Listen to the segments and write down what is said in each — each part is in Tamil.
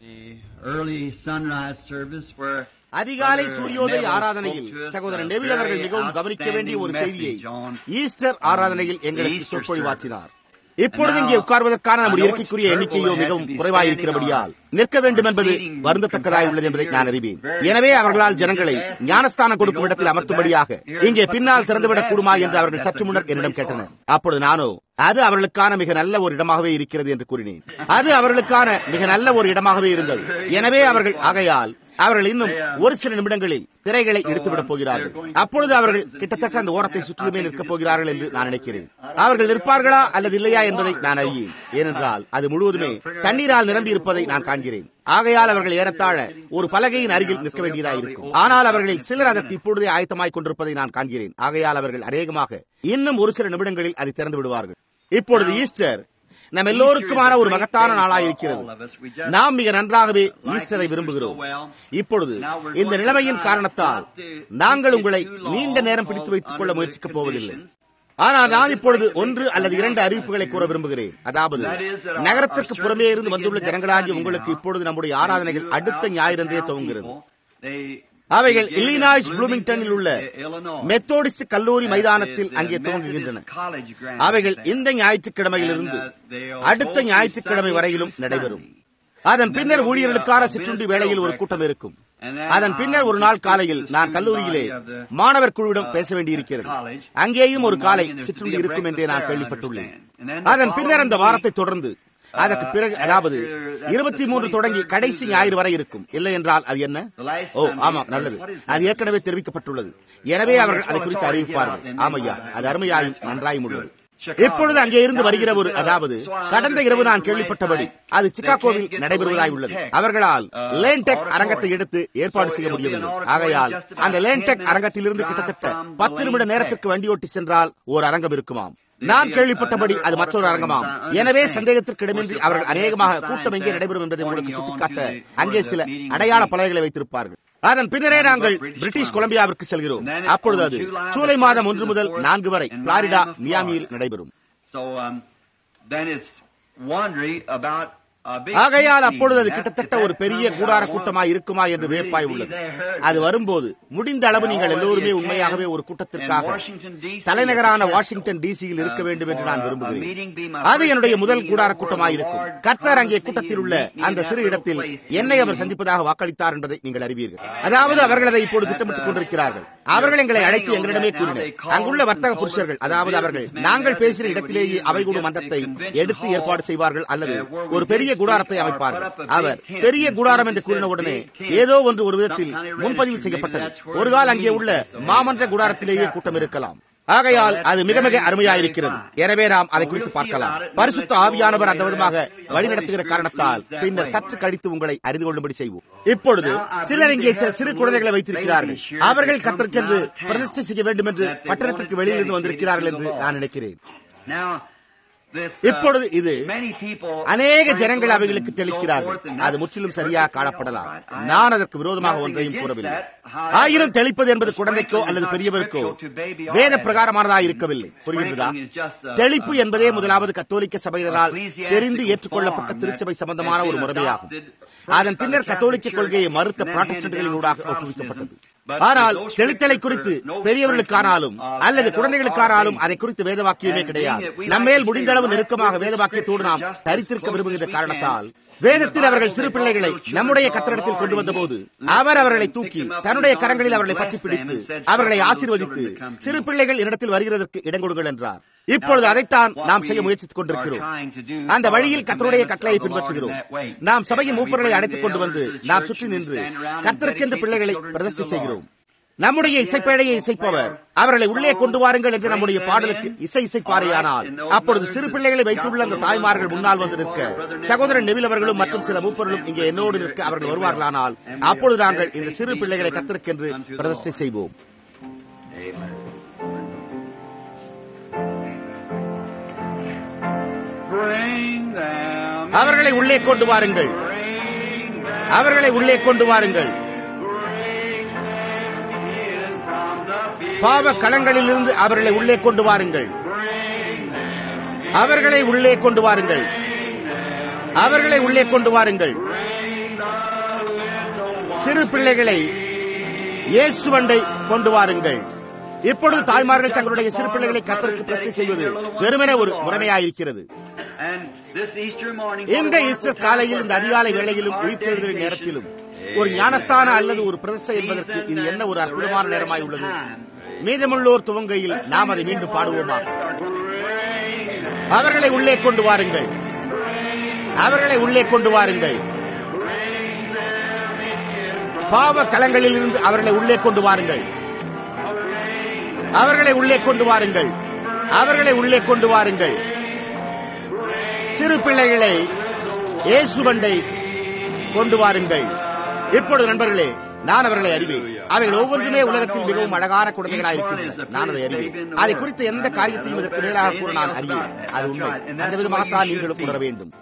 அதிகாலை சூரியோதய ஆராதனையில் சகோதரர் நெவில் அவர்கள் மிகவும் கவனிக்க வேண்டிய ஒரு செய்தியை ஈஸ்டர் ஆராதனையில் எங்களுக்கு சொற்பொழிவாற்றினார் இப்பொழுது இங்கே உட்கார்வதற்கான நம்முடைய இருக்கைக்குரிய எண்ணிக்கையோ மிகவும் குறைவாயிருக்கிறபடியால் நிற்க வேண்டும் என்பது வருந்தத்தக்கதாய் உள்ளது என்பதை நான் அறிவேன் எனவே அவர்களால் ஜனங்களை ஞானஸ்தானம் கொடுக்கும் இடத்தில் அமர்த்தும்படியாக இங்கே பின்னால் திறந்துவிடக் கூடுமா என்று அவர்கள் சற்று முன்னர் என்னிடம் கேட்டனர் அப்பொழுது நானோ அது அவர்களுக்கான மிக நல்ல ஒரு இடமாகவே இருக்கிறது என்று கூறினேன் அது அவர்களுக்கான மிக நல்ல ஒரு இடமாகவே இருந்தது எனவே அவர்கள் ஆகையால் அவர்கள் இன்னும் ஒரு சில நிமிடங்களில் திரைகளை எடுத்துவிடப் போகிறார்கள் அப்பொழுது அவர்கள் கிட்டத்தட்ட அந்த ஓரத்தை சுற்றிலுமே நிற்கப் போகிறார்கள் என்று நான் நினைக்கிறேன் அவர்கள் நிற்பார்களா அல்லது இல்லையா என்பதை நான் அறியேன் ஏனென்றால் அது முழுவதுமே தண்ணீரால் நிரம்பி இருப்பதை நான் காண்கிறேன் ஆகையால் அவர்கள் ஏறத்தாழ ஒரு பலகையின் அருகில் நிற்க வேண்டியதாக இருக்கும் ஆனால் அவர்களில் சிலர் அதற்கு இப்பொழுதே ஆயத்தமாய் கொண்டிருப்பதை நான் காண்கிறேன் ஆகையால் அவர்கள் அநேகமாக இன்னும் ஒரு சில நிமிடங்களில் அதை திறந்து விடுவார்கள் இப்பொழுது ஈஸ்டர் நம் எல்லோருக்குமான ஒரு மகத்தான நாளாய் இருக்கிறது நாம் மிக நன்றாகவே ஈஸ்டரை விரும்புகிறோம் இப்பொழுது இந்த நிலைமையின் காரணத்தால் நாங்கள் உங்களை நீண்ட நேரம் பிடித்து வைத்துக் கொள்ள முயற்சிக்கப் போவதில்லை ஆனால் நான் இப்பொழுது ஒன்று அல்லது இரண்டு அறிவிப்புகளை கூற விரும்புகிறேன் அதாவது நகரத்திற்கு புறமே இருந்து வந்துள்ள ஜனங்களாகி உங்களுக்கு இப்பொழுது நம்முடைய ஆராதனைகள் அடுத்த ஞாயிறந்தே துவங்குகிறது அவைகள் இல்லினாய்ஸ் ப்ளூமிங்டனில் உள்ள மெத்தோடிஸ்ட் கல்லூரி மைதானத்தில் அங்கே துவங்குகின்றன அவைகள் இந்த ஞாயிற்றுக்கிழமையிலிருந்து அடுத்த ஞாயிற்றுக்கிழமை வரையிலும் நடைபெறும் அதன் பின்னர் ஊழியர்களுக்கான சிற்றுண்டி வேளையில் ஒரு கூட்டம் இருக்கும் அதன் பின்னர் ஒரு நாள் காலையில் நான் கல்லூரியிலே மாணவர் குழுவிடம் பேச வேண்டியிருக்கிறது அங்கேயும் ஒரு காலை சிற்றுண்டி இருக்கும் என்றே நான் கேள்விப்பட்டுள்ளேன் அதன் பின்னர் அந்த வாரத்தை தொடர்ந்து அதற்கு பிறகு அதாவது இருபத்தி மூன்று தொடங்கி கடைசி ஞாயிறு வரை இருக்கும் இல்லை என்றால் அது என்ன ஓ ஆமாம் நல்லது அது ஏற்கனவே தெரிவிக்கப்பட்டுள்ளது எனவே அவர்கள் அதை குறித்து அறிவிப்பார்கள் ஆமையா அது அருமையாயும் நன்றாயும் உள்ளது இப்பொழுது அங்கே இருந்து வருகிற ஒரு அதாவது கடந்த இரவு நான் கேள்விப்பட்டபடி அது சிகாகோவில் நடைபெறுவதாய் உள்ளது அவர்களால் லேன்டெக் அரங்கத்தை எடுத்து ஏற்பாடு செய்ய முடியவில்லை ஆகையால் அந்த லேன்டெக் அரங்கத்திலிருந்து கிட்டத்தட்ட பத்து நிமிட நேரத்திற்கு வண்டியோட்டி சென்றால் ஒரு அரங்கம் இருக்குமாம் நான் கேள்விப்பட்டபடி அது மற்றொரு அரங்கமாம் எனவே சந்தேகத்திற்கு இடமின்றி அவர்கள் அநேகமாக கூட்டம் எங்கே நடைபெறும் என்பதை உங்களுக்கு சுட்டிக்காட்ட அங்கே சில அடையாள பலகைகளை வைத்திருப்பார்கள் அதன் பின்னரே நாங்கள் பிரிட்டிஷ் கொலம்பியாவிற்கு செல்கிறோம் அப்பொழுது அது ஜூலை மாதம் ஒன்று முதல் நான்கு வரை பிளாரிடா மியாமியில் நடைபெறும் ஆகையால் அப்பொழுது அது கிட்டத்தட்ட ஒரு பெரிய கூடார கூட்டமாய் இருக்குமா என்று வேப்பாய் உள்ளது அது வரும்போது முடிந்த அளவு நீங்கள் எல்லோருமே உண்மையாகவே ஒரு கூட்டத்திற்காக தலைநகரான வாஷிங்டன் டிசியில் இருக்க வேண்டும் என்று நான் விரும்புகிறேன் அது என்னுடைய முதல் கூடார கூட்டமாய் இருக்கும் கர்த்தர் அங்கே கூட்டத்தில் உள்ள அந்த சிறு இடத்தில் என்னை அவர் சந்திப்பதாக வாக்களித்தார் என்பதை நீங்கள் அறிவீர்கள் அதாவது அவர்கள் அதை இப்போது திட்டமிட்டுக் கொண்டிருக்கிறார்கள் அவர்கள் எங்களை அழைத்து எங்களிடமே கூறினர் அங்குள்ள வர்த்தக புருஷர்கள் அதாவது அவர்கள் நாங்கள் பேசின இடத்திலேயே அவை கூடும் மன்றத்தை எடுத்து ஏற்பாடு செய்வார்கள் அல்லது ஒரு பெரிய குடாரத்தை அமைப்பார்கள் அவர் பெரிய குடாரம் என்று கூறின உடனே ஏதோ ஒன்று ஒரு விதத்தில் முன்பதிவு செய்யப்பட்டது ஒரு கால் அங்கே உள்ள மாமன்ற குடாரத்திலேயே கூட்டம் இருக்கலாம் ஆகையால் அது மிக மிக அருமையாயிருக்கிறது எனவே நாம் அதை குறித்து பார்க்கலாம் பரிசுத்த ஆவியானவர் அந்த விதமாக வழிநடத்துகிற காரணத்தால் பின்னர் சற்று கழித்து உங்களை அறிந்து கொள்ளும்படி செய்வோம் இப்பொழுது சிலர் இங்கே சில சிறு குழந்தைகளை வைத்திருக்கிறார்கள் அவர்கள் கத்திற்கென்று பிரதிஷ்டை செய்ய வேண்டும் என்று பட்டணத்திற்கு வெளியிலிருந்து வந்திருக்கிறார்கள் என்று நான் நினைக்கிறேன் இப்பொழுது இது அநேக ஜனங்கள் அவைகளுக்கு தெளிக்கிறார்கள் அது முற்றிலும் சரியாக காணப்படலாம் நான் அதற்கு விரோதமாக ஒன்றையும் கூறவில்லை ஆயிரம் தெளிப்பது என்பது குழந்தைக்கோ அல்லது பெரியவருக்கோ வேத பிரகாரமானதாக இருக்கவில்லை புரிகின்றதா தெளிப்பு என்பதே முதலாவது கத்தோலிக்க சபையினரால் தெரிந்து ஏற்றுக்கொள்ளப்பட்ட திருச்சபை சம்பந்தமான ஒரு முறைமையாகும் அதன் பின்னர் கத்தோலிக்க கொள்கையை மறுத்த புராட்டஸ்டன்ட்களின் ஊடாக ஒப்புவிக்கப்பட்டது ஆனால் தெளித்தலை குறித்து பெரியவர்களுக்கானாலும் அல்லது குழந்தைகளுக்கானாலும் அதை குறித்து வேத வாக்கியமே கிடையாது நம்மேல் முடிந்த அளவு நெருக்கமாக வேத வாக்கியத்தோடு நாம் தரித்திருக்க விரும்புகின்ற காரணத்தால் வேதத்தில் அவர்கள் சிறு பிள்ளைகளை நம்முடைய கத்திரிடத்தில் கொண்டு வந்த போது அவர் அவர்களை தூக்கி தன்னுடைய கரங்களில் அவர்களை பற்றி பிடித்து அவர்களை ஆசீர்வதித்து சிறு பிள்ளைகள் என்னிடத்தில் வருகிறதற்கு இடம் கொடுங்கள் என்றார் இப்பொழுது அதைத்தான் நாம் செய்ய முயற்சித்துக் கொண்டிருக்கிறோம் அந்த வழியில் கத்தருடைய கட்டளையை பின்பற்றுகிறோம் நாம் சபையின் மூப்பர்களை அழைத்துக் கொண்டு வந்து நாம் சுற்றி நின்று கத்தருக்கென்று பிள்ளைகளை பிரதிஷ்டை செய்கிறோம் நம்முடைய இசைப்பேழையை இசைப்பவர் அவர்களை உள்ளே கொண்டு வாருங்கள் என்று நம்முடைய பாடலுக்கு இசை இசைப்பாரையானால் அப்பொழுது சிறு பிள்ளைகளை வைத்துள்ள அந்த தாய்மார்கள் முன்னால் வந்து நிற்க சகோதரன் நெவில் அவர்களும் மற்றும் சில மூப்பர்களும் இங்கே என்னோடு நிற்க அவர்கள் வருவார்களானால் அப்பொழுது நாங்கள் இந்த சிறு பிள்ளைகளை கத்திருக்கென்று பிரதிஷ்டை செய்வோம் அவர்களை உள்ளே கொண்டு வாருங்கள் அவர்களை உள்ளே கொண்டு வாருங்கள் பாவ களங்களிலிருந்து அவர்களை உள்ளே கொண்டு வாருங்கள் அவர்களை உள்ளே கொண்டு வாருங்கள் அவர்களை உள்ளே கொண்டு வாருங்கள் சிறு பிள்ளைகளை இயேசுவண்டை கொண்டு வாருங்கள் இப்பொழுது தாய்மார்கள் தங்களுடைய சிறு பிள்ளைகளை கத்தருக்கு பிரச்சனை செய்வது வெறுமனே ஒரு முறைமையாயிருக்கிறது இந்த ஈஸ்டர் காலையில் இந்த அதிகாலை வேளையிலும் உயிர்த்தெழுதலின் நேரத்திலும் ஒரு ஞானஸ்தான அல்லது ஒரு பிரதிஷ்டை என்பதற்கு இது என்ன ஒரு அற்புதமான நேரமாய் உள்ளது மீதமுள்ளோர் துவங்கையில் நாம் அதை மீண்டும் பாடுவோமாக அவர்களை உள்ளே கொண்டு வாருங்கள் அவர்களை உள்ளே கொண்டு வாருங்கள் பாவ களங்களில் இருந்து அவர்களை உள்ளே கொண்டு வாருங்கள் அவர்களை உள்ளே கொண்டு வாருங்கள் அவர்களை உள்ளே கொண்டு வாருங்கள் சிறு பிள்ளைகளை இயேசுவண்டை கொண்டு வாருங்கள் இப்பொழுது நண்பர்களே நான் அவர்களை அறிவேன் அவைகள் ஒவ்வொன்றுமே உலகத்தில் மிகவும் அழகான குழந்தைகளாக இருக்கின்றன நான் அதை அறிவேன் அதை குறித்த எந்த காரியத்தையும் இதற்கு மேலாக கூற நான் அறிவேன் அது உண்மை அந்த விதமாகத்தான் நீங்களும் உணர வேண்டும்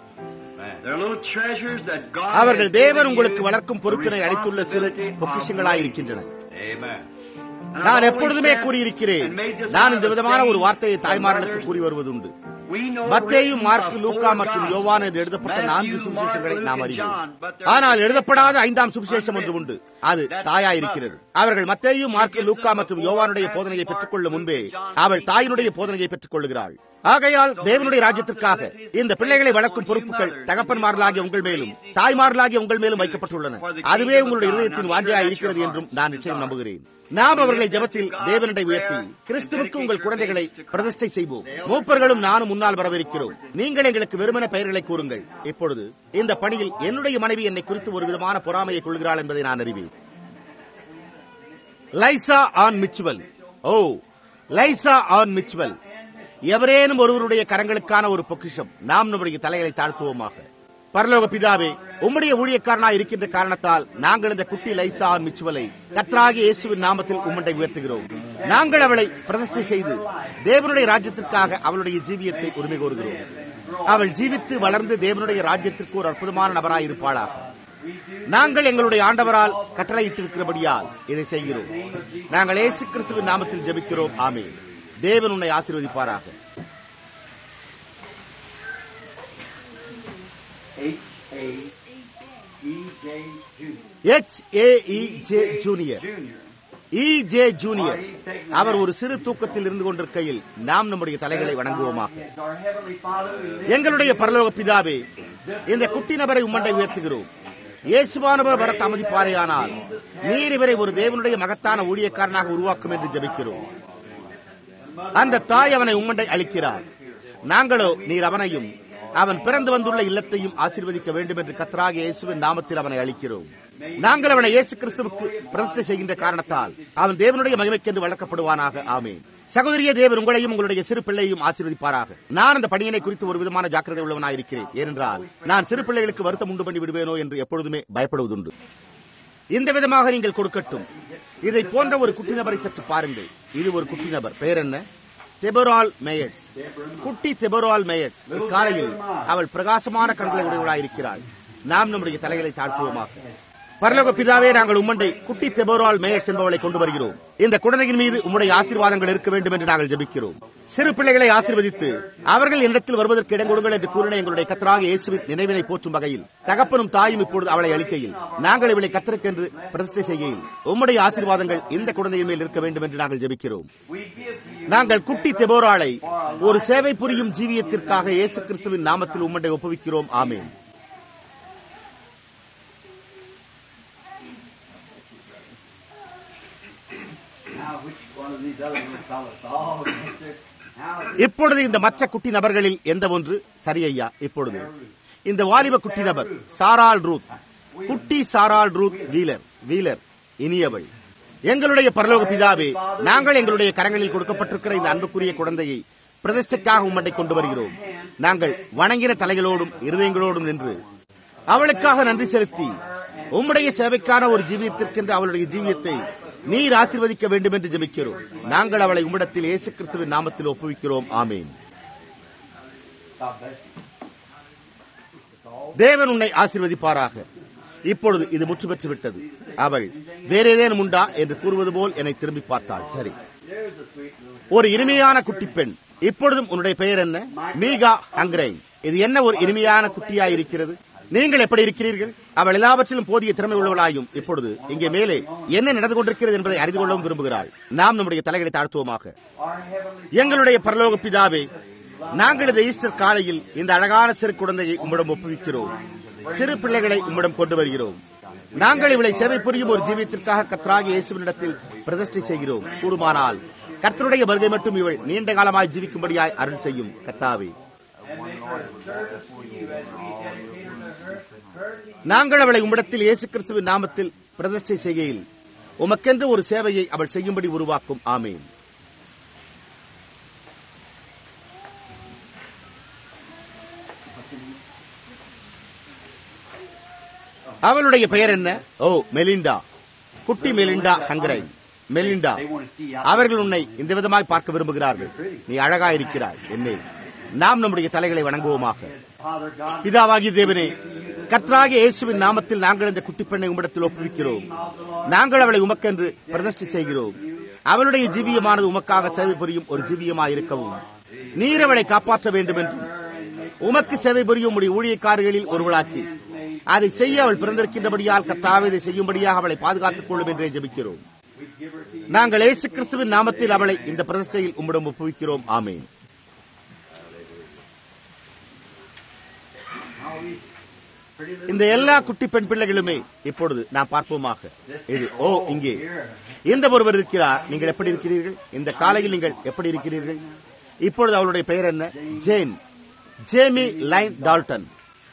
அவர்கள் தேவன் உங்களுக்கு வளர்க்கும் பொறுப்பினை அளித்துள்ள சிறு பொக்கிஷங்களாயிருக்கின்றன நான் எப்பொழுதுமே கூறியிருக்கிறேன் நான் இந்த விதமான ஒரு வார்த்தையை தாய்மார்களுக்கு கூறி வருவதுண்டு மத்தேயு மார்க்கு லூக்கா மற்றும் யோவான் என்று எழுதப்பட்ட நான்கு சுவிசேஷங்களை நாம் அறிவோம் ஆனால் எழுதப்படாத ஐந்தாம் சுவிசேஷம் ஒன்று உண்டு அது தாயா இருக்கிறது அவர்கள் மத்தேயு மார்க்கு லூக்கா மற்றும் யோவானுடைய போதனையை பெற்றுக் கொள்ளும் முன்பே அவள் தாயினுடைய போதனையை பெற்றுக் கொள்ளுகிறாள் ஆகையால் தேவனுடைய ராஜ்யத்திற்காக இந்த பிள்ளைகளை வளர்க்கும் பொறுப்புகள் தகப்பன்மார்களாகிய உங்கள் மேலும் தாய்மார்களாகிய உங்கள் மேலும் வைக்கப்பட்டுள்ளன அதுவே உங்களுடைய இதயத்தின் வாஞ்சையா இருக்கிறது என்றும் நான் நிச்சயம் நம்புகிறேன் நாம் அவர்களை ஜபத்தில் தேவனிடை உயர்த்தி கிறிஸ்துவுக்கு உங்கள் குழந்தைகளை பிரதிஷ்டை செய்வோம் மூப்பர்களும் நானும் முன்னால் வரவிருக்கிறோம் நீங்கள் எங்களுக்கு வெறுமன பெயர்களை கூறுங்கள் இப்பொழுது இந்த பணியில் என்னுடைய மனைவி என்னை குறித்து ஒரு விதமான பொறாமையை கொள்கிறாள் என்பதை நான் அறிவேன் Lisa Ann Mitchell oh Lisa Ann Mitchell எவரேனும் ஒருவருடைய கரங்களுக்கான ஒரு பொக்கிஷம் நாம் நம்முடைய தலைகளை தாழ்த்துவோமாக பரலோக பிதாவே உம்முடைய ஊழியக்காரனாய் இருக்கின்ற காரணத்தால் நாங்கள் இந்த குட்டி லைசா மிச்சுவலை கத்ராகி இயேசுவின் நாமத்தில் உம்மண்டை உயர்த்துகிறோம் நாங்கள் அவளை பிரதிஷ்டை செய்து தேவனுடைய ராஜ்யத்திற்காக அவளுடைய ஜீவியத்தை உரிமை கோருகிறோம் அவள் ஜீவித்து வளர்ந்து தேவனுடைய ராஜ்யத்திற்கு ஒரு அற்புதமான நபராய் இருப்பாளாக நாங்கள் எங்களுடைய ஆண்டவரால் கட்டளையிட்டிருக்கிறபடியால் இதை செய்கிறோம் நாங்கள் இயேசு கிறிஸ்துவின் நாமத்தில் ஜெபிக்கிறோம் ஆமே தேவன் உன்னை ஆசீர்வதிப்பாராக H A J junior E J junior அவர் ஒரு சிறு தூக்கத்தில் இருந்து கொண்டிருக்கையில் நாம் நம்முடைய தலைகளை வணங்குவோமாக எங்களுடைய பரலோக பிதாவே இந்த குட்டி நபரை உம்மண்டை உயர்த்துகிறோம் இயேசுவானவர் வர தாமதிப்பாரேயானால் நீர் இவரை ஒரு தேவனுடைய மகத்தான ஊழியக்காரனாக உருவாக்கும் என்று ஜபிக்கிறோம் அந்த தாய் அவனை உம்மண்டை அளிக்கிறார் நாங்களோ நீர் அவனையும் அவன் பிறந்து வந்துள்ள இல்லத்தையும் ஆசீர்வதிக்க வேண்டும் என்று கத்தராக இயேசுவின் நாமத்தில் அவனை அளிக்கிறோம் நாங்கள் அவனை இயேசு கிறிஸ்துவுக்கு பிரதிஷ்டை செய்கின்ற காரணத்தால் அவன் தேவனுடைய மகிமைக்கென்று வளர்க்கப்படுவானாக ஆமேன் சகோதரிய தேவர் உங்களையும் உங்களுடைய சிறு பிள்ளையும் ஆசீர்வதிப்பாராக நான் அந்த பணியினை குறித்து ஒரு விதமான ஜாக்கிரதை உள்ளவனாக இருக்கிறேன் ஏனென்றால் நான் சிறு பிள்ளைகளுக்கு வருத்தம் உண்டு பண்ணி விடுவேனோ என்று எப்பொழுதுமே பயப்படுவதுண்டு இந்த விதமாக நீங்கள் கொடுக்கட்டும் இதை போன்ற ஒரு குட்டி நபரை சற்று பாருங்கள் இது ஒரு குட்டி நபர் பெயர் என்ன தெபரால் மேயர்ஸ் குட்டி தெபரால் மேயர்ஸ் இக்காலையில் அவள் பிரகாசமான கண்களை உடையவளாயிருக்கிறாள் நாம் நம்முடைய தலைகளை தாழ்த்துவோமாக பரலோக பிதாவே நாங்கள் உம்மண்டை குட்டி தெபோரால் மேயர்ஸ் என்பவளை கொண்டு வருகிறோம் இந்த குழந்தையின் மீது உம்முடைய ஆசீர்வாதங்கள் இருக்க வேண்டும் என்று நாங்கள் ஜபிக்கிறோம் சிறு பிள்ளைகளை ஆசீர்வதித்து அவர்கள் என்னிடத்தில் வருவதற்கு இடம் கொடுங்கள் என்று கூறின எங்களுடைய கத்தராக இயேசுவின் நினைவினை போற்றும் வகையில் தகப்பனும் தாயும் இப்பொழுது அவளை அளிக்கையில் நாங்கள் இவளை கத்தருக்கென்று பிரதிஷ்டை செய்கையில் உம்முடைய ஆசீர்வாதங்கள் இந்த குழந்தையின் மேல் இருக்க வேண்டும் என்று நாங்கள் ஜபிக்கிறோம் நாங்கள் குட்டி தெபோராளை ஒரு சேவை புரியும் ஜீவியத்திற்காக இயேசு கிறிஸ்துவின் நாமத்தில் உம்மண்டை ஒப்புவிக்கிறோம் ஆமேன் இப்பொழுது இந்த மற்ற குட்டி நபர்களில் எந்த ஒன்று சரி ஐயா இப்பொழுது இந்த வாலிப குட்டி நபர் சாரால் ரூத் குட்டி சாரால் ரூத் வீலர் வீலர் இனியவள் எங்களுடைய பரலோக பிதாவே நாங்கள் எங்களுடைய கரங்களில் கொடுக்கப்பட்டிருக்கிற இந்த அன்புக்குரிய குழந்தையை பிரதிஷ்டைக்காக உம்மட்டை கொண்டு வருகிறோம் நாங்கள் வணங்கின தலைகளோடும் இருதயங்களோடும் நின்று அவளுக்காக நன்றி செலுத்தி உம்முடைய சேவைக்கான ஒரு ஜீவியத்திற்கென்று அவளுடைய ஜீவியத்தை நீர் ஆசீர்வதிக்க வேண்டும் என்று ஜெபிக்கிறோம் நாங்கள் அவளை உம்மிடத்தில் இயேசு கிறிஸ்துவின் நாமத்தில் ஒப்புவிக்கிறோம் ஆமேன் தேவன் உன்னை ஆசீர்வதிப்பாராக இப்பொழுது இது முற்று பெற்று விட்டது அவள் வேற ஏதேனும் உண்டா என்று கூறுவது போல் என்னை திரும்பி பார்த்தாள் சரி ஒரு இனிமையான குட்டி பெண் இப்பொழுதும் உன்னுடைய பெயர் என்ன மீகா ஹங்கிரைன் இது என்ன ஒரு இனிமையான குட்டியா இருக்கிறது நீங்கள் எப்படி இருக்கிறீர்கள் அவள் எல்லாவற்றிலும் போதிய திறமை உள்ளவளாயும் இப்பொழுது இங்கே மேலே என்ன நடந்து கொண்டிருக்கிறது என்பதை அறிந்து கொள்ளவும் விரும்புகிறாள் நாம் நம்முடைய தலைகளை தாழ்த்துவோமாக Our heavenly எங்களுடைய பரலோக பிதாவே நாங்கள் இந்த ஈஸ்டர் காலையில் இந்த அழகான சிறு குழந்தையை உம்மிடம் ஒப்புவிக்கிறோம் சிறு பிள்ளைகளை உம்மிடம் கொண்டு வருகிறோம் நாங்கள் இவளை சேவை புரியும் ஒரு ஜீவியத்திற்காக கர்த்தராகிய இயேசுவினிடத்தில் பிரதிஷ்டை செய்கிறோம் கூடுமானால் கர்த்தருடைய வருகை மட்டும் இவள் நீண்ட காலமாய் ஜீவிக்கும்படியாய் அருள் செய்யும் கர்த்தாவே நாங்கள் அவளை உம்மிடத்தில் இயேசு கிறிஸ்துவின் நாமத்தில் பிரதிஷ்டை செய்கையில் உமக்கென்று ஒரு சேவையை அவள் செய்யும்படி உருவாக்கும் ஆமேன் அவளுடைய பெயர் என்ன ஓ மெலிண்டா குட்டி மெலிண்டா ஹங்கரை மெலிண்டா அவர்கள் உன்னை இந்த விதமாய் பார்க்க விரும்புகிறார்கள் நீ அழகா இருக்கிறாய் என்னே நாம் நம்முடைய தலைகளை வணங்குவோமாக Father God, பிதாவாகிய தேவனே கர்த்தராகிய இயேசுவின் நாமத்தில் நாங்கள் இந்த குட்டி பெண்ணை உம்மிடத்தில் ஒப்புவிக்கிறோம் நாங்கள் அவளை உமக்கென்று பிரதிஷ்டை செய்கிறோம் அவளுடைய ஜீவியமானது உமக்காக சேவை புரியும் ஒரு ஜீவியமாய் இருக்கவும் நீர் அவளை காப்பாற்ற வேண்டும் என்றும் உமக்கு சேவை புரியும் உடைய ஊழியக்காரர்களில் ஒருவளாக்கி அதை செய்ய அவள் பிறந்திருக்கின்றபடியால் கர்த்தாவே இதை செய்யும்படியாக அவளை பாதுகாத்துக் கொள்ளும் என்றே ஜெபிக்கிறோம் நாங்கள் இயேசு கிறிஸ்துவின் நாமத்தில் அவளை இந்த பிரதிஷ்டையில் உம்மிடம் ஒப்புவிக்கிறோம் ஆமேன் இந்த எல்லா குட்டி பெண் பிள்ளைகளுமே இப்பொழுது நாம் பார்ப்போமாக இது ஓ இங்கே இந்த ஒருவர் இருக்கிறார் நீங்கள் எப்படி இருக்கிறீர்கள் இந்த காலையில் நீங்கள் எப்படி இருக்கிறீர்கள் இப்பொழுது அவளுடைய பெயர் என்ன Jane Jamie Lynn Dalton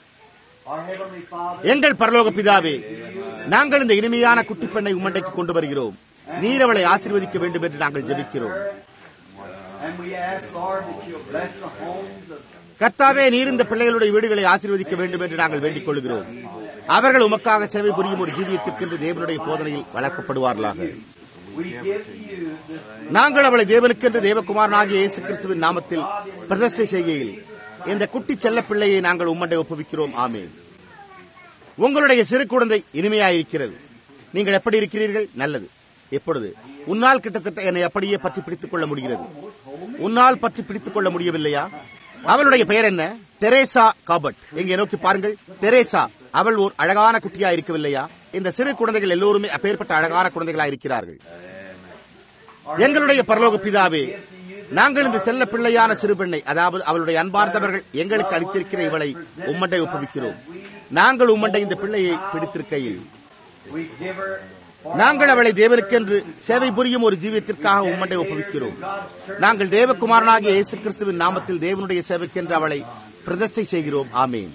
our heavenly Father, எங்கள் பரலோக பிதாவே நாங்கள் இந்த இனிமையான குட்டி பெண்ணை உம்மண்டைக்கு கொண்டு வருகிறோம் நீர் அவளை ஆசீர்வதிக்க வேண்டும் என்று நாங்கள் ஜெபிக்கிறோம் and we ask, Lord, that you'll bless the homes of கர்த்தாவே நீர் இந்த பிள்ளைகளுடைய வீடுகளை ஆசீர்வதிக்க வேண்டும் என்று நாங்கள் வேண்டிக் கொள்கிறோம் அவர்கள் உமக்காக சேவை புரியும் ஒரு ஜீவியத்திற்கென்று தேவனுடைய போதனையில் வளர்க்கப்படுவார்களாக We give to you this நாங்கள் அவளை தேவனுக்கென்று தேவகுமாரனாகிய இயேசு கிறிஸ்துவின் நாமத்தில் பிரதிஷ்டை செய்கையில் இந்த குட்டி செல்ல பிள்ளையை நாங்கள் உம்மண்டை ஒப்புவிக்கிறோம் ஆமென் உங்களுடைய சிறு குழந்தை இனிமையாயிருக்கிறது நீங்கள் எப்படி இருக்கிறீர்கள் நல்லது இப்பொழுது உன்னால் கிட்டத்தட்ட என்னை அப்படியே பற்றி பிடித்துக் கொள்ள முடிகிறது உன்னால் பற்றி பிடித்துக் கொள்ள முடியவில்லையா அவளுடைய பெயர் என்ன தெரேசா காபட் இங்கே நோக்கி பாருங்கள் தெரேசா அவள் ஓர் அழகான குட்டியா இருக்கவில்லையா இந்த சிறு குழந்தைகள் எல்லோருமே அப்பேற்பட்ட அழகான குழந்தைகளா இருக்கிறார்கள் எங்களுடைய பரலோக பிதாவே நாங்கள் இந்த செல்ல பிள்ளையான சிறு பெண்ணை அதாவது அவளுடைய அன்பார்ந்தவர்கள் எங்களுக்கு அளித்திருக்கிற இவளை உம்மண்டை ஒப்புவிக்கிறோம் நாங்கள் உம்மண்டை இந்த பிள்ளையை பிடித்திருக்கையில் we give her நாங்கள் அவளை தேவனுக்கென்று சேவை புரியும் ஒரு ஜீவியத்திற்காக உம்மண்டை ஒப்புவிக்கிறோம் நாங்கள் தேவகுமாரனாகிய இயேசு கிறிஸ்துவின் நாமத்தில் தேவனுடைய சேவைக்கென்று அவளை பிரதிஷ்டை செய்கிறோம் ஆமேன்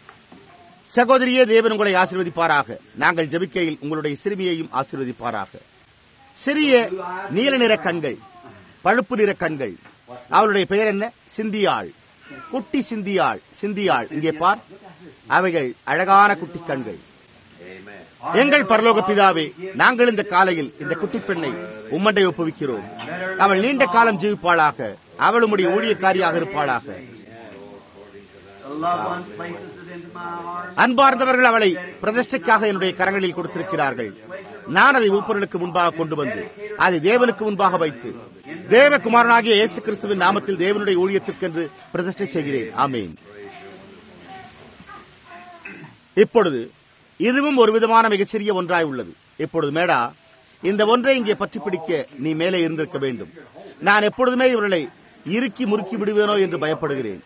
சகோதரியே தேவன் உங்களை ஆசீர்வதிப்பாராக நாங்கள் ஜெபிக்கையில் உங்களுடைய சிறுமியையும் ஆசீர்வதிப்பாராக சிறிய நீல நிற கண்கள் பழுப்பு நிற கண்கள் அவளுடைய பெயர் என்ன சிந்தியாள் குட்டி சிந்தியாள் சிந்தியாள் இங்கே பார் அவைகள் அழகான குட்டி கண்கள் எங்கள் பரலோக பிதாவே நாங்கள் இந்த காலையில் இந்த குட்டி பெண்ணை உம்மண்டை ஒப்புவிக்கிறோம் அவள் நீண்ட காலம் ஜீவிப்பாளாக அவள் உம்முடைய ஊழியக்காரியாக இருப்பாளாக the loved one places it into my arms. அன்பார்ந்தவர்கள் அவளை பிரதிஷ்டைக்காக என்னுடைய கரங்களில் கொடுத்திருக்கிறார்கள் நான் அதை ஊப்பர்களுக்கு முன்பாக கொண்டு வந்து அதை தேவனுக்கு முன்பாக வைத்து தேவகுமாரனாகிய இயேசு கிறிஸ்துவின் நாமத்தில் தேவனுடைய ஊழியத்திற்கென்று பிரதிஷ்டை செய்கிறேன் ஆமேன் இப்பொழுது இதுவும் ஒரு விதமான மிக சிறிய ஒன்றாய் உள்ளது இப்பொழுது மேடா இந்த ஒன்றை இங்கே பற்றி பிடிக்க நீ மேலே இருந்திருக்க வேண்டும் நான் எப்பொழுதுமே இவர்களை இறுக்கி முறுக்கி விடுவேனோ என்று பயப்படுகிறேன்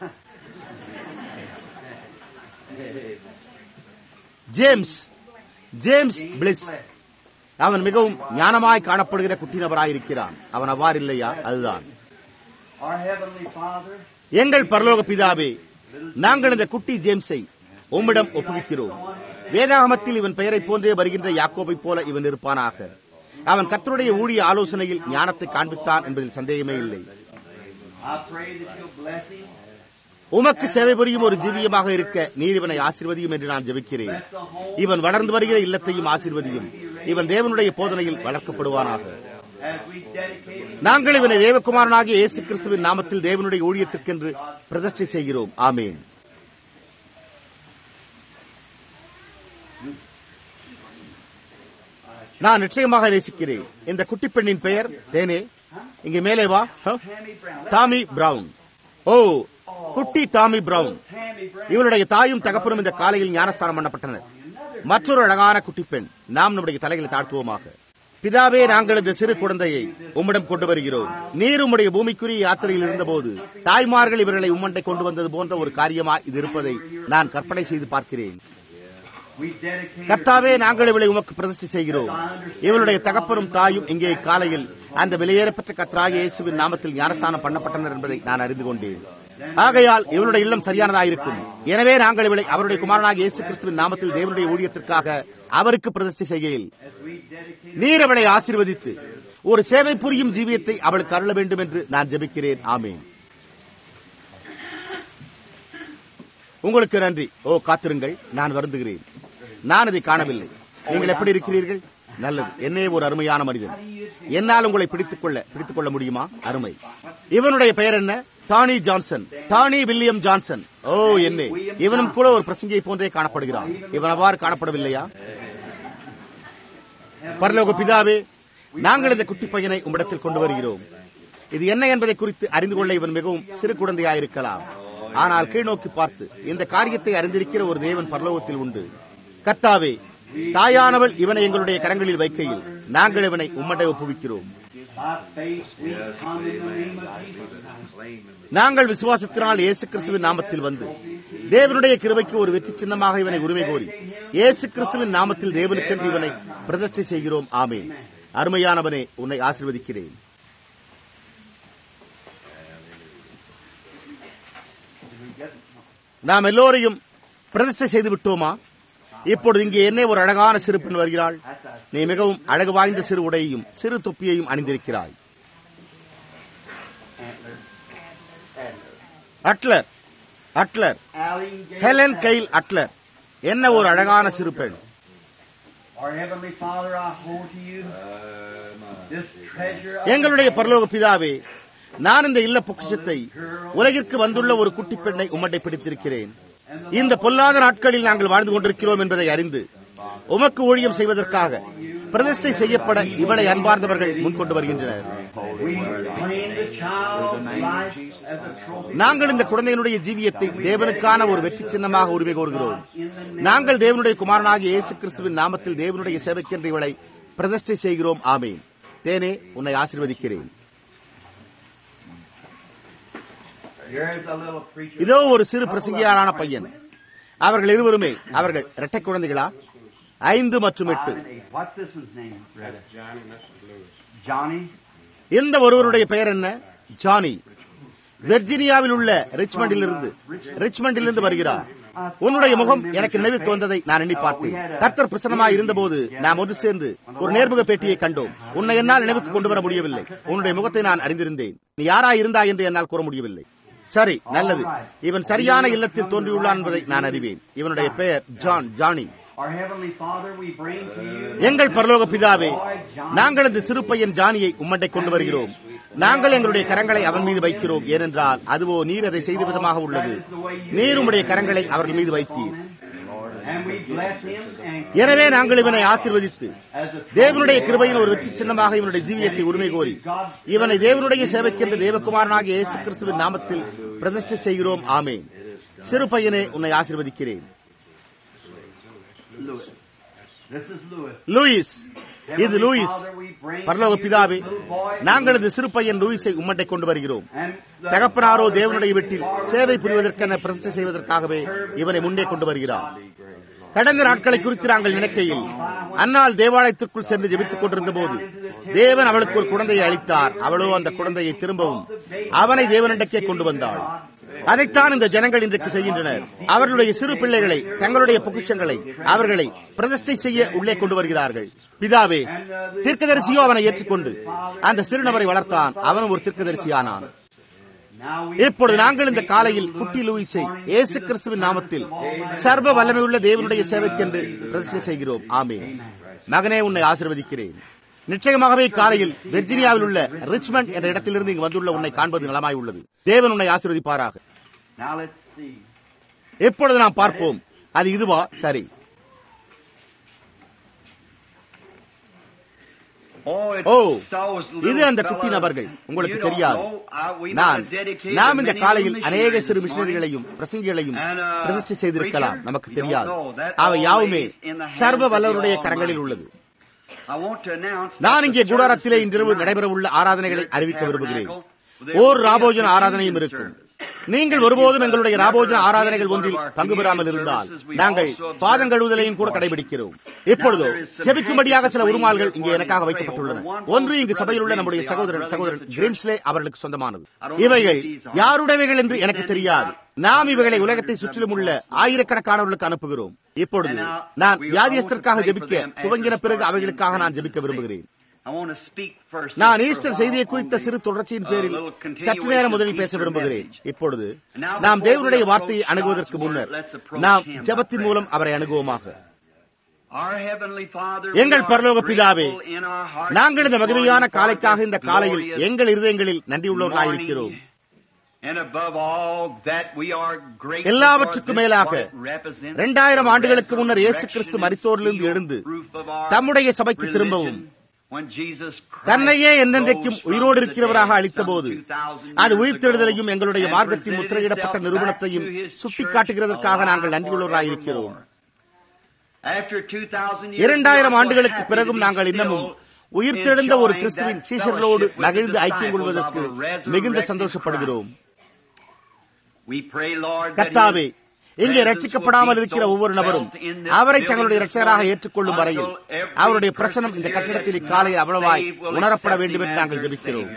ஜேம்ஸ் ஜேம்ஸ் பிளிஸ் அவன் மிகவும் ஞானமாய் காணப்படுகிற குட்டி நபராயிருக்கிறான் அவன் அவ்வாறு இல்லையா அதுதான் Our heavenly Father, எங்கள் பரலோக பிதாவே நாங்கள் இந்த குட்டி ஜேம்ஸை உம்மிடம் ஒப்புவிக்கிறோம் வேதாகமத்தில் இவன் பெயரைப் போன்றே வருகின்ற யாக்கோபைப் போல இவன் இருப்பானாக அவன் கர்த்தருடைய ஊழிய ஆலோசனையில் ஞானத்தை காண்பித்தான் என்பதில் சந்தேகமே இல்லை I pray that you'll bless him. உமக்கு சேவை புரியும் ஒரு ஜீவியமாக இருக்க நீர் இவனை ஆசீர்வதியும் என்று நான் ஜெபிக்கிறேன் இவன் வளர்ந்து வருகிற இல்லத்தையும் ஆசீர்வதியும் இவன் தேவனுடைய போதனையில் வளர்க்கப்படுவானாக As we dedicate him, நாங்கள் இவனை தேவகுமாரனாகிய இயேசு கிறிஸ்துவின் நாமத்தில் தேவனுடைய ஊழியத்திற்கென்று பிரதிஷ்டை செய்கிறோம் ஆமேன் நான் நிச்சயமாக நேசிக்கிறேன் இந்த குட்டி பெண்ணின் பெயர் தேனே இங்கே மேலே வா ஹ? Tammy Brown. டாமி பிரவுன் ஓ குட்டி டாமி பிரவுன் Tammy இவளுடைய தாயும் தகப்பனும் இந்த காலையில் ஞானஸ்தானம் பண்ணப்பட்டனர் மற்றொரு அழகான குட்டி பெண் நாம் நம்முடைய தலைகளை தாழ்த்துவோமாக பிதாவே நாங்கள் இந்த சிறு குழந்தையை உம்மிடம் கொண்டு வருகிறோம் நீர் உம்முடைய பூமிக்குரிய யாத்திரையில் இருந்தபோது தாய்மார்கள் இவர்களை உம்மண்டை கொண்டு வந்தது போன்ற ஒரு காரியமா இது இருப்பதை நான் கற்பனை செய்து பார்க்கிறேன் கர்த்தாவே நாங்கள் இவளை உமக்கு பிரதிஷ்டை செய்கிறோம் இவளுடைய தகப்பனும் தாயும் இங்கே காலையில் அந்த வெளியேறப்பட்ட கத்ராக இயேசுவின் நாமத்தில் ஞானஸ்தானம் பண்ணப்பட்டனர் என்பதை நான் அறிந்து கொண்டேன் ஆகையால் இவளுடைய இல்லம் சரியானதாயிருக்கும் எனவே நாங்கள் இவளை அவருடைய குமாரனாக இயேசு கிறிஸ்துவின் நாமத்தில் தேவனுடைய ஊழியத்திற்காக அவருக்கு பிரதிஷ்டை செய்கையில் நீர் அவளை ஆசீர்வதித்து ஒரு சேவை புரியும் ஜீவியத்தை அவளுக்கு அருள வேண்டும் என்று நான் ஜெபிக்கிறேன் ஆமேன் உங்களுக்கு நன்றி ஓ காத்திருங்கள் நான் வருந்துகிறேன் நான் இதை காணவில்லை நீங்கள் எப்படி இருக்கிறீர்கள் நல்லது என்னே ஒரு அருமையான மனிதன் என்னால் உங்களை பிடித்துக் கொள்ள பிடித்துக் கொள்ள முடியுமா அருமை இவனுடைய பெயர் என்ன Danny Johnson Danny William Johnson ஓ என்னே இவனும் கூட ஒரு பிரசங்கியை போன்றே காணப்படுகிறான் இவன் அவ்வாறு காணப்படவில்லையா பரலோக பிதாவே நாங்கள் இந்த குட்டி பையனை உம்மிடத்தில் கொண்டு வருகிறோம் இது என்ன என்பதை குறித்து அறிந்து கொள்ள இவன் மிகவும் சிறு குழந்தையாயிருக்கலாம் ஆனால் கீழ்நோக்கி பார்த்து இந்த காரியத்தை அறிந்திருக்கிற ஒரு தேவன் பரலோகத்தில் உண்டு கர்த்தாவே தாயானவள் இவனை எங்களுடைய கரங்களில் வைக்கையில் நாங்கள் இவனை உம்மடை ஒப்புவிக்கிறோம் நாங்கள் விசுவாசத்தினால் இயேசு கிறிஸ்துவின் நாமத்தில் வந்து தேவனுடைய கிருபைக்கு ஒரு வெற்றி சின்னமாக இவனை உரிமை கோரி இயேசு கிறிஸ்துவின் நாமத்தில் தேவனுக்கென்று இவனை பிரதிஷ்டை செய்கிறோம் ஆமே அருமையானவனே உன்னை ஆசிர்வதிக்கிறேன் நாம் எல்லோரையும் பிரதிஷ்டை செய்து விட்டோமா இப்பொழுது இங்கே என்ன ஒரு அழகான சிறு பெண் வருகிறாள் நீ மிகவும் அழகு வாய்ந்த சிறு உடையையும் சிறு தொப்பியையும் அணிந்திருக்கிறாய் Adler Adler Helen Kyle Adler என்ன ஒரு அழகான சிறு பெண் Our Heavenly Father, I hold to you this treasure of எங்களுடைய பரலோக பிதாவே நான் இந்த இல்ல பொக்கிஷத்தை உலகிற்கு வந்துள்ள ஒரு குட்டி பெண்ணை உம்மட்டை பிடித்திருக்கிறேன் இந்த பொல்லாத நாட்களில் நாங்கள் வாழ்ந்து கொண்டிருக்கிறோம் என்பதை அறிந்து உமக்கு ஊழியம் செய்வதற்காக பிரதிஷ்டை செய்யப்பட இவளை அன்பார்ந்தவர்கள் முன்கொண்டு வருகின்றனர் We claim the child's life as a trophy. நாங்கள் இந்த குழந்தையினுடைய ஜீவியத்தை தேவனுக்கான ஒரு வெற்றி சின்னமாக உரிமை கோருகிறோம் நாங்கள் தேவனுடைய குமாரனாகிய இயேசு கிறிஸ்துவின் நாமத்தில் தேவனுடைய சேவைக்கென்று இவளை பிரதிஷ்டை செய்கிறோம் ஆமேன் தேனே உன்னை ஆசீர்வதிக்கிறேன் Here's a little preacher. இதோ ஒரு சிறு பிரசங்கியாரான பையன் அவர்கள் இருவருமே அவர்கள் இரட்டை குழந்தைகளா ஐந்து மற்றும் எட்டு What's this one's name, brother? Johnny. இந்த ஒருவருடைய பெயர் என்ன ஜானி வெர்ஜீனியாவில் உள்ள ரிச்மண்டில் இருந்து ரிச்மண்டில் இருந்து வருகிறார் உன்னுடைய முகம் எனக்கு நினைவுக்கு வந்ததை நான் எண்ணி பார்த்தேன் கர்த்தர் பிரசன்னமாய் இருந்தபோது நாம் ஒன்று சேர்ந்து ஒரு நேர்முக பேட்டியை கண்டோம் உன்னை என்னால் நினைவுக்கு கொண்டு வர முடியவில்லை உன்னுடைய முகத்தை நான் அறிந்திருந்தேன் நீ யாரா இருந்தாய் என்று என்னால் கூற முடியவில்லை சரி நல்லது இவன் சரியான இல்லத்தில் தோன்றியுள்ளான் என்பதை நான் அறிவேன் இவனுடைய பெயர் John Johnny Our Heavenly Father, we bring to you எங்கள் பரலோக பிதாவே நாங்கள் இந்த சிறு பையன் ஜானியை உம்மட்டை கொண்டு வருகிறோம் நாங்கள் எங்களுடைய கரங்களை அவன் மீது வைக்கிறோம் ஏனென்றால் அதுவோ நீர் அதை செய்த விதமாக உள்ளது நீர் உம்முடைய கரங்களை அவர்கள் மீது வைத்தீர் and we bless him and எனவே நாங்கள் இவனை ஆசீர்வதித்து as a தேவனுடைய கிருபையின் ஒரு வெற்றி சின்னமாக இவனுடைய ஜீவியத்தை உரிமை கோரி இவனை தேவனுடைய சேவைக்கென்று தேவகுமாரனாகிய இயேசு கிறிஸ்துவின் நாமத்தில் பிரதிஷ்டை செய்கிறோம் ஆமேன் சிறு பையனே உன்னை ஆசீர்வதிக்கிறேன் Louis. This is Louis. Louis இது Heavenly Louis Father, we bring பரலோக to you பிதாவே this little boy நாங்கள் இந்த சிறு பையன் லூயிஸை உம்மட்டை கொண்டு வருகிறோம் and the தகப்பனாரோ Father தேவனுடைய brings வீட்டில் forward சேவை the புரிவதற்கென dedication பிரதிஷ்டை செய்வதற்காகவே service இவனை முன்னே of கொண்டு வருகிறார் God. கடந்த நாட்களை குறித்து நாங்கள் நினைக்கையில் அன்னால் தேவாலயத்திற்குள் சென்று ஜெபித்துக் கொண்டிருந்த போது தேவன் அவளுக்கு ஒரு குழந்தையை அளித்தார் அவளோ அந்த குழந்தையை திரும்பவும் அவனை தேவனிடக்கே கொண்டு வந்தாள் அதைத்தான் இந்த ஜனங்கள் இன்றைக்கு செய்கின்றனர் அவர்களுடைய சிறு பிள்ளைகளை தங்களுடைய பொக்கிஷங்களை அவர்களை பிரதிஷ்டை செய்ய உள்ளே கொண்டு வருகிறார்கள் பிதாவே தீர்க்கதரிசியோ அவனை ஏற்றுக்கொண்டு அந்த சிறுநபரை வளர்த்தான் அவனும் ஒரு தீர்க்கதரிசியானான் Now we இப்பொழுது நாங்கள் இந்த காலையில் குட்டி லூயிஸை இயேசு கிறிஸ்துவின் நாமத்தில் சர்வ வல்லமையுள்ள தேவனுடைய சேவைக்கென்று பிரதிஷ்டை செய்கிறோம் ஆமே மகனே உன்னை ஆசீர்வதிக்கிறேன் நிச்சயமாகவே காலையில் வெர்ஜீனியாவில் உள்ள ரிச்மண்ட் என்ற இடத்திலிருந்து இங்கு வந்துள்ள உன்னை காண்பது நலமாய் உள்ளது தேவன் உன்னை ஆசீர்வதிப்பாராக now let's see. எப்பொழுது நாம் பார்ப்போம் அது இதுவா சரி ஓ இது அந்த குட்டி நபர்கள் உங்களுக்கு தெரியாது நான் நாம் இந்த காலையில் அநேக சிறு மிஷனரிகளையும் பிரசங்கிகளையும் பிரதிஷ்டை செய்திருக்கலாம் நமக்கு தெரியாது அவை யாவுமே சர்வ வல்லவருடைய கரங்களில் உள்ளது நான் இங்கே கூடாரத்திலே இன்றிரவு நடைபெறவுள்ள ஆராதனைகளை அறிவிக்க விரும்புகிறேன் ஓர் ராபோஜன ஆராதனையும் இருக்கும் நீங்கள் ஒருபோதும் எங்களுடைய ராபோஜன ஆராதனைகள் ஒன்றில் பங்கு பெறாமல் இருந்தால் நாங்கள் பாதம் கழுவுதலையும் கூட கடைபிடிக்கிறோம் இப்பொழுதோ ஜெபிக்கும்படியாக சில உருமால்கள் இங்கே எனக்காக வைக்கப்பட்டுள்ளன ஒன்று இங்கு சபையில் உள்ள நம்முடைய சகோதரன் சகோதரன் கிரீம்ஸ்லே அவர்களுக்கு சொந்தமானது இவைகள் யாருடையவைகள் என்று எனக்கு தெரியாது நாம் இவைகளை உலகத்தை சுற்றிலும் உள்ள ஆயிரக்கணக்கானவர்களுக்கு அனுப்புகிறோம் இப்பொழுது நான் வியாதியஸ்தருக்காக ஜெபிக்க துவங்கின பிறகு அவைகளுக்காக நான் ஜெபிக்க விரும்புகிறேன் நான் ஈஸ்டர் செய்தியை குறித்த சிறு தொடர்ச்சியின் பேரில் சற்று நேரம் முதலில் பேச விரும்புகிறேன் இப்பொழுது நாம் தேவனுடைய வார்த்தையை அணுகுவதற்கு முன்னர் நாம் ஜபத்தின் மூலம் அவரை அணுகுவோமாக எங்கள் பரலோக பிதாவே நாங்கள் இந்த மகிமையான காலைக்காக இந்த காலையில் எங்கள் இருதயங்களில் நன்றியுள்ளவர்களாயிருக்கிறோம் எல்லாவற்றுக்கும் மேலாக இரண்டாயிரம் ஆண்டுகளுக்கு முன்னர் இயேசு கிறிஸ்து மரித்தோரிலிருந்து எழுந்து தம்முடைய சபைக்கு திரும்பவும் தன்னையே என்னென்றைக்கும் உயிரோடு இருக்கிறவராக அளித்த போது அது உயிர்த்தெழுதலையும் எங்களுடைய மார்க்கத்தின் முத்திரையிடப்பட்ட நிறுவனத்தையும் சுட்டிக்காட்டுகிறதற்காக நாங்கள் நன்றியுள்ளவராக இருக்கிறோம் இரண்டாயிரம் ஆண்டுகளுக்கு பிறகும் நாங்கள் இன்னமும் உயிர்த்தெழுந்த ஒரு கிறிஸ்துவின் சீஷர்களோடு மகிழ்ந்து ஐக்கியம் கொள்வதற்கு மிகுந்த சந்தோஷப்படுகிறோம் கர்த்தாவே இங்கே ரட்சிக்கப்படாமல் இருக்கிற ஒவ்வொரு நபரும் அவரை தங்களுடைய ரட்சகராக ஏற்றுக்கொள்ளும் வரையில் அவருடைய பிரசனம் இந்த கட்டிடத்தில் இக்காலை அவ்வளவாய் உணரப்பட வேண்டும் என்று நாங்கள் ஜெபிக்கிறோம்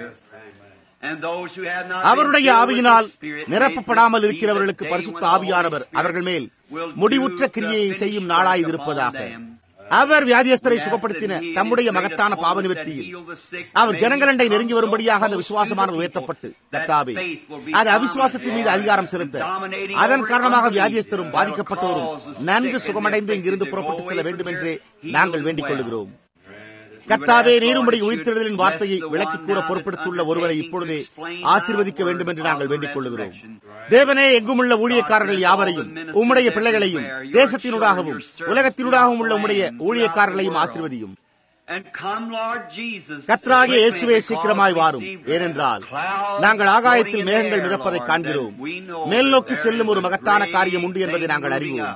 அவருடைய ஆவியினால் நிரப்பப்படாமல் இருக்கிறவர்களுக்கு பரிசுத்த ஆவியானவர் அவர்கள் மேல் முடிவுற்ற கிரியையை செய்யும் நாளாய் இருப்பதாக அவர் வியாதியஸ்தரை சுகப்படுத்தின தம்முடைய மகத்தான பாவ நிவர்த்தியில் அவர் ஜனங்களண்டை நெருங்கி வரும்படியாக அந்த விசுவாசமானது உயர்த்தப்பட்டு கத்தாவே அது அவிசுவாசத்தின் மீது அதிகாரம் செலுத்த அதன் காரணமாக வியாதியஸ்தரும் பாதிக்கப்பட்டோரும் நன்கு சுகமடைந்து இங்கிருந்து புறப்பட்டு செல்ல வேண்டும் என்று நாங்கள் வேண்டிக் கொள்கிறோம் கத்தாவே நீரும்படி உயிர்த்தெழுதலின் வார்த்தையை விளக்கி கூற பொறுப்படுத்தியுள்ள ஒருவரை இப்பொழுதே ஆசீர்வதிக்க வேண்டும் என்று நாங்கள் வேண்டிக் கொள்கிறோம் தேவனே எங்குமுள்ள ஊழியக்காரர்கள் யாவரையும் உம்முடைய பிள்ளைகளையும் தேசத்தினூடாகவும் உலகத்தினூடாகவும் உள்ள உம்முடைய ஊழியக்காரர்களையும் ஆசீர்வதியும் கத்ராகிய இயேசுவே சீக்கிரமாய் வாரும் ஏனென்றால் நாங்கள் ஆகாயத்தில் மேகங்கள் மிதப்பதை காண்கிறோம் மேல் நோக்கி செல்லும் ஒரு மகத்தான காரியம் உண்டு என்பதை நாங்கள் அறிவோம்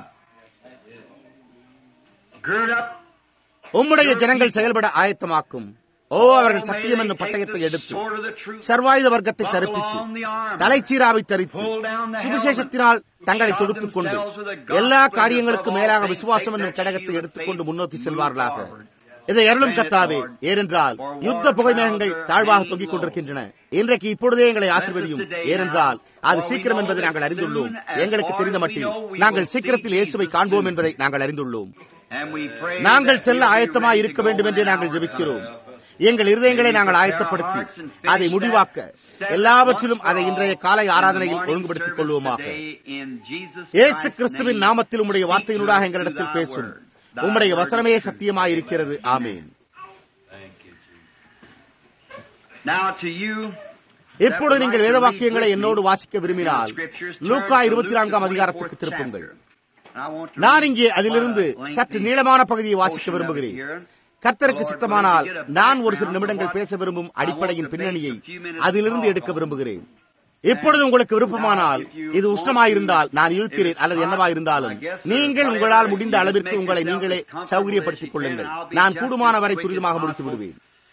உம்முடைய ஜனங்கள் செயல்பட ஆயத்தமாக்கும் ஓ அவர்கள் சத்தியம் என்னும் பட்டயத்தை எடுத்து சர்வாயுத வர்க்கத்தை தரிப்பித்து தலைச்சீராவை தரித்து சுவிசேஷத்தினால் தங்களை தொடுத்துக் கொண்டு எல்லா காரியங்களுக்கும் மேலாக விசுவாசம் என்னும் கடகத்தை எடுத்துக்கொண்டு முன்னோக்கி செல்வார்களாக இதை அருளும் கத்தாவே ஏனென்றால் யுத்த புகைமேகங்கள் தாழ்வாக தொங்கிக் கொண்டிருக்கின்றன இன்றைக்கு இப்பொழுதே எங்களை ஆசிர்வதியும் ஏனென்றால் அது சீக்கிரம் என்பதை நாங்கள் அறிந்துள்ளோம் எங்களுக்கு தெரிந்த மட்டில் நாங்கள் சீக்கிரத்தில் இயேசுவை காண்போம் என்பதை நாங்கள் அறிந்துள்ளோம் நாங்கள் செல்ல ஆயத்தமாய் இருக்க வேண்டும் என்றே நாங்கள் ஜெபிக்கிறோம் எங்கள் இருதயங்களை நாங்கள் ஆயத்தப்படுத்தி அதை முடிவாக்க எல்லாவற்றிலும் அதை இன்றைய காலை ஆராதனையில் ஒழுங்குபடுத்திக் கொள்வோமாக இயேசு கிறிஸ்துவின் நாமத்தில் உம்முடைய வார்த்தையினூடாக எங்களிடத்தில் பேசும் உம்முடைய வசனமே சத்தியமாயிருக்கிறது ஆமேன் இப்பொழுது நீங்கள் வேத வாக்கியங்களை என்னோடு வாசிக்க விரும்பினால் லூக்கா இருபத்தி நான்காம் அதிகாரத்துக்கு திருப்புங்கள் நான் இங்கே அதிலிருந்து சற்று நீளமான பகுதியை வாசிக்க விரும்புகிறேன் கர்த்தருக்கு சித்தமானால் நான் ஒரு சில நிமிடங்கள் பேச விரும்பும் அடிப்படையின் பின்னணியை அதிலிருந்து எடுக்க விரும்புகிறேன் இப்பொழுது உங்களுக்கு விருப்பமானால் இது உஷ்ணமாயிருந்தால் நான் இழுக்கிறேன் அல்லது என்னவாயிருந்தாலும் நீங்கள் உங்களால் முடிந்த அளவிற்கு உங்களை நீங்களே சௌகரியப்படுத்திக் கொள்ளுங்கள் நான் கூடுமான வரை துரிதமாக முடித்து விடுவேன்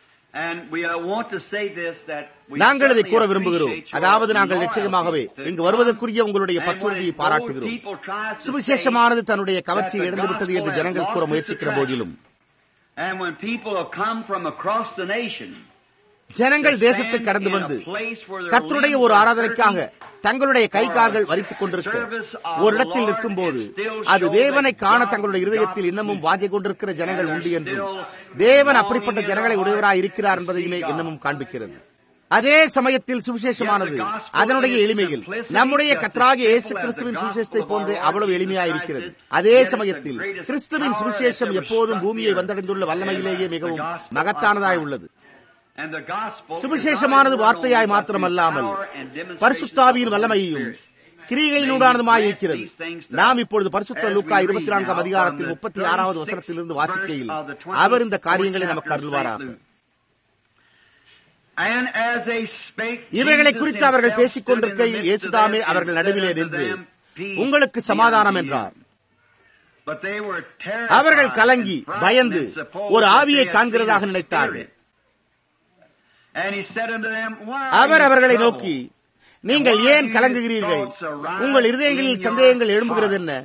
நாங்கள் இதை கூற விரும்புகிறோம் அதாவது நாங்கள் நிச்சயமாகவே இங்கு வருவதற்குரிய உங்களுடைய பற்றுறுதியை பாராட்டுகிறோம் சுவிசேஷமானது தன்னுடைய கவர்ச்சியை இழந்துவிட்டது என்று ஜனங்கள் கூற முயற்சிக்கிற போதிலும் ஜனங்கள் தேசத்தை கடந்து வந்து கர்த்தருடைய ஒரு ஆராதனைக்காக தங்களுடைய கை கால்கள் வரித்துக் கொண்டிருக்க ஒரு இடத்தில் நிற்கும் போது அது தேவனை காண தங்களுடைய இருதயத்தில் இன்னமும் வாஜை கொண்டிருக்கிற ஜனங்கள் உண்டு என்றும் தேவன் அப்படிப்பட்ட ஜனங்களை உடையவராய் இருக்கிறார் என்பதையுமே இன்னமும் காண்பிக்கிறது அதே சமயத்தில் சுவிசேஷமானது அதனுடைய எளிமையில் நம்முடைய கத்ராகிய இயேசு கிறிஸ்துவின் சுவிசேஷத்தை போன்றே அவ்வளவு எளிமையாயிருக்கிறது அதே சமயத்தில் கிறிஸ்துவின் சுவிசேஷம் எப்போதும் பூமியை வந்தடைந்துள்ள வல்லமையிலேயே மிகவும் மகத்தானதாய் உள்ளது சுவிசேஷமானது வார்த்தையாய் மாத்திரமல்லாமல் பரிசுத்தாவியின் வல்லமையையும் கிரிகையினூடானதுமாய் இருக்கிறது நாம் இப்பொழுது பரிசுத்த லூக்கா இருபத்தி நான்காம் அதிகாரத்தில் முப்பத்தி ஆறாவது வசனத்திலிருந்து வாசிக்கையில் அவர் இந்த காரியங்களை நமக்கு அருள்வாராக And as they spake, இவைகளை Jesus குறித்து அவர்கள் himself basic stood in the கொண்டிருக்கையில் midst of இயேசுதாமே them அவர்கள் and நடுவிலே said unto நின்று them, Peace உங்களுக்கு be சமாதானம் unto you." என்றார் But they were அவர்கள் terrified கலங்கி and frightened பயந்து and supposed ஒரு that ஆவியை they had seen காண்கிறதாக a நினைத்தார்கள் spirit. And he said unto them, Why are our you அவர்களை troubled? நோக்கி நீங்கள் ஏன் கலங்குகிறீர்கள் உங்கள் இருதயங்களில் சந்தேகங்கள் எழும்புகிறது என்ன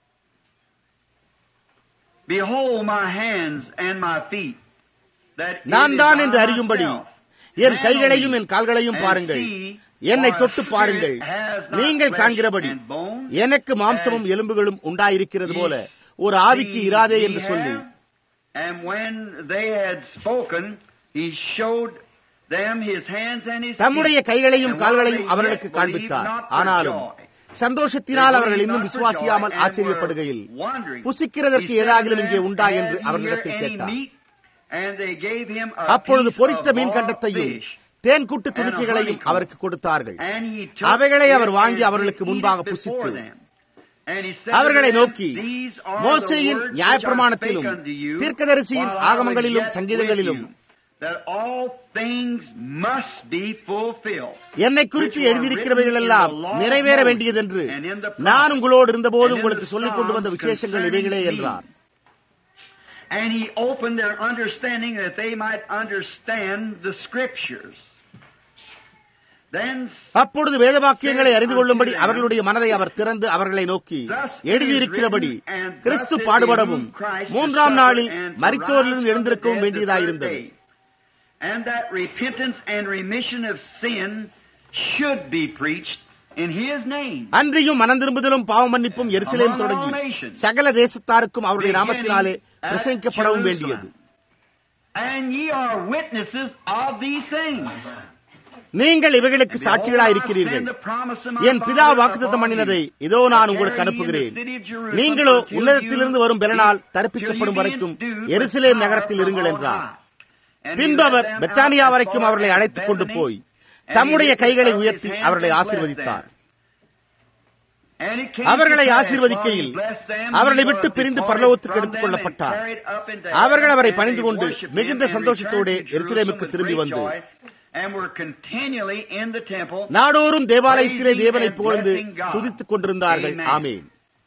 Behold my hands and my feet. that it நான் is தான் I என்று அறியும்படி myself. என் Handle கைகளையும் me என் கால்களையும் and பாருங்கள் see, என்னை for a தொட்டு spirit பாருங்கள் has not நீங்கள் flesh காண்கிறபடி and bone, எனக்கு மாம்சமும் as எலும்புகளும் உண்டாயிருக்கிறது போல ye ஒரு ஆவிக்கு see இராதே ye என்று சொல்லி have. And when they had spoken, he showed them his hands and his தம்முடைய feet. கைகளையும் And கால்களையும் while they அவர்களுக்கு yet believed காண்பித்தார் not for ஆனாலும் joy, சந்தோஷத்தினால் அவர்கள் இன்னும் விசுவாசியாமல் ஆச்சரியப்படுகையில் புசிக்கிறதற்கு ஏதாகிலும் இங்கே உண்டா என்று அவர்களிடத்தில் கேட்டார் அப்பொழுது பொரித்த மீன் கண்டத்தையும் தேன் கூட்டு துணிக்கைகளையும் அவருக்கு கொடுத்தார்கள் அவைகளை அவர் வாங்கி அவர்களுக்கு முன்பாக புசித்து அவர்களை நோக்கி மோசேயின் நியாயப்பிரமாணத்திலும் தீர்க்கதரிசியின் ஆகமங்களிலும் சங்கீதங்களிலும் என்னை குறித்து எழுதியிருக்கிறவைகள் எல்லாம் நிறைவேற வேண்டியதென்று நான் உங்களோடு இருந்தபோது உங்களுக்கு சொல்லிக் கொண்டு வந்த விசேஷங்கள் இவைகளே என்றார் And he opened their understanding that they might understand the scriptures. Then அப்பொழுது வேதவாக்கியங்களை அறிந்து கொள்ளும்படி அவர்களுடைய மனதை அவர் திறந்து அவர்களை நோக்கி எழுதியிருக்கிறபடி கிறிஸ்து பாடுபடவும் மூன்றாம் நாளில் மரித்தோரிலிருந்து எழுந்திருக்கவும் வேண்டியதாயிருந்தது And that repentance and remission of sin should be preached in his name. அன்றியும் மனந்திரும்புதலும் பாவ மன்னிப்பும் எருசலேம் தொடங்கி சகல தேசத்தாருக்கும் அவருடைய நாமத்தினாலே பிரசங்கிக்கப்படவும் வேண்டியது And ye are witnesses of these things. நீங்கள் இவைகளுக்கு சாட்சிகளாய் இருக்கிறீர்கள் என் பிதா வாக்குத்தத்தம் பண்ணினதை இதோ நான் உங்களுக்கு அனுப்புகிறேன் நீங்களோ உன்னதத்திலிருந்து வரும் பெலனால் தரப்பிக்கப்படும் வரைக்கும் எருசலேம் நகரத்தில் இருங்கள் என்றார் பின்பு அவர் பெத்தானியா வரைக்கும் அவர்களை அழைத்துக் கொண்டு போய் தம்முடைய கைகளை உயர்த்தி அவர்களை ஆசீர்வதித்தார் அவர்களை ஆசீர்வதிக்கையில் அவர்களை விட்டு பிரிந்து பரலோகத்துக்கு எடுத்துக் கொள்ளப்பட்டார் அவர்கள் அவரை பணிந்து கொண்டு மிகுந்த சந்தோஷத்தோடு எருசலேமுக்கு திரும்பி வந்து நாடோறும் தேவாலயத்திலே தேவனை புகழ்ந்து துதித்துக் கொண்டிருந்தார்கள் ஆமேன்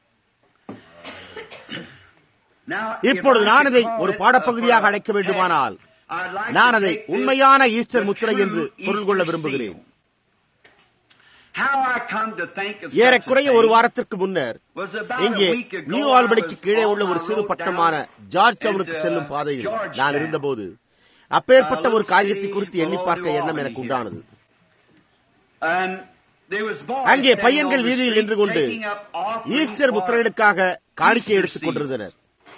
இப்பொழுது நான் இதை ஒரு பாடப்பகுதியாக அழைக்க வேண்டுமானால் நான் அதை உண்மையான ஈஸ்டர் முத்திரை என்று பொருள் கொள்ள விரும்புகிறேன் ஏறக்குறைய ஒரு வாரத்திற்கு முன்னர் இங்கே நியூ ஆல்பனிக்கு கீழே உள்ள ஒரு சிறு பட்டமான ஜார்ஜ் டவுனுக்கு செல்லும் பாதையில் நான் இருந்தபோது அப்பேற்பட்ட ஒரு காரியத்தை குறித்து எண்ணி பார்க்க எண்ணம் எனக்கு உண்டானது அங்கே பையன்கள் வீதியில் நின்று கொண்டு ஈஸ்டர் முத்திரைகளுக்காக காணிக்கை எடுத்துக் கொண்டிருந்தனர்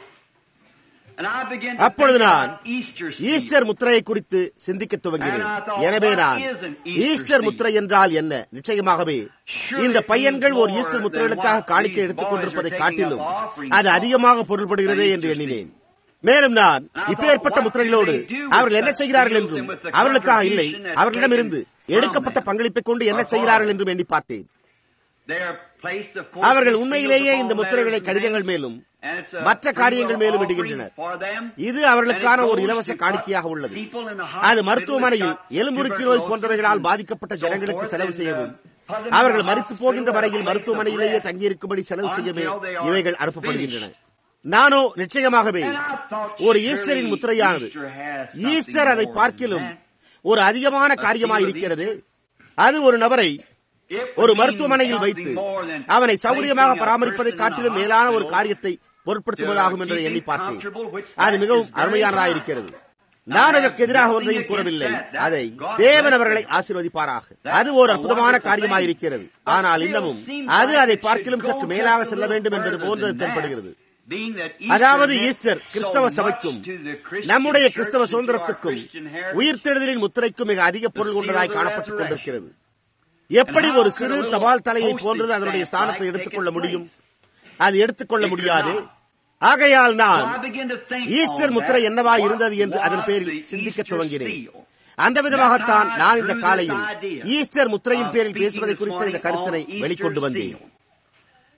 அப்பொழுது நான் ஈஸ்டர் முத்திரையை குறித்து சிந்திக்க துவங்கினேன் எனவே நான் ஈஸ்டர் முத்திரை என்றால் என்ன நிச்சயமாகவே இந்த பையன்கள் ஒரு ஈஸ்டர் முத்திரைகளுக்காக காணிக்கை எடுத்துக் கொண்டிருப்பதை காட்டிலும் அது அதிகமாக பொருள்படுகிறதே என்று எண்ணினேன் மேலும் நான் இப்பேற்பட்ட முத்திரைகளோடு அவர்கள் என்ன செய்கிறார்கள் என்றும் அவர்களுக்காக இல்லை அவர்களிடமிருந்து எடுக்கப்பட்ட பங்களிப்பை கொண்டு என்ன செய்கிறார்கள் என்றும் எண்ணி பார்த்தேன் அவர்கள் உண்மையிலேயே இந்த முத்திரைகளை கடிதங்கள் மேலும் மற்ற காரியங்கள் மேலும் இடுகின்றனர் இது அவர்களுக்கான ஒரு இலவச காணிக்கையாக உள்ளது அது மருத்துவமனையில் எலும்புருக்கி நோய் போன்றவைகளால் பாதிக்கப்பட்ட ஜனங்களுக்கு செலவு செய்யவும் அவர்கள் மறித்து போகின்ற வரையில் மருத்துவமனையிலேயே தங்கியிருக்கும்படி செலவு செய்யவே இவைகள் அனுப்பப்படுகின்றன நானோ நிச்சயமாகவே ஒரு ஈஸ்டரின் முத்திரையானது ஈஸ்டர் அதை பார்க்கிலும் ஒரு அதிகமான காரியமாயிருக்கிறது அது ஒரு நபரை ஒரு மருத்துவமனையில் வைத்து அவனை சௌரியமாக பராமரிப்பதை காட்டிலும் மேலான ஒரு காரியத்தை பொருட்படுத்துவதாகும் என்பதை எண்ணி பார்த்தேன் அது மிகவும் அருமையானதாயிருக்கிறது நான் அதற்கு எதிராக ஒன்றையும் கூறவில்லை அதை தேவன் அவர்களை ஆசீர்வதிப்பாராக அது ஒரு அற்புதமான காரியமாயிருக்கிறது ஆனால் இன்னமும் அது அதை பார்க்கிலும் சற்று மேலாக செல்ல வேண்டும் என்பது போன்றது தென்படுகிறது அதாவது ஈஸ்டர் கிறிஸ்தவ சபைக்கும் நம்முடைய கிறிஸ்தவ சுதந்திரத்துக்கும் உயிர்த்தெழுதலின் முத்திரைக்கும் மிக அதிக பொருள் கொண்டதாய் காணப்பட்டுக் கொண்டிருக்கிறது எப்படி ஒரு சிறு தபால் தலையை போன்றது அதனுடைய ஸ்தானத்தை எடுத்துக்கொள்ள முடியும் அது எடுத்துக்கொள்ள முடியாது ஆகையால் நான் ஈஸ்டர் முத்திரை என்னவா இருந்தது என்று அதன் பேரில் சிந்திக்க துவங்கினேன் அந்த விதமாகத்தான் நான் இந்த காலையில் ஈஸ்டர் முத்திரையின் பேரில் பேசுவதை குறித்த இந்த கருத்தினை வெளிக்கொண்டு வந்தேன்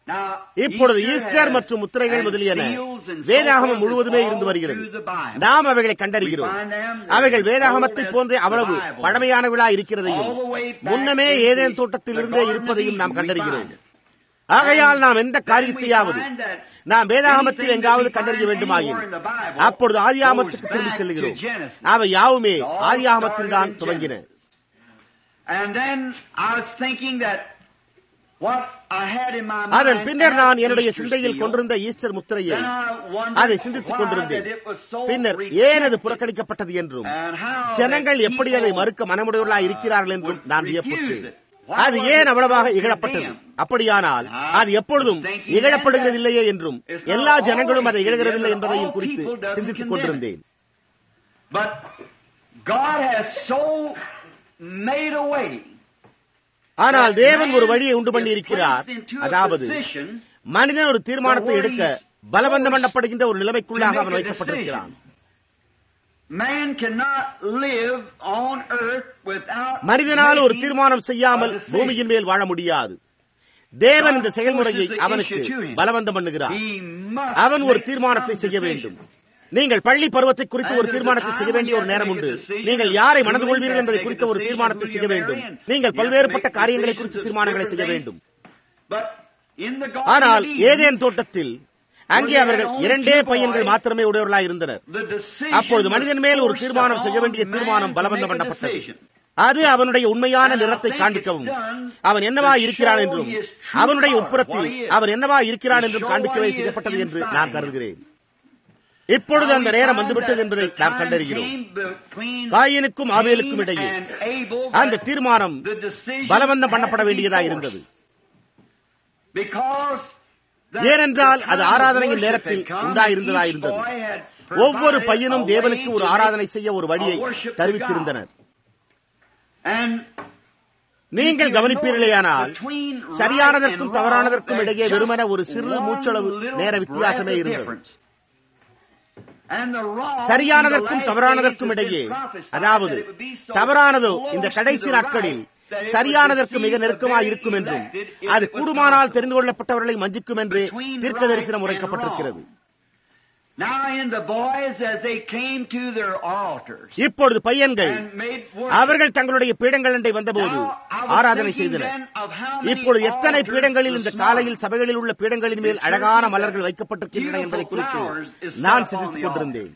இப்பொழுது ஈஸ்டர் மற்றும் முத்திரைகள் முதலியன வேதாகமம் முழுவதுமே இருந்து வருகிறது நாம் அவைகளை கண்டறிகிறோம் அவைகள் வேதாகமத்தை போன்றே அவ்வளவு பழமையானவர்களா இருக்கிறதையும் முன்னமே ஏதேன் தோட்டத்தில் இருந்தே இருப்பதையும் நாம் கண்டறிகிறோம் ஆகையால் நாம் எந்த காரியத்தையாவது நாம் வேதாகமத்தில் எங்காவது கண்டறிய வேண்டுமாயின் அப்பொழுது ஆதியாமத்துக்கு திரும்பி செல்கிறோம் அவை யாவுமே ஆதியாகமத்தில் தான் துவங்கின அதன் பின்னர் நான் என்னுடைய சிந்தையில் கொண்டிருந்த ஈஸ்டர் முத்திரையை அதை சிந்தித்துக் கொண்டிருந்தேன் பின்னர் ஏன் அது புறக்கணிக்கப்பட்டது என்றும் ஜனங்கள் எப்படி அதை மறுக்க மனமுடையவர்களாக இருக்கிறார்கள் என்றும் நான் வியப்புற்றேன் அது ஏன் அவ்வளவாக இகழப்பட்டது அப்படியானால் அது எப்பொழுதும் இகழப்படுகிறதில்லையே என்றும் எல்லா ஜனங்களும் அதை இகழ்கிறதில்லை என்பதையும் குறித்து சிந்தித்துக் கொண்டிருந்தேன் ஆனால் தேவன் ஒரு வழியை உண்டு பண்ணி இருக்கிறார் அதாவது மனிதன் ஒரு தீர்மானத்தை எடுக்க பலவந்தம் பண்ணப்படுகின்ற ஒரு நிலைமைக்குள்ளாக அவன் வைக்கப்பட்டிருக்கிறான் மனிதனால் ஒரு தீர்மானம் செய்யாமல் பூமியின் மேல் வாழ முடியாது தேவன் இந்த செயல்முறையை அவனுக்கு பலவந்தம் பண்ணுகிறார் அவன் ஒரு தீர்மானத்தை செய்ய வேண்டும் நீங்கள் பள்ளி பருவத்தை குறித்து ஒரு தீர்மானத்தை செய்ய வேண்டிய ஒரு நேரம் உண்டு நீங்கள் யாரை மணந்து கொள்வீர்கள் என்பதை குறித்த ஒரு தீர்மானத்தை செய்ய வேண்டும் நீங்கள் பல்வேறுபட்ட காரியங்களை குறித்து தீர்மானங்களை செய்ய வேண்டும் ஆனால் ஏதேன் தோட்டத்தில் அங்கே அவர்கள் இரண்டே பையன்கள் மாத்திரமே உடையவர்களாக இருந்தனர் அப்பொழுது மனிதன் மேல் ஒரு தீர்மானம் செய்ய வேண்டிய தீர்மானம் பலவந்தம் பண்ணப்பட்டது அது அவனுடைய உண்மையான நிறத்தை காண்பிக்கவும் அவன் என்னவா இருக்கிறான் என்றும் அவனுடைய உட்புறத்தில் அவன் என்னவா இருக்கிறான் என்றும் காண்பிக்கவே செய்யப்பட்டது என்று நான் கருதுகிறேன் இப்பொழுது அந்த நேரம் வந்துவிட்டது என்பதை நாம் கண்டறிகிறோம் காயனுக்கும் ஆவேலுக்கும் இடையே அந்த தீர்மானம் பலவந்தம் பண்ணப்பட வேண்டியதாக இருந்தது ஏனென்றால் அது ஆராதனையின் நேரத்தில் உண்டாயிருந்ததா இருந்தது ஒவ்வொரு பையனும் தேவனுக்கு ஒரு ஆராதனை செய்ய ஒரு வழியை தெரிவித்திருந்தனர் நீங்கள் கவனிப்பீர்களேயானால் சரியானதற்கும் தவறானதற்கும் இடையே வெறுமன ஒரு சிறு மூச்சளவு நேர வித்தியாசமே இருந்தது சரியானதற்கும் தவறானதற்கும் இடையே அதாவது தவறானதோ இந்த கடைசி நாட்களில் சரியானதற்கு மிக நெருக்கமாக இருக்கும் என்றும் அது கூடுமானால் தெரிந்து கொள்ளப்பட்டவர்களை மஞ்சிக்கும் என்று தீர்க்க தரிசனம் உரைக்கப்பட்டிருக்கிறது இப்பொழுது பையன்கள் அவர்கள் தங்களுடைய பீடங்கள் அண்டை வந்தபோது ஆராதனை செய்தனர் இப்பொழுது எத்தனை பீடங்களில் இந்த காலையில் சபைகளில் உள்ள பீடங்களின் மேல் அழகான மலர்கள் வைக்கப்பட்டிருக்கின்றன என்பதை குறித்து நான் சிந்தித்துக் கொண்டிருந்தேன்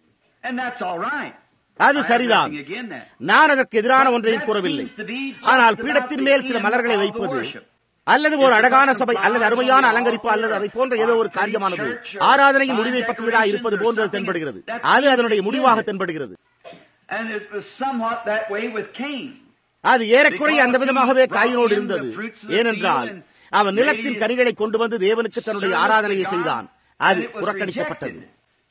அது சரிதான் நான் அதற்கு எதிரான ஒன்றையும் கூறவில்லை ஆனால் பீடத்தின் மேல் சில மலர்களை வைப்பது அல்லது ஒரு அழகான சபை அல்லது அருமையான அலங்கரிப்பு அல்லது அதை போன்ற ஏதோ ஒரு காரியமானது ஆராதனையின் முடிவை பற்றியதாக இருப்பது போன்றது தென்படுகிறது அது அதனுடைய முடிவாக தென்படுகிறது அது ஏறக்குறைய அந்த விதமாகவே காயினோடு இருந்தது ஏனென்றால் அவன் நிலத்தின் கனிகளை கொண்டு வந்து தேவனுக்கு தன்னுடைய ஆராதனையை செய்தான் அது புறக்கணிக்கப்பட்டது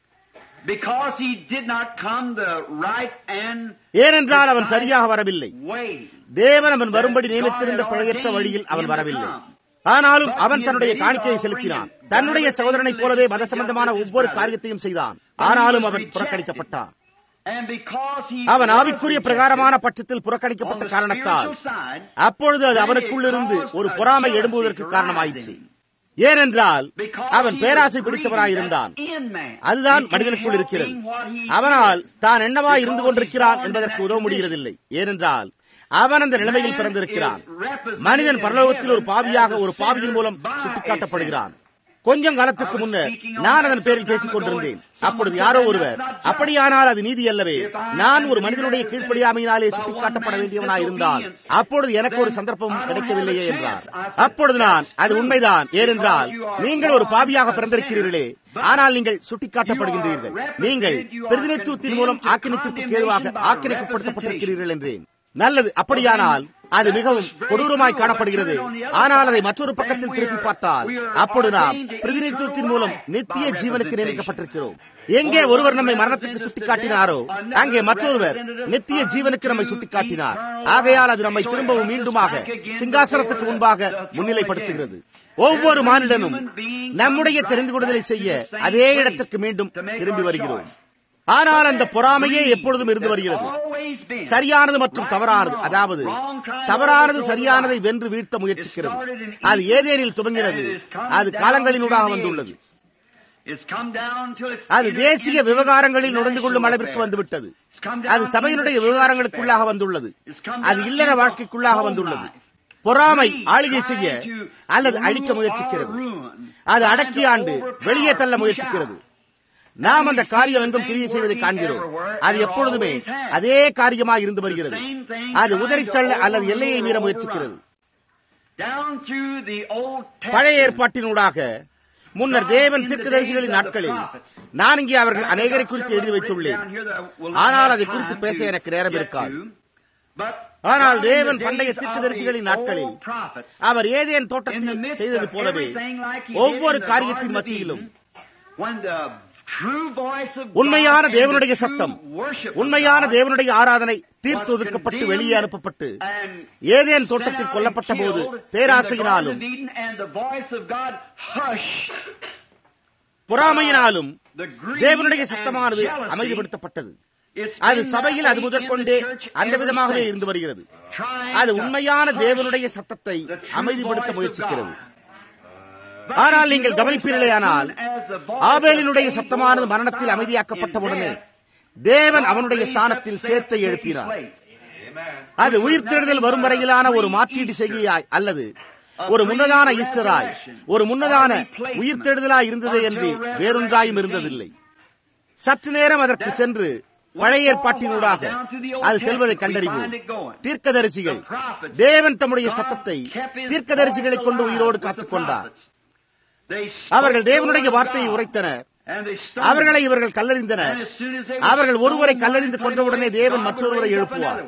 ஏனென்றால் அவன் சரியாக வரவில்லை தேவன் அவன் வரும்படி நியமித்திருந்த பிழையற்ற வழியில் அவன் வரவில்லை ஆனாலும் அவன் தன்னுடைய காணிக்கையை செலுத்தினான் தன்னுடைய சகோதரனைப் போலவே மத சம்பந்தமான ஒவ்வொரு காரியத்தையும் செய்தான் ஆனாலும் அவன் புறக்கணிக்கப்பட்டான் அவன் ஆவிக்குரிய பிரகாரமான பட்சத்தில் புறக்கணிக்கப்பட்ட காரணத்தால் அப்பொழுது அது அவனுக்குள்ளிருந்து ஒரு பொறாமை எழும்புவதற்கு காரணமாயிற்று ஏனென்றால் அவன் பேராசை பிடித்தவனாயிருந்தான் அதுதான் மனிதனுக்குள் இருக்கிறது அவனால் தான் என்னவா இருந்து கொண்டிருக்கிறான் என்பதற்கு உதவ முடிகிறதில்லை ஏனென்றால் அவன் அந்த நிலைமையில் பிறந்திருக்கிறான் மனிதன் பரலோகத்தில் ஒரு பாவியாக ஒரு பாவியின் மூலம் சுட்டிக்காட்டப்படுகிறான் கொஞ்சம் காலத்துக்கு முன்னர் நான் அதன் பேரில் பேசிக் கொண்டிருந்தேன் அப்பொழுது யாரோ ஒருவர் அப்படியானால் அது நீதி அல்லவே நான் ஒரு மனிதனுடைய கீழ்ப்படியாமையினாலே சுட்டிக்காட்டப்பட வேண்டியவனாய் இருந்தால் அப்பொழுது எனக்கு ஒரு சந்தர்ப்பம் கிடைக்கவில்லையே என்றார் அப்பொழுது நான் அது உண்மைதான் ஏனென்றால் நீங்கள் ஒரு பாவியாக பிறந்திருக்கிறீர்களே ஆனால் நீங்கள் சுட்டிக்காட்டப்படுகின்றீர்கள் நீங்கள் பிரதிநிதித்துவத்தின் மூலம் ஆக்கிரமித்திற்கு ஏதுவாக ஆக்கிரமிக்கப்படுத்தப்பட்டிருக்கிறீர்கள் என்றேன் நல்லது அப்படியானால் அது மிகவும் கொடூரமாய் காணப்படுகிறது ஆனால் அதை மற்றொரு பக்கத்தில் திருப்பி பார்த்தால் அப்பொழுது நாம் பிரதிநிதித்துவத்தின் மூலம் நித்திய ஜீவனுக்கு நியமிக்கப்பட்டிருக்கிறோம் எங்கே ஒருவர் நம்மை மரணத்துக்கு சுட்டிக்காட்டினாரோ அங்கே மற்றொருவர் நித்திய ஜீவனுக்கு நம்மை சுட்டிக்காட்டினார் ஆகையால் அது நம்மை திரும்பவும் மீண்டுமாக சிங்காசனத்துக்கு முன்பாக முன்னிலைப்படுத்துகிறது ஒவ்வொரு மானிடனும் நம்முடைய தெரிந்து கொள்ளுதலை செய்ய அதே இடத்திற்கு மீண்டும் திரும்பி வருகிறோம் ஆனால் அந்த பொறாமையே எப்பொழுதும் இருந்து வருகிறது always been. சரியானது மற்றும் தவறானது அதாவது தவறானது சரியானதை வென்று வீழ்த்த முயற்சிக்கிறது அது ஏதேனில் துவங்கினது அது காலங்களினூடாக வந்துள்ளது It's come down till it's அது தேசிய விவகாரங்களில் நுழைந்து கொள்ளும் அளவிற்கு வந்துவிட்டது அது சபையினுடைய விவகாரங்களுக்குள்ளாக வந்துள்ளது அது இல்லற வாழ்க்கைக்குள்ளாக வந்துள்ளது பொறாமை ஆளுகை செய்ய அல்லது அழிக்க முயற்சிக்கிறது அது அடக்கி ஆண்டு வெளியே தள்ள முயற்சிக்கிறது நாம் அந்த காரியம் எங்கும் கிரியை செய்வதை காண்கிறோம் அது எப்பொழுதுமே அதே காரியமாக இருந்து வருகிறது அது உதறித்தள்ள அல்லது எல்லையை மீற முயற்சிக்கிறது down through the Old பழைய Testament. ஏற்பாட்டினூடாக முன்னர் தேவன் தீர்க்கதரிசிகளின் நாட்களில் நான் இங்கே அவர்கள் அநேகரை குறித்து எழுதி வைத்துள்ளேன் ஆனால் அதை குறித்து பேச எனக்கு நேரம் இருக்காது ஆனால் தேவன் பண்டைய தீர்க்கதரிசிகளின் நாட்களில் அவர் ஏதேன் தோட்டத்தில் செய்தது போலவே ஒவ்வொரு காரியத்தின் மத்தியிலும் உண்மையான தேவனுடைய சத்தம் உண்மையான தேவனுடைய ஆராதனை தீர்த்து ஒதுக்கப்பட்டு வெளியே அனுப்பப்பட்டு ஏதேன் தோட்டத்தில் கொல்லப்பட்ட போது பேராசையினாலும் பொறாமையினாலும் தேவனுடைய சத்தமானது அமைதிப்படுத்தப்பட்டது அது சபையில் அது முதற்கொண்டே அந்த விதமாகவே இருந்து வருகிறது அது உண்மையான தேவனுடைய சத்தத்தை அமைதிப்படுத்த முயற்சிக்கிறது ஆனால் நீங்கள் கவனிப்பீர்களேயானால் ஆபேலினுடைய சத்தமானது மரணத்தில் அமைதியாக்கப்பட்டவுடனே தேவன் அவனுடைய ஸ்தானத்தில் சேத்தை எழுப்பினார் அது உயிர்த்தெழுதல் வரும் வரையிலான ஒரு மாற்றீடு செய்கையாய் அல்லது ஒரு முன்னதான ஈஸ்டராய் ஒரு முன்னதான உயிர்த்தெழுதலாய் இருந்தது என்று வேறொன்றாயும் இருந்ததில்லை சற்று நேரம் அதற்கு சென்று பழைய ஏற்பாட்டினூடாக அது செல்வதை கண்டறிவோம் தீர்க்கதரிசிகள் தேவன் தம்முடைய சத்தத்தை தீர்க்கதரிசிகளை கொண்டு உயிரோடு காத்துக் கொண்டார் அவர்கள் தேவனுடைய வார்த்தையை உரைத்தனர் அவர்களை இவர்கள் கல்லறிந்தனர் அவர்கள் ஒருவரை கல்லறிந்து கொன்றவுடனே தேவன் மற்றொருவரை எழுப்புவார்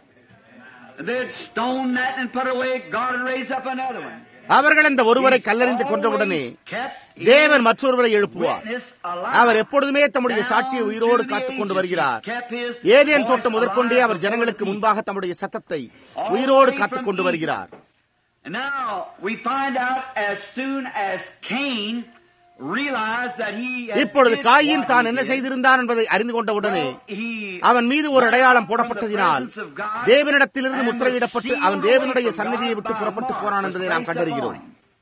அவர்கள் அந்த ஒருவரை கல்லறிந்து கொன்றவுடனே தேவன் மற்றொருவரை எழுப்புவார் அவர் எப்பொழுதுமே தம்முடைய சாட்சியை உயிரோடு காத்துக் கொண்டு வருகிறார் ஏதேன் தோட்டம் முதற்கொண்டே அவர் ஜனங்களுக்கு முன்பாக தம்முடைய சத்தத்தை உயிரோடு காத்துக் கொண்டு வருகிறார் Now we find out as soon as Cain realized that he had இப்பொழுது did காயின் what தான் he என்ன did, செய்திருந்தான் என்பதை அறிந்து கொண்டவுடனே he அவன் மீது ஒரு அடையாளம் போடப்பட்டதினால் தேவனிடத்திலிருந்து முத்திரையிடப்பட்டு அவன் தேவனுடைய சன்னதியை விட்டு புறப்பட்டு போனான் என்பதை நாம் கண்டறிகிறோம்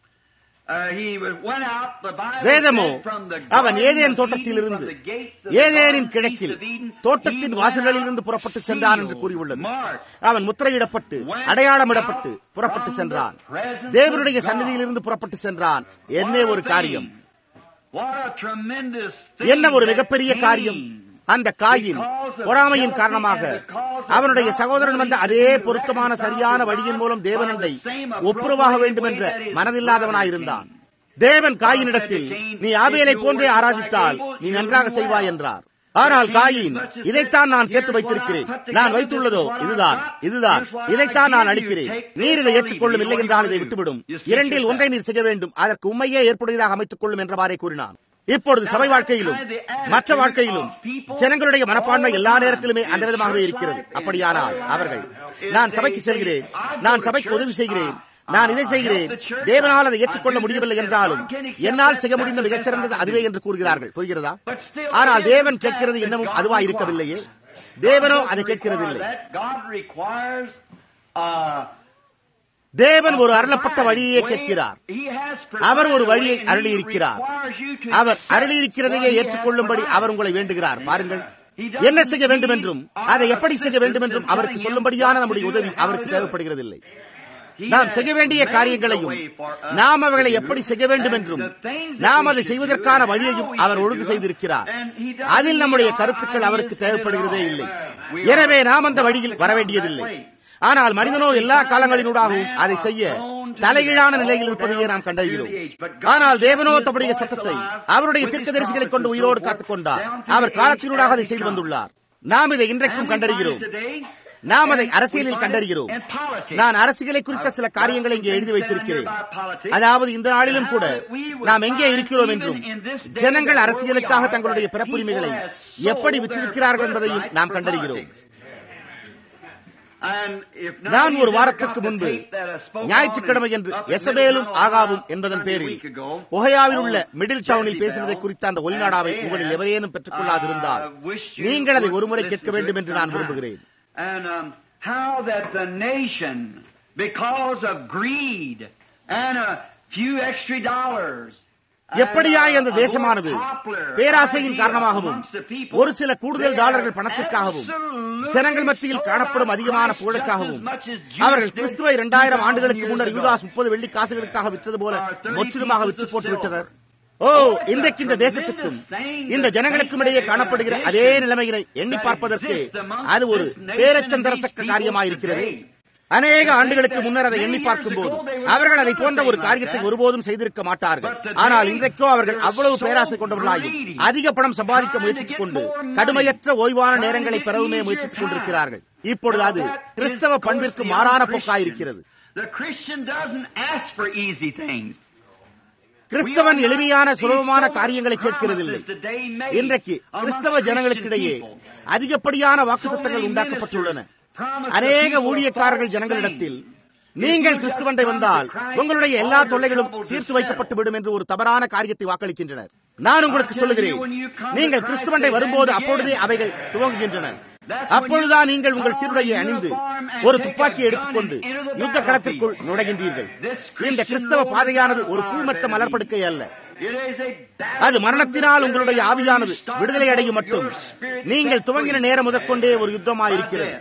வேதமோ அவன் ஏதேன் தோட்டத்திலிருந்து ஏதேனின் கிழக்கில் தோட்டத்தின் வாசல்களிலிருந்து புறப்பட்டு சென்றான் என்று கூறியுள்ளது அவன் முத்திரையிடப்பட்டு அடையாளமிடப்பட்டு புறப்பட்டு சென்றான் தேவனுடைய சன்னதியிலிருந்து புறப்பட்டு சென்றான் என்ன ஒரு காரியம் என்ன ஒரு மிகப்பெரிய காரியம் அந்த காயின் பொறாமையின் காரணமாக அவனுடைய சகோதரன் வந்த அதே பொருத்தமான சரியான வழியின் மூலம் தேவனண்டை ஒப்புரவாக வேண்டும் என்ற மனதில்லாதவனாயிருந்தான் தேவன் காயினிடத்தில் நீ ஆபேலை போன்றே ஆராதித்தால் நீ நன்றாக செய்வாய் என்றார் ஆனால் காயின் இதைத்தான் நான் சேர்த்து வைத்திருக்கிறேன் நான் வைத்துள்ளதோ இதுதான் இதுதான் இதைத்தான் நான் அளிக்கிறேன் நீர் இதை ஏற்றுக்கொள்ளும் இல்லை என்றால் இதை விட்டுவிடும் இரண்டில் ஒன்றை நீர் செய்ய வேண்டும் அதற்கு உண்மையே ஏற்புடையதாக அமைத்துக் கொள்ளும் என்றவாறே கூறினான் இப்பொழுது சபை வாழ்க்கையிலும் மற்ற வாழ்க்கையிலும் ஜனங்களுடைய மனப்பான்மை எல்லா நேரத்திலுமே அந்த விதமாகவே இருக்கிறது அப்படியானால் அவர்கள் நான் சபைக்கு செல்கிறேன் நான் சபைக்கு உதவி செய்கிறேன் நான் இதை செய்கிறேன் தேவனால் அதை ஏற்றுக்கொள்ள முடியவில்லை என்றாலும் என்னால் செய்ய முடிந்த மிகச்சிறந்தது அதுவே என்று கூறுகிறார்கள் புரிகிறதா ஆனால் தேவன் கேட்கிறது இன்னமும் அதுவா இருக்கவில்லையே தேவனோ அதை கேட்கிறதில்லை தேவன் ஒரு அருளப்பட்ட வழியே கேட்கிறார் அவர் ஒரு வழியை அருளியிருக்கிறார் அவர் அருளியிருக்கிறதையே ஏற்றுக்கொள்ளும்படி அவர் உங்களை வேண்டுகிறார் பாருங்கள் என்ன செய்ய வேண்டும் என்றும் அதை எப்படி செய்ய வேண்டும் என்றும் அவருக்கு சொல்லும்படியான நம்முடைய உதவி அவருக்கு தேவைப்படுகிறதில்லை நாம் செய்ய வேண்டிய காரியங்களையும் நாம் அவர்களை எப்படி செய்ய வேண்டும் என்றும் நாம் அதை செய்வதற்கான வழியையும் அவர் ஒழுங்கு செய்திருக்கிறார் அதில் நம்முடைய கருத்துக்கள் அவருக்கு தேவைப்படுகிறதே இல்லை எனவே நாம் அந்த வழியில் வர வேண்டியதில்லை ஆனால் மனிதனோ எல்லா காலங்களினூடாகவும் அதை செய்ய தலைகீழான நிலையில் இருப்பதையே நாம் கண்டறிகிறோம் ஆனால் தேவனோ தம்முடைய சத்தத்தை அவருடைய தீர்க்கதரிசிகளை கொண்டு உயிரோடு காத்துக் கொண்டார் அவர் காலத்தினூடாக அதை செய்து வந்துள்ளார் நாம் இதை இன்றைக்கும் கண்டறிகிறோம் நாம் அதை அரசியலில் கண்டறிகிறோம் நான் அரசியலை குறித்த சில காரியங்களை இங்கே எழுதி வைத்திருக்கிறேன் அதாவது இந்த நாளிலும் கூட நாம் எங்கே இருக்கிறோம் என்றும் ஜனங்கள் அரசியலுக்காக தங்களுடைய பிறப்புரிமைகளை எப்படி விற்றிருக்கிறார்கள் என்பதையும் நாம் கண்டறிகிறோம் நான் ஒரு வாரத்திற்கு முன்பு ஞாயிற்றுக்கிழமை என்று எசபேலும் ஆகாவும் என்பதன் பேரில் ஒஹையாவில் உள்ள மிடில் டவுனில் பேசினதை குறித்த அந்த ஒலிநாடாவை உங்களில் எவரேனும் பெற்றுக் கொள்ளாதிருந்தால் நீங்கள் அதை ஒருமுறை கேட்க வேண்டும் என்று நான் விரும்புகிறேன் how that the nation, because of greed and a few extra dollars, எப்படியாய் அந்த தேசமானது பேராசையின் காரணமாகவும் ஒரு சில கூடுதல் டாலர்கள் பணத்திற்காகவும் ஜனங்கள் மத்தியில் காணப்படும் அதிகமான புகழுக்காகவும் அவர்கள் கிறிஸ்துவை இரண்டாயிரம் ஆண்டுகளுக்கு முன்னர் யூதாஸ் முப்பது வெள்ளி காசுகளுக்காக விற்றது போல முற்றிலுமாக விற்று போட்டு விட்டனர் ஓ இன்றைக்கு இந்த தேசத்துக்கும் இந்த ஜனங்களுக்கும் இடையே காணப்படுகிற அதே நிலைமையினை எண்ணி பார்ப்பதற்கு அது ஒரு பேரச்சந்தரத்தக்க காரியமாயிருக்கிறது அநேக ஆண்டுகளுக்கு முன்னர் அதை எண்ணி பார்க்கும் போது அவர்கள் அதை போன்ற ஒரு காரியத்தை ஒருபோதும் செய்திருக்க மாட்டார்கள் ஆனால் இன்றைக்கோ அவர்கள் அவ்வளவு பேராசை கொண்டவர்களாயும் அதிக பணம் சம்பாதிக்க முயற்சித்துக் கொண்டு கடுமையற்ற ஓய்வான நேரங்களை பெறவுமே முயற்சித்துக் கொண்டிருக்கிறார்கள் இப்பொழுது அது கிறிஸ்தவ பண்பிற்கு மாறான போக்காயிருக்கிறது கிறிஸ்தவன் எளிமையான சுலபமான காரியங்களை கேட்கிறதில்லை இன்றைக்கு கிறிஸ்தவ ஜனங்களுக்கிடையே அதிகப்படியான வாக்குத்தத்தங்கள் உண்டாக்கப்பட்டுள்ளன அநேக ஊழியக்காரர்கள் ஜனங்களிடத்தில் நீங்கள் கிறிஸ்துவண்டை வந்தால் உங்களுடைய எல்லா தொல்லைகளும் தீர்த்து வைக்கப்பட்டு விடும் என்று ஒரு தவறான காரியத்தை வாக்களிக்கின்றனர் நான் உங்களுக்கு சொல்லுகிறேன் நீங்கள் கிறிஸ்துவண்டை வரும்போது அப்பொழுதே அவைகள் துவங்குகின்றன அப்பொழுதுதான் நீங்கள் உங்கள் சீருடையை அணிந்து ஒரு துப்பாக்கியை எடுத்துக்கொண்டு யுத்த களத்திற்குள் நுழைகின்றீர்கள் இந்த கிறிஸ்தவ பாதையானது ஒரு பூமத்த மலர்படுக்கை அல்ல அது மரணத்தினால் உங்களுடைய ஆவியானது விடுதலை அடையும் மட்டும் நீங்கள் துவங்கின நேரம் முதற்கொண்டே ஒரு யுத்தமாயிருக்கிறது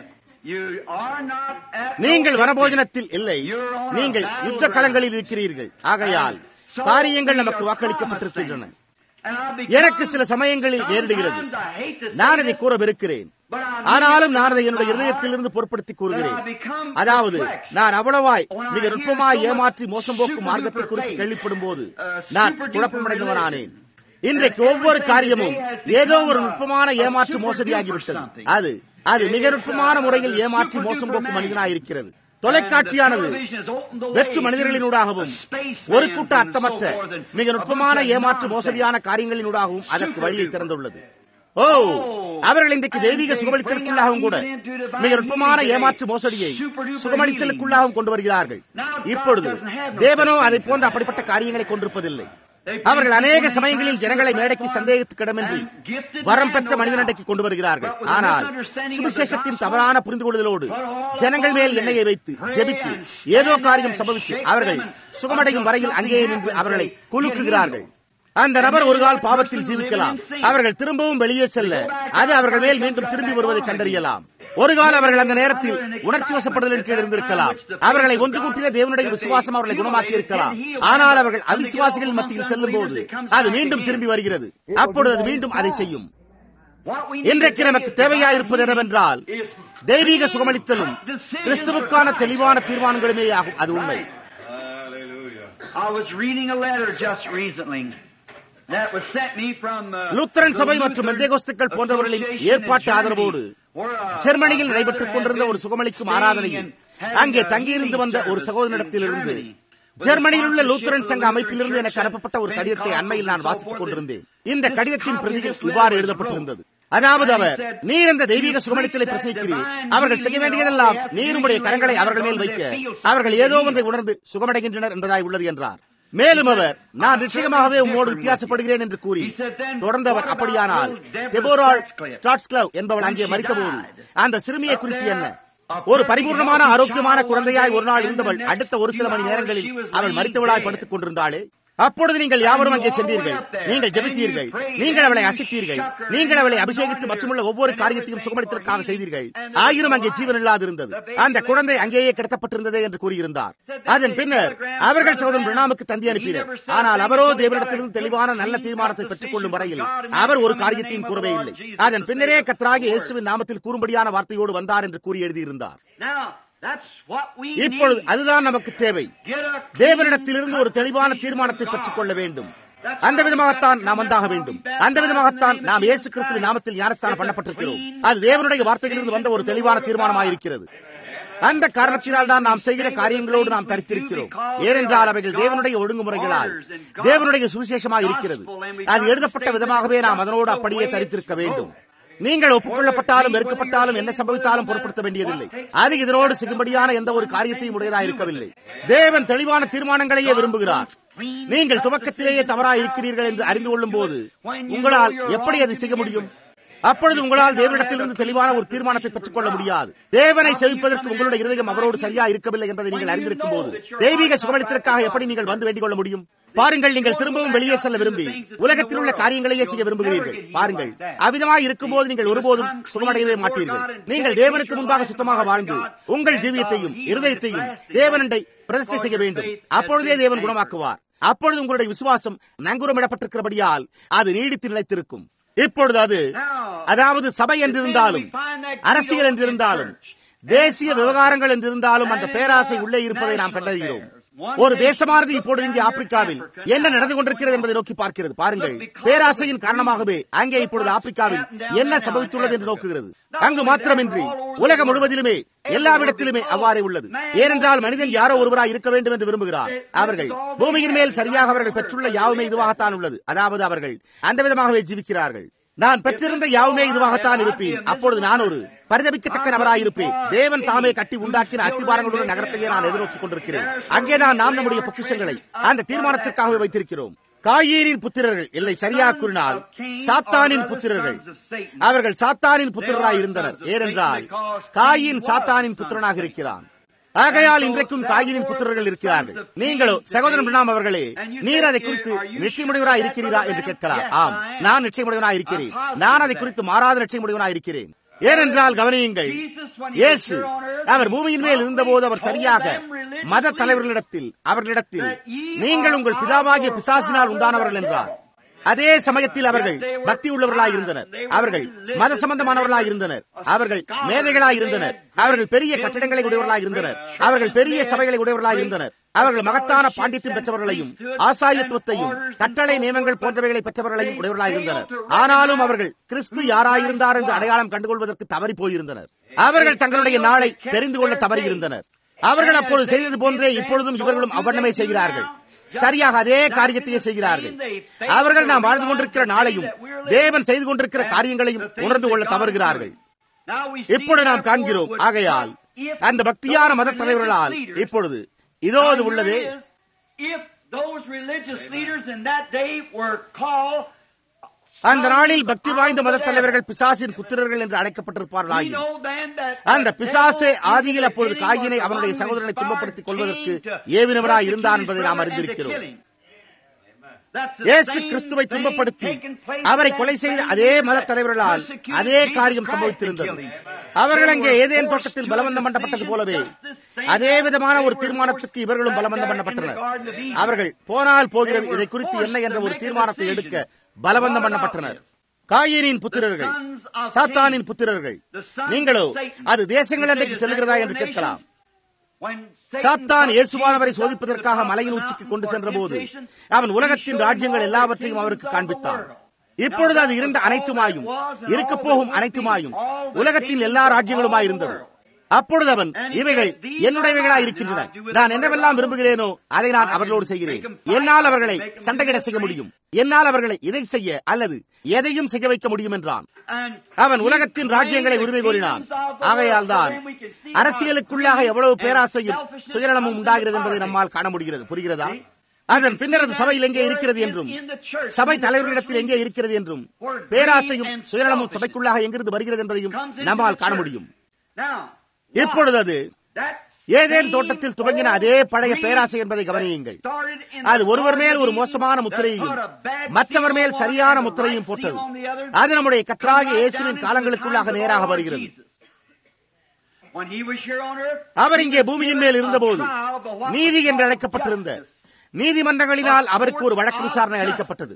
நீங்கள் வனபோஜனத்தில் இல்லை நீங்கள் யுத்த களங்களில் இருக்கிறீர்கள் ஆகையால் காரியங்கள் நமக்கு வாக்களிக்கப்பட்டிருக்கின்றன எனக்கு சில சமயங்களில் நேரிடுகிறது நான் இதை கூறவிருக்கிறேன் ஆனாலும் நான் அதை என்னுடைய இதயத்திலிருந்து பொருட்படுத்தி கூறுகிறேன் அதாவது நான் அவ்வளவாய் மிக நுட்பமாய் ஏமாற்றி மோசம் போக்கும் மார்க்கத்தை குறித்து கேள்விப்படும் போது நான் குழப்பமடைந்தவனானேன் இன்றைக்கு ஒவ்வொரு காரியமும் ஏதோ ஒரு நுட்பமான ஏமாற்று மோசடியாகிவிட்டது அது அது மிக நுட்பமான முறையில் ஏமாற்றி மோசம் போக்கும் மனிதனாயிருக்கிறது தொலைக்காட்சியானது வெற்று மனிதர்களினூடாகவும் ஒரு கூட்ட அர்த்தமற்ற மிக நுட்பமான ஏமாற்று மோசடியான காரியங்களினூடாகவும் அதற்கு வழியை திறந்துள்ளது ஓ அவர்கள் இன்றைக்கு தெய்வீக சுகமளித்தலுக்குள்ளாகவும் கூட மிக நுட்பமான ஏமாற்று மோசடியை சுகமளித்தலுக்குள்ளாகவும் கொண்டு வருகிறார்கள் இப்பொழுது தேவனோ அதை போன்ற அப்படிப்பட்ட காரியங்களை கொண்டிருப்பதில்லை அவர்கள் அநேக சமயங்களில் ஜனங்களை மேடைக்கு சந்தேகத்துக்கிடமின்றி வரம் பெற்ற மனிதனடைக்கு கொண்டு வருகிறார்கள் ஆனால் சுவிசேஷத்தின் தவறான புரிந்து கொள்ளுதலோடு ஜனங்கள் மேல் எண்ணெயை வைத்து ஜெபித்து ஏதோ காரியம் சம்பவித்து அவர்கள் சுகமடையும் வரையில் அங்கேயே நின்று அவர்களை குலுக்குகிறார்கள் அந்த நபர் ஒரு கால் பாவத்தில் ஜீவிக்கலாம் அவர்கள் திரும்பவும் வெளியே செல்ல அது அவர்கள் மேல் மீண்டும் திரும்பி வருவதை கண்டறியலாம் ஒரு கால அவர்கள் அந்த நேரத்தில் உணர்ச்சி வசப்படுதலின் கீழ் இருந்திருக்கலாம் அவர்களை ஒன்று கூட்டிய தேவனுடைய விசுவாசம் அவர்களை குணமாக்கி இருக்கலாம் ஆனால் அவர்கள் அவிசுவாசிகள் மத்தியில் செல்லும் போது அது மீண்டும் திரும்பி வருகிறது அப்பொழுது அது மீண்டும் அதை செய்யும் இன்றைக்கு நமக்கு தேவையாயிருப்பது என்னவென்றால் தெய்வீக சுகமளித்தலும் கிறிஸ்துவுக்கான தெளிவான தீர்மானங்களுமே ஆகும் அது உண்மை I was reading a letter just recently that was sent me from Lutheran சபை மற்றும் மெந்தேகோஸ்துக்கள் போன்றவர்களின் ஏற்பாட்டு ஆதரவோடு ஜெர்மனியில் நடைபெற்றுக் கொண்டிருந்த ஒரு சுகமளிக்கும் ஆராதனையில் அங்கே தங்கியிருந்து வந்த ஒரு சகோதரனிடத்திலிருந்து ஜெர்மனியில் உள்ள லூத்தரன் சங்க அமைப்பிலிருந்து எனக்கு அனுப்பப்பட்ட ஒரு கடிதத்தை அண்மையில் நான் வாசித்துக் கொண்டிருந்தேன் இந்த கடிதத்தின் பிரதிகள் இவ்வாறு எழுதப்பட்டிருந்தது அதாவது அவர் நீர் இந்த தெய்வீக சுகமளித்தலை பிரசவிக்கிறீர் அவர்கள் செய்ய வேண்டியதெல்லாம் நீருடைய கரங்களை அவர்கள் மேல் வைக்க அவர்கள் ஏதோ ஒன்றை உணர்ந்து சுகமடைகின்றனர் என்பதாய் உள்ளது என்றார் மேலும் அவர் நான் நிச்சயமாகவே உம்மோடு வித்தியாசப்படுகிறேன் என்று கூறி தொடர்ந்து அவர் அப்படியானால் டெபோரால் ஸ்டாட்ஸ்க்ளவ் என்பவள் அங்கே மறித்தபோது அந்த சிறுமியை குறித்து என்ன ஒரு பரிபூர்ணமான ஆரோக்கியமான குழந்தையாய் ஒரு நாள் இருந்தவள் அடுத்த ஒரு சில மணி நேரங்களில் அவள் மறித்தவளாய் படுத்துக் கொண்டிருந்தாளே அப்பொழுது நீங்கள் யாவரும் அங்கே சென்றீர்கள் நீங்கள் ஜெபித்தீர்கள் நீங்கள் அவளை அசித்தீர்கள் நீங்கள் அவளை அபிஷேகித்து மற்றுமுள்ள ஒவ்வொரு காரியத்தையும் சுகமளித்ததற்காக செய்தீர்கள் ஆயினும் அங்கே ஜீவன் இல்லாதிருந்தது அந்த குழந்தை அங்கேயே கிடத்தப்பட்டிருந்தது என்று கூறியிருந்தார் அதன் பின்னர் அவர்கள் சோதன் பிரணாமுக்கு தந்தி அனுப்பினர் ஆனால் அவரோ தேவனிடத்திலிருந்து தெளிவான நல்ல தீர்மானத்தை பெற்றுக் கொள்ளும் வரையில் அவர் ஒரு காரியத்தையும் கூறவே இல்லை அதன் பின்னரே கத்ராகி இயேசுவின் நாமத்தில் கூறும்படியான வார்த்தையோடு வந்தார் என்று கூறி எழுதியிருந்தார் இப்பொழுது அதுதான் நமக்கு தேவை தேவனிடத்திலிருந்து ஒரு தெளிவான தீர்மானத்தை பெற்றுக் கொள்ள வேண்டும் அந்த விதமாகத்தான் நாம் வந்தாக வேண்டும் அந்த விதமாகத்தான் நாம் இயேசு கிறிஸ்துவின் நாமத்தில் ஞானஸ்தானம் பண்ணப்பட்டிருக்கிறோம் அது தேவனுடைய வார்த்தையிலிருந்து வந்த ஒரு தெளிவான தீர்மானமாயிருக்கிறது அந்த காரணத்தினால் தான் நாம் செய்கிற காரியங்களோடு நாம் தரித்திருக்கிறோம் ஏனென்றால் அவைகள் தேவனுடைய ஒழுங்குமுறைகளால் தேவனுடைய சுவிசேஷமாக இருக்கிறது அது எழுதப்பட்ட விதமாகவே நாம் அதனோடு அப்படியே தரித்திருக்க வேண்டும் நீங்கள் ஒப்புக்கொள்ளப்பட்டாலும் வெறுக்கப்பட்டாலும் என்ன சம்பவித்தாலும் பொருட்படுத்த வேண்டியதில்லை அது இதனோடு சிகும்படியான எந்த ஒரு காரியத்தையும் உடையதாக இருக்கவில்லை தேவன் தெளிவான தீர்மானங்களையே விரும்புகிறார் நீங்கள் துவக்கத்திலேயே தவறாக இருக்கிறீர்கள் என்று அறிந்து கொள்ளும் போது உங்களால் எப்படி அதை செய்ய முடியும் அப்பொழுது உங்களால் தேவனிடத்திலிருந்து தெளிவான ஒரு தீர்மானத்தை பெற்றுக் கொள்ள முடியாது தேவனை செவிப்பதற்கு உங்களுடைய இருதயம் அவரோடு சரியா இருக்கவில்லை என்பதை நீங்கள் அறிந்திருக்கும் போது தெய்வீக சுகமளித்திற்காக எப்படி நீங்கள் வந்து வேண்டிக் கொள்ள முடியும் பாருங்கள் நீங்கள் திரும்பவும் வெளியே செல்ல விரும்பி உலகத்தில் உள்ள காரியங்களையே செய்ய விரும்புகிறீர்கள் பாருங்கள் அவிதமாய் இருக்கும்போது நீங்கள் ஒருபோதும் சுகமடையவே மாட்டீர்கள் நீங்கள் தேவனுக்கு முன்பாக சுத்தமாக வாழ்ந்து உங்கள் ஜீவியத்தையும் இருதயத்தையும் தேவனண்டை பிரதிஷ்டை செய்ய வேண்டும் அப்பொழுதே தேவன் குணமாக்குவார் அப்பொழுது உங்களுடைய விசுவாசம் நங்கூரமிடப்பட்டிருக்கிறபடியால் அது நீடித்து நிலைத்திருக்கும் இப்பொழுது அது அதாவது சபை என்றிருந்தாலும் அரசியல் என்றிருந்தாலும் தேசிய விவகாரங்கள் என்றிருந்தாலும் அந்த பேராசை உள்ளே இருப்பதை நாம் கண்டறிகிறோம் ஒரு தேசமானது இப்பொழுது இங்கே ஆப்பிரிக்காவில் என்ன நடந்து கொண்டிருக்கிறது என்பதை நோக்கி பார்க்கிறது பாருங்கள் பேராசையின் காரணமாகவே அங்கே இப்பொழுது ஆப்பிரிக்காவில் என்ன சம்பவித்துள்ளது என்று நோக்குகிறது அங்கு மாத்திரமின்றி உலகம் முழுவதிலுமே எல்லாவிடத்திலுமே அவ்வாறே உள்ளது ஏனென்றால் மனிதன் யாரோ ஒருவராய் இருக்க வேண்டும் என்று விரும்புகிறார் அவர்கள் பூமியின் மேல் சரியாக அவர்கள் பெற்றுள்ள யாவுமே இதுவாகத்தான் உள்ளது அதாவது அவர்கள் அந்த விதமாகவே ஜீவிக்கிறார்கள் நான் பெற்றிருந்த யாவுமே இதுவாகத்தான் இருப்பேன் அப்பொழுது நான் ஒரு பரிதபிக்கத்தக்க நபராயிருப்பேன் தேவன் தாமே கட்டி உண்டாக்கின அஸ்திபாரங்களுடன் நகரத்தையே நான் எதிர்நோக்கிக் கொண்டிருக்கிறேன் அங்கே தான் நாம் நம்முடைய பொக்கிஷங்களை அந்த தீர்மானத்திற்காகவே வைத்திருக்கிறோம் காயீரின் புத்திரர்கள் இல்லை சரியா கூறினால் சாத்தானின் புத்திரர்கள் அவர்கள் சாத்தானின் புத்திரராய் இருந்தனர் ஏனென்றால் காயின் சாத்தானின் புத்திரனாக இருக்கிறான் ஆகையால் இன்றைக்கும் காயினின் புத்திரர்கள் இருக்கிறார்கள் நீங்களோ சகோதரன் பிரணாம் அவர்களே நீர் அதை குறித்து நிச்சயமுடையவராய் இருக்கிறீரா என்று கேட்கலாம் ஆம் நான் நிச்சயமுடையவனாய் இருக்கிறேன் நான் அதை குறித்து மாறாத நிச்சயமுடையவனாய் இருக்கிறேன் ஏனென்றால் கவனியுங்கள் இயேசு அவர் பூமியின் மேல் இருந்தபோது அவர் சரியாக மத தலைவர்களிடத்தில் அவர்களிடத்தில் நீங்கள் உங்கள் பிதாவாகிய பிசாசினால் உண்டானவர்கள் என்றார் அதே சமயத்தில் அவர்கள் பக்தி உள்ளவர்களாய் இருந்தனர் அவர்கள் மத சம்பந்தமானவர்களாய் இருந்தனர் அவர்கள் மேதைகளாய் இருந்தனர் அவர்கள் பெரிய கட்டிடங்களை உடையவர்களாய் இருந்தனர் அவர்கள் பெரிய சபைகளை உடையவர்களாய் இருந்தனர் அவர்கள் மகத்தான பாண்டித்யம் பெற்றவர்களையும் ஆசாயத்துவத்தையும் கட்டளை நியமங்கள் போன்றவைகளை பெற்றவர்களையும் உடையவர்களாய் இருந்தனர் ஆனாலும் அவர்கள் கிறிஸ்து யாராயிருந்தார் என்று அடையாளம் கண்டுகொள்வதற்கு தவறி போயிருந்தனர் அவர்கள் தங்களுடைய நாளை தெரிந்து கொள்ள தவறியிருந்தனர் அவர்கள் அப்பொழுது செய்தது போன்றே இப்பொழுதும் இவர்களும் அவ்வண்ணமே செய்கிறார்கள் சரியாக அதே காரியத்தையே செய்கிறார்கள் அவர்கள் நாம் வாழ்ந்து கொண்டிருக்கிற நாளையும் தேவன் செய்து கொண்டிருக்கிற காரியங்களையும் உணர்ந்து கொள்ள தவறுகிறார்கள் இப்பொழுது நாம் காண்கிறோம் ஆகையால் அந்த பக்தியான மத தலைவர்களால் இப்பொழுது இதோ அது உள்ளது அந்த நாளில் பக்தி வாய்ந்த மத தலைவர்கள் பிசாசின் புத்திரர்கள் என்று அழைக்கப்பட்டிருப்பார்கள் அந்த பிசாசே ஆதியில் அப்பொழுது காயினை அவனுடைய சகோதரனை துன்பப்படுத்திக் கொள்வதற்கு ஏவினவராய் இருந்தார் என்பதை நாம் அறிந்திருக்கிறோம் இயேசு கிறிஸ்துவை துன்பப்படுத்தி அவரை கொலை செய்த அதே மத தலைவர்களால் அதே காரியம் சம்பவித்திருந்தது அவர்கள் அங்கே ஏதேன் தோட்டத்தில் பலவந்தம் பண்ணப்பட்டது போலவே அதே விதமான ஒரு தீர்மானத்துக்கு இவர்களும் பலவந்தம் பண்ணப்பட்டனர் அவர்கள் போனால் போகிறது இதை குறித்து என்ன என்ற ஒரு தீர்மானத்தை எடுக்க பலவந்தம் பண்ணப்பட்டனர் காயினின் புத்திரர்கள் சாத்தானின் புத்திரர்கள் நீங்களோ அது தேசங்கள் அன்றைக்கு செல்கிறதா என்று கேட்கலாம் சாத்தான் இயேசுவானவரை சோதிப்பதற்காக மலையின் உச்சிக்கு கொண்டு சென்ற போது அவன் உலகத்தின் ராஜ்யங்கள் எல்லாவற்றையும் அவருக்கு காண்பித்தான் இப்பொழுது அது இருந்த அனைத்துமாயும் இருக்க போகும் அனைத்துமாயும் உலகத்தின் எல்லா ராஜ்யங்களுமாய் இருந்தது அப்பொழுது அவன் இவைகள் என்னுடையவைகளா இருக்கின்றன நான் என்னவெல்லாம் விரும்புகிறேனோ அதை நான் அவர்களோடு செய்கிறேன் என்னால் அவர்களை சண்டையிட செய்ய முடியும் என்னால் அவர்களை இதை செய்ய அல்லது எதையும் செய்ய வைக்க முடியும் என்றான் அவன் உலகத்தின் ராஜ்யங்களை உரிமை கோரினான் ஆகையால் தான் அரசியலுக்குள்ளாக எவ்வளவு பேராசையும் சுயநலமும் உண்டாகிறது என்பதை நம்மால் காண முடிகிறது புரிகிறதா அதன் பின்னர் அது சபையில் எங்கே இருக்கிறது என்றும் சபை தலைவர்களிடத்தில் எங்கே இருக்கிறது என்றும் பேராசையும் சுயநலமும் சபைக்குள்ளாக எங்கிருந்து வருகிறது என்பதையும் நம்மால் காண முடியும் இப்பொழுது அது ஏதேன் தோட்டத்தில் துவங்கின அதே பழைய பேராசை என்பதை கவனியுங்கள் அது ஒருவர் மேல் ஒரு மோசமான முத்திரையையும் மற்றவர் மேல் சரியான முத்திரையும் போட்டது அது நம்முடைய கற்றாகிய இயேசுவின் காலங்களுக்குள்ளாக நேராக வருகிறது அவர் இங்கே பூமியின் மேல் இருந்தபோது நீதி என்று அழைக்கப்பட்டிருந்த நீதிமன்றங்களினால் அவருக்கு ஒரு வழக்கு விசாரணை அளிக்கப்பட்டது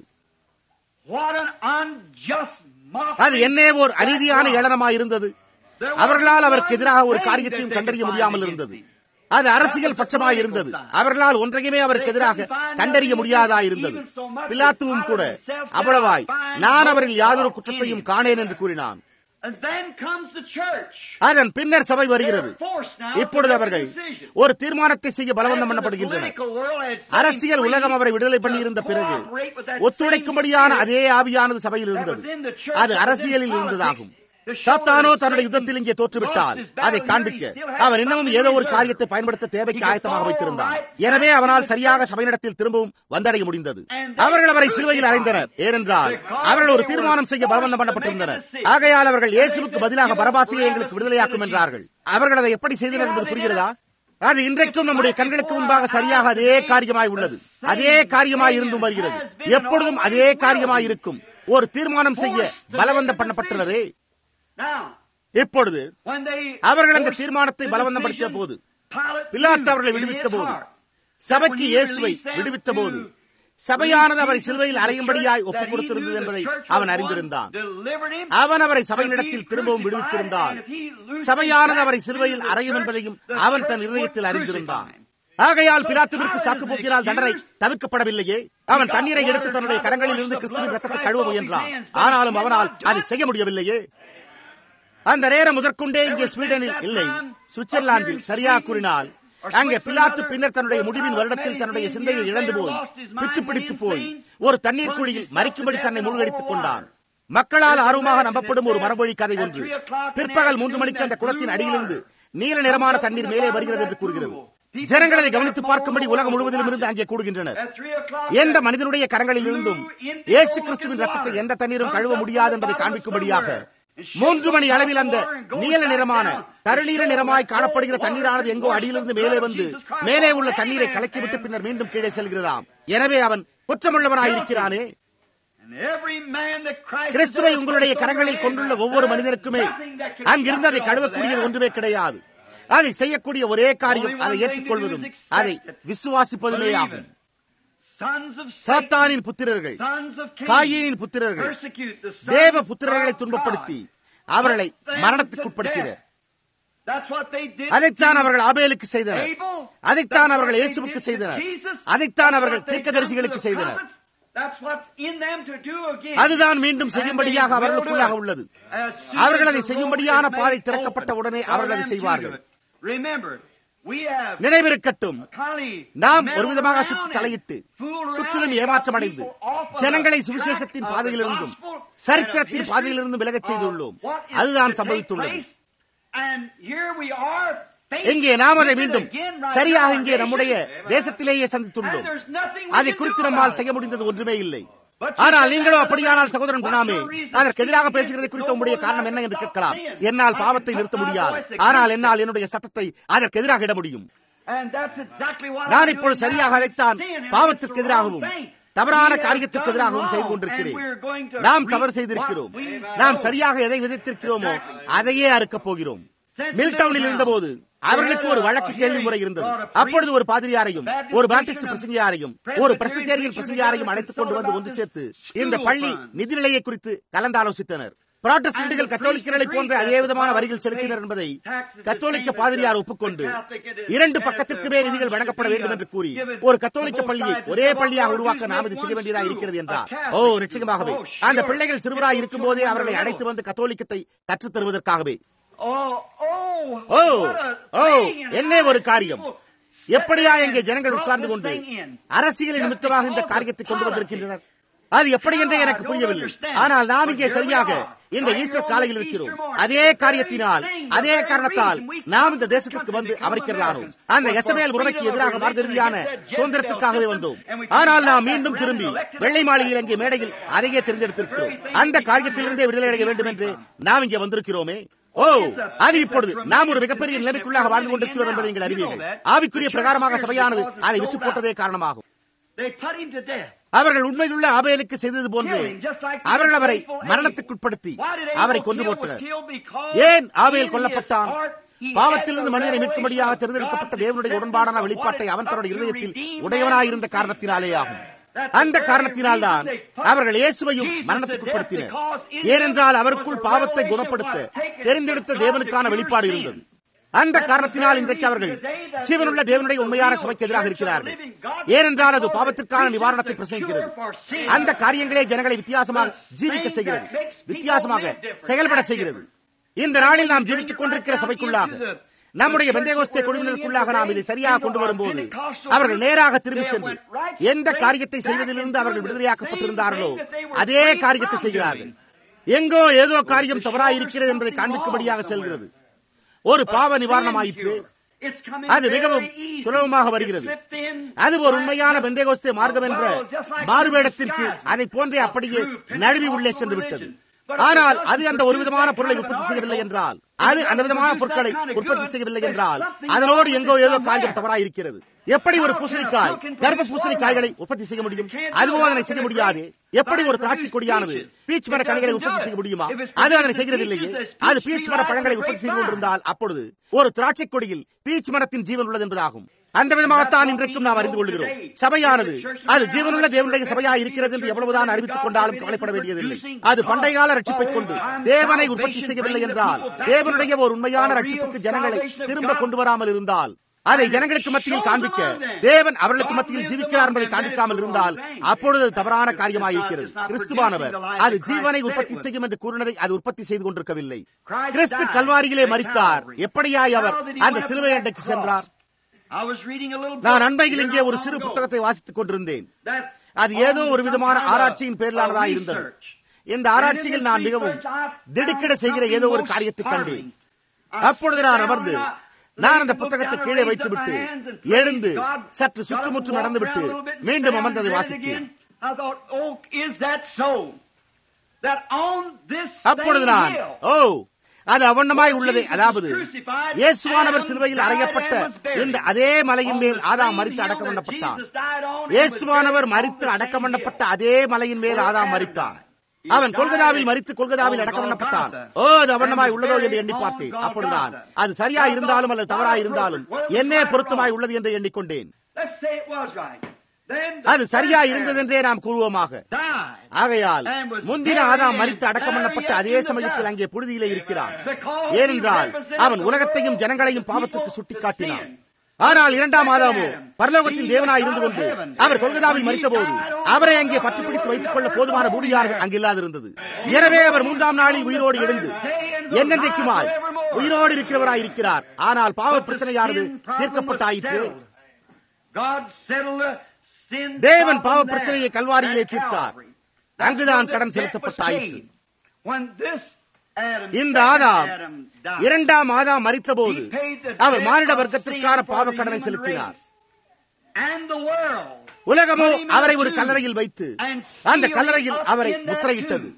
அது என்னே ஓர் அநீதியான ஏளனமாய் இருந்தது அவர்களால் அவருக்கு எதிராக ஒரு காரியத்தையும் கண்டறிய முடியாமல் இருந்தது அது அரசியல் பட்சமாய் இருந்தது அவர்களால் ஒன்றையுமே அவருக்கு எதிராக கண்டறிய முடியாதா இருந்தது பிலாத்துவும் கூட அவ்வளவாய் நான் அவரில் யாதொரு குற்றத்தையும் காணேன் என்று கூறினான் And then comes the church. அதன் பின்னர் சபை வருகிறது They're forced now to இப்பொழுது make a அவர்கள் decision. ஒரு தீர்மானத்தை செய்ய பலவந்தம் After the பண்ணப்படுகின்றனர் political world had set அரசியல் free உலகம் அவரை விடுதலை to பண்ணியிருந்த பிறகு cooperate with that ஒத்துழைக்கும்படியான same அதே ஆவியானது சபையில் that இருந்தது was in the church, அது that was in அரசியலில் politics, இருந்ததாகும் to show சாத்தானோ that தன்னுடைய Satan யுத்தத்தில் இங்கே தோற்றுவிட்டால் lost his battle அதை here, காண்பிக்க he still had அவன் இன்னமும் something ஏதோ ஒரு reserved. காரியத்தை பயன்படுத்த தேவைக்கு He could ஆயத்தமாக fall வைத்திருந்தான் right எனவே back அவனால் into the சரியாக church. சபையிடத்தில் திரும்பவும் வந்தடைய முடிந்தது And they அவர்கள் அவரை சிலுவையில் crucified அறைந்தனர் ஏனென்றால் because அவர்கள் ஒரு they were தீர்மானம் செய்ய பலவந்தம் forced to பண்ணப்பட்டிருந்தனர் make a decision. ஆகையால் அவர்கள் And they இயேசுவுக்கு said, பதிலாக "Give us பரபாசியை Barabbas எங்களுக்கு instead விடுதலையாக்கும் of என்றார்கள் அவர்கள் அதை எப்படி செய்தனர் என்பது புரிகிறதா அது இன்றைக்கும் நம்முடைய கண்களுக்கு முன்பாக சரியாக அதே காரியமாய் உள்ளது அதே காரியமாய் இருந்தும் வருகிறது எப்பொழுதும் அதே காரியமாய் இருக்கும் ஒரு தீர்மானம் செய்ய பலவந்தம் பண்ணப்பட்டனரே Now, இப்பொழுது when they அவர்கள் அந்த forced தீர்மானத்தை the பலவந்தப்படுத்திய decision, போது Pilate பிலாத்து knew அவர்களை in விடுவித்த his போது heart சபைக்கு இயேசுவை விடுவித்த போது சபையானது அவரை சிலுவையில் அறையும்படியாய் ஒப்புக் கொடுத்திருந்தது என்பதை அவன் அறிந்திருந்தான் அவன் அவரை சபையினிடத்தில் திரும்பவும் விடுவித்திருந்தால் சபையானது அவரை சிலுவையில் அறையும் என்பதையும் அவன் தன் இதயத்தில் அறிந்திருந்தான் ஆகையால் பிலாத்துவிற்கு சாக்கு போக்கினால் தண்டனை தவிர்க்கப்படவில்லையே அவன் தண்ணீரை எடுத்து தன்னுடைய கரங்களில் இருந்து கிறிஸ்துவின் ரத்தத்தை கழுவ முயன்றான் ஆனாலும் அவனால் அதை செய்ய முடியவில்லையே அந்த நேரம் முதற்கொண்டே இங்கே ஸ்வீடனில் இல்லை சுவிட்சர்லாந்தில் சரியா கூறினால் அங்கே பிலாத்து பின்னர் தன்னுடைய முடிவின் வருடத்தில் தன்னுடைய சிந்தையை இழந்து போய் பித்து பிடித்து போய் ஒரு தண்ணீர் குழியில் மறிக்கும்படி தன்னை மூழ்கடித்துக் கொண்டான் மக்களால் ஆர்வமாக நம்பப்படும் ஒரு மரபொழி கதை ஒன்று பிற்பகல் மூன்று மணிக்கு அந்த குளத்தின் அடியிலிருந்து நீல நிறமான தண்ணீர் மேலே வருகிறது என்று கூறுகிறது ஜனங்கள் அதை கவனித்து பார்க்கும்படி உலகம் முழுவதிலும் இருந்து அங்கே கூடுகின்றனர் எந்த மனிதனுடைய கரங்களில் இருந்தும் இயேசு கிறிஸ்துவின் ரத்தத்தை எந்த தண்ணீரும் கழுவ முடியாது என்பதை காண்பிக்கும்படியாக மூன்று மணி அளவில் அந்த நீல நிறமான கருநீர நிறமாய் காணப்படுகிற தண்ணீரானது எங்கோ அடியிலிருந்து மேலே வந்து மேலே உள்ள தண்ணீரை கலக்கிவிட்டு பின்னர் மீண்டும் கீழே செல்கிறதாம் எனவே அவன் குற்றமுள்ளவனாய் இருக்கிறானே கிறிஸ்துவை உங்களுடைய கரங்களில் கொண்டுள்ள ஒவ்வொரு மனிதனுக்குமே அங்கிருந்து அதை கழுவக்கூடியது ஒன்றுமே கிடையாது அதை செய்யக்கூடிய ஒரே காரியம் அதை ஏற்றுக்கொள்வதும் அதை விசுவாசிப்பதுமே ஆகும் சாத்தானின் புத்திரர்கள் காயினின் புத்திரர்கள் தேவ புத்திரர்களை துன்பப்படுத்தி அவர்களை மரணத்துக்குட்படுத்தினர் அதைத்தான் அவர்கள் ஆபேலுக்கு செய்தனர் அதைத்தான் அவர்கள் இயேசுவுக்கு செய்தனர் அதைத்தான் அவர்கள் தீர்க்கதரிசிகளுக்கு செய்தனர் அதுதான் மீண்டும் செய்யும்படியாக அவர்களுக்குள்ளாக உள்ளது அவர்கள் அதை செய்யும்படியான பாதை திறக்கப்பட்ட உடனே அவர்கள் அதை செய்வார்கள் நினைவிருக்கட்டும் நாம் ஒரு விதமாக சுற்றி தலையிட்டு சுற்றிலும் ஏமாற்றம் அடைந்து ஜனங்களை சுவிசேஷத்தின் பாதையிலிருந்தும் சரித்திரத்தின் பாதையிலிருந்தும் விலகச் செய்துள்ளோம் அதுதான் சம்பவித்துள்ளது இங்கே நாம் அதை மீண்டும் சரியாக இங்கே நம்முடைய தேசத்திலேயே சந்தித்துள்ளோம் அதை குறித்து நம்மால் செய்ய முடிந்தது ஒன்றுமே இல்லை ஆனால் நீங்களோ அப்படியானால் சகோதரன் பிரணாமே அதற்கு எதிராக பேசுகிறதை குறித்த உங்களுடைய காரணம் என்ன என்று கேட்கலாம் என்னால் பாவத்தை நிறுத்த முடியாது ஆனால் என்னால் என்னுடைய சத்தத்தை அதற்கு எதிராக இட முடியும் நான் இப்பொழுது சரியாக அதைத்தான் பாவத்திற்கு எதிராகவும் தவறான காரியத்திற்கு எதிராகவும் செய்து கொண்டிருக்கிறேன் நாம் தவறு செய்திருக்கிறோம் நாம் சரியாக எதை விதைத்திருக்கிறோமோ அதையே அறுக்கப் போகிறோம் மில்டவுனில் இருந்தபோது அவர்களுக்கு ஒரு வழக்கு கேள்வி முறை இருந்தது அப்பொழுது ஒரு பாதிரியாரையும் ஒரு பாப்டிஸ்ட் பிரசங்கியாரையும் ஒரு பிரஸ்பிட்டேரியன் பிரசங்கியாரையும் அழைத்துக் கொண்டு வந்து ஒன்று சேர்த்து இந்த பள்ளி நிதிநிலையை குறித்து கலந்தாலோசித்தனர் புராட்டஸ்டன்ட்கள் கத்தோலிக்கர்களை போன்ற அதே விதமான வரிகள் செலுத்தினர் என்பதை கத்தோலிக்க பாதிரியார் ஒப்புக்கொண்டு இரண்டு பக்கத்திற்குமே நிதிகள் வழங்கப்பட வேண்டும் என்று கூறி ஒரு கத்தோலிக்க பள்ளியை ஒரே பள்ளியாக உருவாக்க நாம் இது செய்ய வேண்டியதாக இருக்கிறது என்றார் ஓ நிச்சயமாகவே அந்த பிள்ளைகள் சிறுவராய் இருக்கும் போதே அவர்களை அழைத்து வந்து கத்தோலிக்கத்தை கற்றுத் தருவதற்காகவே ஓ ஓ என்ன ஒரு காரியம் எப்படியா எங்கே ஜனங்கள் உட்கார்ந்து கொண்டு அரசியல் நிமித்தமாக இந்த காரியத்தை கொண்டு வந்திருக்கின்றனர் அது எப்படி என்றே எனக்கு புரியவில்லை ஆனால் நாம் இங்கே சரியாக இந்த ஈஸ்டர் காலையில் இருக்கிறோம் அதே காரியத்தினால் அதே காரணத்தால் நாம் இந்த தேசத்திற்கு வந்து அமர்க்கிறானோம் அந்த எசமேல் முறைக்கு எதிராக மார்கருதியான சுதந்திரத்திற்காகவே வந்தோம் ஆனால் நாம் மீண்டும் திரும்பி வெள்ளை மாளிகையில் அங்கே மேடையில் அதையே தேர்ந்தெடுத்திருக்கிறோம் அந்த காரியத்திலிருந்தே விடுதலை அடைய வேண்டும் என்று நாம் இங்கே வந்திருக்கிறோமே ஓ அது இப்பொழுது நாம் ஒரு மிகப்பெரிய நிலைமைக்குள்ளாக வாழ்ந்து கொண்டிருக்கிறோம் என்பதை நீங்கள் அறிவீர்கள் ஆவிக்குரிய பிரகாரமாக சபையானது அதை விற்று போட்டதே காரணமாகும் அவர்கள் உண்மையுள்ள ஆபேலுக்கு செய்தது போன்று அவர்கள் அவரை மரணத்துக்குட்படுத்தி அவரை கொண்டு போட்டனர் ஏன் ஆபேல் கொல்லப்பட்டான் பாவத்திலிருந்து மனிதனை மீட்கும்படியாக தேர்ந்தெடுக்கப்பட்ட தேவனுடைய உடன்பாடான வெளிப்பாட்டை அவன் தன்னுடைய இருதயத்தில் உடையவனாயிருந்த காரணத்தினாலே ஆகும் அந்த காரணத்தினால் தான் அவர்கள் இயேசுவையும் மரணத்துக்குட்படுத்தினர் ஏனென்றால் அவருக்குள் பாவத்தை குணப்படுத்த தெரிந்தெடுத்த தேவனுக்கான வெளிப்பாடு இருந்தது அந்த காரணத்தினால் இன்றைக்கு அவர்கள் ஜீவனுள்ள தேவனுடைய உண்மையான சபைக்கு எதிராக இருக்கிறார்கள் ஏனென்றால் அது பாவத்திற்கான நிவாரணத்தை பிரசங்கிக்கிறது அந்த காரியங்களே ஜனங்களை வித்தியாசமாக ஜீவிக்க செய்கிறது வித்தியாசமாக செயல்பட செய்கிறது இந்த நாளில் நாம் ஜீவித்துக் கொண்டிருக்கிற சபைக்குள்ளாக நம்முடைய பெந்தேகோஸ்தே குழுவினருக்குள்ளாக நாம் இதை சரியாக கொண்டு வரும்போது அவர்கள் நேராக திரும்பி சென்று எந்த காரியத்தை செய்வதிலிருந்து அவர்கள் விடுதலையாக்கப்பட்டிருந்தார்களோ அதே காரியத்தை செய்கிறார்கள் எங்கோ ஏதோ காரியம் தவறாக இருக்கிறது என்பதை காண்பிக்கும்படியாக செல்கிறது ஒரு பாவ நிவாரணமாயிற்று அது மிகவும் சுலபமாக வருகிறது அது ஒரு உண்மையான பெந்தேகோஸ்தே மார்க்கம் என்ற மாறுவேடத்திற்கு அதை போன்றே அப்படியே நழுவி உள்ளே சென்று விட்டது ஆனால் அது அந்த ஒரு விதமான பொருளை உற்பத்தி செய்யவில்லை என்றால் அது அந்த விதமான பொருட்களை உற்பத்தி செய்யவில்லை என்றால் அதனோடு எங்கோ ஏதோ காரியம் தவறாக இருக்கிறது எப்படி ஒரு பூசணிக்காய் கர்ப்ப பூசணிக்காய்களை உற்பத்தி செய்ய முடியும் அதுவோ அதனை செய்ய முடியாது எப்படி ஒரு திராட்சை கொடியானது பீச் மர கனிகளை உற்பத்தி செய்ய முடியுமா அது அதனை செய்கிறது இல்லையே அது பீச் மர பழங்களை உற்பத்தி செய்து கொண்டிருந்தால் அப்பொழுது ஒரு திராட்சை கொடியில் பீச் மரத்தின் ஜீவன் உள்ளது என்பதாகும் அந்த விதமாகத்தான் இன்றைக்கும் நாம் அறிந்து கொள்கிறோம் சபையானது அது ஜீவனுள்ள தேவனுடைய சபையா இருக்கிறது என்று எவ்வளவுதான் அறிவித்துக் கொண்டாலும் கவலைப்பட வேண்டியதில்லை அது பண்டைய கால ரட்சிப்பை கொண்டு தேவனை உற்பத்தி செய்யவில்லை என்றால் தேவனுடைய ஒரு உண்மையான ரட்சிப்புக்கு ஜனங்களை திரும்ப கொண்டு வராமல் இருந்தால் அதை ஜனங்களுக்கு மத்தியில் காண்பிக்க தேவன் அவர்களுக்கு மத்தியில் ஜீவிக்கிறார் என்பதை காண்பிக்காமல் இருந்தால் அப்பொழுது தவறான காரியமாயிருக்கிறது கிறிஸ்துவானவர் அது ஜீவனை உற்பத்தி செய்யும் என்று கூறினதை அது உற்பத்தி செய்து கொண்டிருக்கவில்லை கிறிஸ்து கல்வாரியிலே மறித்தார் எப்படியாய் அவர் அந்த சிலுவை அண்டைக்கு சென்றார் நான் அண்மையில் இங்கே ஒரு சிறு புத்தகத்தை வாசித்துக் கொண்டிருந்தேன் அது ஏதோ ஒரு விதமான ஆராய்ச்சியின் பேரிலானதாக இருந்தது இந்த ஆராய்ச்சியில் நான் மிகவும் திடுக்கிட செய்கிற ஏதோ ஒரு காரியத்தை கண்டேன் அப்பொழுது நான் அமர்ந்து நான் அந்த புத்தகத்தை கீழே வைத்துவிட்டு எழுந்து சற்று சுற்றுமுற்றும் நடந்துவிட்டு மீண்டும் அமர்ந்ததை வாசித்தேன் அப்பொழுது நான் ஓ அது அவண்ணமாய் உள்ளது அதாவது இயேசுவானவர் சிலுவையில் அறையப்பட்ட இந்த அதே மலையின் மேல் ஆதாம் மறித்து அடக்கம் பண்ணப்பட்டார் இயேசுவானவர் மறித்து அடக்கம் பண்ணப்பட்ட அதே மலையின் மேல் ஆதாம் மறித்தார் அவன் கொல்கதாவில் மறித்து கொல்கதாவில் அடக்கம் பண்ணப்பட்டான் ஓ அது அவண்ணமாய் உள்ளதோ என்று எண்ணி பார்த்தேன் அப்பொழுதுதான் அது சரியா இருந்தாலும் அல்லது தவறா இருந்தாலும் என்னே பொருத்தமாய் உள்ளது என்று எண்ணிக்கொண்டேன் அது சரியா இருந்தது என்றே நாம் கூறுவோமாக ஆகையால் முந்தின ஆதாம் மறித்து அடக்கம் பண்ணப்பட்ட அதே சமயத்தில் அங்கே புழுதியிலே இருக்கிறான் ஏனென்றால் அவன் உலகத்தையும் ஜனங்களையும் பாவத்திற்கு சுட்டிக்காட்டினான் ஆனால் இரண்டாம் ஆதாமோ பரலோகத்தின் தேவனாய் இருந்து கொண்டு அவர் கொல்கதாவில் மறித்த போது அவரை அங்கே பற்றி பிடித்து வைத்துக் கொள்ள போதுமான பூடியார்கள் அங்கில்லாதிருந்தது எனவே அவர் மூன்றாம் நாளில் உயிரோடு எழுந்து என்னென்றைக்குமாய் உயிரோடு இருக்கிறவராய் இருக்கிறார் ஆனால் பாவ பிரச்சனையானது தீர்க்கப்பட்டாயிற்று தேவன் பாவ பிரச்சனையை கல்வாரியிலே தீர்த்தார் அங்குதான் கடன் செலுத்தப்பட்டாயிற்று இந்த ஆதாம் இரண்டாம் ஆதாம் மறித்த போது அவர் மானிட வர்க்கத்திற்கான பாவ கடனை செலுத்தினார் உலகமோ அவரை ஒரு கல்லறையில் வைத்து அந்த கல்லறையில் அவரை முத்திரையிட்டது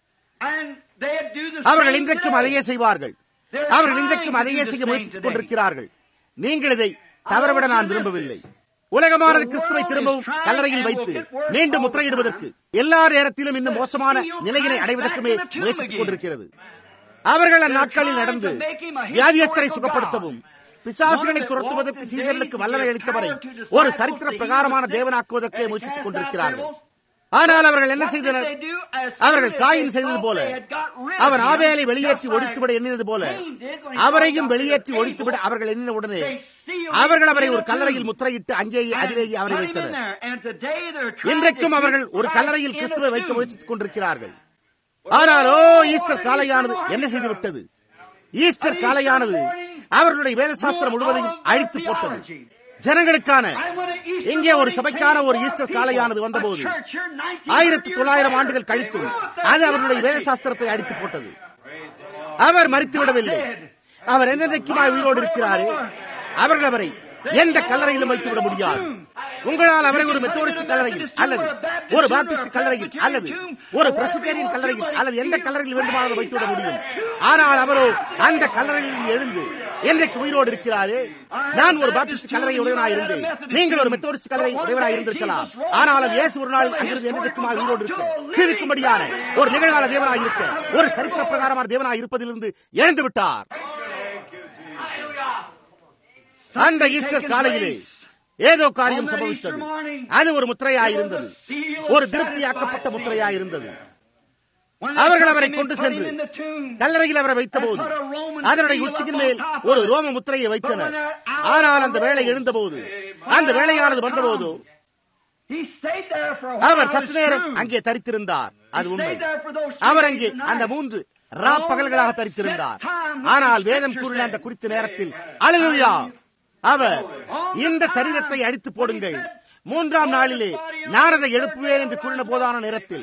அவர்கள் இன்றைக்கும் அதையே செய்வார்கள் அவர்கள் இன்றைக்கும் அதையே செய்ய முயற்சித்துக் கொண்டிருக்கிறார்கள் நீங்கள் இதை தவறவிட நான் விரும்பவில்லை உலகமானது கிறிஸ்துவை திரும்பவும் கல்லறையில் வைத்து மீண்டும் முத்திரையிடுவதற்கு எல்லா நேரத்திலும் இன்னும் மோசமான நிலையினை அடைவதற்குமே முயற்சித்துக் கொண்டிருக்கிறது அவர்கள் அந்நாட்களில் நடந்து வியாதியஸ்தரை சுகப்படுத்தவும் பிசாசுகளை துரத்துவதற்கு சீசர்களுக்கு வல்லமை அளித்தவரை ஒரு சரித்திர பிரகாரமான தேவனாக்குவதற்கே முயற்சித்துக் கொண்டிருக்கிறார்கள் ஆனால் அவர்கள் என்ன செய்தனர் அவர்கள் காயின் செய்தது போல அவன் ஆவேலை வெளியேற்றி ஒழித்துவிட எண்ணியது போல அவரையும் வெளியேற்றி ஒழித்துவிட அவர்கள் எண்ணின உடனே அவர்கள் அவரை ஒரு கல்லறையில் முத்திரையிட்டு அங்கேயே அதிலேயே அவரை வைத்தனர் இன்றைக்கும் அவர்கள் ஒரு கல்லறையில் கிறிஸ்துவை வைக்க முயற்சித்துக் கொண்டிருக்கிறார்கள் ஆனால் ஓ ஈஸ்டர் காலையானது என்ன செய்துவிட்டது ஈஸ்டர் காலையானது அவர்களுடைய வேத சாஸ்திரம் முழுவதையும் அழித்து போட்டது ஜனங்களுக்கான இங்கே ஒரு சபைக்கான ஒரு ஈஸ்டர் காலையானது வந்தபோது ஆயிரத்தி தொள்ளாயிரம் ஆண்டுகள் கழித்தும் அது அவர்களுடைய வேத சாஸ்திரத்தை அடித்து போட்டது அவர் மறித்து விடவில்லை அவர் என்னென்றைக்குமாய் உயிரோடு இருக்கிறாரே அவர்கள் அவரை எந்த கல்லறையிலும் வைத்து விட முடியாது உங்களால் அவரை ஒரு மெத்தோடிஸ்ட் கல்லறையில் அல்லது ஒரு பாப்டிஸ்ட் கல்லறையில் அல்லது ஒரு பிரசிடேரியன் கல்லறையில் அல்லது எந்த கல்லறையில் வேண்டுமானாலும் வைத்துவிட முடியும் ஆனால் அவரோ அந்த கல்லறையில் எழுந்து என்றைக்கு உயிரோடு இருக்கிறாரே நான் ஒரு பாப்டிஸ்ட் கல்லறை உடையவனாக இருந்தேன் நீங்கள் ஒரு மெத்தோடிஸ்ட் கல்லறை உடையவராக இருந்திருக்கலாம் ஆனாலும் இயேசு ஒரு நாளில் அங்கிருந்து என்றைக்குமா உயிரோடு இருக்க ஜீவிக்கும்படியான ஒரு நிகழ்கால தேவனாக இருக்க ஒரு சரித்திர பிரகாரமான தேவனாக இருப்பதிலிருந்து எழுந்து விட்டார் அந்த ஈஸ்டர் காலையிலே ஏதோ காரியம் சம்பவித்தது அது ஒரு முத்திரையாயிருந்தது ஒரு திருப்தியாக்கப்பட்ட முத்திரையாயிருந்தது அவர்கள் அவரை கொண்டு சென்று கல்லறையில் அவரை வைத்தபோது அதனுடைய உச்சியின் மேல் ஒரு ரோம முத்திரையை வைத்தனர் ஆனால் அந்த வேலை எழுந்தபோது அந்த வேலையானது வந்தபோதோ அவர் சற்று நேரம் அங்கே தரித்திருந்தார் அது உண்மை அவர் அங்கே அந்த மூன்று ரா பகல்களாக தரித்திருந்தார் ஆனால் வேதம் கூறின அந்த குறித்த நேரத்தில் அழகுயா அவர் இந்த சரீரத்தை அடித்து போடுங்கள் மூன்றாம் நாளிலே நான் அதை எழுப்புவேன் என்று கூறின போதான நேரத்தில்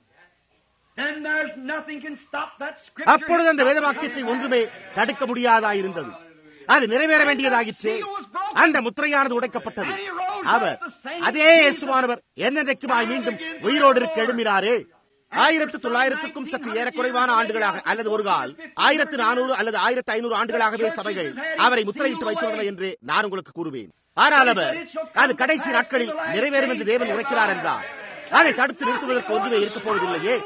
அப்பொழுது அந்த வேதவாக்கியத்தை ஒன்றுமே தடுக்க முடியாதா இருந்தது அது நிறைவேற வேண்டியதாகிற்று அந்த முத்திரையானது உடைக்கப்பட்டது அவர் அதே இயேசுவானவர் என்னென்றைக்குமாய் மீண்டும் உயிரோடு இருக்க எழும்பினாரே ஆயிரத்து தொள்ளாயிரத்துக்கும் சற்று ஏறக்குறைவான ஆண்டுகளாக அல்லது ஒரு கால் ஆயிரத்து நானூறு அல்லது ஆயிரத்து ஐநூறு ஆண்டுகளாகவே சபைகள் அவரை முத்திரையிட்டு வைத்துள்ளன என்று நான் உங்களுக்கு கூறுவேன் ஆனால் அவர் அது கடைசி நாட்களில் நிறைவேறும் என்று தேவன் உரைக்கிறார் என்றார் அதை தடுத்து நிறுத்துவதற்கு ஒன்றுமே இருக்கப் போவதில்லையே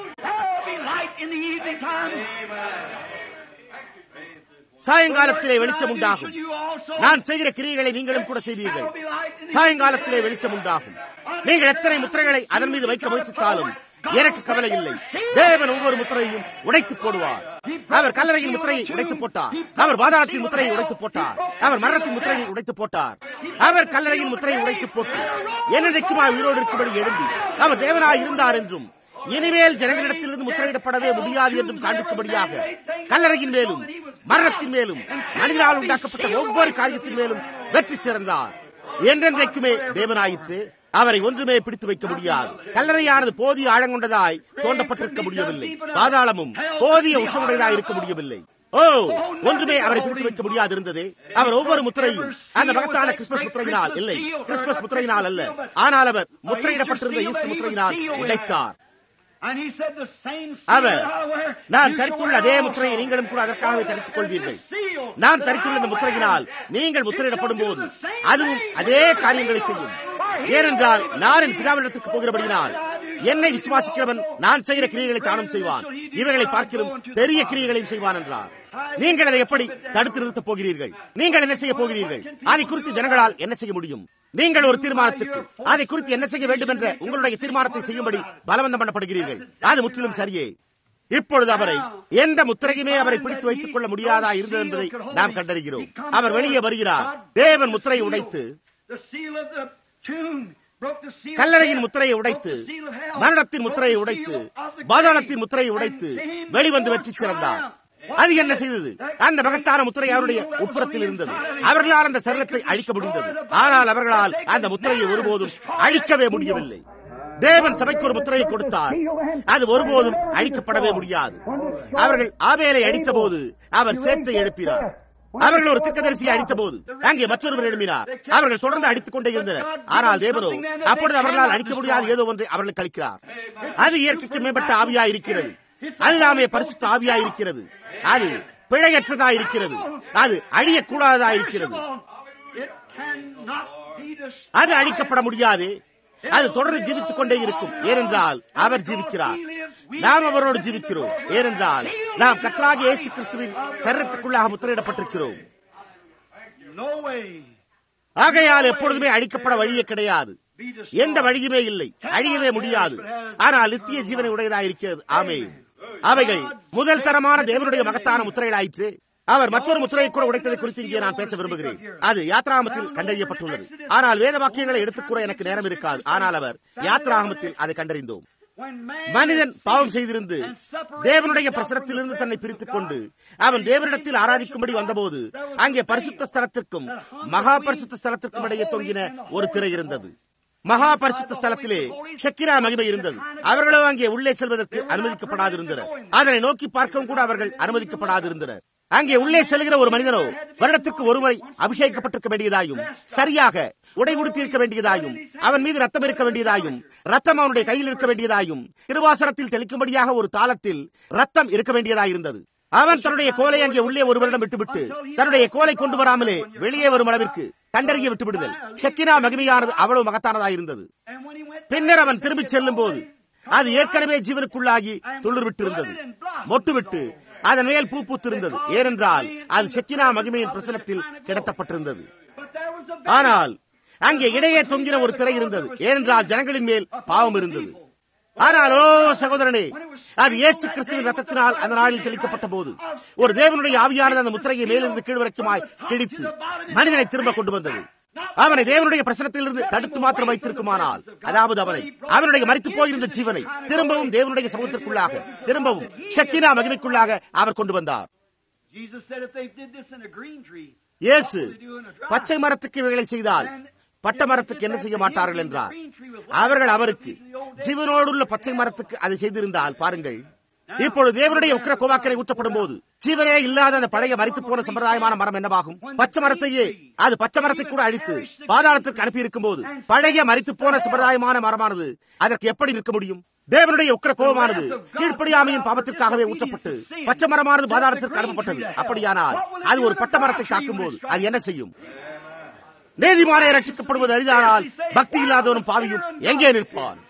சாயங்காலத்திலே வெளிச்சம் உண்டாகும் நான் செய்கிற கிரியைகளை நீங்களும் கூட செய்வீர்கள் சாயங்காலத்திலே வெளிச்சம் உண்டாகும் நீங்கள் எத்தனை முத்திரைகளை அதன் மீது வைக்க முயற்சித்தாலும் எனக்கு கவலை இல்லை தேவன் ஒவ்வொரு முத்திரையும் உடைத்து போடுவார் அவர் கல்லறையின் முத்திரையை உடைத்து போட்டார் அவர் பாதாளத்தின் முத்திரையை உடைத்து போட்டார் அவர் மரணத்தின் முத்திரையை உடைத்து போட்டார் அவர் கல்லறையின் முத்திரையை உடைத்து போட்டு என்னைக்குமா உயிரோடு இருக்கும்படி எழும்பி அவர் தேவனாய் இருந்தார் என்றும் இனிமேல் ஜனங்களிடத்திலிருந்து முத்திரையிடப்படவே முடியாது என்றும் காண்பிக்கும்படியாக கல்லறையின் மேலும் மரணத்தின் மேலும் மனிதனால் உண்டாக்கப்பட்ட ஒவ்வொரு காரியத்தின் மேலும் வெற்றி சிறந்தார் என்றென்றைக்குமே தேவனாயிற்று அவரை ஒன்றுமே பிடித்து வைக்க முடியாது கல்லறையானது போதிய ஆழங்கொண்டதாய் தோண்டப்பட்டிருக்க முடியவில்லை பாதாளமும் போதிய உஷமுடையதாய் இருக்க முடியவில்லை ஓ ஒன்றுமே அவரை பிடித்து வைக்க முடியாது இருந்தது அவர் ஒவ்வொரு முத்திரையும் அந்த மகத்தான கிறிஸ்துமஸ் முத்திரையினால் இல்லை கிறிஸ்துமஸ் முத்திரையினால் அல்ல ஆனால் அவர் முத்திரையிடப்பட்டிருந்த ஈஸ்டர் முத்திரையினால் உடைத்தார் அவர் நான் தரித்துள்ள அதே முத்திரையை நீங்களும் கூட அதற்காகவே தரித்துக் கொள்வீர்கள் நான் தரித்துள்ள இந்த முத்திரையினால் நீங்கள் முத்திரையிடப்படும் போது அதுவும் அதே காரியங்களை செய்யும் ஏனென்றால் நான் என் பிதாவிடத்துக்கு போகிறபடியினால் என்னை விசுவாசிக்கிறவன் நான் செய்கிற கிரியைகளை தானும் செய்வான் இவைகளை பார்க்கிறோம் பெரிய கிரியைகளையும் செய்வான் என்றார் நீங்கள் அதை எப்படி தடுத்து நிறுத்தப் போகிறீர்கள் நீங்கள் என்ன செய்ய போகிறீர்கள் அதை குறித்து ஜனங்களால் என்ன செய்ய முடியும் நீங்கள் ஒரு தீர்மானத்துக்கு அதை குறித்து என்ன செய்ய வேண்டும் என்ற உங்களுடைய தீர்மானத்தை செய்யும்படி பலவந்தம் பண்ணப்படுகிறீர்கள் அது முற்றிலும் சரியே இப்பொழுது அவரை எந்த முத்திரையுமே அவரை பிடித்து வைத்துக் கொள்ள முடியாதா இருந்தது என்பதை நாம் கண்டறிகிறோம் அவர் வெளியே வருகிறார் தேவன் முத்திரை உடைத்து கல்லறையின் முத்திரையை உடைத்து மரணத்தின் முத்திரையை உடைத்து பாதாளத்தின் முத்திரையை உடைத்து வெளிவந்து வெற்றி சிறந்தார் அது என்ன செய்தது அந்த மகத்தான முத்திரை அவருடைய உட்புறத்தில் இருந்தது அவர்களால் அந்த சரீரத்தை அழிக்க முடிந்தது ஆனால் அவர்களால் அந்த முத்திரையை ஒருபோதும் அழிக்கவே முடியவில்லை தேவன் சபைக்கு ஒரு முத்திரையை கொடுத்தார் அது ஒருபோதும் அழிக்கப்படவே முடியாது அவர்கள் ஆவேலை அடித்த போது அவர் சேத்தை எழுப்பினார் அவர்கள் ஒரு திக்கதரிசியை அடித்த போது அங்கே மற்றொருவர் எழுப்பினார் அவர்கள் தொடர்ந்து அடித்துக் கொண்டே இருந்தனர் ஆனால் தேவனோ அப்பொழுது அவர்களால் அடிக்க முடியாத ஏதோ ஒன்றை அவர்களுக்கு அளிக்கிறார் அது இயற்கைக்கு மேம்பட்ட ஆவியா இருக்கிறது அதுதாமே பரிசுத்த ஆவியா இருக்கிறது அது பிழையற்றதா இருக்கிறது அது அழியக்கூடாததா இருக்கிறது அது அழிக்கப்பட முடியாது அது தொடர்ந்து ஜீவித்துக் கொண்டே இருக்கும் ஏனென்றால் அவர் ஜீவிக்கிறார் நாம் அவரோடு ஜீவிக்கிறோம் ஏனென்றால் நாம் கத்ராக இயேசு கிறிஸ்துவின் சரீரத்துக்குள்ளாக முத்திரையிடப்பட்டிருக்கிறோம் ஆகையால் எப்பொழுதுமே அழிக்கப்பட வழியே கிடையாது எந்த வழியுமே இல்லை அழியவே முடியாது ஆனால் நித்திய ஜீவனை உடையதாக இருக்கிறது ஆமே அவைகள் முதல் தரமான தேவனுடைய மகத்தான முத்திரைகளாயிற்று அவர் மற்றொரு முத்திரையை கூட உடைத்ததை குறித்து இங்கே நான் பேச விரும்புகிறேன் அது யாத்ராமத்தில் கண்டறியப்பட்டுள்ளது ஆனால் வேத வாக்கியங்களை எடுத்துக்கூட எனக்கு நேரம் இருக்காது ஆனால் அவர் யாத்ராகமத்தில் அதை கண்டறிந்தோம் மனிதன் பாவம் செய்திருந்து தேவனுடைய பிரசனத்திலிருந்து தன்னை பிரித்துக் கொண்டு அவன் தேவனிடத்தில் ஆராதிக்கும்படி வந்தபோது அங்கே பரிசுத்த ஸ்தலத்திற்கும் மகா பரிசுத்த ஸ்தலத்திற்கும் இடையே தொங்கின ஒரு திரை இருந்தது மகா பரிசுத்த ஸ்தலத்திலே ஷக்கிரா மகிமை இருந்தது அவர்களோ அங்கே உள்ளே செல்வதற்கு அனுமதிக்கப்படாதிருந்தனர் அதனை நோக்கி பார்க்கவும் கூட அவர்கள் அனுமதிக்கப்படாதிருந்தனர் அங்கே உள்ளே செல்கிற ஒரு மனிதனோ வருடத்திற்கு ஒருமுறை அபிஷேகிக்கப்பட்டிருக்க வேண்டியதாயும் சரியாக உடை உடுத்தியிருக்க வேண்டியதாயும் அவன் மீது ரத்தம் இருக்க வேண்டியதாயும் ரத்தம் அவனுடைய கையில் இருக்க வேண்டியதாயும் திருவாசனத்தில் தெளிக்கும்படியாக ஒரு தாளத்தில் ரத்தம் இருக்க வேண்டியதாயிருந்தது அவன் தன்னுடைய கோலை அங்கே உள்ளே ஒரு வருடம் விட்டுவிட்டு தன்னுடைய கோலை கொண்டு வராமலே வெளியே வரும் அளவிற்கு கண்டறிய விட்டுவிடுதல் ஷக்கினா மகிமையானது அவ்வளவு மகத்தானதாயிருந்தது பின்னர் அவன் திரும்பிச் செல்லும் போது அது ஏற்கனவே ஜீவனுக்குள்ளாகி துளிர் விட்டிருந்தது மொட்டு விட்டு அதன் மேல் பூ பூத்திருந்தது ஏனென்றால் அது செக்கினா மகிமையின் பிரசனத்தில் கிடத்தப்பட்டிருந்தது ஆனால் அங்கே இடையே தொங்கின ஒரு திரை இருந்தது ஏனென்றால் ஜனங்களின் மேல் பாவம் இருந்தது ஆனால் ஓ சகோதரனே அது இயேசு கிறிஸ்துவின் ரத்தத்தினால் அந்த நாளில் தெளிக்கப்பட்ட போது ஒரு தேவனுடைய ஆவியானது அந்த முத்திரையை மேலிருந்து கீழ் வரைக்குமாய் கிழித்து மனிதனை திரும்ப கொண்டு வந்தது அவனை தேவனுடைய பிரசனத்திலிருந்து தடுத்து மாத்திரம் வைத்திருக்குமானால் அதாவது அவனை அவனுடைய மறித்து போயிருந்த ஜீவனை திரும்பவும் தேவனுடைய சமூகத்திற்குள்ளாக திரும்பவும் சக்கினா மகிமைக்குள்ளாக அவர் கொண்டு வந்தார் Jesus said if they did this in a green tree, இயேசு பச்சை மரத்துக்கு இவைகளை செய்தால் பட்ட மரத்துக்கு என்ன செய்ய மாட்டார்கள் என்றார் அவர்கள் அவருக்கு ஜீவனோடுள்ள பச்சை மரத்துக்கு அதை செய்திருந்தால் பாருங்கள் இப்பொழுது தேவனுடைய உக்கிர கோவாக்கரை ஊற்றப்படும் போது ஜீவனே இல்லாத அந்த பழைய மறித்து போன சம்பிரதாயமான மரம் என்னவாகும் பச்சை மரத்தையே அது பச்சை மரத்தை கூட அழித்து பாதாளத்திற்கு அனுப்பி இருக்கும் போது பழைய மறித்து போன சம்பிரதாயமான மரமானது அதற்கு எப்படி இருக்க முடியும் தேவனுடைய உக்கிர கோபமானது கீழ்ப்படியாமையின் பாவத்திற்காகவே ஊற்றப்பட்டு பச்சை மரமானது பாதாளத்திற்கு அனுப்பப்பட்டது அப்படியானால் அது ஒரு பட்ட மரத்தை தாக்கும் போது அது என்ன செய்யும் நீதிமானை ரட்சிக்கப்படுவது அரிதானால் பக்தி இல்லாதவனும் பாவியும் எங்கே நிற்பான்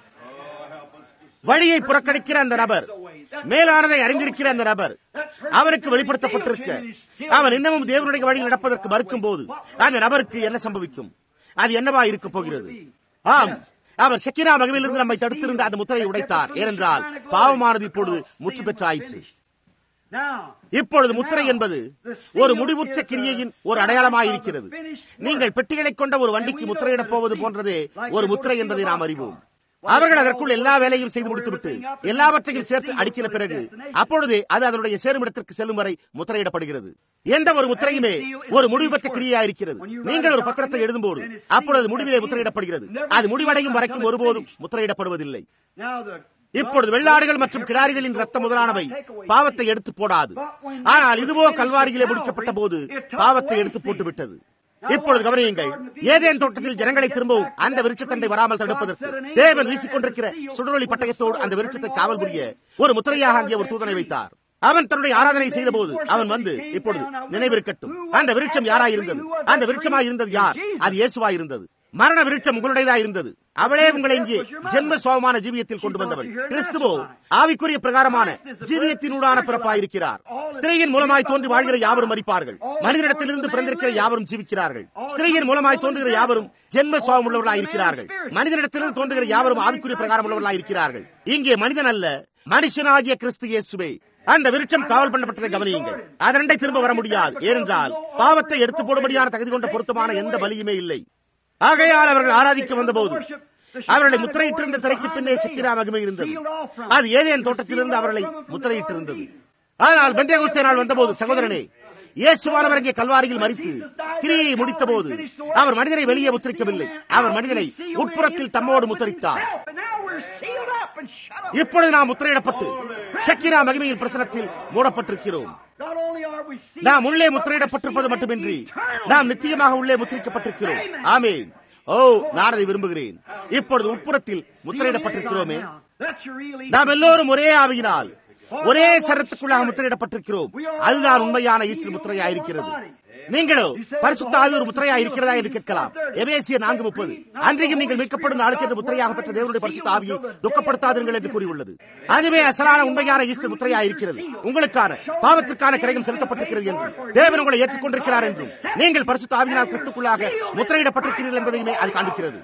வழியை புறக்கணிக்கிற அந்த நபர் மேலானதை அறிந்திருக்கிற அந்த நபர் அவனுக்கு வெளிப்படுத்தப்பட்டிருக்க அவன் இன்னமும் தேவனுடைய வழியில் நடப்பதற்கு மறுக்கும் போது அந்த நபருக்கு என்ன சம்பவிக்கும் அது என்னவா இருக்க போகிறது ஆம் அவர் செக்கினா மகிழ்விலிருந்து நம்மை தடுத்திருந்த அந்த முத்திரையை உடைத்தார் ஏனென்றால் பாவமானது இப்பொழுது முற்று பெற்றாயிற்று now, இப்பொழுது முத்திரை என்பது ஒரு முடிவுற்ற கிரியையின் ஒரு அடையாளமாயிருக்கிறது நீங்கள் பெட்டிகளை கொண்ட ஒரு வண்டிக்கு முத்திரையிடப் போவது போன்றதே ஒரு முத்திரை என்பதை நாம் அறிவோம் அவர்கள் அதற்குள் எல்லா வேலையும் செய்து முடித்துவிட்டு எல்லாவற்றையும் சேர்த்து அடுக்கின பிறகு அப்பொழுதே அது அதனுடைய சேருமிடத்திற்கு செல்லும் வரை முத்திரையிடப்படுகிறது எந்த ஒரு முத்திரையுமே ஒரு முடிவு பெற்ற கிரியா இருக்கிறது நீங்கள் ஒரு பத்திரத்தை எழுதும்போது அப்பொழுது முடிவிலே முத்திரையிடப்படுகிறது அது முடிவடையும் வரைக்கும் ஒருபோதும் முத்திரையிடப்படுவதில்லை now the இப்பொழுது வெள்ளாடுகள் மற்றும் கிடாரிகளின் ரத்தம் முதலானவை பாவத்தை எடுத்து போடாது ஆனால் இதுவோ கல்வாரியிலே முடிக்கப்பட்ட போது பாவத்தை எடுத்து போட்டுவிட்டது இப்பொழுது கவனியுங்கள் ஏதேன் தோட்டத்தில் ஜனங்களை திரும்பவும் அந்த விருட்சத்தண்டை வராமல் தடுப்பதற்கு தேவன் வீசிக்கொண்டிருக்கிற சுடரொளி பட்டயத்தோடு அந்த விருட்சத்தை காவல் புரிய ஒரு முத்திரையாக அங்கே ஒரு தூதனை வைத்தார் அவன் தன்னுடைய ஆராதனை செய்த போது அவன் வந்து இப்பொழுது நினைவிருக்கட்டும் அந்த விருட்சம் யாராயிருந்தது அந்த விருட்சமாய் இருந்தது யார் அது இயேசுவாய் இருந்தது மரண விருட்சம் உங்களுடையதா இருந்தது அவளே உங்களை இங்கே ஜென்ம சுவாபமான ஜீவியத்தில் கொண்டு வந்தவள் கிறிஸ்துவோ ஆவிக்குரிய பிரகாரமான ஜீவியத்தினூடான பிறப்பாயிருக்கிறார் ஸ்திரீயின் மூலமாய் தோன்றி வாழ்கிற யாவரும் மறிப்பார்கள் மனிதனிடத்திலிருந்து பிறந்திருக்கிற யாவரும் ஜீவிக்கிறார்கள் ஸ்திரீயின் மூலமாய் தோன்றுகிற யாவரும் ஜென்ம சுவாபம் உள்ளவர்களாய் இருக்கிறார்கள் மனிதனிடத்திலிருந்து தோன்றுகிற யாவரும் ஆவிக்குரிய பிரகாரம் உள்ளவர்களாய் இருக்கிறார்கள் இங்கே மனிதன் அல்ல மனுஷனாகிய கிறிஸ்து இயேசுவே அந்த விருட்சம் காவல் பண்ணப்பட்டதை கவனியுங்கள் அதனண்டை திரும்ப வர முடியாது ஏனென்றால் பாவத்தை எடுத்து போடும்படியான தகுதி கொண்ட பொருத்தமான எந்த பலியுமே இல்லை ஆகையால் அவர்கள் ஆராதிக்க வந்தபோது அவர்களை முத்திரையிட்டிருந்த திரைக்கு பின்னே சிக்கிரா மகிமை இருந்தது அது ஏதேன் தோட்டத்திலிருந்து அவர்களை முத்திரையிட்டிருந்தது ஆனால் பெந்தேகுஸ்தே நாள் வந்தபோது சகோதரனே இயேசுவானவர் அங்கே கல்வாரியில் மறித்து கிரியை முடித்த போது அவர் மனிதனை வெளியே முத்திரிக்கவில்லை அவர் மனிதனை உட்புறத்தில் தம்மோடு முத்தரித்தார் But now we're sealed up and shut up. இப்பொழுது நாம் முத்திரையிடப்பட்டு ஷக்கிரா மகிமையின் பிரசனத்தில் மூடப்பட்டிருக்கிறோம் Not only are we sealed, நாம் உள்ளே முத்திரையிடப்பட்டிருப்பது மட்டுமின்றி நாம் நிச்சயமாக உள்ளே முத்திரிக்கப்பட்டிருக்கிறோம் ஆமென் ஓ நான் அதை விரும்புகிறேன் இப்பொழுது உட்புறத்தில் முத்திரையிடப்பட்டிருக்கிறோமே that's your real நாம் எல்லோரும் ஒரே ஆவியினால் ஒரே சரத்துக்குள்ளாக முத்திரையிடப்பட்டிருக்கிறோம் அதுதான் உண்மையான ஈஸ்டர் முத்திரையா இருக்கிறது நீங்களோ பரிசுத்த ஆவி ஒரு முத்திரையா இருக்கிறதா என்று கேட்கலாம் எபேசிய நான்கு முப்பது அன்றையும் நீங்கள் மீட்கப்படும் நாளுக்கு என்று முத்திரையாக பெற்ற தேவனுடைய பரிசுத்த ஆவியை துக்கப்படுத்தாதீர்கள் என்று கூறியுள்ளது அதுவே அசலான உண்மையான ஈஸ்டர் முத்திரையா இருக்கிறது உங்களுக்கான பாவத்திற்கான கிரயம் செலுத்தப்பட்டிருக்கிறது என்றும் தேவன் உங்களை ஏற்றுக்கொண்டிருக்கிறார் என்றும் நீங்கள் பரிசுத்த ஆவியினால் கிறிஸ்துக்குள்ளாக முத்திரையிடப்பட்டிருக்கிறீர்கள் என்பதையுமே அது காண்பிக்கிறது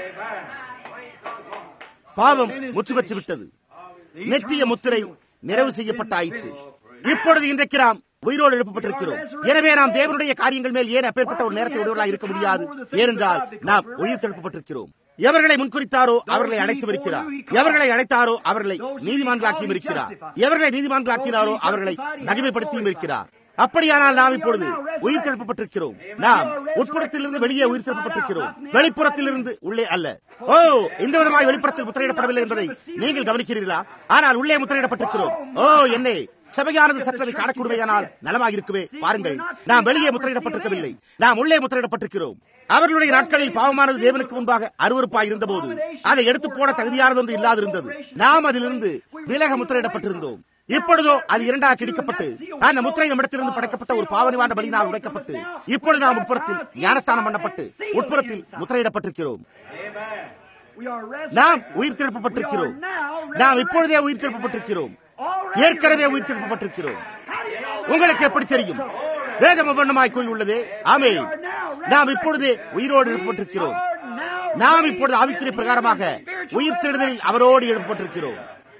பாவம் முற்று பெற்று விட்டது நெத்திய முத்திரை நிறைவு செய்யப்பட்டாயிற்று இப்பொழுது இன்றைக்கு நாம் உயிரோடு எழுப்பப்பட்டிருக்கிறோம் எனவே நாம் தேவனுடைய காரியங்கள் மேல் ஏன் அப்பேற்பட்ட ஒரு நேரத்தை உடையவர்களாக இருக்க முடியாது ஏனென்றால் நாம் உயிர் தெழுப்பப்பட்டிருக்கிறோம் எவர்களை முன்குறித்தாரோ அவர்களை அழைத்து இருக்கிறார் எவர்களை அழைத்தாரோ அவர்களை நீதிமான்களாக்கியும் இருக்கிறார் எவர்களை நீதிமான்களாக்கினாரோ அவர்களை மகிமைப்படுத்தியும் இருக்கிறார் அப்படியானால் நாம் இப்பொழுது உயிர் தெழுப்பப்பட்டிருக்கிறோம் நாம் உட்புறத்திலிருந்து வெளியே உயிர் தெழுப்பப்பட்டிருக்கிறோம் வெளிப்புறத்திலிருந்து உள்ளே அல்ல ஓ இந்த விதமாய் வெளிப்புறத்தில் முத்திரையிடப்படவில்லை என்பதை நீங்கள் கவனிக்கிறீர்களா ஆனால் உள்ளே முத்திரையிடப்பட்டிருக்கிறோம் ஓ என்னே சபையானது சற்றதை காணக்கூடுமையானால் நலமாக இருக்குமே பாருங்கள் நாம் வெளியே முத்திரையிடப்பட்டிருக்கவில்லை நாம் உள்ளே முத்திரையிடப்பட்டிருக்கிறோம் அவர்களுடைய நாட்களில் பாவமானது தேவனுக்கு முன்பாக அருவறுப்பாய் இருந்தபோது அதை எடுத்து போட தகுதியானது ஒன்று இல்லாதிருந்தது நாம் அதிலிருந்து விலக முத்திரையிடப்பட்டிருந்தோம் இப்பொழுதோ அது இரண்டாக கிடிக்கப்பட்டு அந்த முத்திரை நம்மிடத்திலிருந்து படைக்கப்பட்ட ஒரு பாவனிவான பலியினால் உடைக்கப்பட்டு இப்பொழுது நாம் உட்புறத்தில் ஞானஸ்தானம் பண்ணப்பட்டு உட்புறத்தில் முத்திரையிடப்பட்டிருக்கிறோம் We are resurrected. நாம் உயிர் திருப்பப்பட்டிருக்கிறோம் நாம் இப்பொழுதே உயிர் திருப்பப்பட்டிருக்கிறோம் ஏற்கனவே உயிர் திருப்பப்பட்டிருக்கிறோம் உங்களுக்கு எப்படி தெரியும் வேதம் வண்ணமாய் கூறியுள்ளதே ஆமே நாம் இப்பொழுதே உயிரோடு எழுப்பப்பட்டிருக்கிறோம் நாம் இப்பொழுது ஆவிக்குரிய பிரகாரமாக உயிர்த்தெழுதலில் அவரோடு எழுப்பப்பட்டிருக்கிறோம்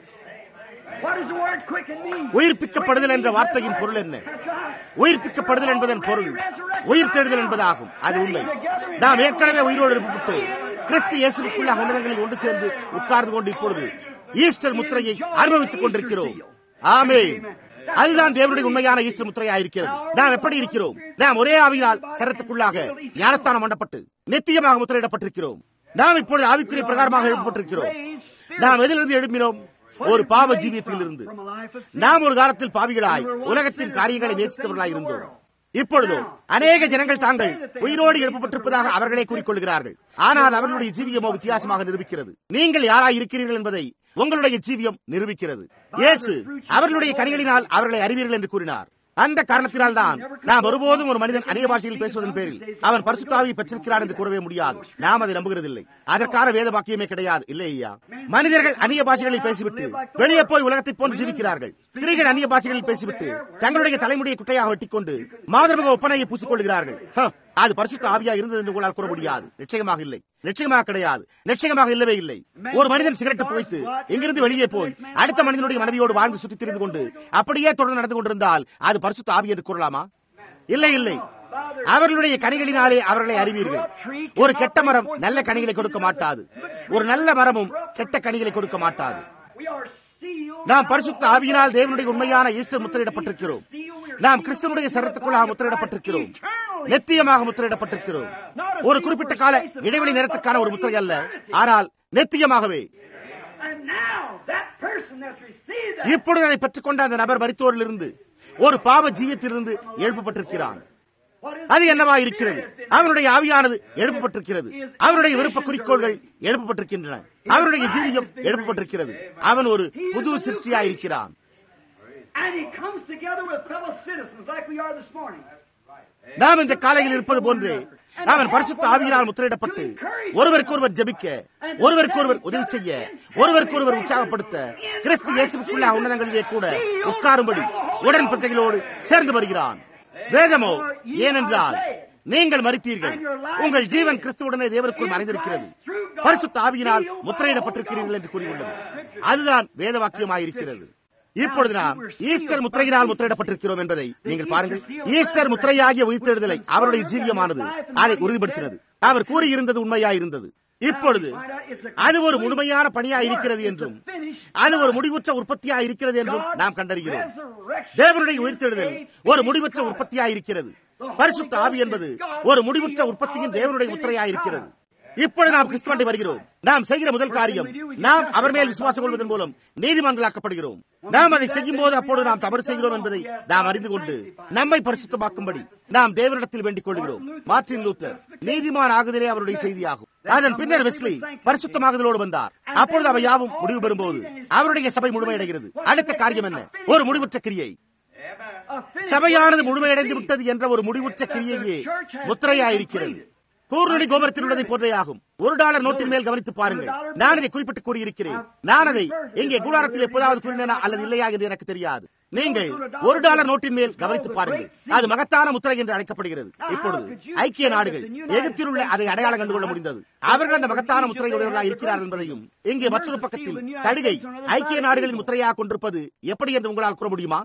What does the word quicken mean? உயிர்ப்பிக்கப்படுதல் என்ற வார்த்தையின் பொருள் என்ன That's right. உயிர்ப்பிக்கப்படுதல் என்பதன் பொருள் உயிர்த்தெழுதல் என்பதாகும் அது உண்மை நாம் ஏற்கனவே உயிரோடு எழுப்பப்பட்டு கிறிஸ்து இயேசுக்குள்ளாக உன்னதங்களில் ஒன்று சேர்ந்து உட்கார்ந்து கொண்டு இப்பொழுது ஈஸ்டர் முத்திரையை அனுபவித்துக் கொண்டிருக்கிறோம் ஆமே அதுதான் தேவனுடைய உண்மையான ஈஸ்டர் முத்திரையா இருக்கிறது நாம் எப்படி இருக்கிறோம் நாம் ஒரே ஆவியால் சரத்துக்குள்ளாக ஞானஸ்தானம் பண்ணப்பட்டு நித்தியமாக முத்திரையிடப்பட்டிருக்கிறோம் நாம் இப்பொழுது ஆவிக்குரிய பிரகாரமாக எழுப்பப்பட்டிருக்கிறோம் நாம் எதிலிருந்து எழுப்பினோம் ஒரு பாவ ஜீவியத்தில் இருந்து From a life of நாம் ஒரு காலத்தில் பாவிகளாய் உலகத்தின் காரியங்களை நேசித்தவர்களாய் இருந்தோம் இப்பொழுதோ அநேக ஜனங்கள் தாங்கள் உயிரோடு எழுப்பப்பட்டிருப்பதாக அவர்களே கூறிக்கொள்கிறார்கள் ஆனால் அவர்களுடைய ஜீவியமோ வித்தியாசமாக நிரூபிக்கிறது நீங்கள் யாராய் இருக்கிறீர்கள் என்பதை உங்களுடைய ஜீவியம் நிரூபிக்கிறது இயேசு அவர்களுடைய கனிகளினால் அவர்களை அறிவீர்கள் என்று கூறினார் அந்த காரணத்தினால் தான் நாம் ஒருபோதும் ஒரு மனிதன் அந்நிய பாஷையில் பேசுவதன் பேரில் அவன் பரிசுத்தாவியை பெற்றிருக்கிறான் என்று கூறவே முடியாது நாம் அதை நம்புகிறதில்லை அதற்கான வேத வாக்கியமே கிடையாது இல்லை ஐயா மனிதர்கள் அந்நிய பாஷைகளில் பேசிவிட்டு வெளியே போய் உலகத்தை போன்று ஜீவிக்கிறார்கள் ஸ்திரீகள் அந்நிய பாஷைகளில் பேசிவிட்டு தங்களுடைய தலைமுடியை குட்டையாக வெட்டிக்கொண்டு மாதர்முக ஒப்பனையை பூசிக்கொள்கிறார்கள் ஹ, அது பரிசுத்த ஆவியா இருந்தது என்று உங்களால் கூற முடியாது நிச்சயமாக இல்லை நிச்சயமாக கிடையாது நிச்சயமாக இல்லவே இல்லை ஒரு மனிதன் சிகரெட் போய்த்து இங்கிருந்து வெளியே போய் அடுத்த மனிதனுடைய மனைவியோடு வாழ்ந்து சுற்றித் திரிந்து கொண்டு அப்படியே தொடர்ந்து நடந்து கொண்டிருந்தால் அது பரிசுத்த ஆவி என்று கூறலாமா இல்லை இல்லை அவர்களுடைய கனிகளினாலே அவர்களை அறிவீர்கள் ஒரு கெட்ட மரம் நல்ல கனிகளை கொடுக்க மாட்டாது ஒரு நல்ல மரமும் கெட்ட கனிகளை கொடுக்க மாட்டாது We are sealed. நாம் பரிசுத்த ஆவியினால் தேவனுடைய உண்மையான ஈஸ்டர் முத்திரையிடப்பட்டிருக்கிறோம் நாம் கிறிஸ்தனுடைய சரத்துக்குள்ளாக முத்திரையிடப்பட்டிருக்கிறோம் நித்தியமாக முத்திரையிடப்பட்டிருக்கிறோம் ஒரு குறிப்பிட்ட கால இடைவெளி நேரத்துக்கான ஒரு முத்திரை அல்ல ஆனால் நித்தியமாகவே And now that person that's received that இப்பொழுது அதை பெற்றுக்கொண்ட அந்த நபர் மரித்தோரிலிருந்து ஒரு பாவ ஜீவியத்திலிருந்து எழுப்பப்பட்டிருக்கிறான் what is அது என்னவா இருக்கிறது அவனுடைய ஆவியானது எழுப்பப்பட்டிருக்கிறது அவருடைய விருப்ப குறிக்கோள்கள் எழுப்பப்பட்டிருக்கின்றன அவருடைய ஜீவியம் எழுப்பப்பட்டிருக்கிறது அவன் ஒரு புது சிருஷ்டியா இருக்கிறான் and he comes together with fellow citizens like we are this morning. நாம் இந்த காலையில் இருப்பது போன்று அவன் பரிசுத்த ஆவியினால் முத்திரையிடப்பட்டு ஒருவருக்கொருவர் ஜெபிக்க ஒருவருக்கொருவர் உதவி செய்ய ஒருவருக்கொருவர் உற்சாகப்படுத்த கிறிஸ்து இயேசுக்குள்ள உன்னதங்களிலே கூட உட்காரும்படி உடன் பிரஜைகளோடு சேர்ந்து வருகிறான் வேதமோ ஏனென்றால் நீங்கள் மறித்தீர்கள் உங்கள் ஜீவன் கிறிஸ்துவுடனே தேவனுக்குள் மறைந்திருக்கிறது பரிசுத்த ஆவியினால் முத்திரையிடப்பட்டிருக்கிறீர்கள் என்று கூறியுள்ளது அதுதான் வேத வாக்கியமாயிருக்கிறது இப்பொழுது நாம் ஈஸ்டர் முத்திரையினால் முத்திரையிடப்பட்டிருக்கிறோம் என்பதை நீங்கள் பாருங்கள் ஈஸ்டர் முத்திரையாகிய உயிர்த்தெழுதலை அவருடைய ஜீவியமானது அதை உறுதிப்படுத்தினது அவர் கூறியிருந்தது உண்மையாயிருந்தது இப்பொழுது அது ஒரு முழுமையான பணியா இருக்கிறது என்றும் அது ஒரு முடிவுற்ற உற்பத்தியா இருக்கிறது என்றும் நாம் கண்டறிகிறோம் தேவனுடைய உயிர்த்தெழுதல் ஒரு முடிவற்ற உற்பத்தியா இருக்கிறது பரிசுத்த ஆவி என்பது ஒரு முடிவுற்ற உற்பத்தியின் தேவனுடைய முத்திரையா இருக்கிறது இப்பொழுது நாம் கிறிஸ்துவண்டை வருகிறோம் நாம் செய்கிற முதல் காரியம் நாம் அவர் மேல் விசுவாசம் கொள்வதன் மூலம் நீதிமன்றங்களாக்கப்படுகிறோம் நாம் அதை செய்யும் போது அப்பொழுது நாம் தவறு செய்கிறோம் என்பதை நாம் அறிந்து கொண்டு நம்மை பரிசுத்தமாக்கும்படி நாம் தேவனிடத்தில் வேண்டிக் கொள்கிறோம் மார்டின் லூத்தர் நீதிமான் ஆகுதலே அவருடைய செய்தியாகும் அதன் பின்னர் வெஸ்லி பரிசுத்தமாகுதலோடு வந்தார் அப்பொழுது அவை யாவும் முடிவு பெறும்போது அவருடைய சபை முழுமையடைகிறது அடுத்த காரியம் என்ன ஒரு முடிவுற்ற கிரியை சபையானது முழுமையடைந்து விட்டது என்ற ஒரு முடிவுற்ற கிரியையே முத்திரையாயிருக்கிறது கூர்நுனி கோபுரத்தில் உள்ளதை போன்றையாகும் ஒரு டாலர் நோட்டின் மேல் கவனித்து பாருங்கள் நான் இதை குறிப்பிட்டு கூறியிருக்கிறேன் நான் அதை இங்கே கூடாரத்தில் எப்போதாவது கூறினேனா அல்லது இல்லையா என்று எனக்கு தெரியாது நீங்கள் ஒரு டாலர் நோட்டின் மேல் கவனித்து பாருங்கள் அது மகத்தான முத்திரை என்று அழைக்கப்படுகிறது இப்பொழுது ஐக்கிய நாடுகள் எகிப்தில் உள்ள அதை அடையாளம் கண்டுகொள்ள முடிந்தது அவர்கள் அந்த மகத்தான முத்திரையுடையவர்களாக இருக்கிறார்கள் என்பதையும் இங்கே மற்றொரு பக்கத்தில் தடுகை ஐக்கிய நாடுகளின் முத்திரையாக கொண்டிருப்பது எப்படி என்று உங்களால் கூற முடியுமா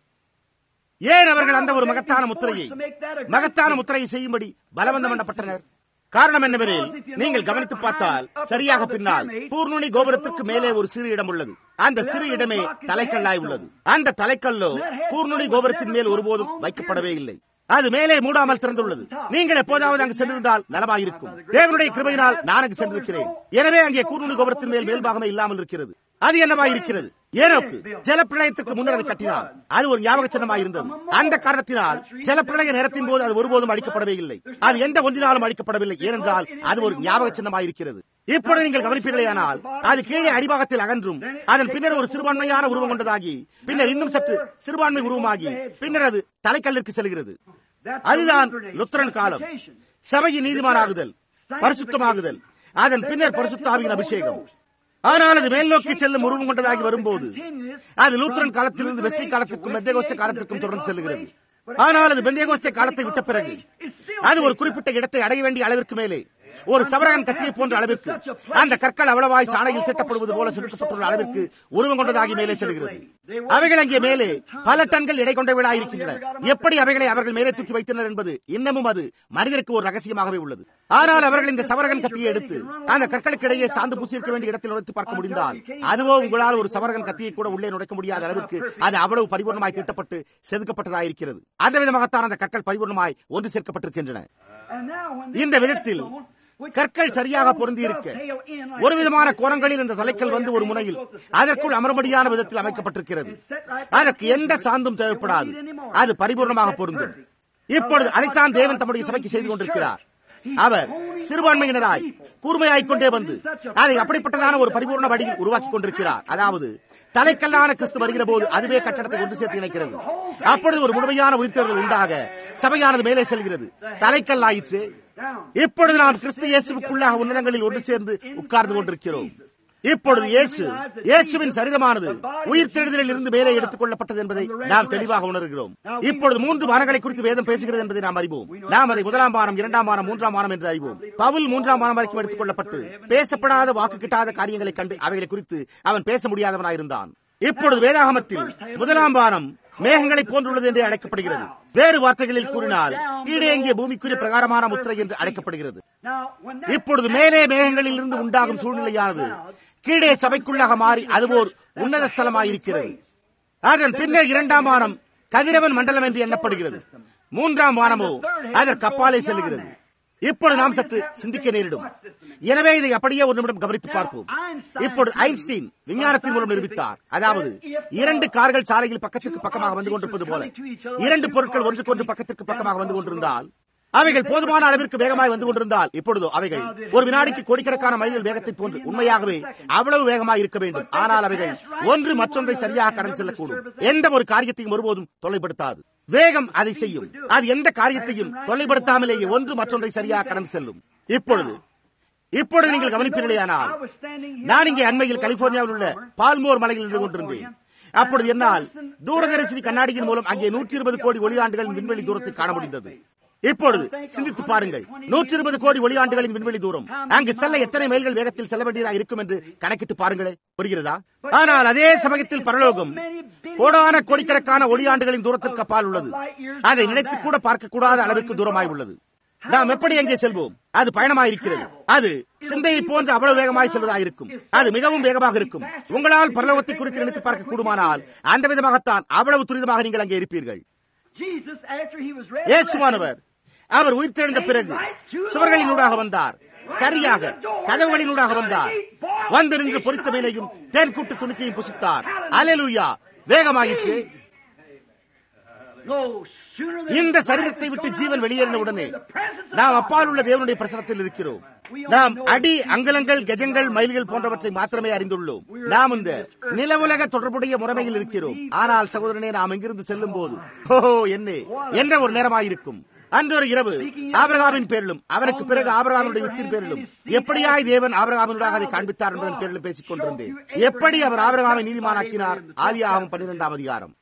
ஏன் அவர்கள் அந்த ஒரு மகத்தான முத்திரையை மகத்தான முத்திரையை செய்யும்படி பலவந்தம் பண்ணப்பட்டனர் காரணம் என்னவெனில் நீங்கள் கவனித்து பார்த்தால் சரியாக பின்னால் பூர்ணுனி கோபுரத்திற்கு மேலே ஒரு சிறு இடம் உள்ளது அந்த சிறு இடமே தலைக்கல்லாய் உள்ளது அந்த தலைக்கல்லோ பூர்ணுனி கோபுரத்தின் மேல் ஒருபோதும் வைக்கப்படவே இல்லை அது மேலே மூடாமல் திறந்துள்ளது நீங்கள் எப்போதாவது அங்கு சென்றிருந்தால் நலமாயிருக்கும் தேவனுடைய கிருபையினால் நான் அங்கு சென்றிருக்கிறேன் எனவே அங்கே கூர்ணுனி கோபுரத்தின் மேல் மேல்பாகமே இல்லாமல் இருக்கிறது அது என்னவாயிருக்கிறது ஏனோக்கு ஜலப்பிரளயத்துக்கு முன்னர் அதை கட்டினார் அது ஒரு ஞாபக சின்னமாக இருந்தது அந்த காரணத்தினால் ஜலப்பிரளய நேரத்தின் போது அது ஒருபோதும் அடிக்கப்படவே இல்லை அது எந்த ஒன்றினாலும் அடிக்கப்படவில்லை ஏனென்றால் அது ஒரு ஞாபக சின்னமாக இருக்கிறது இப்பொழுது நீங்கள் கவனிப்பீர்களேயானால் அது கீழே அடிபாகத்தில் அகன்றும் அதன் பின்னர் ஒரு சிறுபான்மையான உருவம் கொண்டதாகி பின்னர் இன்னும் சற்று சிறுபான்மை உருவமாகி பின்னர் அது தலைக்கல்லிற்கு செல்கிறது அதுதான் லுத்தரன் காலம் சபையின் நீதிமானாகுதல் பரிசுத்தமாகுதல் அதன் பின்னர் பரிசுத்தாவியின் அபிஷேகம் ஆனால் அது மேல் நோக்கி செல்லும் உருவம் கொண்டதாகி வரும்போது அது லூத்ரன் காலத்திலிருந்து வெஸ்டி காலத்திற்கும் பெந்தேகோஸ்தே காலத்திற்கும் தொடர்ந்து செல்கிறது ஆனால் அது பெந்தேகோஸ்தே காலத்தை விட்ட பிறகு அது ஒரு குறிப்பிட்ட இடத்தை அடைய வேண்டிய அளவிற்கு மேலே ஒரு சவரகன் கத்தியை போன்ற அளவிற்கு அந்த கற்கள் அவ்வளவாய் சாணையில் திட்டப்படுவது போல செதுக்கப்பட்டுள்ள அளவிற்கு உருவம் கொண்டதாகி மேலே செல்கிறது அவைகள் அங்கே மேலே பல டன்கள் எடை கொண்டவைகளாய் இருக்கின்றன எப்படி அவைகளை அவர்கள் மேலே தூக்கி வைத்தனர் என்பது இன்னமும் அது மனிதருக்கு ஒரு ரகசியமாகவே உள்ளது ஆனால் அவர்கள் இந்த சவரகன் கத்தியை எடுத்து அந்த கற்களுக்கு இடையே சாந்து பூசி இருக்க வேண்டிய இடத்தில் நுழைத்து பார்க்க முடிந்தால் அதுவோ உங்களால் ஒரு சவரகன் கத்தியை கூட உள்ளே நுழைக்க முடியாத அளவிற்கு அது அவ்வளவு பரிபூர்ணமாய் திட்டப்பட்டு செதுக்கப்பட்டதாயிருக்கிறது அந்த விதமாகத்தான் அந்த கற்கள் பரிபூர்ணமாய் ஒன்று சேர்க்கப்பட்டிருக்கின்றன இந்த விதத்தில் கற்கள் சரியாக பொருந்தி இருக்க ஒரு விதமான கோணங்களில் இந்த தலைக்கல் வந்து ஒரு முனையில் அதற்குள் அமர்படியான விதத்தில் அமைக்கப்பட்டிருக்கிறது அதற்கு எந்த சாந்தும் தேவைப்படாது அது பரிபூர்ணமாக பொருந்தும் இப்பொழுது அதைத்தான் தேவன் தம்முடைய சபைக்கு செய்து கொண்டிருக்கிறார் அவர் சிறுபான்மையினராய் கூர்மையாய்க் கொண்டே வந்து அதை அப்படிப்பட்டதான ஒரு பரிபூர்ண வழியில் உருவாக்கி கொண்டிருக்கிறார் அதாவது தலைக்கல்லான கிறிஸ்து வருகிற போது அதுவே கட்டடத்தை ஒன்று சேர்த்து இணைக்கிறது அப்பொழுது ஒரு முழுமையான உயிர்த்தெழுதல் உண்டாக சபையானது மேலே செல்கிறது தலைக்கல் ஆயிற்று இப்பொழுது நாம் கிறிஸ்து இயேசுக்குள்ளாக உன்னதங்களில் ஒன்று சேர்ந்து உட்கார்ந்து கொண்டிருக்கிறோம் இப்பொழுது இயேசு இயேசுவின் சரீரமானது உயிர்த்தெழுதலில் இருந்து மேலே எடுத்துக் கொள்ளப்பட்டது என்பதை நாம் தெளிவாக உணர்கிறோம் இப்பொழுது மூன்று வானங்களை குறித்து வேதம் பேசுகிறது என்பதை நாம் அறிவோம் நாம் அதை முதலாம் வானம் இரண்டாம் வானம் மூன்றாம் வானம் என்று அறிவோம் பவுல் மூன்றாம் வானம் வரைக்கும் எடுத்துக் கொள்ளப்பட்டு பேசப்படாத வாக்கு கிட்டாத காரியங்களை கண்டு அவைகளை குறித்து அவன் பேச முடியாதவனாயிருந்தான் இப்பொழுது வேதாகமத்தில் முதலாம் வானம் மேகங்களை போன்றுள்ளது என்று அழைக்கப்படுகிறது வேறு வார்த்தைகளில் கூறினால் கீழே இங்கே பூமிக்குரிய பிரகாரமான முத்திரை என்று அழைக்கப்படுகிறது இப்பொழுது மேலே மேகங்களில் இருந்து உண்டாகும் சூழ்நிலையானது கீழே சபைக்குள்ளாக மாறி அதுவோர் உன்னத ஸ்தலமாயிருக்கிறது அதன் பின்னர் இரண்டாம் வானம் கதிரவன் மண்டலம் என்று எண்ணப்படுகிறது மூன்றாம் வானமோ அதற்கு அப்பாலே செல்கிறது இப்பொழுது நாம் சற்று சிந்திக்க நேரிடும் எனவே இதை அப்படியே ஒரு நிமிடம் கவனித்து பார்ப்போம் இப்பொழுது ஐன்ஸ்டீன் விஞ்ஞானத்தின் மூலம் நிரூபித்தார் அதாவது இரண்டு கார்கள் சாலையில் பக்கத்துக்கு பக்கமாக வந்து கொண்டிருப்பது போல இரண்டு பொருட்கள் ஒன்றுக்கொன்று பக்கத்துக்கு பக்கமாக வந்து கொண்டிருந்தால் அவைகள் போதுமான அளவிற்கு வேகமாய் வந்து கொண்டிருந்தால் இப்பொழுதோ அவைகள் ஒரு வினாடிக்கு கோடிக்கணக்கான மைல்கள் வேகத்தை போன்று உண்மையாகவே அவ்வளவு வேகமாய் இருக்க வேண்டும் ஆனால் அவைகள் ஒன்று மற்றொன்றை சரியாக கடந்து செல்லக்கூடும் எந்த ஒரு காரியத்தையும் ஒருபோதும் தொலைப்படுத்தாது வேகம் அதை செய்யும் அது எந்த காரியத்தையும் தொல்லைப்படுத்தாமலேயே ஒன்று மற்றொன்றை சரியாக கடந்து செல்லும் இப்பொழுது இப்பொழுது நீங்கள் கவனிப்பீர்களேயானால் நான் இங்கே அண்மையில் கலிபோர்னியாவில் உள்ள பால்மோர் மலையில் நின்று கொண்டிருந்தேன் அப்பொழுது என்னால் தூரதரிசி கண்ணாடியின் மூலம் அங்கே நூற்றி இருபது கோடி ஒளியாண்டுகளின் விண்வெளி தூரத்தை காண முடிந்தது இப்பொழுது சிந்தித்து பாருங்கள் நூற்றி இருபது கோடி ஒளியாண்டுகளின் விண்வெளி தூரம் அங்கு செல்ல எத்தனை மைல்கள் வேகத்தில் செல்ல வேண்டியதாக இருக்கும் என்று கணக்கிட்டு பாருங்களே புரிகிறதா ஆனால் அதே சமயத்தில் பரலோகம் கோடான கோடிக்கணக்கான ஒளியாண்டுகளின் தூரத்திற்கு அப்பால் உள்ளது அதை நினைத்து கூட பார்க்க கூடாத அளவுக்கு தூரமாய் உள்ளது நாம் எப்படி எங்கே செல்வோம் அது பயணமாயிருக்கிறது அது சிந்தையை போன்று அவ்வளவு வேகமாய் செல்வதாயிருக்கும் அது மிகவும் வேகமாக இருக்கும் உங்களால் பரலோகத்தை குறித்து நினைத்து பார்க்க கூடுமானால் அந்த விதமாகத்தான் அவ்வளவு துரிதமாக நீங்கள் அங்கே இருப்பீர்கள் இயேசுவானவர் அவர் உயிர்த்தெழுந்த பிறகு சுவர்களினூடாக வந்தார் சரியாக கதவுகளினூடாக வந்தார் வந்து நின்று பொறித்த மீனையும் தேன் கூட்டு துணிக்கையும் புசித்தார் அலலுயா வேகமாயிற்று இந்த சரீரத்தை விட்டு ஜீவன் வெளியேறின உடனே நாம் அப்பால் உள்ள தேவனுடைய பிரசனத்தில் இருக்கிறோம் நாம் அடி அங்கலங்கள் கஜங்கள் மைல்கள் போன்றவற்றை மாத்திரமே அறிந்துள்ளோம் நாம் இந்த நில உலக தொடர்புடைய முறைமையில் இருக்கிறோம் ஆனால் சகோதரனே நாம் இங்கிருந்து செல்லும் போது ஓஹோ என்ன என்ற ஒரு நேரமாயிருக்கும் அந்த ஒரு இரவு ஆபரகாமின் பேரிலும் அவனுக்கு பிறகு ஆபரகாமுடைய வித்தின் பேரிலும் எப்படியாய் தேவன் ஆபரகாமினுடாக அதை காண்பித்தார் என்பதன் பேரிலும் பேசிக் கொண்டிருந்தேன் எப்படி அவர் ஆபரகாமை நீதிமானாக்கினார் ஆதியாகும் பன்னிரெண்டாம் அதிகாரம்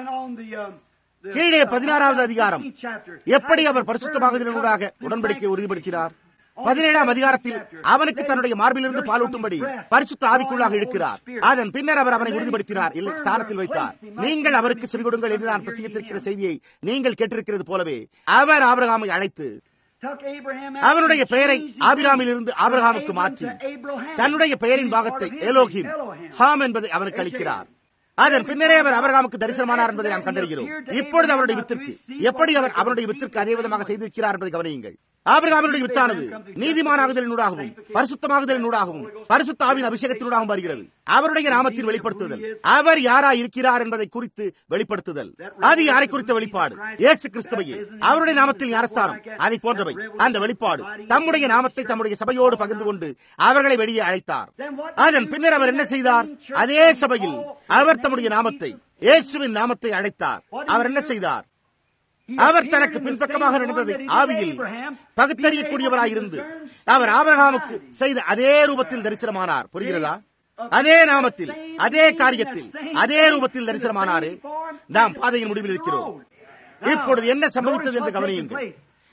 கீழே பதினாறாவது அதிகாரம் எப்படி அவர் பரிசுத்தமாக உடன்படிக்கை உறுதிப்படுத்தினார் பதினேழாம் அதிகாரத்தில் அவனுக்கு தன்னுடைய மார்பிலிருந்து பாலூட்டும்படி பரிசுத்த ஆவிக்குள்ளாக இழுக்கிறார் அதன் பின்னர் அவர் அவனை உறுதிப்படுத்தினார் இல்லை ஸ்தானத்தில் வைத்தார் நீங்கள் அவருக்கு செவி கொடுங்கள் என்று நான் பிரசங்கித்திருக்கிற செய்தியை நீங்கள் கேட்டிருக்கிறது போலவே அவர் ஆபிரகாமை அழைத்து அவனுடைய பெயரை ஆபிராமில் இருந்து ஆபிரகாமுக்கு மாற்றி தன்னுடைய பெயரின் பாகத்தை எலோகிம் ஹாம் என்பதை அவனுக்கு அளிக்கிறார் அதன் பின்னரே அவர் அபரகாமுக்கு தரிசனமானார் என்பதை நாம் கண்டறிகிறோம் இப்பொழுது அவருடைய வித்திற்கு எப்படி அவர் அவருடைய வித்திற்கு அதே விதமாக செய்திருக்கிறார் என்பதை கவனியுங்கள் ஆபிரகாமினுடைய வித்தானது நீதிமானாகுதலினூடாகவும் பரிசுத்தமாகுதலினூடாகவும் பரிசுத்தாவின் அபிஷேகத்தினூடாகவும் வருகிறது அவருடைய நாமத்தில் வெளிப்படுத்துதல் அவர் யாரா இருக்கிறார் என்பதை குறித்து வெளிப்படுத்துதல் அது யாரை குறித்த வெளிப்பாடு இயேசு கிறிஸ்துவையே அவருடைய நாமத்தில் ஞானஸ்தானம் அதை போன்றவை அந்த வெளிப்பாடு தம்முடைய நாமத்தை தம்முடைய சபையோடு பகிர்ந்து கொண்டு அவர்களை வெளியே அழைத்தார் அதன் பின்னர் அவர் என்ன செய்தார் அதே சபையில் அவர் தம்முடைய நாமத்தை இயேசுவின் நாமத்தை அழைத்தார் அவர் என்ன செய்தார் அவர் தனக்கு பின்பக்கமாக நடந்ததை ஆவியில் பகுத்தறியக்கூடியவராயிருந்து அவர் ஆபரகாமுக்கு செய்த அதே ரூபத்தில் தரிசனமானார் புரிகிறதா அதே நாமத்தில் அதே காரியத்தில் அதே ரூபத்தில் தரிசனமானாரே நாம் பாதையின் முடிவில் இருக்கிறோம் இப்பொழுது என்ன சம்பவித்தது என்று கவனியுங்கள்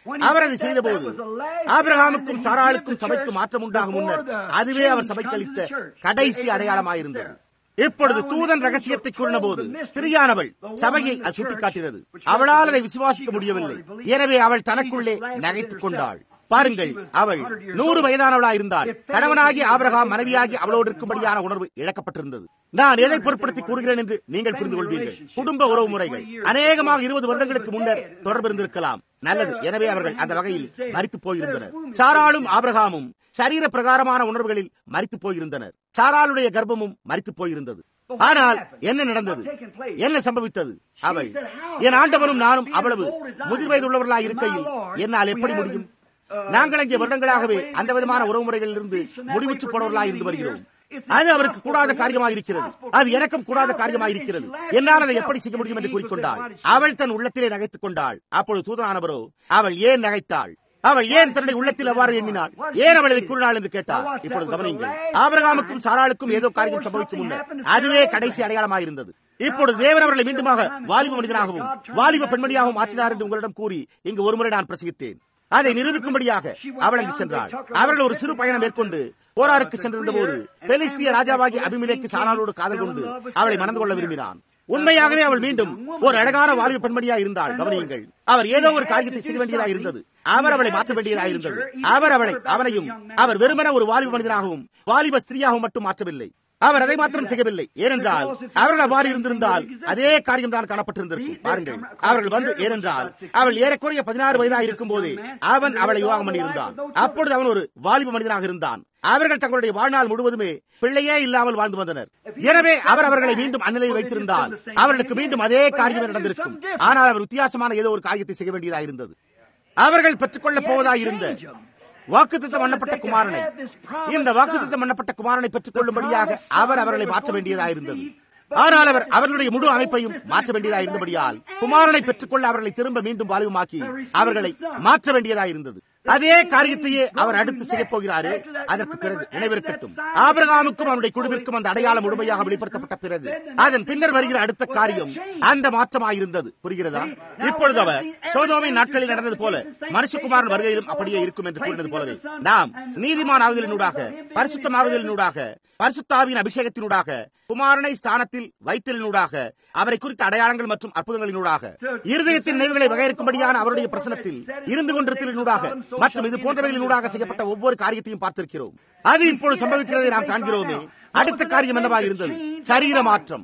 அவர் அதை செய்தபோது ஆபிரகாமுக்கும் சாராளுக்கும் சபைக்கு மாற்றம் உண்டாகும் முன்னர் அதுவே அவர் சபைக்கு அளித்த கடைசி அடையாளமாயிருந்தது இப்பொழுது தூதன் ரகசியத்தை கூறின போது திரியானவள் சபையை அது சுட்டிக்காட்டினது அவளால் அதை விசுவாசிக்க முடியவில்லை எனவே அவள் தனக்குள்ளே நகைத்துக் கொண்டாள் பாருங்கள் அவள் நூறு வயதானவளா இருந்தாள் கணவனாகி ஆபிரகாம் மனைவியாகி அவளோடு இருக்கும்படியான உணர்வு இழக்கப்பட்டிருந்தது நான் எதை பொருட்படுத்தி கூறுகிறேன் என்று நீங்கள் புரிந்து கொள்வீர்கள் குடும்ப உறவு முறைகள் அநேகமாக இருபது வருடங்களுக்கு முன்னர் தொடர்பு இருந்திருக்கலாம் நல்லது எனவே அவர்கள் அந்த வகையில் மறித்து போயிருந்தனர் சாராளும் ஆபிரகாமும் சரீர பிரகாரமான உணர்வுகளில் மறித்து போயிருந்தனர் சாராளுடைய கர்ப்பமும் மறித்து போயிருந்தது ஆனால் என்ன நடந்தது என்ன சம்பவித்தது அவள் என் ஆண்டவரும் நானும் அவ்வளவு முதிர் வயதுள்ளவர்களாக இருக்கையில் என்னால் எப்படி முடியும் நாங்கள் அங்கே வருடங்களாகவே அந்த விதமான உறவு முறைகளில் இருந்து முடிவுற்று போனவர்களாக இருந்து வருகிறோம் அது அவருக்கு கூடாத காரியமாக இருக்கிறது அது எனக்கும் கூடாத காரியமாக இருக்கிறது என்னால் அதை எப்படி செய்ய முடியும் என்று கூறிக்கொண்டாள் அவள் தன் உள்ளத்திலே நகைத்துக் கொண்டாள் அப்பொழுது தூதனானவரோ அவள் ஏன் நகைத்தாள் அவள் ஏன் தன்னுடைய உள்ளத்தில் அவ்வாறு எண்ணினாள் ஏன் அவள் இதை கூறினாள் என்று கேட்டார் இப்பொழுது கவனியுங்கள் ஆபிரகாமுக்கும் சாராளுக்கும் ஏதோ காரியம் சம்பவிக்கும் முன்னர் அதுவே கடைசி அடையாளமாக இருந்தது இப்பொழுது தேவன் அவர்களை மீண்டுமாக வாலிப மனிதனாகவும் வாலிப பெண்மணியாகவும் மாற்றினார் என்று உங்களிடம் கூறி இங்கு ஒருமுறை நான் பிரசங்கித்தேன் அதை நிரூபிக்கும்படியாக அவள் அங்கு சென்றாள் அவர்கள் ஒரு சிறு பயணம் மேற்கொண்டு போராருக்கு சென்றிருந்த போது பெலிஸ்திய ராஜாவாகி அபிமிலேக்கு சாராளோடு காதல் கொண்டு அவளை மணந்து கொள்ள விரும்பினான் உண்மையாகவே அவள் மீண்டும் ஒரு அழகான வாலிப பெண்மணியா இருந்தாள் கவனியுங்கள் அவர் ஏதோ ஒரு காரியத்தை செய்ய வேண்டியதாக இருந்தது அவர் அவளை மாற்ற வேண்டியதாக இருந்தது அவர் அவளை அவனையும் அவர் வெறுமன ஒரு வாலிப மனிதனாகவும் வாலிப ஸ்திரீயாகவும் மட்டும் மாற்றவில்லை அவர் அதை மாத்திரம் செய்யவில்லை ஏனென்றால் அவர்கள் அவ்வாறு இருந்திருந்தால் அதே காரியம் தான் காணப்பட்டிருந்திருக்கும் பாருங்கள் அவர்கள் வந்து ஏனென்றால் அவள் ஏறக்குறைய பதினாறு வயதாக இருக்கும் போதே அவன் அவளை விவாகம் பண்ணியிருந்தான் அப்பொழுது அவன் ஒரு வாலிப மனிதனாக இருந்தான் அவர்கள் தங்களுடைய வாழ்நாள் முழுவதுமே பிள்ளையே இல்லாமல் வாழ்ந்து வந்தனர் எனவே அவர் அவர்களை மீண்டும் அந்நிலையில் வைத்திருந்தால் அவர்களுக்கு மீண்டும் அதே காரியம் நடந்திருக்கும் ஆனால் அவர் வித்தியாசமான ஏதோ ஒரு காரியத்தை செய்ய வேண்டியதாக இருந்தது அவர்கள் பெற்றுக்கொள்ளப் போவதாயிருந்த வாக்குத்தத்தம் பண்ணப்பட்ட குமாரனை இந்த வாக்குத்தத்தம் பண்ணப்பட்ட குமாரனை பெற்றுக் கொள்ளும்படியாக அவர் அவர்களை மாற்ற வேண்டியதாயிருந்தது ஆனால் அவர் அவர்களுடைய முழு அமைப்பையும் மாற்ற வேண்டியதாக இருந்தபடியால் குமாரனை பெற்றுக்கொள்ள அவர்களை திரும்ப மீண்டும் வாலிபமாக்கி அவர்களை மாற்ற வேண்டியதாயிருந்தது அதே காரியத்தையே அவர் அடுத்து செய்ய போகிறாரு அதற்கு பிறகு நினைவிருக்கட்டும் ஆபிரகாமுக்கும் அவனுடைய குழுவிற்கும் அந்த அடையாளம் முழுமையாக வெளிப்படுத்தப்பட்ட பிறகு அதன் பின்னர் வருகிற அடுத்த காரியம் அந்த மாற்றமாயிருந்தது புரிகிறதா இப்பொழுது அவர் சோதோமின் நாட்களில் நடந்தது போல மனுஷகுமாரன் வருகையிலும் அப்படியே இருக்கும் என்று கூறினது போலவே நாம் நீதிமான் ஆகுதலினூடாக பரிசுத்தமாகுதலினூடாக பரிசுத்தாவின் அபிஷேகத்தினூடாக குமாரனை ஸ்தானத்தில் வைத்தலினூடாக அவரை குறித்த அடையாளங்கள் மற்றும் அற்புதங்களினூடாக இருதயத்தின் நினைவுகளை வகையிருக்கும்படியான அவருடைய பிரசனத்தில் இருந்து கொண்டிருத்தலினூடாக மற்றும் இது போன்றவைகளினூடாக செய்யப்பட்ட ஒவ்வொரு காரியத்தையும் பார்த்திருக்கிறோம் அது இப்பொழுது சம்பவிக்கிறதை நாம் காண்கிறோமே அடுத்த காரியம் என்னவாக இருந்தது சரீர மாற்றம்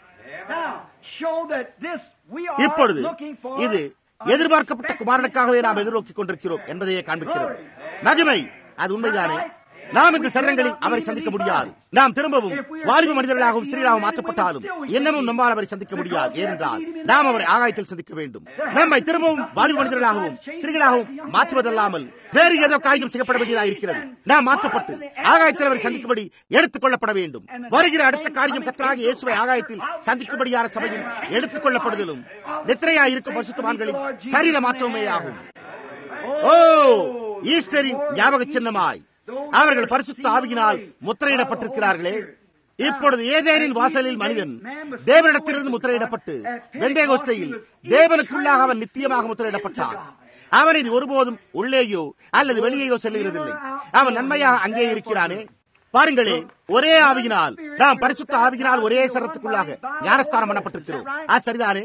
இப்பொழுது இது எதிர்பார்க்கப்பட்ட குமாரனுக்காகவே நாம் எதிர்நோக்கிக் கொண்டிருக்கிறோம் என்பதையே காண்பிக்கிறது மகிமை அது உண்மைதானே நாம் இந்த சரணங்களில் அவரை சந்திக்க முடியாது நாம் திரும்பவும் வாலிப மனிதர்களாகவும் ஸ்திரீகளாகவும் மாற்றப்பட்டாலும் இன்னமும் நம்மால் அவரை சந்திக்க முடியாது ஏனென்றால் நாம் அவரை ஆகாயத்தில் சந்திக்க வேண்டும் நம்மை திரும்பவும் வாலிப மனிதர்களாகவும் ஸ்திரீகளாகவும் மாற்றுவதல்லாமல் வேறு ஏதோ காரியம் செய்யப்பட வேண்டியதாக இருக்கிறது நாம் மாற்றப்பட்டு ஆகாயத்தில் அவரை சந்திக்கும்படி எடுத்துக் கொள்ளப்பட வேண்டும் வருகிற அடுத்த காரியம் கத்தராக இயேசுவை ஆகாயத்தில் சந்திக்கும்படியான சபையில் எடுத்துக் கொள்ளப்படுதலும் நித்திரையா இருக்கும் பரிசுத்தவான்களின் சரீர மாற்றமே ஆகும் ஓ ஈஸ்டரின் ஞாபக சின்னமாய் அவர்கள் பரிசுத்த ஆவியினால் முத்திரையிடப்பட்டிருக்கிறார்களே இப்பொழுது ஏதேனின் வாசலில் மனிதன் தேவனிடத்திலிருந்து முத்திரையிடப்பட்டு வெந்தேகோஸ்தையில் தேவனுக்குள்ளாக அவன் நித்தியமாக முத்திரையிடப்பட்டான் அவன் இது ஒருபோதும் உள்ளேயோ அல்லது வெளியேயோ செல்லுகிறதில்லை அவன் நன்மையாக அங்கே இருக்கிறானே பாருங்களே ஒரே ஆவியினால் நாம் பரிசுத்த ஆவியினால் ஒரே சரத்துக்குள்ளாக ஞானஸ்தானம் பண்ணப்பட்டிருக்கிறோம் அது சரிதானே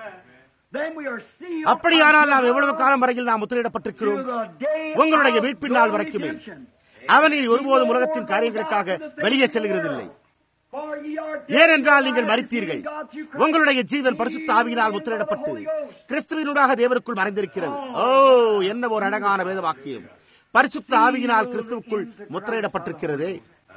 அப்படியானால் நாம் எவ்வளவு காலம் வரையில் நாம் முத்திரையிடப்பட்டிருக்கிறோம் உங்களுடைய மீட்பின் நாள் வரைக்குமே அவனில் ஒருபோதும் உலகத்தின் காரியங்களுக்காக வெளியே செல்கிறதில்லை ஏனென்றால் நீங்கள் மறித்தீர்கள் உங்களுடைய ஜீவன் பரிசுத்த ஆவியினால் முத்திரையிடப்பட்டு கிறிஸ்துவினூடாக தேவருக்குள் மறைந்திருக்கிறது ஓ என்ன ஒரு அழகான வேத வாக்கியம் பரிசுத்த ஆவியினால் கிறிஸ்துவுக்குள் முத்திரையிடப்பட்டிருக்கிறதே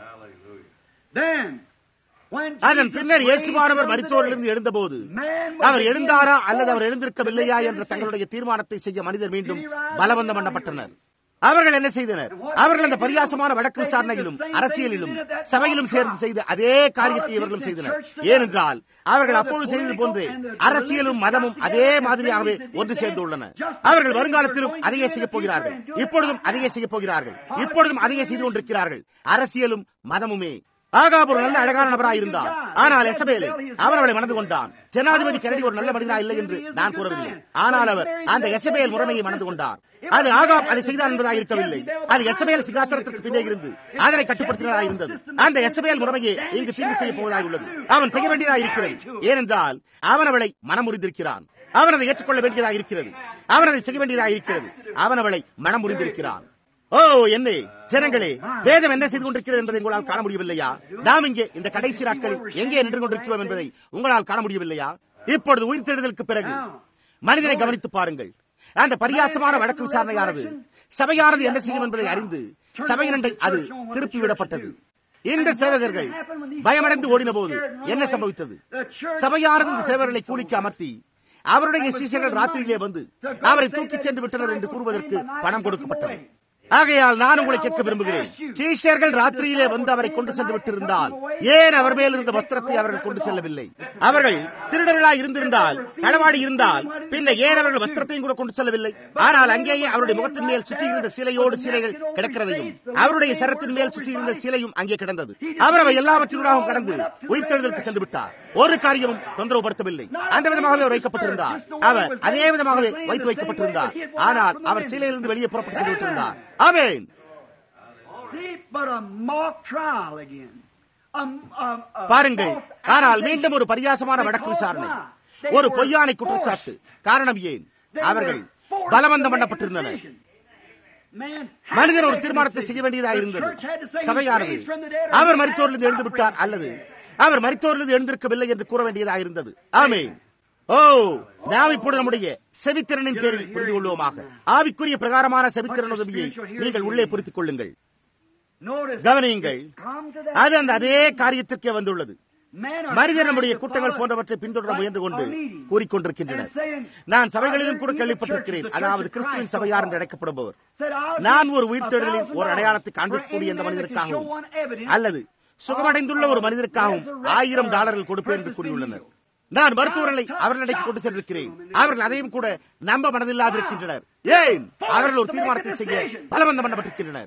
அதன் பின்னர் இயேசுவானவர் மரித்தோரிலிருந்து எழுந்தபோது அவர் எழுந்தாரா அல்லது அவர் எழுந்திருக்கவில்லையா என்ற தங்களுடைய தீர்மானத்தை செய்ய மனிதர் மீண்டும் பலவந்தம் பண்ணப்பட்டனர் அவர்கள் என்ன செய்தனர் அவர்கள் அந்த பரியாசமான வழக்கு விசாரணையிலும் அரசியலிலும் சபையிலும் சேர்ந்து செய்த அதே காரியத்தை இவர்களும் செய்தனர் ஏனென்றால் அவர்கள் அப்பொழுது செய்தது போன்று அரசியலும் மதமும் அதே மாதிரியாகவே ஒன்று சேர்ந்துள்ளன அவர்கள் வருங்காலத்திலும் அதையே செய்யப் போகிறார்கள் இப்பொழுதும் அதையே செய்யப் போகிறார்கள் இப்பொழுதும் அதையே செய்து கொண்டிருக்கிறார்கள் அரசியலும் மதமுமே ஆகாப் ஒரு நல்ல அழகான நபராய் இருந்தார் ஆனால் எசபேலை அவர் அவளை மணந்து கொண்டான் ஜனாதிபதி கரடி ஒரு நல்ல மனிதனா இல்லை என்று நான் கூறவில்லை ஆனால் அவர் அந்த எசபேல் முறைமையை மணந்து கொண்டார் அது ஆகாப் அதை செய்தார் என்பதாக இருக்கவில்லை அது எசபேல் சிங்காசனத்திற்கு பின்னே இருந்து அதனை கட்டுப்படுத்தினராக இருந்தது அந்த எசபேல் முறைமையை இங்கு தீர்வு செய்ய போவதாக உள்ளது அவன் செய்ய வேண்டியதாக இருக்கிறது ஏனென்றால் அவன் அவளை மனமுறிந்திருக்கிறான் அவன் அதை ஏற்றுக்கொள்ள வேண்டியதாக இருக்கிறது அவன் அதை செய்ய வேண்டியதாக இருக்கிறது அவன் அவளை மனமுறிந்திருக்கிறான் ஓ என்ன ஜனங்களே வேதம் என்ன செய்து கொண்டிருக்கிறது என்பதை உங்களால் காண முடியவில்லையா நாம் இங்கே இந்த கடைசி நாட்களில் எங்கே நின்று கொண்டிருக்கிறோம் என்பதை உங்களால் காண முடியவில்லையா இப்பொழுது உயிர்த்தெழுதலுக்கு பிறகு மனிதனை கவனித்து பாருங்கள் அந்த பரியாசமான வழக்கு விசாரணையானது சபையானது என்ன செய்யும் என்பதை அறிந்து சபையினண்டை அது திருப்பி விடப்பட்டது இந்த சேவகர்கள் பயமடைந்து ஓடின போது என்ன சம்பவித்தது சபையானது இந்த சேவகர்களை கூலிக்கு அமர்த்தி அவருடைய சீசர்கள் ராத்திரியிலே வந்து அவரை தூக்கிச் சென்று விட்டனர் என்று கூறுவதற்கு பணம் கொடுக்கப்பட்டது ஆகையால் நான் உங்களை கேட்க விரும்புகிறேன் சீஷர்கள் ராத்திரியிலே வந்து அவரை கொண்டு சென்று விட்டிருந்தால் ஏன் அவர் மேல் இருந்த வஸ்திரத்தை அவர்கள் கொண்டு செல்லவில்லை அவர்கள் திருடர்களாய் இருந்திருந்தால் களவாடி இருந்தால் பின்ன ஏன் அவர்கள் வஸ்திரத்தையும் கூட கொண்டு செல்லவில்லை ஆனால் அங்கேயே அவருடைய முகத்தின் மேல் சுற்றி இருந்த சிலையோடு சிலைகள் கிடக்கிறதையும் அவருடைய சரத்தின் மேல் சுற்றி இருந்த சிலையும் அங்கே கிடந்தது அவர் அவை எல்லாவற்றினூடாகவும் கடந்து உயிர்த்தெழுதலுக்கு சென்று விட்டார் ஒரு காரியமும் தொந்தரவுபடுத்தவில்லை அந்த விதமாகவே அவர் வைக்கப்பட்டிருந்தார் அவர் அதே விதமாகவே வைத்து வைக்கப்பட்டிருந்தார் ஆனால் அவர் சிலையிலிருந்து வெளியே புறப்பட்டு சென்று விட்டிருந்தார் ஆமென் பாருங்கள் ஆனால் மீண்டும் ஒரு பரியாசமான வழக்கு விசாரணை ஒரு பொய்யானை குற்றச்சாட்டு காரணம் ஏன் அவர்கள் பலவந்தம் பண்ணப்பட்டிருந்தனர் மனிதன் ஒரு தீர்மானத்தை செய்ய வேண்டியதாக இருந்தது சபையானது அவர் மருத்துவரிலிருந்து எழுந்து விட்டார் அல்லது அவர் மருத்துவரிலிருந்து எழுந்திருக்கவில்லை என்று கூற வேண்டியதாக இருந்தது ஆமே ஓ நாம் இப்பொழுது நம்முடைய செவித்திறனின் பேரில் புரிந்து கொள்வோமாக ஆவிக்குரிய பிரகாரமான செவித்திறன் உதவியை நீங்கள் உள்ளே புரித்துக் கொள்ளுங்கள் கவனியுங்கள் அது அந்த அதே காரியத்திற்கே வந்துள்ளது மனிதர் நம்முடைய கூட்டங்கள் போன்றவற்றை பின்தொடர முயன்று கொண்டு கூறிக்கொண்டிருக்கின்றனர் நான் சபைகளிலும் கூட கேள்விப்பட்டிருக்கிறேன் அதாவது கிறிஸ்துவின் சபையார் என்று அழைக்கப்படுபவர் நான் ஒரு உயிர்த்தெழுதலின் ஒரு அடையாளத்தை காண்பிக்கக்கூடிய எந்த மனிதருக்காகவும் அல்லது சுகமடைந்துள்ள ஒரு மனிதருக்காகவும் ஆயிரம் டாலர்கள் கொடுப்பேன் என்று கூறியுள்ளனர் நான் மருத்துவர்களை அவர்களிடைக்கு கொண்டு சென்றிருக்கிறேன் அவர்கள் அதையும் கூட நம்ப மனதில்லாதிருக்கின்றனர் ஏன் அவர்கள் ஒரு தீர்மானத்தை செய்ய பலவந்தம் பண்ணப்பட்டிருக்கின்றனர்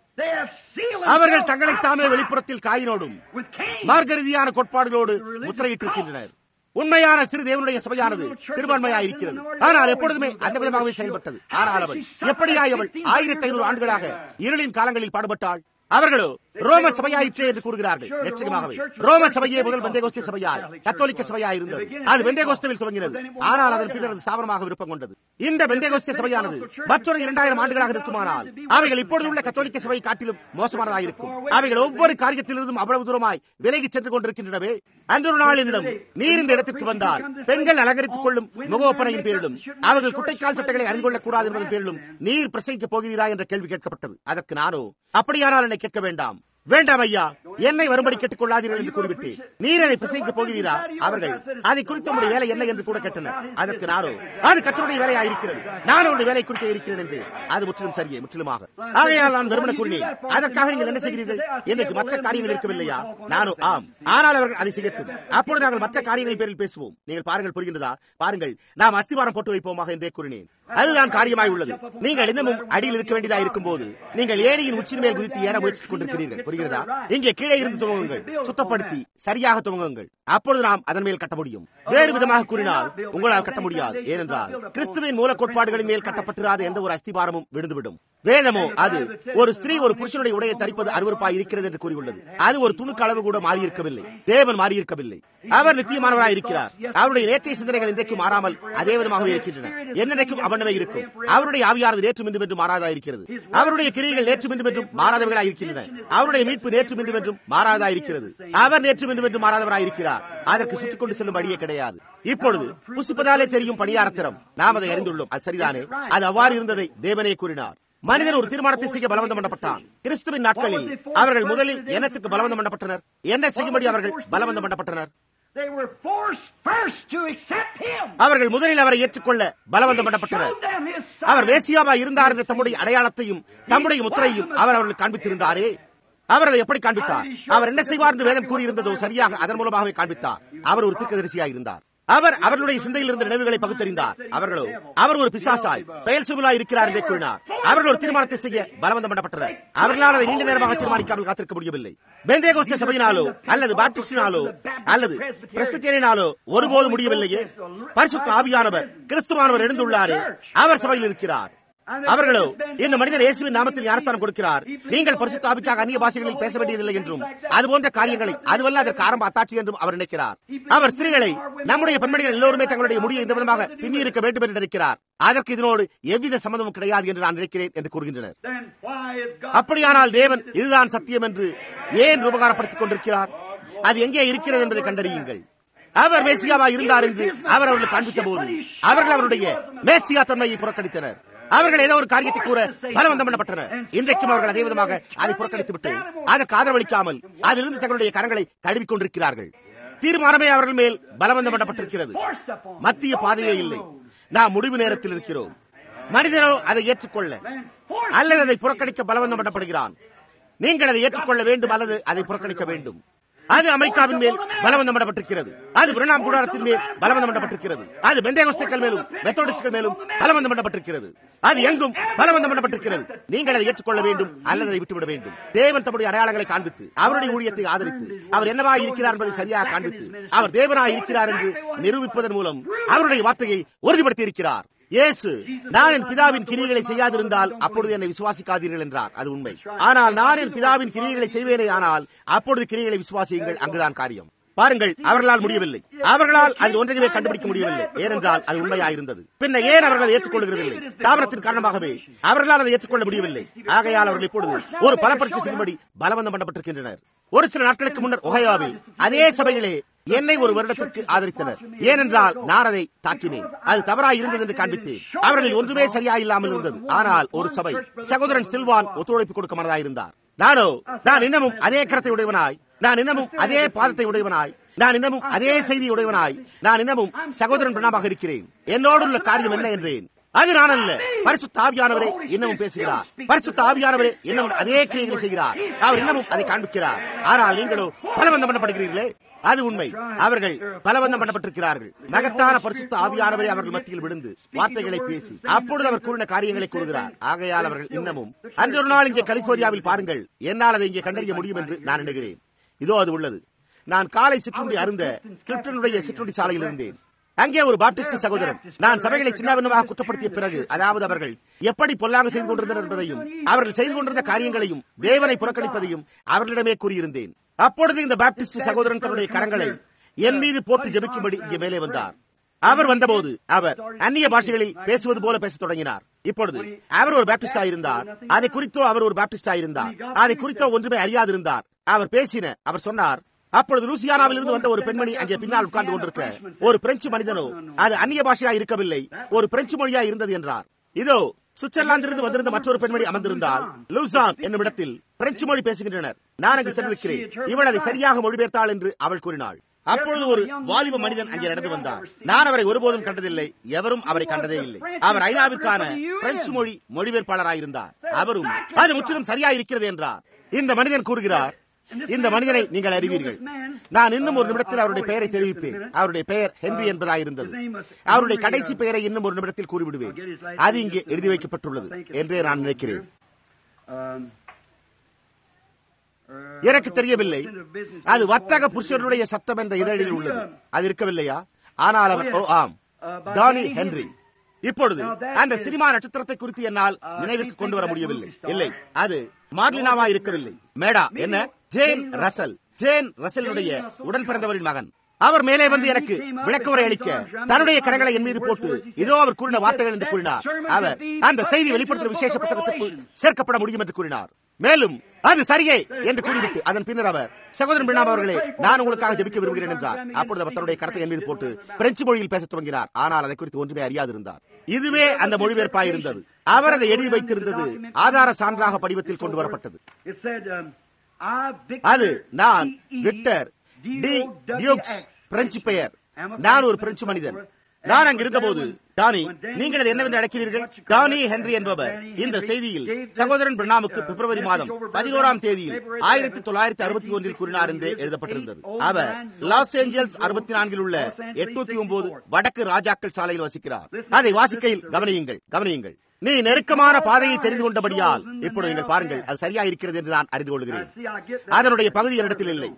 அவர்கள் தங்களை தாமே வெளிப்புறத்தில் காயினோடும் மார்க்க ரீதியான கோட்பாடுகளோடு முத்திரையிட்டிருக்கின்றனர் உண்மையான சிறு தேவனுடைய சபையானது திருமண்மையாக இருக்கிறது ஆனால் எப்பொழுதுமே அந்த விதமாகவே செயல்பட்டது ஆனால் அவள் எப்படியாய் அவள் ஆயிரத்தி ஐநூறு ஆண்டுகளாக இருளின் காலங்களில் பாடுபட்டாள் அவர்களோ ரோம சபையாயிற்றே என்று கூறுகிறார்கள் நிச்சயமாகவே ரோம சபையே முதல் பெந்தேகோஸ்தி சபையாய் கத்தோலிக்க சபையாய் இருந்தது அது பெந்தேகோஸ்தவில் துவங்கினது ஆனால் அதன் பின்னர் அது ஸ்தாபனமாக விருப்பம் கொண்டது இந்த பெந்தேகோஸ்திய சபையானது மற்றொரு இரண்டாயிரம் ஆண்டுகளாக இருக்குமானால் அவைகள் இப்பொழுது உள்ள கத்தோலிக்க சபை காட்டிலும் மோசமானதாக இருக்கும் அவைகள் ஒவ்வொரு காரியத்திலிருந்தும் அவ்வளவு தூரமாய் விலகி சென்று கொண்டிருக்கின்றனவே அந்த ஒரு நாளினிடம் நீர் இந்த இடத்திற்கு வந்தால் பெண்கள் அலங்கரித்துக் கொள்ளும் முகோப்பனையின் பேரிலும் அவர்கள் குட்டைக்கால் சட்டைகளை அறிந்து கொள்ளக் கூடாது என்பதன் பேரிலும் நீர் பிரசங்கிக்கப் போகிறீரா என்ற கேள்வி கேட்கப்பட்டது அதற்கு நானோ அப்படியானால் என்னை கேட்க வேண்டாம் வேண்டாம் ஐயா என்னை வரும்படி கேட்டுக் கொள்ளாதீர்கள் என்று கூறிவிட்டு நீர் அதை பிரசங்கிக்கப் போகிறீரா அவர்கள் அதை குறித்த உடைய வேலை என்ன என்று கூட கேட்டனர் அதற்கு நானோ அது கத்தருடைய வேலையா இருக்கிறது நான் அவருடைய வேலை குறித்தே இருக்கிறேன் என்று அது முற்றிலும் சரியே முற்றிலுமாக ஆகையால் நான் வெறுமன கூறினேன் அதற்காக நீங்கள் என்ன செய்கிறீர்கள் எனக்கு மற்ற காரியங்கள் இருக்கவில்லையா நானோ ஆம் ஆனால் அவர்கள் அதை செய்யட்டும் அப்பொழுது நாங்கள் மற்ற காரியங்களின் பேரில் பேசுவோம் நீங்கள் பாருங்கள் புரிகின்றதா பாருங்கள் நாம் அஸ்திவாரம் போட்டு வைப்போமாக என்றே கூறினேன் அதுதான் காரியமாய் உள்ளது நீங்கள் இன்னமும் அடியில் இருக்க வேண்டியதாக இருக்கும் போது நீங்கள் ஏரியின் உச்சின் மேல் குதித்து ஏற முயற்சித்துக் கொண்டிருக்கிறீர்கள் புரிகிறதா இங்கே கீழே இருந்து துவங்குங்கள் சுத்தப்படுத்தி சரியாக துவங்குங்கள் அப்பொழுது நாம் அதன் மேல் கட்ட முடியும் வேறு விதமாக கூறினால் உங்களால் கட்ட முடியாது ஏனென்றால் கிறிஸ்துவின் மூல கோட்பாடுகளின் மேல் கட்டப்பட்டிராத எந்த ஒரு அஸ்திபாரமும் விழுந்துவிடும் வேதமோ அது ஒரு ஸ்திரீ ஒரு புருஷனுடைய உடையை தரிப்பது அருவறுப்பாய் இருக்கிறது என்று கூறியுள்ளது அது ஒரு துணுக்கு அளவு கூட மாறியிருக்கவில்லை தேவன் மாறியிருக்கவில்லை அவர் நித்தியமானவராய் இருக்கிறார் அவருடைய நேற்றைய சிந்தனைகள் இன்றைக்கு மாறாமல் அதே விதமாகவே இருக்கின்றன என்னைக்கும் அவனவே இருக்கும் அவருடைய ஆவியானது நேற்று மீண்டும் என்றும் மாறாதா இருக்கிறது அவருடைய கிரியைகள் நேற்று மீண்டும் என்றும் மாறாதவர்களாய் இருக்கின்றன அவருடைய மீட்பு நேற்று மீண்டும் என்றும் மாறாதா இருக்கிறது அவர் நேற்று மீண்டும் என்றும் மாறாதவராய் இருக்கிறார் அதற்கு சுற்றிக் கொண்டு செல்லும் வழியே கிடையாது இப்பொழுது புசிப்பதாலே தெரியும் பணியாரத்திரம் நாம் அதை அறிந்துள்ளோம் அது சரிதானே அது அவ்வாறு இருந்ததை தேவனே கூறினார் மனிதன் ஒரு தீர்மானத்தை செய்ய பலவந்தம் பண்ணப்பட்டான் கிறிஸ்துவின் நாட்களில் அவர்கள் முதலில் என்னத்துக்கு பலவந்தம் பண்ணப்பட்டனர் என்ன செய்யும்படி அவர்கள் பலவந்தம் பண்ணப்பட்டனர் அவர்கள் முதலில் அவரை ஏற்றுக்கொள்ள பலவந்தம் பண்ணப்பட்டனர் அவர் மேசியாவா இருந்தார் என்ற தம்முடைய அடையாளத்தையும் தம்முடைய முத்திரையும் அவர் அவர்கள் காண்பித்திருந்தாரே அவர் அதை எப்படி காண்பித்தார் அவர் என்ன செய்வார் என்று வேதம் கூறியிருந்ததோ சரியாக அதன் மூலமாகவே காண்பித்தார் அவர் ஒரு தீர்க்கதரிசியாக இருந்தார் அவர் அவர்களுடைய சிந்தையில் இருந்த நினைவுகளை பகுத்தறிந்தார் அவர்களோ அவர் ஒரு பிசாசாய் பெயர் சுபிலாய் இருக்கிறார் என்றே கூறினார் அவர்கள் ஒரு தீர்மானத்தை செய்ய பலவந்தம் பண்ணப்பட்டனர் அவர்களால் அதை நீண்ட நேரமாக தீர்மானிக்காமல் காத்திருக்க முடியவில்லை பெந்தேகோஸ்த சபையினாலோ அல்லது பாப்டிஸ்டினாலோ அல்லது பிரஸ்பிட்டேரியனாலோ ஒருபோது முடியவில்லையே பரிசுத்த ஆவியானவர் கிறிஸ்துவானவர் எழுந்துள்ளாரே அவர் சபையில் இருக்கிறார் அவர்களோ இந்த மனிதன் இயேசுவின் நாமத்தில் ஞானஸ்தானம் கொடுக்கிறார் நீங்கள் பரிசுத்த ஆவிக்காக அந்நிய பாஷைகளில் பேச வேண்டியதில்லை என்றும் அது போன்ற காரியங்களை அதுவல்ல அதற்கு ஆரம்ப அத்தாட்சி என்றும் அவர் நினைக்கிறார் அவர் ஸ்திரீகளை நம்முடைய பெண்மணிகள் எல்லோருமே தங்களுடைய முடியை இந்த விதமாக பின்னி இருக்க வேண்டும் என்று நினைக்கிறார் அதற்கு இதனோடு எவ்வித சம்மந்தமும் கிடையாது என்று நான் நினைக்கிறேன் என்று கூறுகின்றனர் Then why is God அப்படியானால் தேவன் இதுதான் சத்தியம் என்று ஏன் உபகாரப்படுத்திக் கொண்டிருக்கிறார் அது எங்கே இருக்கிறது என்பதை கண்டறியுங்கள் அவர் மேசியாவா இருந்தார் என்று அவர் அவர்களுக்கு காண்பித்த போது அவர்கள் அவருடைய மேசியா தன்மையை புறக்கணித்தனர் அவர்கள் ஏதோ ஒரு காரியத்தை கூற பலவந்தம் பண்ணப்பட்டனர் இன்றைக்கும் அவர்கள் அதே விதமாக அதை புறக்கணித்து விட்டு அதற்கு ஆதரவளிக்காமல் அதிலிருந்து தங்களுடைய கரங்களை கழுவிக் கொண்டிருக்கிறார்கள் தீர்மானமே அவர்கள் மேல் பலவந்தம் பண்ணப்பட்டிருக்கிறது forced upon me? மத்திய பாதையே இல்லை நாம் முடிவு நேரத்தில் இருக்கிறோம் மனிதனோ அதை ஏற்றுக்கொள்ள அல்லது அதை புறக்கணிக்க பலவந்தம் பண்ணப்படுகிறான் நீங்கள் அதை ஏற்றுக்கொள்ள வேண்டும் அல்லது அதை புறக்கணிக்க வேண்டும் அது அமெரிக்காவின் மேல் பலவந்தம் பண்ணப்பட்டிருக்கிறது அது பிரணாம் கூடாரத்தின் மேல் பலவந்தம் பண்ணப்பட்டிருக்கிறது அது பெந்தேகோஸ்தைகள் மேலும் மெத்தோடிஸ்ட்கள் மேலும் பலவந்தம் பண்ணப்பட்டிருக்கிறது அது எங்கும் பலவந்தம் பண்ணப்பட்டிருக்கிறது நீங்கள் அதை ஏற்றுக்கொள்ள வேண்டும் அல்லது அதை விட்டுவிட வேண்டும் தேவன் தம்முடைய அடையாளங்களை காண்பித்து அவருடைய ஊழியத்தை ஆதரித்து அவர் என்னவா இருக்கிறார் என்பதை சரியாக காண்பித்து அவர் தேவனாய் இருக்கிறார் என்று நிரூபிப்பதன் மூலம் அவருடைய வார்த்தையை உறுதிப்படுத்தி இருக்கிறார் இயேசு நான் என் பிதாவின் கிரியைகளை செய்யாதிருந்தால் அப்பொழுது என்னை விசுவாசிக்காதீர்கள் என்றார் அது உண்மை ஆனால் நான் என் பிதாவின் கிரியைகளை செய்வேனே ஆனால் அப்பொழுது கிரியைகளை விசுவாசியுங்கள் அங்குதான் காரியம் பாருங்கள் அவர்களால் முடியவில்லை அவர்களால் அதில் ஒன்றையுமே கண்டுபிடிக்க முடியவில்லை ஏனென்றால் அது உண்மையாயிருந்தது பின்ன ஏன் அவர்கள் அதை ஏற்றுக்கொள்கிறதில்லை தாமரத்தின் காரணமாகவே அவர்களால் அதை ஏற்றுக்கொள்ள முடியவில்லை ஆகையால் அவர்கள் இப்பொழுது ஒரு பலப்பரட்சி செய்யும்படி பலவந்தம் பண்ணப்பட்டிருக்கின்றனர் ஒரு சில நாட்களுக்கு முன்னர் ஒஹையாவில் அதே சபையிலே என்னை ஒரு வருடத்திற்கு ஆதரித்தனர் ஏனென்றால் நான் அதை தாக்கினேன் அது தவறாய் இருந்தது என்று காண்பித்தேன் அவர்களில் ஒன்றுமே சரியா இல்லாமல் இருந்தது ஆனால் ஒரு சபை சகோதரன் சில்வான் ஒத்துழைப்பு கொடுக்க மனதாயிருந்தார் நானோ நான் இன்னமும் அதே கரத்தை உடையவனாய் நான் இன்னமும் அதே பாதத்தை உடையவனாய் நான் இன்னமும் அதே செய்தி உடையவனாய் நான் இன்னமும் சகோதரன் பிரணாமாக இருக்கிறேன் என்னோடு உள்ள காரியம் என்ன என்றேன் அது நான் அல்ல பரிசுத்த ஆவியானவரே இன்னமும் பேசுகிறார் பரிசுத்த ஆவியானவரே இன்னமும் அதே கிரியைகளை செய்கிறார் அவர் இன்னமும் அதை காண்பிக்கிறார் ஆனால் நீங்களோ பலவந்தம் பண்ணப்படுகிறீர்களே அது உண்மை அவர்கள் பலவந்தம் பண்ணப்பட்டிருக்கிறார்கள் மகத்தான பரிசுத்த ஆவியானவரை அவர்கள் மத்தியில் விழுந்து வார்த்தைகளை பேசி அப்பொழுது அவர் கூறின காரியங்களை கூறுகிறார் ஆகையால் அவர்கள் இன்னமும் அன்று ஒரு நாள் இங்கே கலிபோர்னியாவில் பாருங்கள் என்னால் அதை இங்கே கண்டறிய முடியும் என்று நான் எண்ணுகிறேன் இதோ அது உள்ளது நான் காலை சிற்றுண்டி அருந்த கிளிப்டனுடைய சிற்றுண்டி சாலையில் இருந்தேன் அங்கே ஒரு பாப்டிஸ்ட் சகோதரன் நான் சபைகளை சின்னபின்னமாக குற்றப்படுத்திய பிறகு அதாவது அவர்கள் எப்படி பொல்லாங்க செய்து கொண்டிருந்தனர் என்பதையும் அவர்கள் செய்து கொண்டிருந்த காரியங்களையும் தேவனை புறக்கணிப்பதையும் அவர்களிடமே கூறியிருந்தேன் அப்பொழுது இந்த பாப்டிஸ்ட் சகோதரன் தன்னுடைய கரங்களை என் மீது போட்டு ஜெபிக்கும்படி இங்கே மேலே வந்தார் அவர் வந்தபோது அவர் அந்நிய பாஷைகளில் பேசுவது போல பேசத் தொடங்கினார் இப்பொழுது அவர் ஒரு பாப்டிஸ்டா இருந்தார் அதை குறித்தோ அவர் ஒரு பாப்டிஸ்டா இருந்தார் அதை குறித்தோ ஒன்றுமே அறியாதிருந்தார் அவர் பேசின அவர் சொன்னார் அப்பொழுது லூசியானாவில் இருந்து வந்த ஒரு பெண்மணி அங்கே பின்னால் உட்கார்ந்து கொண்டிருக்க ஒரு பிரெஞ்சு மனிதனோ அது அந்நிய பாஷையா இருக்கவில்லை ஒரு பிரெஞ்சு மொழியா இருந்தது என்றார் இதோ சுவிட்சர்லாந்திலிருந்து வந்திருந்த மற்றொரு பெண்மணி அமர்ந்திருந்தால் லூசான் என்னும் இடத்தில் பிரெஞ்சு மொழி பேசுகின்றனர் நான் அங்கு சென்றிருக்கிறேன் இவள் அதை சரியாக மொழிபெயர்த்தாள் என்று அவள் கூறினாள் அப்பொழுது ஒரு வாலிப மனிதன் அங்கே நடந்து வந்தார் நான் அவரை ஒருபோதும் கண்டதில்லை எவரும் அவரை கண்டதே இல்லை அவர் ஐநாவிற்கான பிரெஞ்சு மொழி மொழிபெயர்ப்பாளராயிருந்தார் அவரும் அது முற்றிலும் சரியா இருக்கிறது என்றார் இந்த மனிதன் கூறுகிறார் இந்த மனிதனை நீங்கள் அறிவீர்கள் நான் இன்னும் ஒரு நிமிடத்தில் அவருடைய பெயரை தெரிவிப்பேன் அவருடைய பெயர் ஹென்றி என்பதாயிருந்தது அவருடைய கடைசி பெயரை இன்னும் ஒரு நிமிடத்தில் கூறிவிடுவேன் அது இங்கே எழுதி வைக்கப்பட்டுள்ளது என்றே நான் நினைக்கிறேன் Um, எனக்கு தெரியவில்லை அது வர்த்தக புருஷருடைய சத்தம் என்ற இதழில் உள்ளது அது இருக்கவில்லையா ஆனால் அவர் ஓ ஆம் டானி ஹென்றி இப்பொழுது அந்த சினிமா நட்சத்திரத்தை குறித்து என்னால் நினைவுக்கு கொண்டு வர முடியவில்லை இல்லை அது மார்லினாவா இருக்கவில்லை மேடா என்ன ஜேன் ரசல் ஜேன் ரசலுடைய உடன் பிறந்தவரின் மகன் அவர் மேலே வந்து எனக்கு விளக்கவுரை அளிக்க தன்னுடைய கரங்களை என் மீது போட்டு இதோ அவர் கூறின வார்த்தைகள் என்று கூறினார் அவர் அந்த செய்தி வெளிப்படுத்தும் விசேஷ புத்தகத்திற்குள் சேர்க்கப்பட முடியும் என்று கூறினார் மேலும் அது சரியே என்று கூறிவிட்டு அதன் பின்னர் அவர் சகோதரன் பிரணாம் அவர்களே நான் உங்களுக்காக ஜெபிக்க விரும்புகிறேன் என்றார் அப்பொழுது அவர் தன்னுடைய கரத்தை என் மீது போட்டு பிரெஞ்சு மொழியில் பேசத் தொடங்கினார் ஆனால் அதை குறித்து ஒன்றுமே அறியாதிருந்தார் இதுவே அந்த மொழிபெயர்ப்பாய் இருந்தது அவர் அதை எழுதி வைத்திருந்தது ஆதார சான்றாக படிவத்தில் கொண்டு வரப்பட்டது it said, um, I, Victor, அது நான் D.E. Victor D D.O.W.X. Dukes French பெயர் நான் ஒரு பிரெஞ்சு மனிதன் நான் அங்கு இருந்தபோது டானி நீங்கள் அது என்னவென்று அழைக்கிறீர்கள் டானி ஹென்றி என்பவர் இந்த செய்தியில் சகோதரன் பிரணாமுக்கு பிப்ரவரி மாதம் பதினோராம் தேதியில் ஆயிரத்தி தொள்ளாயிரத்தி அறுபத்தி ஒன்றில் கூறினார் என்று எழுதப்பட்டிருந்தது அவர் லாஸ் ஏஞ்சல்ஸ் அறுபத்தி நான்கில் உள்ள எட்நூத்தி ஒன்பது வடக்கு ராஜாக்கள் சாலையில் வசிக்கிறார் அதை வாசிக்கையில் கவனியுங்கள் கவனியுங்கள் நீ நெருக்கமான பாதையை தெரிந்து கொண்டபடியால் இப்பொழுது நீங்கள் பாருங்கள் அது சரியா இருக்கிறது என்று நான் அறிந்து கொள்கிறேன் அதனுடைய பகுதி என்னிடத்தில் இல்லை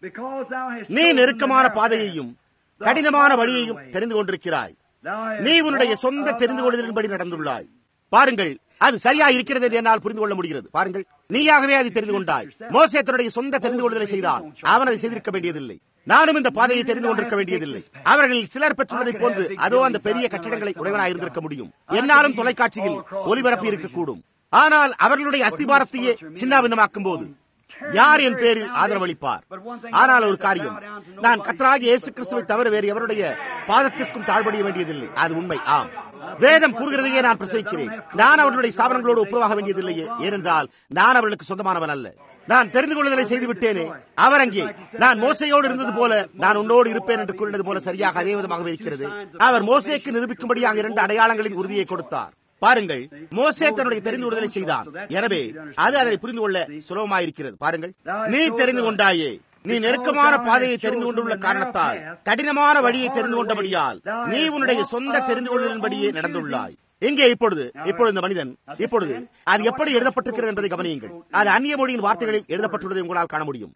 நீ நெருக்கமான பாதையையும் கடினமான வழியையும் தெரிந்து கொண்டிருக்கிறாய் நீ உன்னுடைய சொந்த தெரிந்து கொள்வதன்படி நடந்துள்ளாய் பாருங்கள் அது சரியா இருக்கிறது என்று என்னால் புரிந்து கொள்ள முடிகிறது பாருங்கள் நீயாகவே அதை தெரிந்து கொண்டாய் மோசே தன்னுடைய சொந்த தெரிந்து கொள்வதை செய்தான் அவன் அதை செய்திருக்க வேண்டியதில்லை நானும் இந்த பாதையை தெரிந்து கொண்டிருக்க வேண்டியதில்லை அவர்களில் சிலர் பெற்றுள்ளதை போன்று அதோ அந்த பெரிய கட்டிடங்களை உடையவனாக இருந்திருக்க முடியும் என்னாலும் தொலைக்காட்சியில் ஒலிபரப்பு இருக்கக்கூடும் ஆனால் அவர்களுடைய அஸ்திபாரத்தையே சின்னாபின்னமாக்கும் போது யார் என் பேரில் ஆதரவளிப்பார் ஆனால் ஒரு காரியம் நான் கத்தராகி இயேசு கிறிஸ்துவை தவிர வேறு எவருடைய பாதத்திற்கும் தாழ்படிய வேண்டியதில்லை அது உண்மை ஆம் வேதம் கூறுகிறதையே நான் பிரசவிக்கிறேன் நான் அவர்களுடைய ஸ்தாபனங்களோடு ஒப்புரவாக வேண்டியதில்லையே ஏனென்றால் நான் அவர்களுக்கு சொந்தமானவன் அல்ல நான் தெரிந்து கொள்வதை செய்து விட்டேனே அவர் அங்கே நான் மோசையோடு இருந்தது போல நான் உன்னோடு இருப்பேன் என்று கூறினது போல சரியாக அதே விதமாகவே இருக்கிறது அவர் மோசைக்கு நிரூபிக்கும்படியாக இரண்டு அடையாளங்களின் உறுதியை கொடுத்தார் பாருங்கள் மோசே தன்னுடைய தெரிந்து கொள்வதை செய்தான் எனவே அது அதை புரிந்து கொள்ள சுலபமாயிருக்கிறது பாருங்கள் நீ தெரிந்து கொண்டாயே நீ நெருக்கமான பாதையை தெரிந்து கொண்டுள்ள காரணத்தால் கடினமான வழியை தெரிந்து கொண்டபடியால் நீ உன்னுடைய சொந்த தெரிந்து கொள்வதன்படியே நடந்துள்ளாய் இங்கே இப்பொழுது இப்பொழுது இந்த மனிதன் இப்பொழுது அது எப்படி எழுதப்பட்டிருக்கிறது என்பதை கவனியுங்கள் அது அந்நிய மொழியின் வார்த்தைகளில் எழுதப்பட்டுள்ளதை உங்களால் காண முடியும்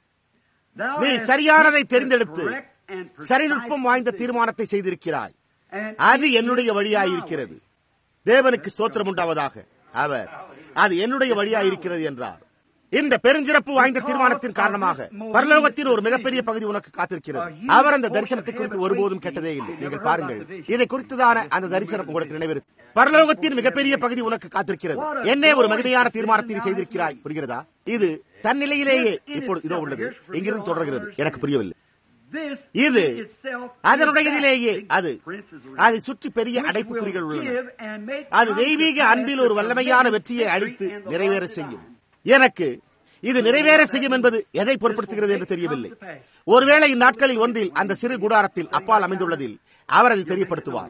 நீ சரியானதை தெரிந்தெடுத்து சரிநுட்பம் வாய்ந்த தீர்மானத்தை செய்திருக்கிறாய் அது என்னுடைய வழியாயிருக்கிறது தேவனுக்கு ஸ்தோத்திரம் உண்டாவதாக அவர் அது என்னுடைய வழியாயிருக்கிறது என்றார் இந்த பெருஞ்சிறப்பு வாய்ந்த தீர்மானத்தின் காரணமாக பரலோகத்தின் ஒரு மிகப்பெரிய பகுதி உனக்கு காத்திருக்கிறது அவர் அந்த தரிசனத்தை குறித்து ஒருபோதும் கேட்டதே இல்லை நீங்கள் பாருங்கள் இதை குறித்துதான அந்த தரிசனம் உங்களுக்கு நினைவிருக்கு பரலோகத்தின் மிகப்பெரிய பகுதி உனக்கு காத்திருக்கிறது என்னே ஒரு மகிமையான தீர்மானத்தை செய்திருக்கிறாய் புரிகிறதா இது தன்னிலையிலேயே இப்பொழுது இதோ உள்ளது எங்கிருந்து தொடர்கிறது எனக்கு புரியவில்லை இது அதனுடையதிலேயே அது அதை சுற்றி பெரிய அடைப்புக்குறிகள் உள்ளன அது தெய்வீக அன்பில் ஒரு வல்லமையான வெற்றியை அளித்து நிறைவேற செய்யும் எனக்கு இது நிறைவேற செய்யும் என்பது எதை பொருட்படுத்துகிறது என்று தெரியவில்லை ஒருவேளை இந்நாட்களில் ஒன்றில் அந்த சிறு குடாரத்தில் அப்பால் அமைந்துள்ளதில் அவர் அதை தெரியப்படுத்துவார்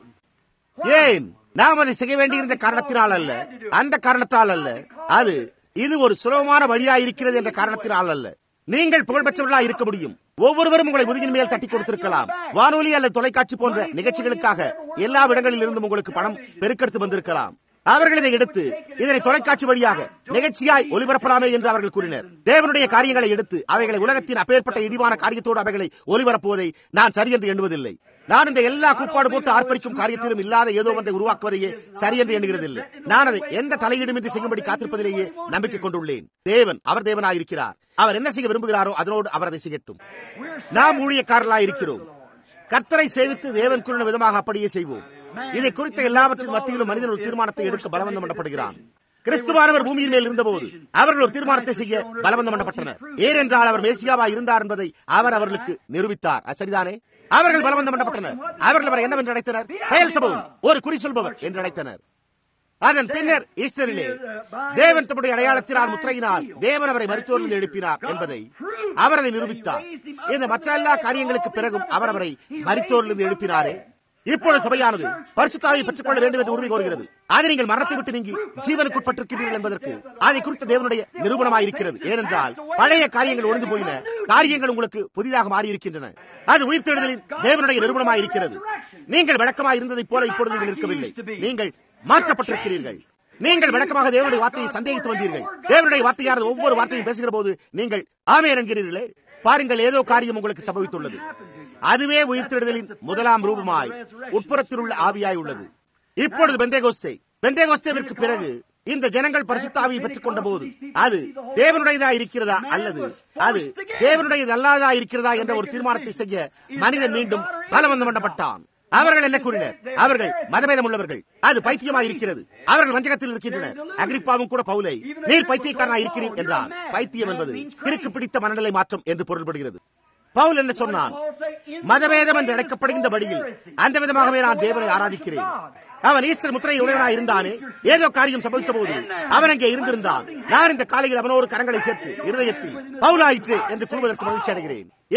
ஏன் நாம் அதை செய்ய வேண்டியிருந்த காரணத்தினால் அல்ல அந்த காரணத்தால் அல்ல அது இது ஒரு சுலபமான வழியா இருக்கிறது என்ற காரணத்தினால் அல்ல நீங்கள் புகழ்பெற்றவர்களா இருக்க முடியும் ஒவ்வொருவரும் உங்களை முதுகின் மேல் தட்டி கொடுத்திருக்கலாம் வானொலி அல்லது தொலைக்காட்சி போன்ற நிகழ்ச்சிகளுக்காக எல்லா இடங்களில் இருந்தும் உங்களுக்கு பணம் பெருக்கெடுத்து வந்திருக்கலாம் அவர்கள் இதை எடுத்து இதனை தொலைக்காட்சி வழியாக நிகழ்ச்சியாய் ஒலிபரப்பலாமே என்று அவர்கள் கூறினர் தேவனுடைய காரியங்களை எடுத்து அவைகளை உலகத்தின் அப்பேற்பட்ட இடிவான காரியத்தோடு அவைகளை ஒலிபரப்புவதை நான் சரி என்று எண்ணுவதில்லை நான் இந்த எல்லா கூப்பாடு போட்டு ஆர்ப்பரிக்கும் காரியத்திலும் இல்லாத ஏதோ ஒன்றை உருவாக்குவதையே சரி என்று எண்ணுகிறதில்லை நான் அதை எந்த தலையீடுமின்றி செய்யும்படி காத்திருப்பதிலேயே நம்பிக்கை கொண்டுள்ளேன் தேவன் அவர் தேவனாயிருக்கிறார் அவர் என்ன செய்ய விரும்புகிறாரோ அதனோடு அவர் அதை செய்யட்டும் நாம் ஊழியக்காரர்களாய் இருக்கிறோம் கர்த்தரை சேவித்து தேவன் கூறின விதமாக அப்படியே செய்வோம் இதை குறித்த எல்லாவற்றின் மத்தியிலும் மனிதன் ஒரு தீர்மானத்தை எடுக்க பலவந்தம் பண்ணப்படுகிறான் கிறிஸ்துவானவர் பூமியின் மேல் இருந்தபோது அவர்கள் ஒரு தீர்மானத்தை செய்ய பலவந்தம் பண்ணப்பட்டனர் ஏனென்றால் அவர் மேசியாவா இருந்தார் என்பதை அவர் அவர்களுக்கு நிரூபித்தார் அது சரிதானே அவர்கள் பலவந்தம் பண்ணப்பட்டனர் அவர்கள் அவரை என்னவென்று அழைத்தனர் பெயல் சபவம் ஒரு குறி சொல்பவர் என்று அழைத்தனர் அதன் பின்னர் ஈஸ்டரிலே தேவன் தம்முடைய அடையாளத்தினால் முத்திரையினால் தேவன் அவரை மருத்துவரில் எழுப்பினார் என்பதை அவர் அதை நிரூபித்தார் இந்த மற்ற எல்லா காரியங்களுக்கு பிறகும் அவர் அவரை மருத்துவரிலிருந்து எழுப்பினாரே இப்பொழுது சபையானது பரிசுத்தாவை பெற்றுக் கொள்ள வேண்டும் என்று உரிமை கோருகிறது அதை நீங்கள் மரணத்தை விட்டு நீங்கி ஜீவனுக்குட்பட்டிருக்கிறீர்கள் என்பதற்கு அதை குறித்த தேவனுடைய நிரூபணமாயிருக்கிறது ஏனென்றால் பழைய காரியங்கள் ஒழிந்து போயின காரியங்கள் உங்களுக்கு புதிதாக மாறியிருக்கின்றன அது உயிர்த்தெழுதலின் தேவனுடைய நிரூபணமாயிருக்கிறது நீங்கள் வழக்கமாக இருந்ததைப் போல இப்பொழுது நீங்கள் இருக்கவில்லை நீங்கள் மாற்றப்பட்டிருக்கிறீர்கள் நீங்கள் வழக்கமாக தேவனுடைய வார்த்தையை சந்தேகித்து வந்தீர்கள் தேவனுடைய வார்த்தையானது ஒவ்வொரு வார்த்தையும் பேசுகிற போது நீங்கள் ஆமே என்கிறீர்களே பாருங்கள் ஏதோ காரியம் உங்களுக்கு சம்பவித்துள்ளது அதுவே உயிர்த்தெழுதலின் முதலாம் ரூபமாய் உட்புறத்தில் உள்ள ஆவியாய் உள்ளது இப்பொழுது பெந்தேகோஸ்தே பெந்தேகோஸ்தேவிற்கு பிறகு இந்த ஜனங்கள் பரிசுத்தாவியை பெற்றுக் கொண்ட போது அது தேவனுடையதா இருக்கிறதா அல்லது அது தேவனுடையது அல்லாததா இருக்கிறதா என்ற ஒரு தீர்மானத்தை செய்ய மனிதன் மீண்டும் பலவந்தம் பண்ணப்பட்டான் அவர்கள் என்ன கூறினர் அவர்கள் மதபேதம் உள்ளவர்கள் அது பைத்தியமாக இருக்கிறது அவர்கள் வஞ்சகத்தில் இருக்கின்றனர் அக்ரிப்பாவும் கூட பவுலை நீர் பைத்தியக்காரனா இருக்கிறீர் என்றார் பைத்தியம் என்பது கிறுக்கு பிடித்த மனநிலை மாற்றம் என்று பொருள்படுகிறது பவுல் என்ன சொன்னான் மதபேதம் என்று அழைக்கப்படுகின்ற வழியில் அந்த விதமாகவே நான் தேவனை ஆராதிக்கிறேன் அவன் ஈஸ்டர் முத்திரை உடையவனாய் இருந்தானே ஏதோ காரியம் சம்பவித்த போது அவன் அங்கே இருந்திருந்தான் நான் இந்த காலையில் அவனோடு கரங்களை சேர்த்து இருதயத்தில் பவுலாயிற்று என்று கூறுவதற்கு மகிழ்ச்சி அடைகிறேன் ஏன்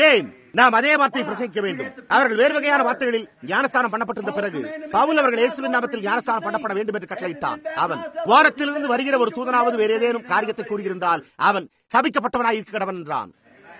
நாம் அதே வார்த்தையை பிரசங்கிக்க வேண்டும் அவர்கள் வேறு வகையான வார்த்தைகளில் ஞானஸ்தானம் பண்ணப்பட்டிருந்த பிறகு பவுல் அவர்கள் இயேசுவின் நாமத்தில் ஞானஸ்தானம் பண்ணப்பட வேண்டும் என்று கட்டளையிட்டான் அவன் வாரத்திலிருந்து வருகிற ஒரு தூதனாவது வேறு ஏதேனும் காரியத்தை கூறியிருந்தால் அவன் சபிக்கப்பட்டவனாய் இருக்க கடவன் என்றான்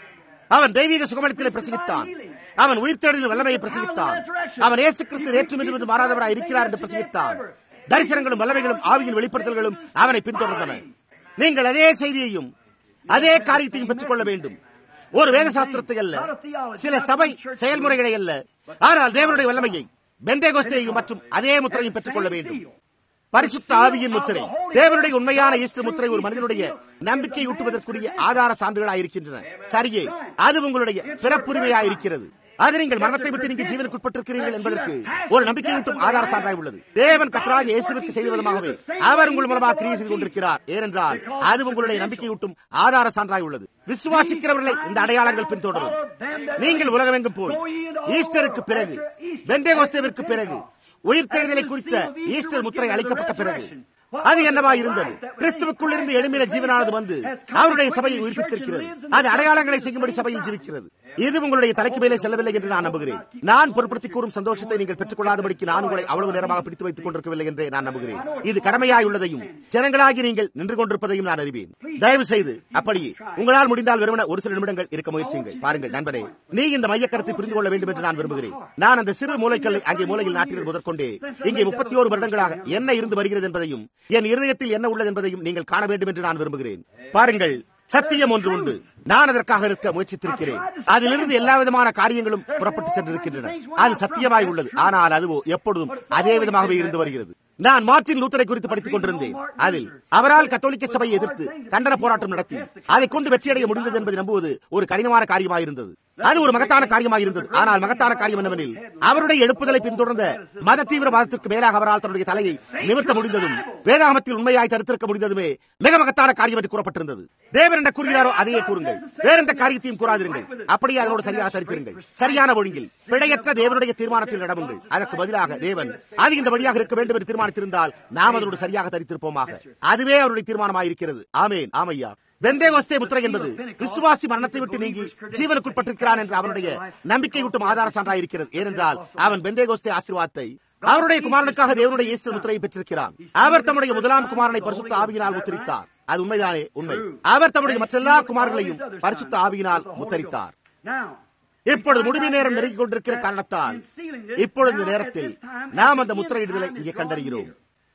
அவன் தெய்வீக சுகமனத்திலே பிரசங்கித்தான் அவன் உயிர்த்தெழுதலின் வல்லமையை பிரசங்கித்தான் அவன் இயேசு கிறிஸ்து நேற்றும் என்று மாறாதவராய் இருக்கிறார் என்று பிரசங்கித்தான் தரிசனங்களும் வல்லமைகளும் ஆவியின் வெளிப்படுத்தல்களும் அவனை பின்தொடர்ந்தன நீங்கள் அதே செய்தியையும் அதே காரியத்தையும் பெற்றுக்கொள்ள வேண்டும் ஒரு வேத சாஸ்திரத்தை அல்ல சில சபை செயல்முறைகளை அல்ல ஆனால் தேவனுடைய வல்லமையை பெந்தேகோஸ்தையும் மற்றும் அதே முத்திரையும் பெற்றுக்கொள்ள வேண்டும் பரிசுத்த ஆவியின் முத்திரை தேவனுடைய உண்மையான ஈஸ்டர் முத்திரை ஒரு மனிதனுடைய நம்பிக்கை ஊட்டுவதற்குரிய ஆதார சான்றுகளாக இருக்கின்றன சரியே அது உங்களுடைய பிறப்புரிமையாக இருக்கிறது அது நீங்கள் மரணத்தை விட்டு நீங்கள் ஜீவனுக்குட்பட்டிருக்கிறீர்கள் என்பதற்கு ஒரு நம்பிக்கையூட்டும் ஆதார சான்றாய் உள்ளது தேவன் கத்தராக இயேசுவிற்கு செய்த விதமாகவே அவர் உங்கள் மூலமாக கிரியை செய்து கொண்டிருக்கிறார் ஏனென்றால் அது உங்களுடைய நம்பிக்கையூட்டும் ஆதார சான்றாய் உள்ளது விசுவாசிக்கிறவர்களை இந்த அடையாளங்கள் பின்தொடரும் நீங்கள் உலகமெங்கும் போய் ஈஸ்டருக்கு பிறகு பெந்தேகோஸ்தேவிற்கு பிறகு உயிர்த்தெழுதலை குறித்த ஈஸ்டர் முத்திரை அளிக்கப்பட்ட பிறகு அது என்னவா இருந்தது கிறிஸ்துவுக்குள் இருந்து எழுமின ஜீவனானது வந்து அவருடைய சபையை உயிர்ப்பித்திருக்கிறது அது அடையாளங்களை செய்யும்படி சபையில் ஜீவிக்கிறது இது உங்களுடைய தலைக்கு மேலே செல்லவில்லை என்று நான் நம்புகிறேன் நான் பொருட்படுத்தி கூறும் சந்தோஷத்தை நீங்கள் பெற்றுக் கொள்ளாதபடிக்கு நான் உங்களை அவ்வளவு நேரமாக பிடித்து வைத்துக் கொண்டிருக்கவில்லை என்றே நான் நம்புகிறேன் இது கடமையாய் உள்ளதையும் ஜனங்களாகி நீங்கள் நின்று கொண்டிருப்பதையும் நான் அறிவேன் தயவு செய்து அப்படியே உங்களால் முடிந்தால் வெறுமன ஒரு சில நிமிடங்கள் இருக்க முயற்சியுங்கள் பாருங்கள் நண்பனே நீ இந்த மையக்கருத்தை புரிந்து கொள்ள வேண்டும் என்று நான் விரும்புகிறேன் நான் அந்த சிறு மூளைக்கல்லை அங்கே மூலையில் நாட்டினது முதற்கொண்டே இங்கே முப்பத்தி ஓரு வருடங்களாக என்ன இருந்து வருகிறது என்பதையும் என் இருதயத்தில் என்ன உள்ளது என்பதையும் நீங்கள் காண வேண்டும் என்று நான் விரும்புகிறேன் பாருங்கள் சத்தியம் ஒன்று உண்டு நான் அதற்காக இருக்க முயற்சித்திருக்கிறேன் அதிலிருந்து எல்லா விதமான காரியங்களும் புறப்பட்டு சென்றிருக்கின்றன அது சத்தியமாய் உள்ளது ஆனால் அதுவோ எப்பொழுதும் அதே விதமாகவே இருந்து வருகிறது நான் மார்டின் லூத்தரை குறித்து படித்துக் கொண்டிருந்தேன் அதில் அவரால் கத்தோலிக்க சபையை எதிர்த்து கண்டன போராட்டம் நடத்தி அதை கொண்டு வெற்றியடைய முடிந்தது என்பதை நம்புவது ஒரு கடினமான காரியமாயிருந்தது அது ஒரு மகத்தான காரியமாக இருந்தது ஆனால் மகத்தான காரியம் என்னவெனில் அவருடைய எழுப்புதலை பின்தொடர்ந்த மத தீவிரவாதத்திற்கு மேலாக அவரால் தன்னுடைய தலையை நிமிர்த்த முடிந்ததும் வேதாகமத்தில் உண்மையாய் தடுத்திருக்க முடிந்ததுமே மிக மகத்தான காரியம் என்று கூறப்பட்டிருந்தது தேவன் என்ன கூறுகிறாரோ அதையே கூறுங்கள் வேற எந்த காரியத்தையும் கூறாதிருங்கள் அப்படியே அதனோடு சரியாக தரித்திருங்கள் சரியான ஒழுங்கில் பிழையற்ற தேவனுடைய தீர்மானத்தில் நடவுங்கள் அதற்கு பதிலாக தேவன் அது இந்த வழியாக இருக்க வேண்டும் என்று தீர்மானித்திருந்தால் நாம் அதனோடு சரியாக தரித்திருப்போமாக அதுவே அவருடைய தீர்மானமாயிருக்கிறது ஆமேன் ஆமையா பெந்தேகோஸ்தே முத்திரை என்பது விசுவாசி மரணத்தை விட்டு நீங்கி ஜீவனுக்குட்பட்டிருக்கிறான் என்று அவனுடைய நம்பிக்கை விட்டும் ஆதார சான்றாக இருக்கிறது ஏனென்றால் அவன் பெந்தேகோஸ்தே ஆசீர்வாதத்தை அவருடைய குமாரனுக்காக தேவனுடைய இயேசு முத்திரையை பெற்றிருக்கிறான் அவர் தம்முடைய முதலாம் குமாரனை பரிசுத்த ஆவியினால் முத்திரித்தார் அது உண்மைதானே உண்மை அவர் தம்முடைய மற்றெல்லா குமாரர்களையும் பரிசுத்த ஆவியினால் முத்தரித்தார் இப்பொழுது முடிவு நேரம் நெருங்கிக் கொண்டிருக்கிற காரணத்தால் இப்பொழுது இந்த நேரத்தில் நாம் அந்த முத்திரையிடுதலை இங்கே கண்டறிகிறோம்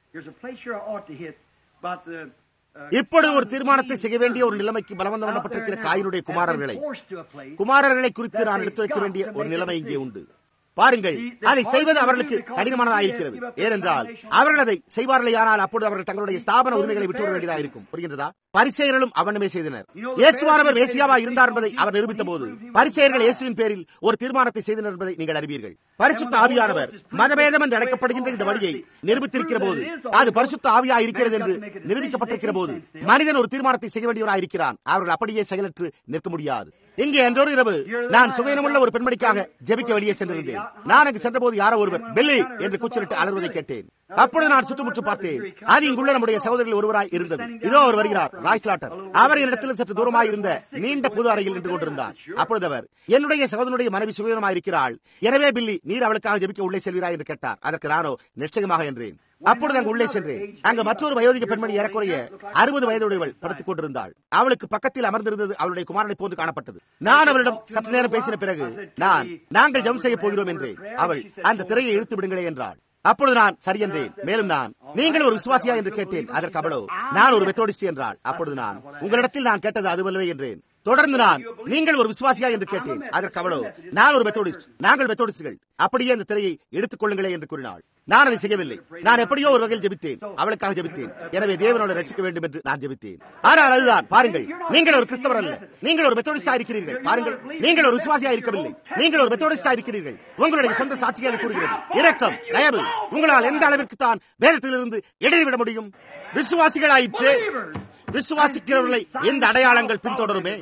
இப்பொழுது ஒரு தீர்மானத்தை செய்ய வேண்டிய ஒரு நிலைமைக்கு பலவந்தம் பண்ணப்பட்டிருக்கிற காயினுடைய குமாரர்களை குமாரர்களை குறித்து நான் எடுத்து வைக்க வேண்டிய ஒரு நிலைமை இங்கே உண்டு பாருங்கள் அதை செய்வது அவர்களுக்கு கடினமானதாயிருக்கிறது ஏனென்றால் அவர்கள் அதை செய்வார்களேயானால் அப்பொழுது அவர்கள் தங்களுடைய ஸ்தாபன உரிமைகளை விட்டுவிட வேண்டியதாக இருக்கும் புரிகின்றதா பரிசெயர்களும் அவனமே செய்தனர் இயேசுவானவர் வேசியாவா இருந்தார் என்பதை அவர் நிரூபித்த போது பரிசெயர்கள் இயேசுவின் பேரில் ஒரு தீர்மானத்தை செய்தனர் என்பதை நீங்கள் அறிவீர்கள் பரிசுத்த ஆவியானவர் மதபேதம் என்று அழைக்கப்படுகின்ற இந்த வழியை நிரூபித்திருக்கிற போது அது பரிசுத்த ஆவியா இருக்கிறது என்று நிரூபிக்கப்பட்டிருக்கிற போது மனிதன் ஒரு தீர்மானத்தை செய்ய வேண்டியவராக இருக்கிறான் அவர்கள் அப்படியே செயலற்று நிற்க முடியாது இங்கே அன்றொரு இரவு நான் சுகையினமுள்ள ஒரு பெண்மணிக்காக ஜெபிக்க வெளியே சென்றிருந்தேன் நான் அங்கு சென்றபோது யாரோ ஒருவர் பெல்லி என்று கூச்சலிட்டு அலறுவதை கேட்டேன் அப்பொழுது நான் சுற்றுமுற்று பார்த்தேன் அது இங்குள்ள நம்முடைய சகோதரர்கள் ஒருவராய் இருந்தது இதோ அவர் வருகிறார் ராய்ஸ்லாட்டர் அவர் என்னிடத்தில் சற்று தூரமாய் இருந்த நீண்ட புது அறையில் நின்று கொண்டிருந்தார் அப்பொழுது அவர் என்னுடைய சகோதரனுடைய மனைவி சுகமாய் இருக்கிறாள் எனவே பில்லி நீர் அவளுக்காக ஜெபிக்க உள்ளே செல்கிறாய் என்று கேட்டார் அதற்கு நானோ நிச்சயமாக என்றேன் அப்பொழுது அங்கு உள்ளே சென்றேன் அங்கு மற்றொரு வயோதிக பெண்மணி ஏறக்குறைய அறுபது வயதுடையவள் படுத்துக் கொண்டிருந்தாள் அவளுக்கு பக்கத்தில் அமர்ந்திருந்தது அவளுடைய குமாரனை போன்று காணப்பட்டது நான் அவளிடம் சற்று நேரம் பேசின பிறகு நான் நாங்கள் ஜம் செய்ய போகிறோம் என்றேன் அவள் அந்த திரையை இழுத்து விடுங்களே என்றாள் அப்பொழுது நான் சரி என்றேன் மேலும் நான் நீங்கள் ஒரு விசுவாசியா என்று கேட்டேன் அதற்கு அவளோ நான் ஒரு மெத்தோடிஸ்ட் என்றாள் அப்பொழுது நான் உங்களிடத்தில் நான் கேட்டது அதுவல்லவே என்றேன் தொடர்ந்து நான் நீங்கள் ஒரு விசுவாசியா என்று கேட்டேன் அதற்கு அவளோ நான் ஒரு மெத்தோடிஸ்ட் நாங்கள் மெத்தோடிஸ்ட்கள் அப்படியே அந்த திரையை எடுத்துக் கொள்ளுங்களே என்று கூறினாள் நான் அதை செய்யவில்லை நான் எப்படியோ ஒரு வகையில் ஜெபித்தேன் அவளுக்காக ஜெபித்தேன் எனவே தேவனோட ரட்சிக்க வேண்டும் என்று நான் ஜெபித்தேன் ஆனால் அதுதான் பாருங்கள் நீங்கள் ஒரு கிறிஸ்தவர் அல்ல நீங்கள் ஒரு மெத்தோடிஸ்டா இருக்கிறீர்கள் பாருங்கள் நீங்கள் ஒரு விசுவாசியா இருக்கவில்லை நீங்கள் ஒரு மெத்தோடிஸ்டா இருக்கிறீர்கள் உங்களுடைய சொந்த சாட்சியாக கூறுகிறது இரக்கம் தயவு உங்களால் எந்த அளவிற்கு தான் வேதத்திலிருந்து இடைவிட முடியும் விசுவாசிகளாயிற்று விசுவாசிக்கிறவர்களை எந்த அடையாளங்கள் பின்தொடருமே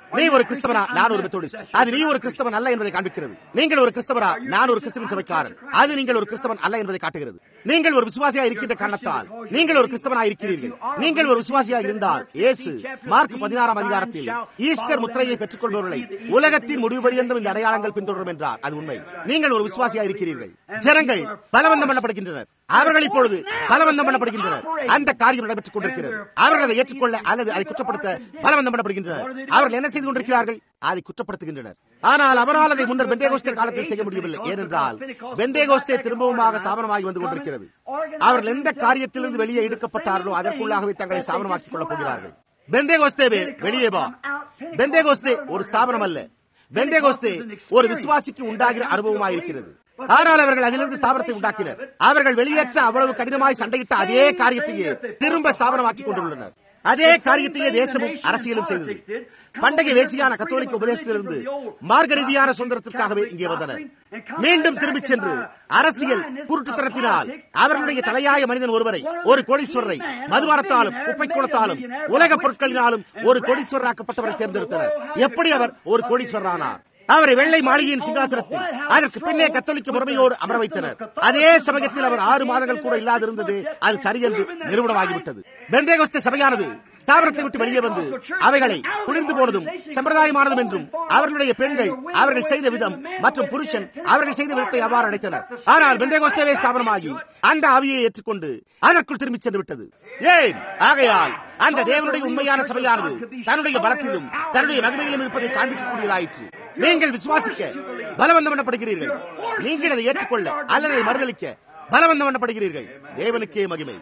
நீ ஒரு கிறிஸ்தவனா நான் ஒரு மெத்தோடிஸ்ட் அது நீ ஒரு கிறிஸ்தவன் அல்ல என்பதை காண்பிக்கிறது நீங்கள் ஒரு கிறிஸ்தவரா நான் ஒரு கிறிஸ்தவன் சபைக்காரன் அது நீங்கள் ஒரு கிறிஸ்தவன் அல்ல என்பதை காட்டுகிறது நீங்கள் ஒரு விசுவாசியா இருக்கின்ற காரணத்தால் நீங்கள் ஒரு கிறிஸ்தவனா இருக்கிறீர்கள் நீங்கள் ஒரு விசுவாசியா இருந்தால் இயேசு மார்க் பதினாறாம் அதிகாரத்தில் ஈஸ்டர் முத்திரையை பெற்றுக் கொள்பவர்களை உலகத்தின் முடிவு பரியந்தம் இந்த அடையாளங்கள் பின்தொடரும் என்றார் அது உண்மை நீங்கள் ஒரு விசுவாசியா இருக்கிறீர்கள் ஜனங்கள் பலவந்தம் பண்ணப்படுகின்றனர் அவர்கள் இப்பொழுது பலவந்தம் பண்ணப்படுகின்றனர் அந்த காரியம் நடைபெற்றுக் கொண்டிருக்கிறது அவர்கள் அதை ஏற்றுக்கொள்ள அல்லது அதை குற்றப்படுத்த பலவந்தம் பண்ணப்படுகின்றனர் அவர்கள் என்ன செய்து கொண்டிருக்கிறார்கள் அதை குற்றப்படுத்துகின்றனர் ஆனால் அவரால் அதை முன்னர் பெந்தேகோஸ்தே காலத்தில் செய்ய முடியவில்லை ஏனென்றால் பெந்தேகோஸ்தே திரும்பவுமாக ஸ்தாபனமாகி வந்து கொண்டிருக்கிறது அவர்கள் எந்த காரியத்திலிருந்து வெளியே எடுக்கப்பட்டார்களோ அதற்குள்ளாகவே தங்களை ஸ்தாபனமாக்கிக் கொள்ளப் போகிறார்கள் பெந்தேகோஸ்தேவே வெளியே வா பெந்தேகோஸ்தே ஒரு ஸ்தாபனம் அல்ல பெந்தேகோஸ்தே ஒரு விசுவாசிக்கு உண்டாகிற அனுபவமாயிருக்கிறது ஆனால் அவர்கள் அதிலிருந்து ஸ்தாபனத்தை உண்டாக்கினர் அவர்கள் வெளியேற்ற அவ்வளவு கடினமாய் சண்டையிட்ட அதே காரியத்தையே திரும்ப ஸ்தாபனமாக்கி கொண்டுள்ளனர் அதே காரியத்தையே தேசமும் அரசியலும் செய்தது பண்டைய வேசியான கத்தோலிக்க உபதேசத்திலிருந்து மார்க்க ரீதியான சுதந்திரத்திற்காகவே இங்கே வந்தனர் மீண்டும் திரும்பிச் சென்று அரசியல் குருட்டுத்தனத்தினால் அவர்களுடைய தலையாய மனிதன் ஒருவரை ஒரு கோடீஸ்வரரை மதுபானத்தாலும் குப்பை குளத்தாலும் உலக பொருட்களினாலும் ஒரு கோடீஸ்வரராக்கப்பட்டவரை தேர்ந்தெடுத்தனர் எப்படி அவர் ஒரு கோடீஸ்வரர் ஆனார் அவரை வெள்ளை மாளிகையின் சிங்காசனத்தில் அதற்கு பின்னே கத்தோலிக்க முறைமையோடு அமர வைத்தனர் அதே சமயத்தில் அவர் ஆறு மாதங்கள் கூட இல்லாதிருந்தது அது சரியென்று நிறுவனமாகிவிட்டது பெந்தேகோஸ்தே சபையானது ஸ்தாபனத்தை விட்டு வெளியே வந்து அவைகளை குளிர்ந்து போனதும் சம்பிரதாயமானதும் என்றும் அவர்களுடைய பெண்கள் அவர்கள் செய்த விதம் மற்றும் புருஷன் அவர்கள் செய்த விதத்தை அவ்வாறு அடைத்தனர் ஆனால் பெந்தேகோஸ்தேவே ஸ்தாபனமாகி அந்த ஆவியை ஏற்றுக்கொண்டு அதற்குள் திரும்பிச் சென்று விட்டது ஏன் ஆகையால் அந்த தேவனுடைய உண்மையான சபையானது தன்னுடைய பலத்திலும் தன்னுடைய மகிமையிலும் இருப்பதை காண்பிக்கக்கூடியதாயிற்று நீங்கள் விசுவாசிக்க பலவந்தம் பண்ணப்படுகிறீர்கள் நீங்கள் அதை ஏற்றுக்கொள்ள அல்லது அதை மறுதளிக்க பலவந்தம் பண்ணப்படுகிறீர்கள் தேவனுக்கே மகிமை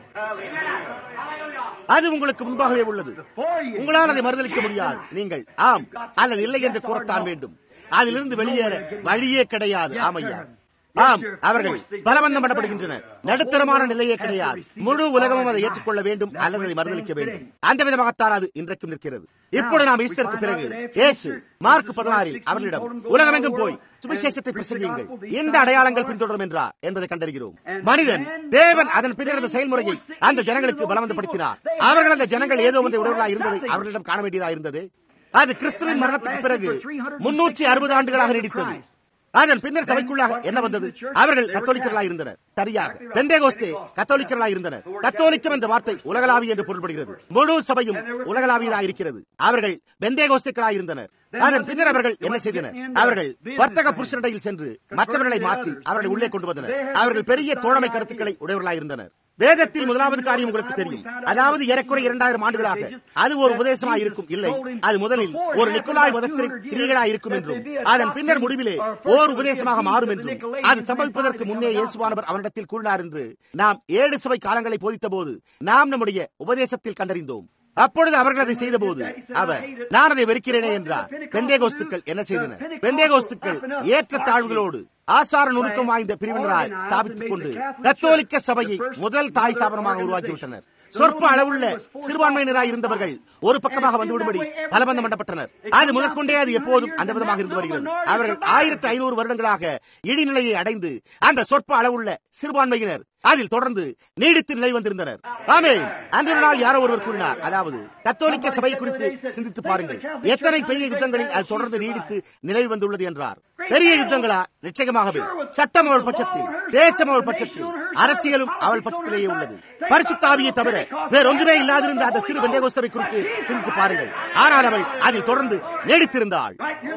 அது உங்களுக்கு முன்பாகவே உள்ளது உங்களால் அதை மறுதளிக்க முடியாது நீங்கள் ஆம் அல்லது இல்லை என்று கூறத்தான் வேண்டும் அதிலிருந்து வெளியேற வழியே கிடையாது ஆமையா ஆம் அவர்கள் பலவந்தம் பண்ணப்படுகின்றனர் நடுத்தரமான நிலையே கிடையாது முழு உலகமும் அதை ஏற்றுக்கொள்ள வேண்டும் அல்லது அதை மறுதளிக்க வேண்டும் அந்த விதமாகத்தான் அது இன்றைக்கும் நிற்கிறது இப்பொழுது நாம் ஈஸ்டருக்கு பிறகு இயேசு மார்க் பதினாறில் அவர்களிடம் உலகமெங்கும் போய் சுவிசேஷத்தை பிரசங்கியுங்கள் எந்த அடையாளங்கள் பின்தொடரும் என்றார் என்பதை கண்டறிகிறோம் மனிதன் தேவன் அதன் பின்னர் அந்த செயல்முறையை அந்த ஜனங்களுக்கு பலவந்தப்படுத்தினார் அவர்கள் அந்த ஜனங்கள் ஏதோ ஒன்றை உடலாக இருந்ததை அவர்களிடம் காண வேண்டியதாக இருந்தது அது கிறிஸ்துவின் மரணத்துக்கு பிறகு முன்னூற்றி அறுபது ஆண்டுகளாக நீடித்தது அதன் பின்னர் சபைக்குள்ளாக என்ன வந்தது அவர்கள் கத்தோலிக்கர்களாக இருந்தனர் சரியாக பெந்தேகோஸ்தே கத்தோலிக்கர்களாக இருந்தனர் கத்தோலிக்கம் என்ற வார்த்தை உலகளாவி என்று பொருள்படுகிறது முழு சபையும் உலகளாவியதாக இருக்கிறது அவர்கள் பெந்தேகோஸ்தேக்களாக இருந்தனர் அதன் பின்னர் அவர்கள் என்ன செய்தனர் அவர்கள் வர்த்தக புருஷனிடையில் சென்று மற்றவர்களை மாற்றி அவர்களை உள்ளே கொண்டு வந்தனர் அவர்கள் பெரிய தோழமை கருத்துக்களை உடையவர்களாக இருந்தனர் வேதத்தில் முதலாவது காரியம் உங்களுக்கு தெரியும் அதாவது ஏறக்குறை இரண்டாயிரம் ஆண்டுகளாக அது ஒரு உபதேசமாக இருக்கும் இல்லை அது முதலில் ஒரு நிக்கோலாய் மதஸ்திரின் கிரியைகளாக இருக்கும் என்றும் அதன் பின்னர் முடிவிலே ஓர் உபதேசமாக மாறும் என்றும் அது சம்பவிப்பதற்கு முன்னே இயேசுவானவர் அவனிடத்தில் கூறினார் என்று நாம் ஏழு சபை காலங்களை போதித்த போது நாம் நம்முடைய உபதேசத்தில் கண்டறிந்தோம் அப்பொழுது அவர்கள் அதை செய்த போது அவர் நான் அதை வெறுக்கிறேனே என்றார் பெந்தேகோஸ்துக்கள் என்ன செய்தனர் பெந்தேகோஸ்துக்கள் ஏற்ற தாழ்வுகளோடு ஆசார நுணுக்கம் வாய்ந்த பிரிவினராய் ஸ்தாபித்துக் கொண்டு கத்தோலிக்க சபையை முதல் தாய் ஸ்தாபனமாக உருவாக்கிவிட்டனர் சொற்ப அளவுள்ள சிறுபான்மையினராய் இருந்தவர்கள் ஒரு பக்கமாக வந்துவிடும்படி பலபந்தம் பண்ணப்பட்டனர் அது முதற்கொண்டே அது எப்போதும் அந்த விதமாக இருந்து வருகிறது அவர்கள் ஆயிரத்தி ஐநூறு வருடங்களாக இடிநிலையை அடைந்து அந்த சொற்ப அளவுள்ள சிறுபான்மையினர் அதில் தொடர்ந்து நீடித்து நிலை வந்திருந்தனர் ஆமே அன்று நாள் யாரோ ஒருவர் கூறினார் அதாவது கத்தோலிக்க சபை குறித்து சிந்தித்து பாருங்கள் எத்தனை பெரிய யுத்தங்களில் அது தொடர்ந்து நீடித்து நிலை வந்துள்ளது என்றார் பெரிய யுத்தங்களா நிச்சயமாகவே சட்டம் அவள் பட்சத்தில் தேசம் அவள் பட்சத்தில் அரசியலும் அவள் பட்சத்திலேயே உள்ளது பரிசுத்தாவியை தவிர வேறொன்றுமே இல்லாதிருந்த அந்த சிறு வெந்தேகோஸ்தவை குறித்து சிந்தித்து பாருங்கள் ஆனால் அவள் அதில் தொடர்ந்து நீடித்திருந்தாள்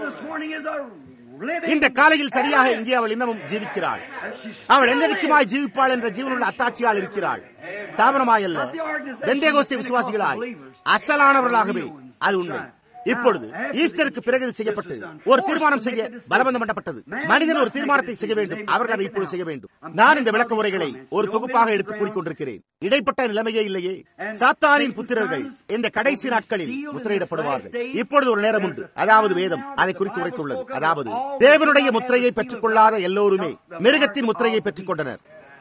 இந்த காலையில் சரியாக இங்கே அவள் இன்னமும் ஜீவிக்கிறாள் அவள் எந்தெதிக்குமாய் ஜீவிப்பாள் என்ற ஜீவனுள்ள அத்தாட்சியால் இருக்கிறாள் ஸ்தாபனமாய் அல்ல வெந்தேகோஸ்தே விசுவாசிகளாய் அசலானவர்களாகவே அது உண்மை இப்பொழுது ஈஸ்டருக்கு பிறகு இது செய்யப்பட்டு ஒரு தீர்மானம் செய்ய பலபந்தம் பண்ணப்பட்டது மனிதன் ஒரு தீர்மானத்தை செய்ய வேண்டும் அவர்கள் அதை இப்பொழுது செய்ய வேண்டும் நான் இந்த விளக்க உரைகளை ஒரு தொகுப்பாக எடுத்து கூறிக்கொண்டிருக்கிறேன் இடைப்பட்ட நிலைமையே இல்லையே சாத்தானின் புத்திரர்கள் இந்த கடைசி நாட்களில் முத்திரையிடப்படுவார்கள் இப்பொழுது ஒரு நேரம் உண்டு அதாவது வேதம் அதை குறித்து உரைத்துள்ளது அதாவது தேவனுடைய முத்திரையை பெற்றுக் கொள்ளாத எல்லோருமே மிருகத்தின் முத்திரையை பெற்றுக் கொண்டனர்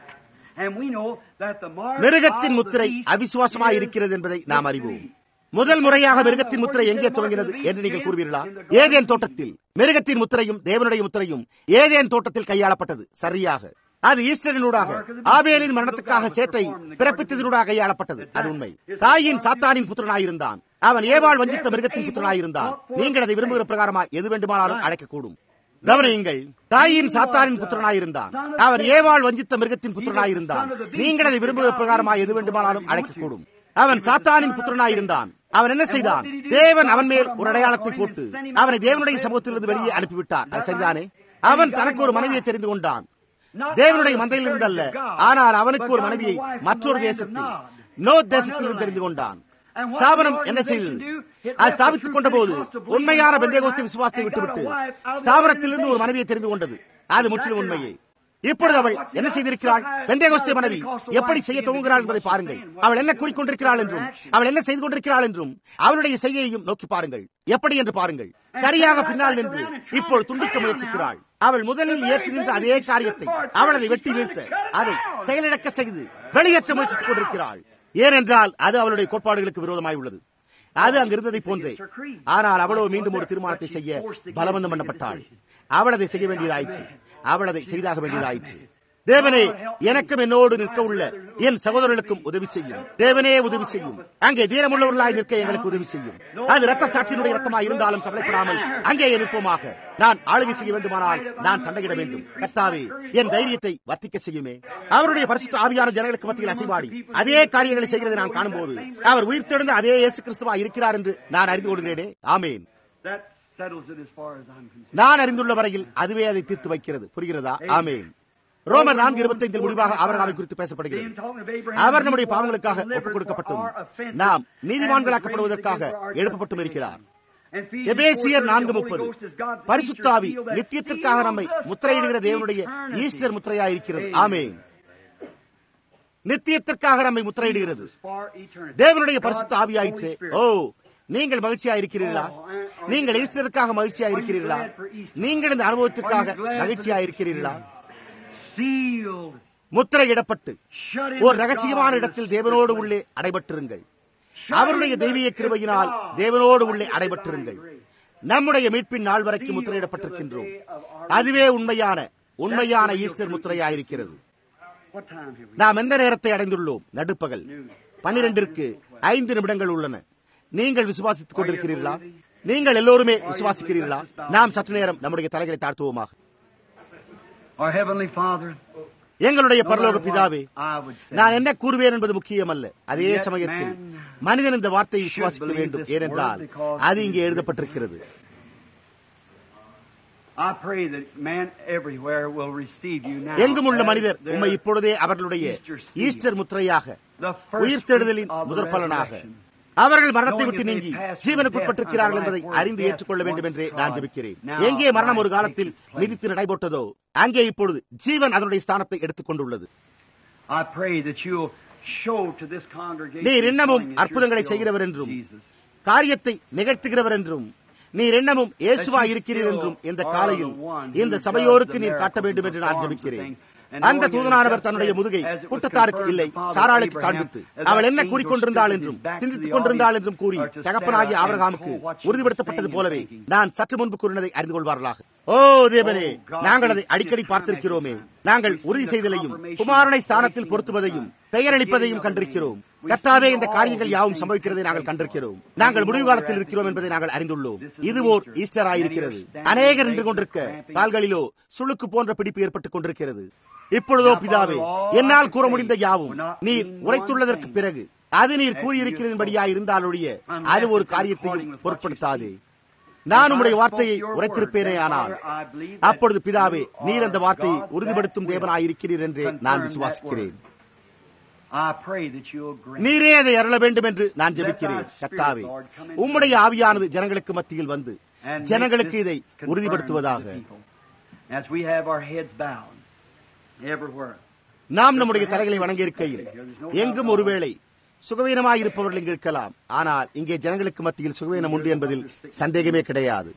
மிருகத்தின் முத்திரை அவிசுவாசமாய் இருக்கிறது என்பதை நாம் அறிவோம் முதல் முறையாக மிருகத்தின் முத்திரை எங்கே துவங்கினது என்று நீங்கள் கூறுவீர்களா ஏதேன் தோட்டத்தில் மிருகத்தின் முத்திரையும் தேவனுடைய முத்திரையும் ஏதேன் தோட்டத்தில் கையாளப்பட்டது சரியாக அது ஈஸ்டரினூடாக ஆபேலின் மரணத்துக்காக சேத்தை பிறப்பித்ததினூடாக கையாளப்பட்டது அது உண்மை தாயின் சாத்தானின் புத்திரனாயிருந்தான் அவன் ஏவாள் வஞ்சித்த மிருகத்தின் புத்திரனாயிருந்தான் நீங்கள் அதை விரும்புகிற பிரகாரமா எது வேண்டுமானாலும் அழைக்கக்கூடும் கவனியுங்கள் தாயின் சாத்தாரின் புத்திரனாயிருந்தான் அவர் ஏவாள் வஞ்சித்த மிருகத்தின் புத்திரனாயிருந்தான் நீங்கள் அதை விரும்புகிற பிரகாரமா எது வேண்டுமானாலும் அழைக்கக்கூடும் அவன் சாத்தானின் புத்திரனாயிருந்தான் அவன் என்ன செய்தான் தேவன் அவன் மேல் ஒரு அடையாளத்தை போட்டு அவனை தேவனுடைய சமூகத்திலிருந்து வெளியே அனுப்பிவிட்டார் அது சரிதானே அவன் தனக்கு ஒரு மனைவியை தெரிந்து கொண்டான் தேவனுடைய மந்தையில் இருந்தல்ல ஆனால் அவனுக்கு ஒரு மனைவியை மற்றொரு தேசத்தில் நோ தேசத்திலிருந்து தெரிந்து கொண்டான் ஸ்தாபனம் என்ன செய்தது அது ஸ்தாபித்துக் கொண்ட போது உண்மையான பெந்தேகோஸ்தி விசுவாசத்தை விட்டுவிட்டு ஸ்தாபனத்திலிருந்து ஒரு மனைவியை தெரிந்து கொண்டது அது முற்றிலும் உண்மையே இப்பொழுது அவள் என்ன செய்திருக்கிறாள் பெந்தேகோஸ்திய மனைவி எப்படி செய்ய துவங்குகிறாள் என்பதை பாருங்கள் அவள் என்ன கூறிக்கொண்டிருக்கிறாள் என்றும் அவள் என்ன செய்து கொண்டிருக்கிறாள் என்றும் அவளுடைய செய்கையையும் நோக்கி பாருங்கள் எப்படி என்று பாருங்கள் சரியாக பின்னால் நின்று இப்போது துண்டிக்க முயற்சிக்கிறாள் அவள் முதலில் ஏற்றி நின்ற அதே காரியத்தை அவள் அதை வெட்டி வீழ்த்த அதை செயலிழக்க செய்து வெளியேற்ற முயற்சித்துக் கொண்டிருக்கிறாள் ஏனென்றால் அது அவளுடைய கோட்பாடுகளுக்கு விரோதமாய் உள்ளது அது அங்கு இருந்ததை போன்றே ஆனால் அவளோ மீண்டும் ஒரு தீர்மானத்தை செய்ய பலவந்தம் பண்ணப்பட்டாள் அவள் அதை செய்ய வேண்டியதாயிற்று அவள் அதை செய்தாக வேண்டியதாயிற்று தேவனே எனக்கும் என்னோடு நிற்க உள்ள என் சகோதரர்களுக்கும் உதவி செய்யும் தேவனே உதவி செய்யும் அங்கே தீரமுள்ளவர்களாய் நிற்க எங்களுக்கு உதவி செய்யும் அது ரத்த சாட்சியினுடைய ரத்தமாக இருந்தாலும் கவலைப்படாமல் அங்கே இருப்போமாக நான் ஆளுகை செய்ய வேண்டுமானால் நான் சண்டையிட வேண்டும் கத்தாவே என் தைரியத்தை வர்த்திக்க செய்யுமே அவருடைய பரிசுத்த ஆவியான ஜனங்களுக்கு மத்தியில் அசைவாடி அதே காரியங்களை செய்கிறதை நான் காணும்போது அவர் உயிர்த்தெழுந்த அதே இயேசு கிறிஸ்துவா இருக்கிறார் என்று நான் அறிந்து கொள்கிறேனே ஆமேன் நான் அறிந்துள்ள வரையில் அதுவே அதை தீர்த்து வைக்கிறது புரிகிறதா ஆமேன் ரோமர் நான்கு இருபத்தைந்தில் முடிவாக ஆபரகாமை குறித்து பேசப்படுகிறது அவர் நம்முடைய பாவங்களுக்காக ஒப்புக் கொடுக்கப்பட்டும் நாம் நீதிமான்களாக்கப்படுவதற்காக எழுப்பப்பட்டும் இருக்கிறார் எபேசியர் நான்கு முப்பது பரிசுத்தாவி நித்தியத்திற்காக நம்மை முத்திரையிடுகிற தேவனுடைய ஈஸ்டர் முத்திரையா இருக்கிறது ஆமே நித்தியத்திற்காக நம்மை முத்திரையிடுகிறது தேவனுடைய பரிசுத்த ஆவியாயிற்று ஓ நீங்கள் மகிழ்ச்சியா இருக்கிறீர்களா நீங்கள் ஈஸ்டருக்காக மகிழ்ச்சியா இருக்கிறீர்களா நீங்கள் இந்த அனுபவத்திற்காக மகிழ்ச்சியா இருக்கிறீர்களா முத்திரையிடப்பட்டு ஒரு ரகசியமான இடத்தில் தேவனோடு உள்ளே அடைபட்டிருங்கள் அவருடைய தெய்வீக கிருபையினால் தேவனோடு உள்ளே அடைபட்டிருங்கள் நம்முடைய மீட்பின் நாள் வரைக்கும் முத்திரையிடப்பட்டிருக்கின்றோம் அதுவே உண்மையான உண்மையான ஈஸ்டர் முத்திரையாயிருக்கிறது நாம் எந்த நேரத்தை அடைந்துள்ளோம் நடுப்பகல் பன்னிரண்டிற்கு ஐந்து நிமிடங்கள் உள்ளன நீங்கள் விசுவாசித்துக் கொண்டிருக்கிறீர்களா நீங்கள் எல்லோருமே விசுவாசிக்கிறீர்களா நாம் சற்று நேரம் நம்முடைய தலைகளை தாழ்த்துவோமாக எங்களுடைய பரலோக பிதாவே நான் என்ன கூறுவேன் என்பது முக்கியம் அல்ல அதே சமயத்தில் மனிதன் இந்த வார்த்தையை விசுவாசிக்க வேண்டும் ஏனென்றால் அது இங்கே எழுதப்பட்டிருக்கிறது எங்கும் உள்ள மனிதர் உண்மை இப்பொழுதே அவர்களுடைய ஈஸ்டர் முத்திரையாக உயிர்த்தெழுதலின் முதற் பலனாக அவர்கள் மரணத்தை விட்டு நீங்கி ஜீவனுக்குட்பட்டிருக்கிறார்கள் என்பதை அறிந்து ஏற்றுக்கொள்ள வேண்டும் என்றே நான் ஜெபிக்கிறேன் எங்கே மரணம் ஒரு காலத்தில் மிதித்து நடைபோட்டதோ அங்கே இப்பொழுது ஜீவன் அதனுடைய ஸ்தானத்தை எடுத்துக் கொண்டுள்ளது நீர் இன்னமும் அற்புதங்களை செய்கிறவர் என்றும் காரியத்தை நிகழ்த்துகிறவர் என்றும் நீர் என்னமும் இயேசுவா இருக்கிறீர் என்றும் இந்த காலையில் இந்த சபையோருக்கு நீர் காட்ட வேண்டும் என்று நான் ஜெபிக்கிறேன் அந்த தூதனானவர் தன்னுடைய முதுகை கூட்டத்தாருக்கு இல்லை சாராளுக்கு காண்பித்து அவள் என்ன கூறிக்கொண்டிருந்தாள் என்றும் சிந்தித்துக் கொண்டிருந்தாள் என்றும் கூறி தகப்பனாகிய ஆபரகாமுக்கு உறுதிப்படுத்தப்பட்டது போலவே நான் சற்று முன்பு கூறினதை அறிந்து கொள்வார்களாக ஓ தேவனே நாங்கள் அதை அடிக்கடி பார்த்திருக்கிறோமே நாங்கள் உறுதி செய்தலையும் குமாரனை ஸ்தானத்தில் பொருத்துவதையும் பெயரளிப்பதையும் கண்டிருக்கிறோம் கர்த்தாவே இந்த காரியங்கள் யாவும் சம்பவிக்கிறதை நாங்கள் கண்டிருக்கிறோம் நாங்கள் முடிவு காலத்தில் இருக்கிறோம் என்பதை நாங்கள் அறிந்துள்ளோம் இது ஓர் ஈஸ்டர் ஆயிருக்கிறது அநேகர் நின்று கொண்டிருக்க கால்களிலோ சுளுக்கு போன்ற பிடிப்பு ஏற்பட்டுக் கொண்டிருக்கிறது இப்பொழுதோ பிதாவே என்னால் கூற முடிந்த யாவும் நீர் உரைத்துள்ளதற்கு பிறகு அது நீர் கூறியிருக்கிறபடியா இருந்தாலொழிய அது ஒரு காரியத்தையும் பொருட்படுத்தாதே நான் உம்முடைய வார்த்தையை உரைத்திருப்பேனே ஆனால் அப்பொழுது பிதாவே நீர் அந்த வார்த்தையை உறுதிப்படுத்தும் தேவனாயிருக்கிறீர் என்று நான் விசுவாசிக்கிறேன் நீரே அதை அருள வேண்டும் என்று நான் ஜெபிக்கிறேன் கத்தாவே உம்முடைய ஆவியானது ஜனங்களுக்கு மத்தியில் வந்து ஜனங்களுக்கு இதை உறுதிப்படுத்துவதாக நாம் நம்முடைய தலைகளை வணங்கியிருக்கையில் எங்கும் ஒருவேளை சுகவீனமாயிருப்பவர்கள் இங்கு இருக்கலாம் ஆனால் இங்கே ஜனங்களுக்கு மத்தியில் சுகவீனம் உண்டு என்பதில் சந்தேகமே கிடையாது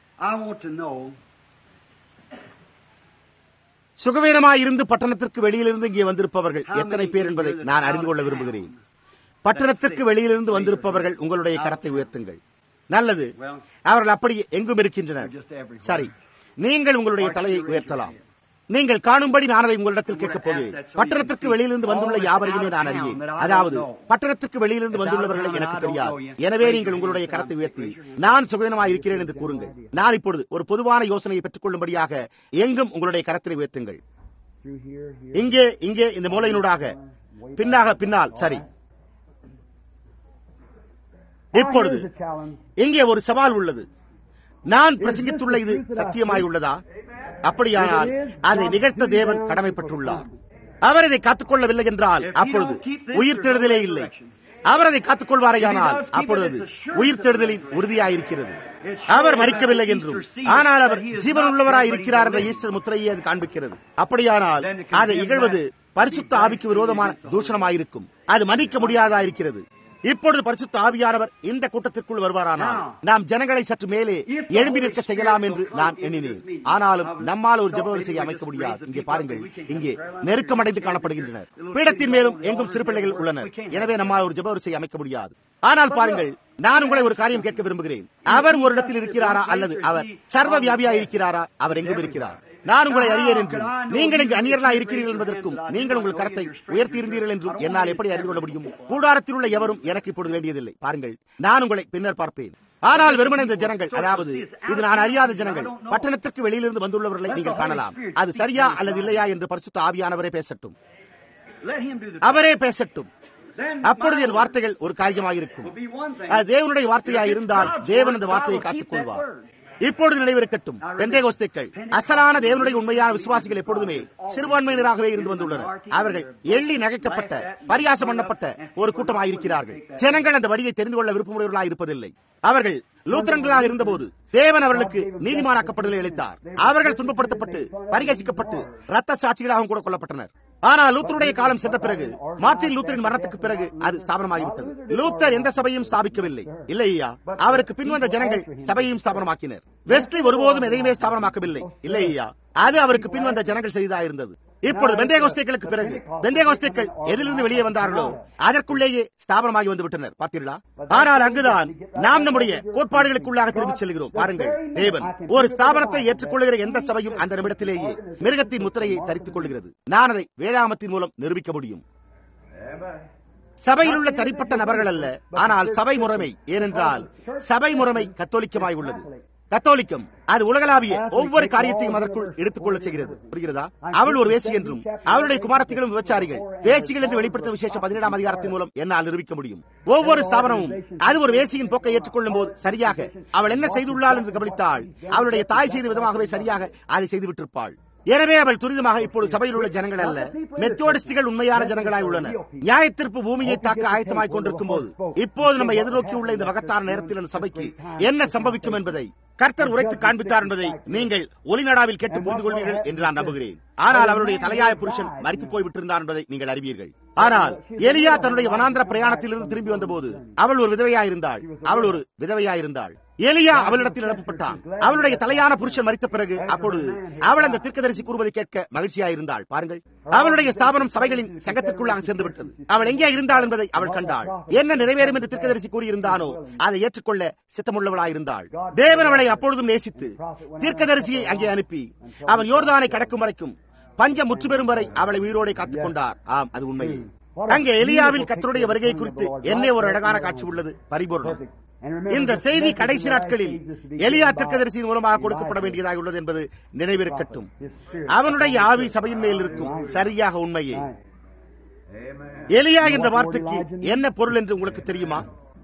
சுகவீனமாயிருந்து பட்டணத்திற்கு வெளியிலிருந்து இங்கே வந்திருப்பவர்கள் எத்தனை பேர் என்பதை நான் அறிந்து கொள்ள விரும்புகிறேன் பட்டணத்திற்கு வெளியிலிருந்து வந்திருப்பவர்கள் உங்களுடைய கரத்தை உயர்த்துங்கள் நல்லது அவர்கள் அப்படி எங்கும் இருக்கின்றனர் சரி நீங்கள் உங்களுடைய தலையை உயர்த்தலாம் நீங்கள் காணும்படி நான் அதை உங்களிடத்தில் கேட்கப் போகிறேன் பட்டணத்திற்கு வெளியிலிருந்து வந்துள்ள யாவரையுமே நான் அறியேன் அதாவது பட்டணத்திற்கு வெளியிலிருந்து வந்துள்ளவர்களை எனக்கு தெரியாது எனவே நீங்கள் உங்களுடைய கரத்தை உயர்த்தி நான் சுகவீனமாக இருக்கிறேன் என்று கூறுங்கள் நான் இப்பொழுது ஒரு பொதுவான யோசனையை பெற்றுக் கொள்ளும்படியாக எங்கும் உங்களுடைய கரத்தை உயர்த்துங்கள் இங்கே இங்கே இந்த மூலையினூடாக பின்னாக பின்னால் சரி இப்பொழுது இங்கே ஒரு சவால் உள்ளது நான் பிரசங்கித்துள்ள இது சத்தியமாய் உள்ளதா அப்படியானால் அதை நிகழ்த்த தேவன் கடமைப்பட்டுள்ளார் அவர் இதை காத்துக்கொள்ளவில்லை என்றால் அப்பொழுது உயிர் தேடுதலே இல்லை அவர் அதை காத்துக்கொள்வாரையானால் அப்பொழுது உயிர் தேடுதலின் உறுதியாயிருக்கிறது அவர் மறிக்கவில்லை என்றும் ஆனால் அவர் ஜீவன் உள்ளவராய் இருக்கிறார் என்ற ஈஸ்டர் முத்திரையை அது காண்பிக்கிறது அப்படியானால் அதை இகழ்வது பரிசுத்த ஆவிக்கு விரோதமான தூஷணமாயிருக்கும் அது மன்னிக்க முடியாதாயிருக்கிறது இப்பொழுது பரிசுத்த ஆவியானவர் இந்த கூட்டத்திற்குள் வருவாரானால் நாம் ஜனங்களை சற்று மேலே எழும்பி நிற்க செய்யலாம் என்று நான் எண்ணினேன் ஆனாலும் நம்மால் ஒரு ஜபவரிசையை அமைக்க முடியாது இங்கே பாருங்கள் இங்கே நெருக்கமடைந்து காணப்படுகின்றனர் பீடத்தின் மேலும் எங்கும் சிறு பிள்ளைகள் உள்ளனர் எனவே நம்மால் ஒரு ஜபவரிசையை அமைக்க முடியாது ஆனால் பாருங்கள் நான் உங்களை ஒரு காரியம் கேட்க விரும்புகிறேன் அவர் ஒரு இடத்தில் இருக்கிறாரா அல்லது அவர் சர்வ வியாபியா இருக்கிறாரா அவர் எங்கும் இருக்கிறார் நான் உங்களை அறியேன் என்றும் நீங்கள் இங்கு அந்நியர்களா இருக்கிறீர்கள் என்பதற்கும் நீங்கள் உங்கள் கரத்தை உயர்த்தி இருந்தீர்கள் என்றும் என்னால் எப்படி அறிந்து கொள்ள முடியும் கூடாரத்தில் உள்ள எவரும் எனக்கு இப்பொழுது வேண்டியதில்லை பாருங்கள் நான் உங்களை பின்னர் பார்ப்பேன் ஆனால் வெறுமன இந்த ஜனங்கள் அதாவது இது நான் அறியாத ஜனங்கள் பட்டணத்திற்கு வெளியிலிருந்து வந்துள்ளவர்களை நீங்கள் காணலாம் அது சரியா அல்லது இல்லையா என்று பரிசுத்த ஆவியானவரே பேசட்டும் அவரே பேசட்டும் அப்பொழுது என் வார்த்தைகள் ஒரு காரியமாக இருக்கும் அது தேவனுடைய வார்த்தையாக இருந்தால் தேவன் அந்த வார்த்தையை காத்துக் கொள்வார் இப்பொழுது நினைவிருக்கட்டும் பெந்தேகோஸ்தைக்கள் அசலான தேவனுடைய உண்மையான விசுவாசிகள் எப்பொழுதுமே சிறுபான்மையினராகவே இருந்து வந்துள்ளனர் அவர்கள் எள்ளி நகைக்கப்பட்ட பரியாசம் பண்ணப்பட்ட ஒரு கூட்டமாயிருக்கிறார்கள் ஜனங்கள் அந்த வழியை தெரிந்து கொள்ள விருப்பமுடையவர்களாக இருப்பதில்லை அவர்கள் லூத்தரன்களாக இருந்தபோது தேவன் அவர்களுக்கு நீதிமானாக்கப்படுதலை அளித்தார் அவர்கள் துன்பப்படுத்தப்பட்டு பரிகசிக்கப்பட்டு ரத்த சாட்சிகளாகவும் கூட கொல்லப்பட்டனர் ஆனால் லூத்தருடைய காலம் சென்ற பிறகு மார்டின் லூத்தரின் மரணத்துக்கு பிறகு அது ஸ்தாபனமாகிவிட்டது லூத்தர் எந்த சபையும் ஸ்தாபிக்கவில்லை இல்லையா அவருக்கு பின்வந்த ஜனங்கள் சபையையும் ஸ்தாபனமாக்கினர் வெஸ்ட்லி ஒருபோதும் எதையுமே ஸ்தாபனமாக்கவில்லை இல்லையா அது அவருக்கு பின்வந்த ஜனங்கள் செய்ததாக இருந்தது இப்பொழுது பெந்தேகோஸ்தைகளுக்கு பிறகு பெந்தேகோஸ்தைகள் எதிலிருந்து வெளியே வந்தார்களோ அதற்குள்ளேயே ஸ்தாபனமாகி வந்து விட்டனர் பார்த்தீர்களா ஆனால் அங்குதான் நாம் நம்முடைய கோட்பாடுகளுக்குள்ளாக திரும்பிச் செல்கிறோம் பாருங்கள் தேவன் ஒரு ஸ்தாபனத்தை ஏற்றுக்கொள்கிற எந்த சபையும் அந்த நிமிடத்திலேயே மிருகத்தின் முத்திரையை தரித்துக் கொள்கிறது நான் அதை வேதாமத்தின் மூலம் நிரூபிக்க முடியும் சபையில் உள்ள தனிப்பட்ட நபர்கள் அல்ல ஆனால் சபை முறைமை ஏனென்றால் சபை முறைமை கத்தோலிக்கமாய் உள்ளது கத்தோலிக்கம் அது உலகளாவிய ஒவ்வொரு காரியத்தையும் அதற்குள் எடுத்துக் கொள்ள செய்கிறது புரிகிறதா அவள் ஒரு வேசி என்றும் அவளுடைய குமாரத்திகளும் விபச்சாரிகள் வேசிகள் என்று வெளிப்படுத்த விசேஷ பதினேழாம் அதிகாரத்தின் மூலம் என்னால் நிரூபிக்க முடியும் ஒவ்வொரு ஸ்தாபனமும் அது ஒரு வேசியின் போக்கை ஏற்றுக்கொள்ளும் போது சரியாக அவள் என்ன செய்துள்ளாள் என்று கவனித்தாள் அவளுடைய தாய் செய்த விதமாகவே சரியாக அதை செய்துவிட்டிருப்பாள் எனவே அவள் துரிதமாக இப்போது சபையில் உள்ள ஜனங்கள் அல்ல மெத்தோடிஸ்டுகள் உண்மையான ஜனங்களாய் உள்ளனர் நியாயத்திற்பு பூமியை தாக்க ஆயத்தமாய் கொண்டிருக்கும் போது இப்போது நம்ம எதிர்நோக்கி உள்ள இந்த மகத்தான நேரத்தில் அந்த சபைக்கு என்ன சம்பவிக்கும் என்பதை கர்த்தர் உரைத்து காண்பித்தார் என்பதை நீங்கள் ஒலிநடாவில் கேட்டு புரிந்து கொள்வீர்கள் என்று நான் நம்புகிறேன் ஆனால் அவருடைய தலையாய புருஷன் மறித்து போய் விட்டிருந்தார் என்பதை நீங்கள் அறிவீர்கள் ஆனால் எலியா தன்னுடைய வனாந்திர பிரயாணத்திலிருந்து திரும்பி வந்தபோது அவள் ஒரு விதவையாயிருந்தாள் அவள் ஒரு விதவையாயிருந்தாள் எலியா அவளிடத்தில் அனுப்பப்பட்டான் அவளுடைய தலையான புருஷன் மறித்த பிறகு அப்பொழுது அவள் அந்த தீர்க்கதரிசி கூறுவதை கேட்க மகிழ்ச்சியாயிருந்தாள் பாருங்கள் அவளுடைய ஸ்தாபனம் சபைகளின் சங்கத்திற்குள்ளாக சேர்ந்து விட்டது அவள் எங்கே இருந்தாள் என்பதை அவள் கண்டாள் என்ன நிறைவேறும் என்று தீர்க்கதரிசி கூறியிருந்தானோ அதை ஏற்றுக்கொள்ள சித்தமுள்ளவளாயிருந்தாள் தேவன் அவளை அப்பொழுதும் நேசித்து தீர்க்கதரிசியை அங்கே அனுப்பி அவன் யோர்தானை கடக்கும் வரைக்கும் பஞ்சம் முற்றுபெறும் வரை அவளை உயிரோடு காத்துக் கொண்டார் ஆம் அது உண்மையே அங்கே எலியாவில் கத்தருடைய வருகை குறித்து என்ன ஒரு அழகான காட்சி உள்ளது பரிபூர்ணம் இந்த செய்தி கடைசி நாட்களில் எலியா தீர்க்கதரிசியின் மூலமாக கொடுக்கப்பட வேண்டியதாக உள்ளது என்பது நினைவிருக்கட்டும் அவனுடைய ஆவி சபையின் மேல் இருக்கும் சரியாக உண்மையே எலியா என்ற வார்த்தைக்கு என்ன பொருள் என்று உங்களுக்கு தெரியுமா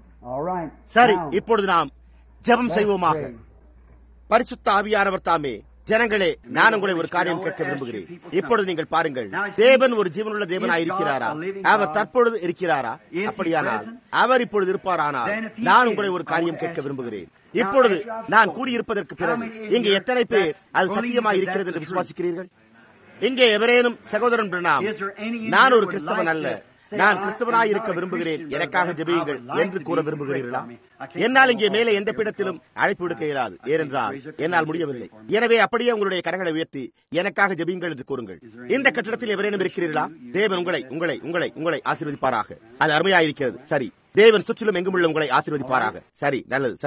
சரி இப்பொழுது நாம் ஜெபம் செய்வோமாக பரிசுத்த ஆவியானவர் தாமே ஜனங்களே நான் உங்களை ஒரு காரியம் கேட்க விரும்புகிறேன் இப்பொழுது நீங்கள் பாருங்கள் தேவன் ஒரு ஜீவனுள்ள தேவனாய் இருக்கிறாரா அவர் தற்பொழுது இருக்கிறாரா அப்படியானால் அவர் இப்பொழுது இருப்பாரானால் நான் உங்களை ஒரு காரியம் கேட்க விரும்புகிறேன் இப்பொழுது நான் கூறியிருப்பதற்கு பிறகு இங்கே எத்தனை பேர் அது சத்தியமாய் இருக்கிறது என்று விசுவாசிக்கிறீர்கள் இங்கே எவரேனும் சகோதரன் பிரணாம் நான் ஒரு கிறிஸ்தவன் அல்ல நான் கிறிஸ்தவனாய் இருக்க விரும்புகிறேன் எனக்காக ஜெபியுங்கள் என்று கூற விரும்புகிறீர்களா என்னால் இங்கே மேலே எந்த பீடத்திலும் அழைப்பு விடுக்க இயலாது ஏனென்றால் என்னால் முடியவில்லை எனவே அப்படியே உங்களுடைய கரங்களை உயர்த்தி எனக்காக ஜெபியுங்கள் என்று கூறுங்கள் இந்த கட்டிடத்தில் எவரேனும் இருக்கிறீர்களா தேவன் உங்களை உங்களை உங்களை உங்களை ஆசீர்வதிப்பாராக அது அருமையாயிருக்கிறது சரி தேவன் சுற்றிலும் எங்கும் உள்ள உங்களை ஆசீர்வதிப்பாராக சரி நல்லது சரி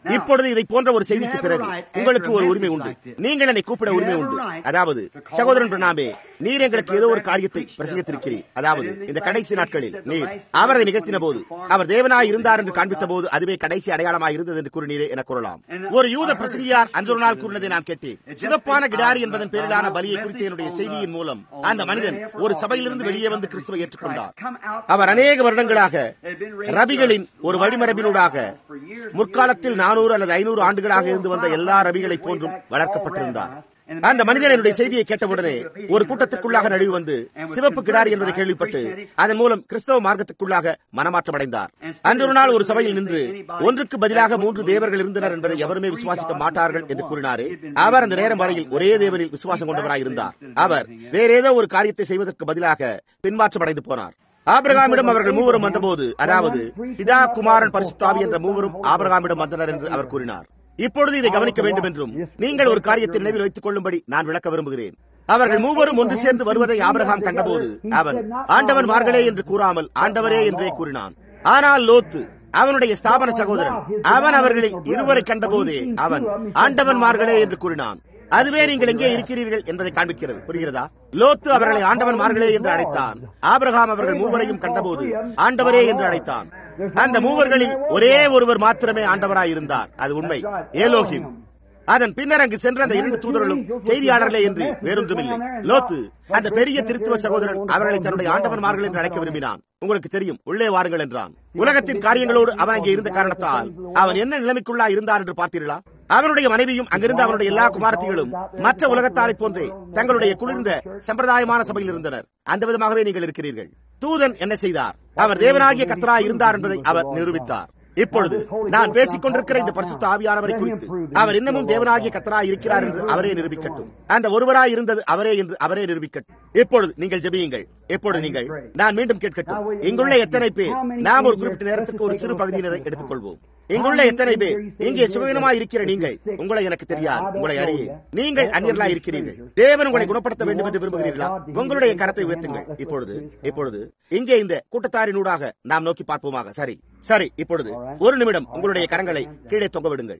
இப்பொழுது இதை போன்ற ஒரு செய்திக்கு பிறகு உங்களுக்கு ஒரு உரிமை உண்டு நீங்கள் என்னை கூப்பிட உரிமை உண்டு அதாவது சகோதரன் பிரணாமே நீர் எங்களுக்கு ஏதோ ஒரு காரியத்தை பிரசங்கித்திருக்கிறீர் அதாவது இந்த கடைசி நாட்களில் நீர் அவரை நிகழ்த்தின போது அவர் தேவனாய் இருந்தார் என்று காண்பித்த போது அதுவே கடைசி அடையாளமாக இருந்தது என்று கூறினீரே என கூறலாம் ஒரு யூத பிரசங்கியார் அன்று ஒரு நாள் கூறினதை நான் கேட்டேன் சிவப்பான கிடாரி என்பதன் பேரிலான பலியை குறித்த என்னுடைய செய்தியின் மூலம் அந்த மனிதன் ஒரு சபையிலிருந்து வெளியே வந்து கிறிஸ்துவை ஏற்றுக்கொண்டார் அவர் அநேக வருடங்களாக ரபிகளின் ஒரு வழிமரபினூடாக முற்காலத்தில் நானூறு அல்லது ஐநூறு ஆண்டுகளாக இருந்து வந்த எல்லா ரபிகளை போன்றும் வளர்க்கப்பட்டிருந்தார் அந்த மனிதன் என்னுடைய செய்தியை கேட்டவுடனே ஒரு கூட்டத்திற்குள்ளாக நழுவி வந்து சிவப்பு கிடாரி என்பதை கேள்விப்பட்டு அதன் மூலம் கிறிஸ்தவ மார்க்கத்திற்குள்ளாக மனமாற்றம் அடைந்தார் அன்று ஒரு நாள் ஒரு சபையில் நின்று ஒன்றுக்கு பதிலாக மூன்று தேவர்கள் இருந்தனர் என்பதை எவருமே விசுவாசிக்க மாட்டார்கள் என்று கூறினாரே அவர் அந்த நேரம் வரையில் ஒரே தேவனில் விசுவாசம் கொண்டவராய் இருந்தார் அவர் வேற ஏதோ ஒரு காரியத்தை செய்வதற்கு பதிலாக பின்மாற்றம் அடைந்து போனார் ஆபிரகாமிடம் அவர்கள் மூவரும் வந்தபோது அதாவது பிதா குமாரன் பரிசுத்தாவி என்ற மூவரும் ஆபிரகாமிடம் வந்தனர் என்று அவர் கூறினார் இப்பொழுது இதை கவனிக்க வேண்டும் என்றும் நீங்கள் ஒரு காரியத்தை நினைவில் வைத்துக் கொள்ளும்படி நான் விளக்க விரும்புகிறேன் அவர்கள் மூவரும் ஒன்று சேர்ந்து வருவதை ஆபிரகாம் கண்டபோது அவன் ஆண்டவன் மார்களே என்று கூறாமல் ஆண்டவரே என்றே கூறினான் ஆனால் லோத்து அவனுடைய ஸ்தாபன சகோதரன் அவன் அவர்களில் இருவரை கண்டபோதே அவன் ஆண்டவன்மார்களே என்று கூறினான் அதுவே நீங்கள் எங்கே இருக்கிறீர்கள் என்பதை காண்பிக்கிறது புரிகிறதா லோத்து அவர்களை ஆண்டவன்மார்களே என்று அழைத்தான் ஆபிரகாம் அவர்கள் மூவரையும் கண்டபோது ஆண்டவரே என்று அழைத்தான் அந்த மூவர்களில் ஒரே ஒருவர் மாத்திரமே ஆண்டவராய் இருந்தார் அது உண்மை ஏலோகிம் அதன் பின்னர் அங்கு சென்ற அந்த இரண்டு தூதர்களும் செய்தியாளர்களே என்று வேறொன்றுமில்லை லோத்து அந்த பெரிய திருத்துவ சகோதரன் அவர்களை தன்னுடைய ஆண்டவன்மார்கள் என்று அழைக்க விரும்பினான் உங்களுக்கு தெரியும் உள்ளே வாருங்கள் என்றான் உலகத்தின் காரியங்களோடு அவன் அங்கே இருந்த காரணத்தால் அவன் என்ன நிலைமைக்குள்ளா இருந்தான் என்று பார்த்தீர்களா அவனுடைய மனைவியும் அங்கிருந்த அவனுடைய எல்லா குமாரத்திகளும் மற்ற உலகத்தாரை போன்றே தங்களுடைய குளிர்ந்த சம்பிரதாயமான சபையில் இருந்தனர் அந்த விதமாகவே நீங்கள் இருக்கிறீர்கள் தூதன் என்ன செய்தார் அவர் தேவனாகிய கத்தராய் இருந்தார் என்பதை அவர் நிரூபித்தார் இப்பொழுது நான் பேசிக் கொண்டிருக்கிற இந்த பரிசுத்த ஆவியானவரை குறித்து அவர் இன்னமும் தேவனாகிய கத்தராய் இருக்கிறார் என்று அவரே நிரூபிக்கட்டும் அந்த ஒருவராய் இருந்தது அவரே என்று அவரே நிரூபிக்கட்டும் இப்பொழுது நீங்கள் ஜெபியுங்கள் இப்பொழுது நீங்கள் நான் மீண்டும் கேட்கட்டும் இங்குள்ள எத்தனை பேர் நாம் ஒரு குறிப்பிட்ட நேரத்துக்கு ஒரு சிறு பகுதியினரை எடுத்துக்கொள்வோம் இங்குள்ள எத்தனை பேர் இங்கே சுகவீனமாய் இருக்கிற நீங்கள் உங்களை எனக்கு தெரியாது உங்களை அறியே நீங்கள் அந்நியர்களா இருக்கிறீர்கள் தேவன் உங்களை குணப்படுத்த வேண்டும் என்று விரும்புகிறீர்களா உங்களுடைய கரத்தை உயர்த்துங்கள் இப்பொழுது இப்பொழுது இங்கே இந்த கூட்டத்தாரினூடாக நாம் நோக்கி பார்ப்போமாக சரி சரி இப்பொழுது ஒரு நிமிடம் உங்களுடைய கரங்களை கீழே தொங்க விடுங்கள்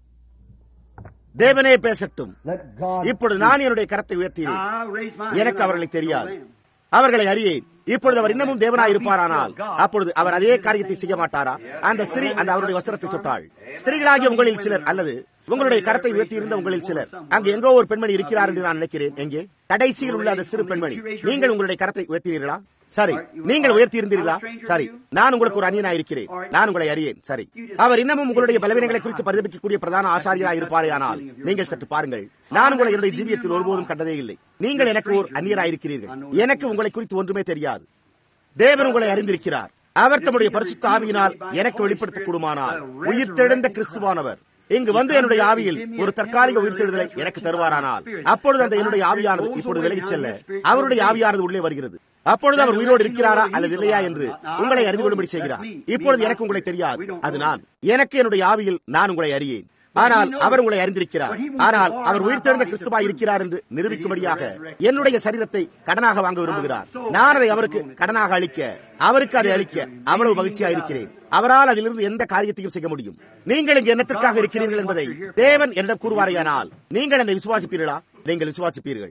தேவனே பேசட்டும் இப்பொழுது நான் என்னுடைய கரத்தை உயர்த்தினேன் எனக்கு அவர்களை தெரியாது அவர்களை அறியேன் இப்பொழுது அவர் இன்னமும் தேவனாய் இருப்பாரானால் அப்பொழுது அவர் அதே காரியத்தை செய்ய மாட்டாரா அந்த ஸ்திரீ அந்த அவருடைய வஸ்திரத்தை தொட்டாள் ஸ்திரீகளாகிய உங்களில் சிலர் அல்லது உங்களுடைய கரத்தை உயர்த்தி இருந்த உங்களில் சிலர் அங்கு எங்கோ ஒரு பெண்மணி இருக்கிறார் என்று நான் நினைக்கிறேன் எங்கே கடைசியில் உள்ள அந்த சிறு பெண்மணி நீங்கள் உங்களுடைய கரத்தை உயர்த்தினீர்களா சரி நீங்கள் உயர்த்தி இருந்தீர்களா சரி நான் உங்களுக்கு ஒரு அந்நியனா இருக்கிறேன் நான் உங்களை அறியேன் சரி அவர் இன்னமும் உங்களுடைய பலவீனங்களை குறித்து பரிதபிக்கக்கூடிய பிரதான ஆசாரியராக இருப்பாரே ஆனால் நீங்கள் சற்று பாருங்கள் நான் உங்களை என்னுடைய ஜீவியத்தில் ஒருபோதும் கண்டதே இல்லை நீங்கள் எனக்கு ஒரு அந்நியராயிருக்கிறீர்கள் எனக்கு உங்களை குறித்து ஒன்றுமே தெரியாது தேவன் உங்களை அறிந்திருக்கிறார் அவர் தம்முடைய பரிசுத்த ஆவியினால் எனக்கு வெளிப்படுத்த கூடுமானால் உயிர்த்தெழுந்த கிறிஸ்துவானவர் இங்கு வந்து என்னுடைய ஆவியில் ஒரு தற்காலிக உயிர்த்தெழுதலை எனக்கு தருவாரானால் அப்பொழுது அந்த என்னுடைய ஆவியானது இப்பொழுது விலகிச் செல்ல அவருடைய ஆவியானது உள்ளே வருகிறது அப்பொழுது அவர் உயிரோடு இருக்கிறாரா அல்லது இல்லையா என்று உங்களை அறிந்து கொள்ளும்படி செய்கிறார் இப்பொழுது எனக்கு உங்களை தெரியாது அது நான் எனக்கு என்னுடைய ஆவியில் நான் உங்களை அறியேன் ஆனால் அவர் உங்களை அறிந்திருக்கிறார் ஆனால் அவர் உயிர்த்தெழுந்த கிறிஸ்துவா இருக்கிறார் என்று நிரூபிக்கும்படியாக என்னுடைய சரீரத்தை கடனாக வாங்க விரும்புகிறார் நான் அதை அவருக்கு கடனாக அளிக்க அவருக்கு அதை அளிக்க அவ்வளவு மகிழ்ச்சியா இருக்கிறேன் அவரால் அதிலிருந்து எந்த காரியத்தையும் செய்ய முடியும் நீங்கள் இங்கு என்னத்திற்காக இருக்கிறீர்கள் என்பதை தேவன் என்னிடம் கூறுவாரையானால் நீங்கள் என்னை விசுவாசிப்பீர்களா நீங்கள் விசுவாசிப்பீர்கள்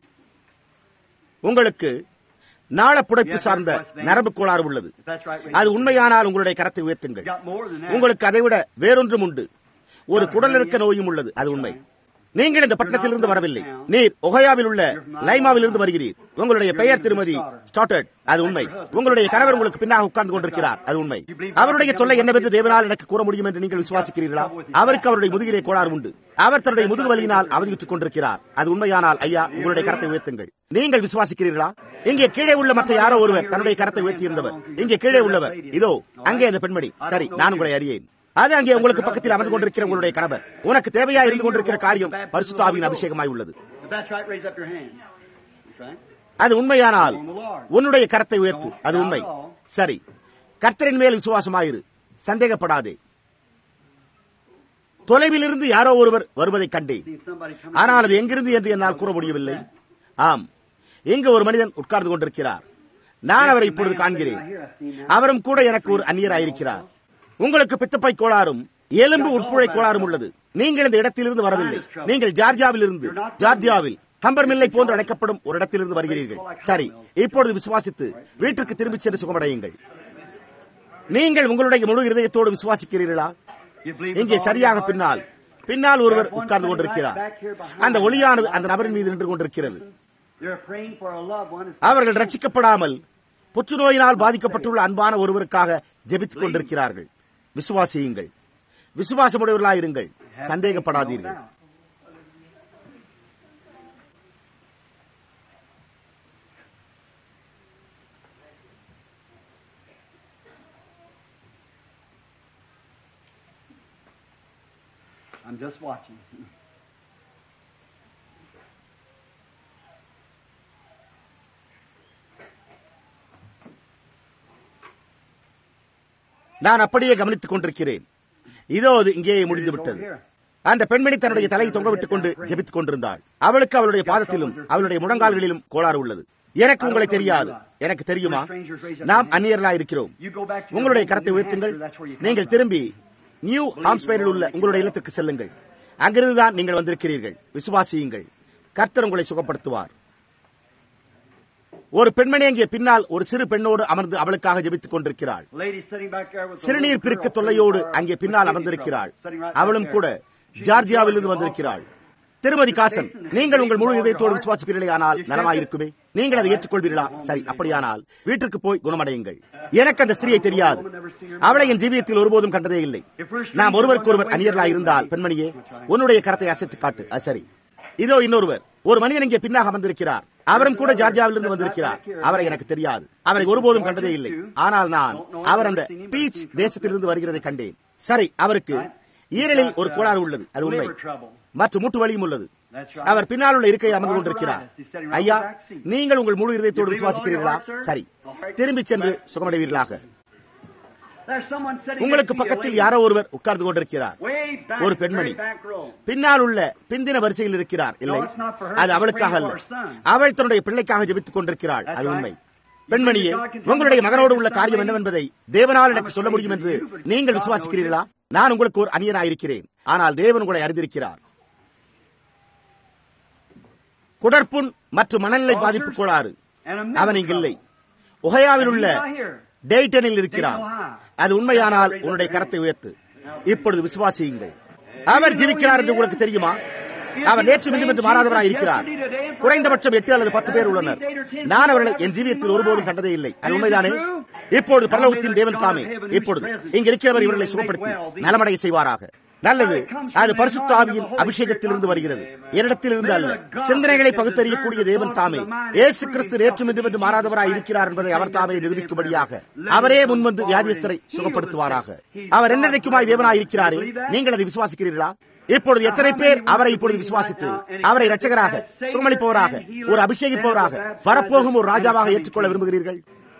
உங்களுக்கு நாள புடைப்பு சார்ந்த நரம்பு கோளாறு உள்ளது அது உண்மையானால் உங்களுடைய கரத்தை உயர்த்துங்கள் உங்களுக்கு அதைவிட வேறொன்றும் உண்டு ஒரு குடலிறக்க நோயும் உள்ளது அது உண்மை நீங்கள் இந்த பட்டணத்திலிருந்து வரவில்லை நீர் ஒகையாவில் உள்ள லைமாவில் இருந்து வருகிறீர் உங்களுடைய பெயர் திருமதி ஸ்டார்டட் அது உண்மை உங்களுடைய கணவர் உங்களுக்கு பின்னாக உட்கார்ந்து கொண்டிருக்கிறார் அது உண்மை அவருடைய தொல்லை என்னவென்று தேவனால் எனக்கு கூற முடியும் என்று நீங்கள் விசுவாசிக்கிறீர்களா அவருக்கு அவருடைய முதுகிலே கோளாறு உண்டு அவர் தன்னுடைய முதுகு வலியினால் அவதியுற்றுக் கொண்டிருக்கிறார் அது உண்மையானால் ஐயா உங்களுடைய கரத்தை உயர்த்துங்கள் நீங்கள் விசுவாசிக்கிறீர்களா இங்கே கீழே உள்ள மற்ற யாரோ ஒருவர் தன்னுடைய கரத்தை உயர்த்தி இருந்தவர் இங்கே கீழே உள்ளவர் இதோ அங்கே அந்த பெண்மணி சரி நான் உங்களை அறியேன் அது அங்கே உங்களுக்கு பக்கத்தில் அமர்ந்து கொண்டிருக்கிற உங்களுடைய கணவர் உனக்கு தேவையா இருந்து கொண்டிருக்கிற காரியம் பரிசுத்தாவின் அபிஷேகமாய் உள்ளது அது உண்மையானால் உன்னுடைய கரத்தை உயர்த்து அது உண்மை சரி கர்த்தரின் மேல் விசுவாசமாயிரு சந்தேகப்படாதே தொலைவிலிருந்து யாரோ ஒருவர் வருவதை கண்டேன் ஆனால் அது எங்கிருந்து என்று என்னால் கூற முடியவில்லை ஆம் இங்கு ஒரு மனிதன் உட்கார்ந்து கொண்டிருக்கிறார் நான் அவரை இப்பொழுது காண்கிறேன் அவரும் கூட எனக்கு ஒரு அந்நியராயிருக்கிறார் உங்களுக்கு பித்தப்பை கோளாறும் எலும்பு உட்புழை கோளாறும் உள்ளது நீங்கள் இந்த இடத்திலிருந்து வரவில்லை நீங்கள் ஜார்ஜியாவில் இருந்து ஜார்ஜியாவில் ஹம்பர் மில்லை போன்று அழைக்கப்படும் ஒரு இடத்திலிருந்து வருகிறீர்கள் சரி இப்பொழுது விசுவாசித்து வீட்டிற்கு திரும்பிச் சென்று சுகமடையுங்கள் நீங்கள் உங்களுடைய முழு இருதயத்தோடு விசுவாசிக்கிறீர்களா இங்கே சரியாக பின்னால் பின்னால் ஒருவர் உட்கார்ந்து கொண்டிருக்கிறார் அந்த ஒளியானது அந்த நபரின் மீது நின்று கொண்டிருக்கிறது அவர்கள் ரட்சிக்கப்படாமல் புற்றுநோயினால் பாதிக்கப்பட்டுள்ள அன்பான ஒருவருக்காக ஜெபித்துக் கொண்டிருக்கிறார்கள் விசுவாசியுங்கள் விசுவாசமுடையவர்களாயிருங்கள் சந்தேகப்படாதீர்கள் I'm just watching. நான் அப்படியே கவனித்துக் கொண்டிருக்கிறேன் இதோ அது இங்கேயே முடிந்து விட்டது அந்த பெண்மணி தன்னுடைய தலையை தொங்கவிட்டுக் கொண்டு ஜெபித்துக் கொண்டிருந்தாள் அவளுக்கு அவளுடைய பாதத்திலும் அவளுடைய முழங்கால்களிலும் கோளாறு உள்ளது எனக்கு உங்களை தெரியாது எனக்கு தெரியுமா நாம் அந்நியர்களா இருக்கிறோம் உங்களுடைய கரத்தை உயர்த்துங்கள் நீங்கள் திரும்பி நியூ ஹாம்ஸ்பயரில் உள்ள உங்களுடைய இல்லத்திற்கு செல்லுங்கள் அங்கிருந்துதான் நீங்கள் வந்திருக்கிறீர்கள் விசுவாசியுங்கள் கர்த்தர் உங்களை சுகப்படுத்துவார் ஒரு பெண்மணி அங்கே பின்னால் ஒரு சிறு பெண்ணோடு அமர்ந்து அவளுக்காக ஜெபித்துக் கொண்டிருக்கிறாள் சிறுநீர் பிரிக்க தொல்லையோடு அங்கே பின்னால் அமர்ந்திருக்கிறாள் அவளும் கூட ஜார்ஜியாவிலிருந்து வந்திருக்கிறாள் திருமதி காசன் நீங்கள் உங்கள் முழு இதயத்தோடு விசுவாசிப்பீர்களே ஆனால் நலமாயிருக்குமே நீங்கள் அதை ஏற்றுக்கொள்வீர்களா சரி அப்படியானால் வீட்டிற்கு போய் குணமடையுங்கள் எனக்கு அந்த ஸ்திரியை தெரியாது அவளை என் ஜீவியத்தில் ஒருபோதும் கண்டதே இல்லை நாம் ஒருவருக்கு ஒருவர் அந்நியர்களாக இருந்தால் பெண்மணியே உன்னுடைய கரத்தை அசைத்து காட்டு அது சரி இதோ இன்னொருவர் ஒரு மனிதன் இங்கே பின்னாக அமர்ந்திருக்கிறார் அவரும் கூட ஜார்ஜியாவிலிருந்து வந்திருக்கிறார் அவரை எனக்கு தெரியாது அவரை ஒருபோதும் கண்டதே இல்லை ஆனால் நான் அவர் அந்த பீச் தேசத்திலிருந்து வருகிறதை கண்டேன் சரி அவருக்கு ஈரலில் ஒரு கோளாறு உள்ளது அது உண்மை மற்றும் மூட்டு வலியும் உள்ளது அவர் பின்னால் உள்ள இருக்கையை அமர்ந்து கொண்டிருக்கிறார் ஐயா நீங்கள் உங்கள் முழு இதயத்தோடு விசுவாசிக்கிறீர்களா சரி திரும்பி சென்று சுகமடைவீர்களாக உங்களுக்கு பக்கத்தில் யாரோ ஒருவர் உட்கார்ந்து கொண்டிருக்கிறார் ஒரு பெண்மணி பின்னால் உள்ள பிந்தின வரிசையில் இருக்கிறார் இல்லை அது அவளுக்காக அல்ல அவள் தன்னுடைய பிள்ளைக்காக ஜெபித்துக் கொண்டிருக்கிறாள் அது உண்மை பெண்மணியே உங்களுடைய மகனோடு உள்ள காரியம் என்னவென்பதை தேவனால் எனக்கு சொல்ல முடியும் என்று நீங்கள் விசுவாசிக்கிறீர்களா நான் உங்களுக்கு ஒரு அந்நியனாயிருக்கிறேன் ஆனால் தேவன் உங்களை அறிந்திருக்கிறார் குடற்புண் மற்றும் மனநிலை பாதிப்பு கோளாறு அவன் இங்கில்லை ஒஹையாவில் உள்ள டெய்டனில் இருக்கிறான் அது உண்மையானால் உன்னுடைய கரத்தை உயர்த்து இப்பொழுது விசுவாசியுங்கள் அவர் ஜீவிக்கிறார் என்று உங்களுக்கு தெரியுமா அவர் நேற்று மீண்டும் என்று மாறாதவராக இருக்கிறார் குறைந்தபட்சம் எட்டு அல்லது பத்து பேர் உள்ளனர் நான் அவர்களை என் ஜீவியத்தில் ஒருபோதும் கண்டதே இல்லை அது உண்மைதானே இப்பொழுது பரலோகத்தின் தேவன் தாமே இப்பொழுது இங்க இருக்கிறவர் இவர்களை சுகப்படுத்தி நலமடைய செய்வாராக நல்லது அது பரிசுத்த ஆவியின் அபிஷேகத்திலிருந்து வருகிறது என்னிடத்திலிருந்து அல்ல சிந்தனைகளை பகுத்தறியக்கூடிய தேவன் தாமே ஏசு கிறிஸ்து நேற்றும் இன்றும் என்று மாறாதவராய் இருக்கிறார் என்பதை அவர் தாமே நிரூபிக்கும்படியாக அவரே முன்வந்து வியாதியஸ்தரை சுகப்படுத்துவாராக அவர் என்னென்னைக்குமாய் தேவனாய் இருக்கிறாரே நீங்கள் அதை விசுவாசிக்கிறீர்களா இப்பொழுது எத்தனை பேர் அவரை இப்பொழுது விசுவாசித்து அவரை ரட்சகராக சுகமளிப்பவராக ஒரு அபிஷேகிப்பவராக வரப்போகும் ஒரு ராஜாவாக ஏற்றுக்கொள்ள விரும்புகிறீர்கள்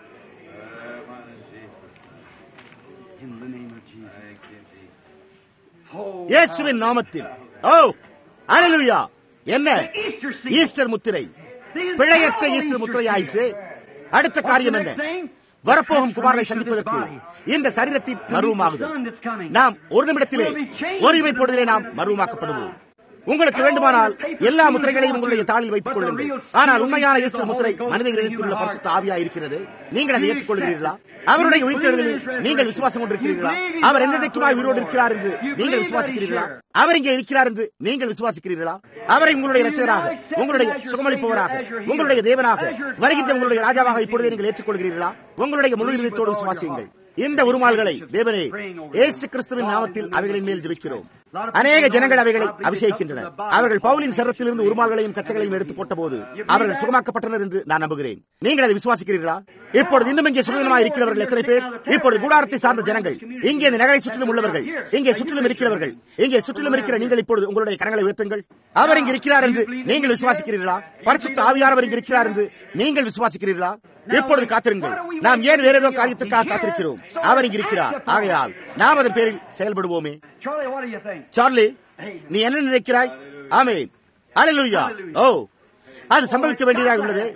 இயேசுவின் நாமத்தில் ஓ அலலுயா என்ன ஈஸ்டர் முத்திரை பிழையற்ற ஈஸ்டர் முத்திரை ஆயிற்று அடுத்த காரியம் என்ன வரப்போகும் குமாரனை சந்திப்பதற்கு இந்த சரீரத்தின் மருவமாகுதல் நாம் ஒரு நிமிடத்திலே ஒருமைப்படுதலே நாம் மருவமாக்கப்படுவோம் உங்களுக்கு வேண்டுமானால் எல்லா முத்திரைகளையும் உங்களுடைய தாளில் வைத்துக் கொள்ளுங்கள் ஆனால் உண்மையான ஈஸ்டர் முத்திரை மனித இதயத்தில் உள்ள பரிசுத்த ஆவியா இருக்கிறது நீங்கள் அதை ஏற்றுக்கொள்கிறீர்களா அவருடைய உயிர்த்தெழுதலில் நீங்கள் விசுவாசம் கொண்டிருக்கிறீர்களா அவர் எந்தெந்தைக்குமாய் உயிரோடு இருக்கிறார் என்று நீங்கள் விசுவாசிக்கிறீர்களா அவர் இங்கே இருக்கிறார் என்று நீங்கள் விசுவாசிக்கிறீர்களா அவரை உங்களுடைய ரட்சகராக உங்களுடைய சுகமளிப்பவராக உங்களுடைய தேவனாக வருகின்ற உங்களுடைய ராஜாவாக இப்பொழுதே நீங்கள் ஏற்றுக்கொள்கிறீர்களா உங்களுடைய முழு இதயத்தோடு விசுவாசியுங்கள் இந்த உருமால்களை தேவனே ஏசு கிறிஸ்துவின் நாமத்தில் அவைகளின் மேல் ஜெபிக்கிறோம் அநேக ஜனங்கள் அவைகளை அபிஷேகிக்கின்றனர் அவர்கள் பவுலின் சரத்திலிருந்து உருமால்களையும் கச்சைகளையும் எடுத்து போட்ட போது அவர்கள் சுகமாக்கப்பட்டனர் என்று நான் நம்புகிறேன் நீங்கள் அதை விசுவாசிக்கிறீர்களா இப்பொழுது இன்னும் இங்கே சுகமாக இருக்கிறவர்கள் எத்தனை பேர் இப்பொழுது கூடாரத்தை சார்ந்த ஜனங்கள் இங்கே இந்த நகரை சுற்றிலும் உள்ளவர்கள் இங்கே சுற்றிலும் இருக்கிறவர்கள் இங்கே சுற்றிலும் இருக்கிற நீங்கள் இப்பொழுது உங்களுடைய கரங்களை உயர்த்துங்கள் அவர் இங்கு இருக்கிறார் என்று நீங்கள் விசுவாசிக்கிறீர்களா பரிசுத்த ஆவியானவர் இங்கு இருக்கிறார் என்று நீங்கள் விசுவாசிக்கிறீர்களா எப்பொழுது காத்திருங்கள் நாம் ஏன் வேற ஏதோ காரியத்துக்காக காத்திருக்கிறோம் அவர் இங்கு இருக்கிறார் ஆகையால் நாம் அதன் பேரில் செயல்படுவோமே Charlie, what do you think? Charlie நீ என்ன நினைக்கிறாய் ஆமே அலலுயா ஓ அது சம்பவிக்க வேண்டியதாக உள்ளது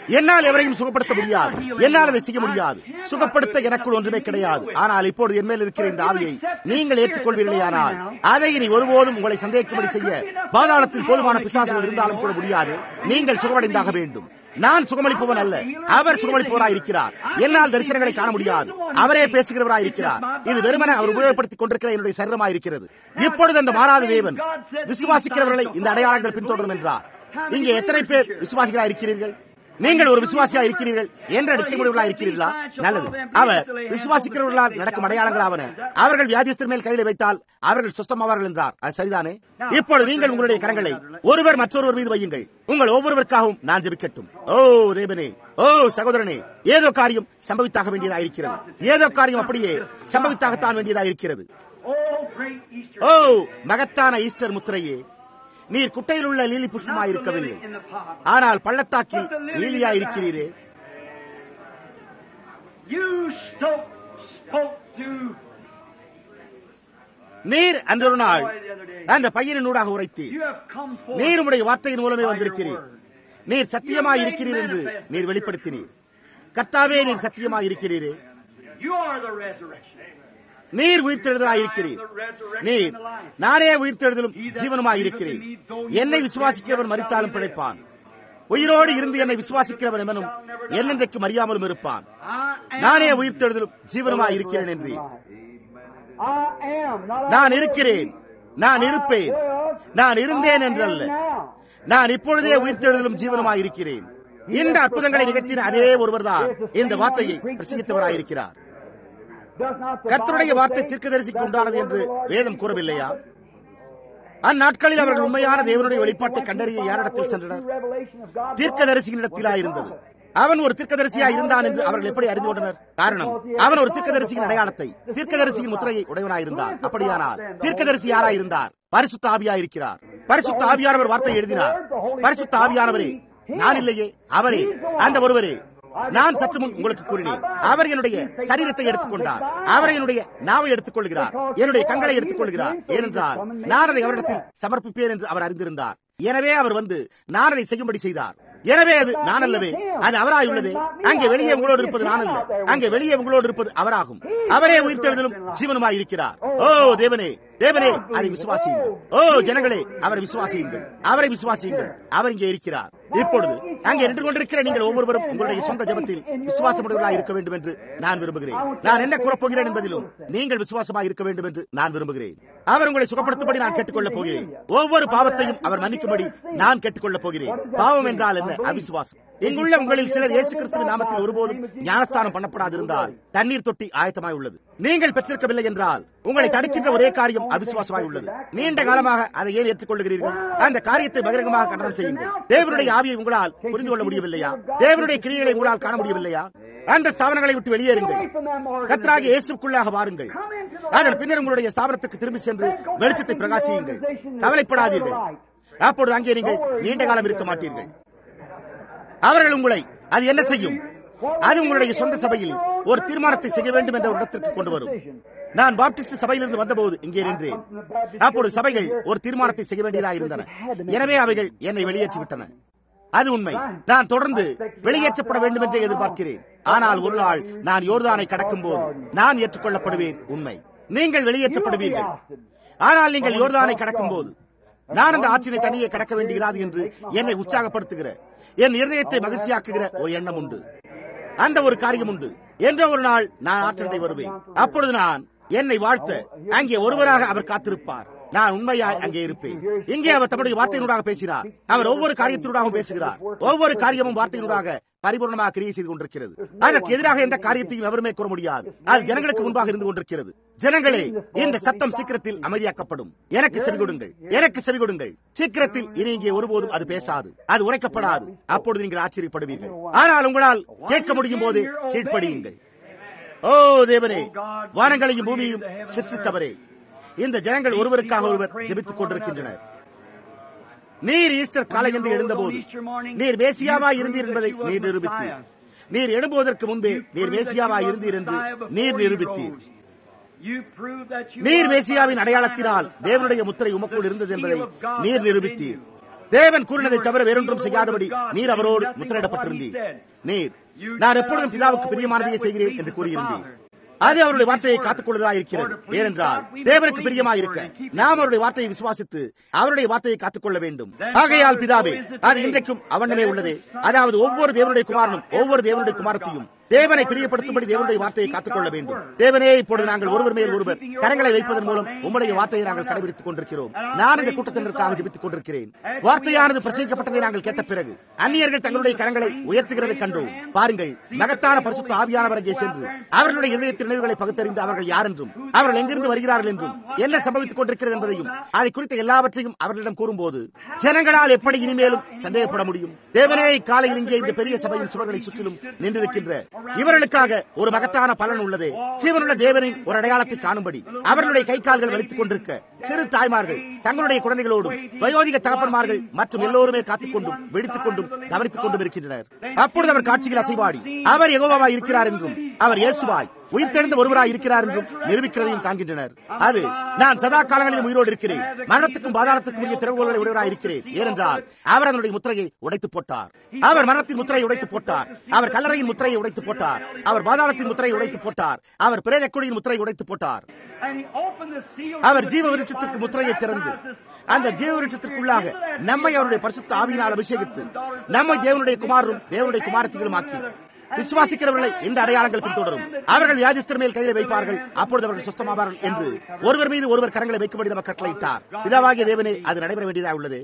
என்னால் எவரையும் சுகப்படுத்த முடியாது என்னால் அதை செய்ய முடியாது சுகப்படுத்த எனக்குள் ஒன்றுமே கிடையாது ஆனால் இப்பொழுது என் மேல் இருக்கிற இந்த ஆவியை நீங்கள் ஏற்றுக்கொள்வீர்களே ஆனால் அதை இனி ஒருபோதும் உங்களை சந்தேகிக்கும்படி செய்ய பாதாளத்தில் போதுமான பிசாசுகள் இருந்தாலும் கூட முடியாது நீங்கள் சுகமடைந்தாக வேண்டும் நான் சுகமளிப்பவன் அல்ல அவர் சுகமளிப்பவராய் இருக்கிறார் என்னால் தரிசனங்களை காண முடியாது அவரே பேசுகிறவராய் இருக்கிறார் இது வெறுமன அவர் உபயோகப்படுத்திக் கொண்டிருக்கிற என்னுடைய சரீரமாய் இருக்கிறது இப்பொழுது அந்த மாறாத தேவன் விசுவாசிக்கிறவர்களை இந்த அடையாளங்கள் பின்தொடரும் என்றார் இங்கே எத்தனை பேர் விசுவாசிகளாய் இருக்கிறீர்கள் நீங்கள் ஒரு விசுவாசியா இருக்கிறீர்கள் என்ற நிச்சயமுடையவர்களா இருக்கிறீர்களா நல்லது அவர் விசுவாசிக்கிறவர்களால் நடக்கும் அடையாளங்களாவன அவர்கள் வியாதிஸ்தர் மேல் கையில் வைத்தால் அவர்கள் சுத்தமாவார்கள் என்றார் அது சரிதானே இப்பொழுது நீங்கள் உங்களுடைய கரங்களை ஒருவர் மற்றொருவர் மீது வையுங்கள் உங்கள் ஒவ்வொருவருக்காகவும் நான் ஜெபிக்கட்டும் ஓ தேவனே ஓ சகோதரனே ஏதோ காரியம் சம்பவித்தாக வேண்டியதாக இருக்கிறது ஏதோ காரியம் அப்படியே சம்பவித்தாகத்தான் வேண்டியதாக இருக்கிறது ஓ மகத்தான ஈஸ்டர் முத்திரையே நீர் குட்டையில் உள்ள லீலி புஷ்பமாய் இருக்கவில்லை ஆனால் பள்ளத்தாக்கில் லீலியா இருக்கிறீரே நீர் அன்றொரு நாள் அந்த பையனின் ஊடாக உரைத்தீர் நீர் உடைய வார்த்தையின் மூலமே வந்திருக்கிறீர் நீர் சத்தியமாய் இருக்கிறீர் என்று நீர் வெளிப்படுத்தினீர் கர்த்தாவே நீர் சத்தியமாய் இருக்கிறீரே நீர் உயிர்த்தெழுதலாய் இருக்கிறீர் நீர் நானே உயிர்த்தெழுதலும் ஜீவனுமாய் இருக்கிறேன் என்னை விசுவாசிக்கிறவன் மறித்தாலும் பிழைப்பான் உயிரோடு இருந்து என்னை விசுவாசிக்கிறவன் எவனும் என்னென்றைக்கு மறியாமலும் இருப்பான் நானே உயிர்த்தெழுதலும் ஜீவனுமாய் இருக்கிறேன் என்று நான் இருக்கிறேன் நான் இருப்பேன் நான் இருந்தேன் என்றல்ல நான் இப்பொழுதே உயிர்த்தெழுதலும் ஜீவனுமாய் இருக்கிறேன் இந்த அற்புதங்களை நிகழ்த்தின அதே ஒருவர்தான் இந்த வார்த்தையை பிரசங்கித்தவராயிருக்கிறார் கர்த்தருடைய வார்த்தை தீர்க்கதரிசிக்கு உண்டானது என்று வேதம் கூறவில்லையா அந்நாட்களில் அவர்கள் உண்மையான தேவனுடைய வெளிப்பாட்டை கண்டறிய யாரிடத்தில் சென்றனர் தீர்க்கதரிசியினிடத்திலா இருந்தது அவன் ஒரு தீர்க்கதரிசியா இருந்தான் என்று அவர்கள் எப்படி அறிந்து கொண்டனர் காரணம் அவன் ஒரு தீர்க்கதரிசியின் அடையாளத்தை தீர்க்கதரிசியின் முத்திரையை உடையவனாயிருந்தான் அப்படியானால் தீர்க்கதரிசி யாராயிருந்தார் பரிசுத்த ஆவியா இருக்கிறார் பரிசுத்த ஆவியானவர் வார்த்தை எழுதினார் பரிசுத்த ஆவியானவரே நான் இல்லையே அவரே அந்த ஒருவரே நான் சற்று முன் உங்களுக்கு கூறினேன் அவர் என்னுடைய சரீரத்தை எடுத்துக்கொண்டார் அவர் என்னுடைய நாவை எடுத்துக் கொள்கிறார் என்னுடைய கண்களை எடுத்துக் கொள்கிறார் ஏனென்றால் நான் அதை அவரிடத்தில் சமர்ப்பிப்பேன் என்று அவர் அறிந்திருந்தார் எனவே அவர் வந்து நான் அதை செய்யும்படி செய்தார் எனவே அது நான் அல்லவே அது அவராய் உள்ளது அங்கே வெளியே உங்களோடு இருப்பது நான் அல்ல அங்கே வெளியே உங்களோடு இருப்பது அவராகும் அவரே உயிர்த்தெழுதலும் ஜீவனுமாய் இருக்கிறார் ஓ தேவனே தேவனே அதை விசுவாசியுங்கள் ஓ ஜனங்களே அவரை விசுவாசியுங்கள் அவரை விசுவாசியுங்கள் அவர் இங்கே இருக்கிறார் இப்பொழுது அங்கே நின்று கொண்டிருக்கிற நீங்கள் ஒவ்வொருவரும் உங்களுடைய சொந்த ஜபத்தில் விசுவாசமுடையவர்களாக இருக்க வேண்டும் என்று நான் விரும்புகிறேன் நான் என்ன கூறப்போகிறேன் என்பதிலும் நீங்கள் விசுவாசமாக இருக்க வேண்டும் என்று நான் விரும்புகிறேன் அவர் உங்களை சுகப்படுத்தும்படி நான் கேட்டுக்கொள்ளப் போகிறேன் ஒவ்வொரு பாவத்தையும் அவர் மன்னிக்கும்படி நான் கேட்டுக்கொள்ளப் போகிறேன் பாவம் என்றால் என்ன அவிசுவாசம் இங்குள்ள உங்களில் சிலர் இயேசு கிறிஸ்துவின் நாமத்தில் ஒருபோதும் ஞானஸ்தானம் பண்ணப்படாதிருந்தால் தண்ணீர் தொட்டி ஆயத்தமாய் உள்ளது நீங்கள் பெற்றிருக்கவில்லை என்றால் உங்களை தடுக்கின்ற ஒரே காரியம் அவிசுவாசமாய் உள்ளது நீண்ட காலமாக அதை ஏன் ஏற்றுக்கொள்ளுகிறீர்கள் அந்த காரியத்தை பகிரங்கமாக கண்டனம் செய்யுங்கள் தேவனுடைய ஆவியை உங்களால் புரிந்து கொள்ள முடியவில்லையா தேவனுடைய கிரியைகளை உங்களால் காண முடியவில்லையா அந்த ஸ்தாபனங்களை விட்டு வெளியேறுங்கள் கத்ராக இயேசுக்குள்ளாக வாருங்கள் அதன் பின்னர் உங்களுடைய ஸ்தாபனத்துக்கு திரும்பி சென்று வெளிச்சத்தை பிரகாசியுங்கள் கவலைப்படாதீர்கள் அப்பொழுது அங்கே நீங்கள் நீண்ட காலம் இருக்க மாட்டீர்கள் அவர்கள் உங்களை அது என்ன செய்யும் அது உங்களுடைய சொந்த சபையில் ஒரு தீர்மானத்தை செய்ய வேண்டும் என்ற ஒரு இடத்திற்கு கொண்டு வரும் நான் பாப்டிஸ்ட் சபையிலிருந்து வந்தபோது இங்கே நின்றேன் அப்போது சபைகள் ஒரு தீர்மானத்தை செய்ய வேண்டியதாக இருந்தன எனவே அவைகள் என்னை வெளியேற்றிவிட்டன அது உண்மை நான் தொடர்ந்து வெளியேற்றப்பட வேண்டும் என்றே எதிர்பார்க்கிறேன் ஆனால் ஒரு நாள் நான் யோர்தானை கடக்கும் போது நான் ஏற்றுக்கொள்ளப்படுவேன் உண்மை நீங்கள் வெளியேற்றப்படுவீர்கள் ஆனால் நீங்கள் யோர்தானை கடக்கும் போது நான் அந்த ஆற்றினை தனியே கடக்க வேண்டுகிறாது என்று என்னை உற்சாகப்படுத்துகிற என் இருதயத்தை மகிழ்ச்சியாக்குகிற ஒரு எண்ணம் உண்டு அந்த ஒரு காரியம் உண்டு என்ற ஒரு நாள் நான் ஆற்றண்டை வருவேன் அப்பொழுது நான் என்னை வாழ்த்த அங்கே ஒருவராக அவர் காத்திருப்பார் நான் உண்மையாய் அங்கே இருப்பேன் இங்கே அவர் தம்முடைய வார்த்தையினூடாக பேசினார் அவர் ஒவ்வொரு காரியத்தினூடாகவும் பேசுகிறார் ஒவ்வொரு காரியமும் வார்த்தையினூடாக பரிபூர்ணமாக கிரியை செய்து கொண்டிருக்கிறது அதற்கு எதிராக எந்த காரியத்தையும் எவருமே கூற முடியாது அது ஜனங்களுக்கு முன்பாக இருந்து கொண்டிருக்கிறது ஜனங்களே இந்த சத்தம் சீக்கிரத்தில் அமைதியாக்கப்படும் எனக்கு செவி கொடுங்கள் எனக்கு செவி கொடுங்கள் சீக்கிரத்தில் இனி இங்கே ஒருபோதும் அது பேசாது அது உரைக்கப்படாது அப்பொழுது நீங்கள் ஆச்சரியப்படுவீர்கள் ஆனால் உங்களால் கேட்க முடியும் போது கீழ்ப்படியுங்கள் ஓ தேவனே வானங்களையும் பூமியையும் சிருஷ்டித்தவரே இந்த ஜனங்கள் ஒருவருக்காக ஒருவர் ஜெபித்துக் கொண்டிருக்கின்றனர் நீர் ஈஸ்டர் காலை என்று எழுந்தபோது நீர் மேசியாவாய் இருந்தீர் என்பதை நீர் நிரூபித்தீர் நீர் எழும்புவதற்கு முன்பே நீர் மேசியாவாய் இருந்தீர் என்று நீர் நிரூபித்தீர் நீர் மேசியாவின் அடையாளத்தினால் தேவனுடைய முத்திரை உமக்குள் இருந்தது என்பதை நீர் நிரூபித்தீர் தேவன் கூறினதை தவிர வேறொன்றும் செய்யாதபடி நீர் அவரோடு முத்திரையிடப்பட்டிருந்தீர் நீர் நான் எப்பொழுதும் பிதாவுக்கு பிரியமானதையே செய்கிறேன் என்று கூறியிருந்தீர் அது அவருடைய வார்த்தையை காத்துக் கொள்வதாக இருக்கிறது ஏனென்றால் தேவனுக்கு பிரியமாக இருக்க நாம் அவருடைய வார்த்தையை விசுவாசித்து அவருடைய வார்த்தையை காத்துக் கொள்ள வேண்டும் ஆகையால் பிதாவே அது இன்றைக்கும் அவனமே உள்ளது அதாவது ஒவ்வொரு தேவனுடைய குமாரனும் ஒவ்வொரு தேவனுடைய குமாரத்தையும் தேவனை பிரியப்படுத்தும்படி தேவனுடைய வார்த்தையை காத்துக்கொள்ள வேண்டும் தேவனே இப்பொழுது நாங்கள் ஒருவர் மேல் ஒருவர் கரங்களை வைப்பதன் மூலம் உம்முடைய வார்த்தையை நாங்கள் கடைபிடித்துக் கொண்டிருக்கிறோம் நான் இந்த கூட்டத்தினருக்காக ஜெபித்துக் கொண்டிருக்கிறேன் வார்த்தையானது பிரசங்கிக்கப்பட்டதை நாங்கள் கேட்ட பிறகு அந்நியர்கள் தங்களுடைய கரங்களை உயர்த்துகிறதை கண்டோம் பாருங்கள் மகத்தான பரிசுத்த ஆவியானவர் அங்கே சென்று அவர்களுடைய இதயத்தின் நினைவுகளை பகுத்தறிந்து அவர்கள் யார் என்றும் அவர்கள் எங்கிருந்து வருகிறார்கள் என்றும் என்ன சம்பவித்துக் கொண்டிருக்கிறது என்பதையும் அதை குறித்த எல்லாவற்றையும் அவர்களிடம் கூறும்போது ஜனங்களால் எப்படி இனிமேலும் சந்தேகப்பட முடியும் தேவனே காலையில் இங்கே இந்த பெரிய சபையின் சுவர்களை சுற்றிலும் நின்றிருக்கின்ற இவர்களுக்காக ஒரு மகத்தான பலன் உள்ளது ஜீவனுள்ள தேவனின் ஒரு அடையாளத்தை காணும்படி அவர்களுடைய கை கால்கள் வலித்துக் கொண்டிருக்க சிறு தாய்மார்கள் தங்களுடைய குழந்தைகளோடும் வயோதிக தகப்பன்மார்கள் மற்றும் எல்லோருமே காத்துக் கொண்டும் வெடித்துக் கொண்டும் கவனித்துக் கொண்டும் இருக்கின்றனர் அப்பொழுது அவர் காட்சியில் அசைவாடி அவர் எகோவாய் இருக்கிறார் என்றும் அவர் இயேசுவாய் உயிர்த்தெழுந்த ஒருவராய் இருக்கிறார் என்றும் நிரூபிக்கிறதையும் காண்கின்றனர் அது நான் சதா காலங்களிலும் உயிரோடு இருக்கிறேன் மரணத்துக்கும் பாதாளத்துக்கும் உரிய திறவுகோள்களை உடையவராய் இருக்கிறேன் ஏனென்றால் அவர் அதனுடைய முத்திரையை உடைத்து போட்டார் அவர் மரணத்தின் முத்திரையை உடைத்து போட்டார் அவர் கல்லறையின் முத்திரையை உடைத்து போட்டார் அவர் பாதாளத்தின் முத்திரையை உடைத்து போட்டார் அவர் பிரேதக்குடியின் முத்திரையை உடைத்து போட்டார் அவர் ஜீவ விருட்சத்திற்கு முத்திரையை திறந்து அந்த ஜீவ விருட்சத்திற்குள்ளாக நம்மை அவருடைய பரிசுத்த ஆவியினால் அபிஷேகித்து நம்மை தேவனுடைய குமாரரும் தேவனுடைய குமாரத்திகளும் ஆக்கி விசுவாசிக்கிறவர்களை இந்த அடையாளங்கள் பின்தொடரும் அவர்கள் வியாதிஸ்தர் மேல் கையில வைப்பார்கள் அப்பொழுது அவர்கள் சுத்தமாவார்கள் என்று ஒருவர் மீது ஒருவர் கரங்களை வைக்கும்படி நம்ம கட்டளையிட்டார் பிதாவாகிய தேவனே அது நடைபெற வேண்டியதாக உள்ளது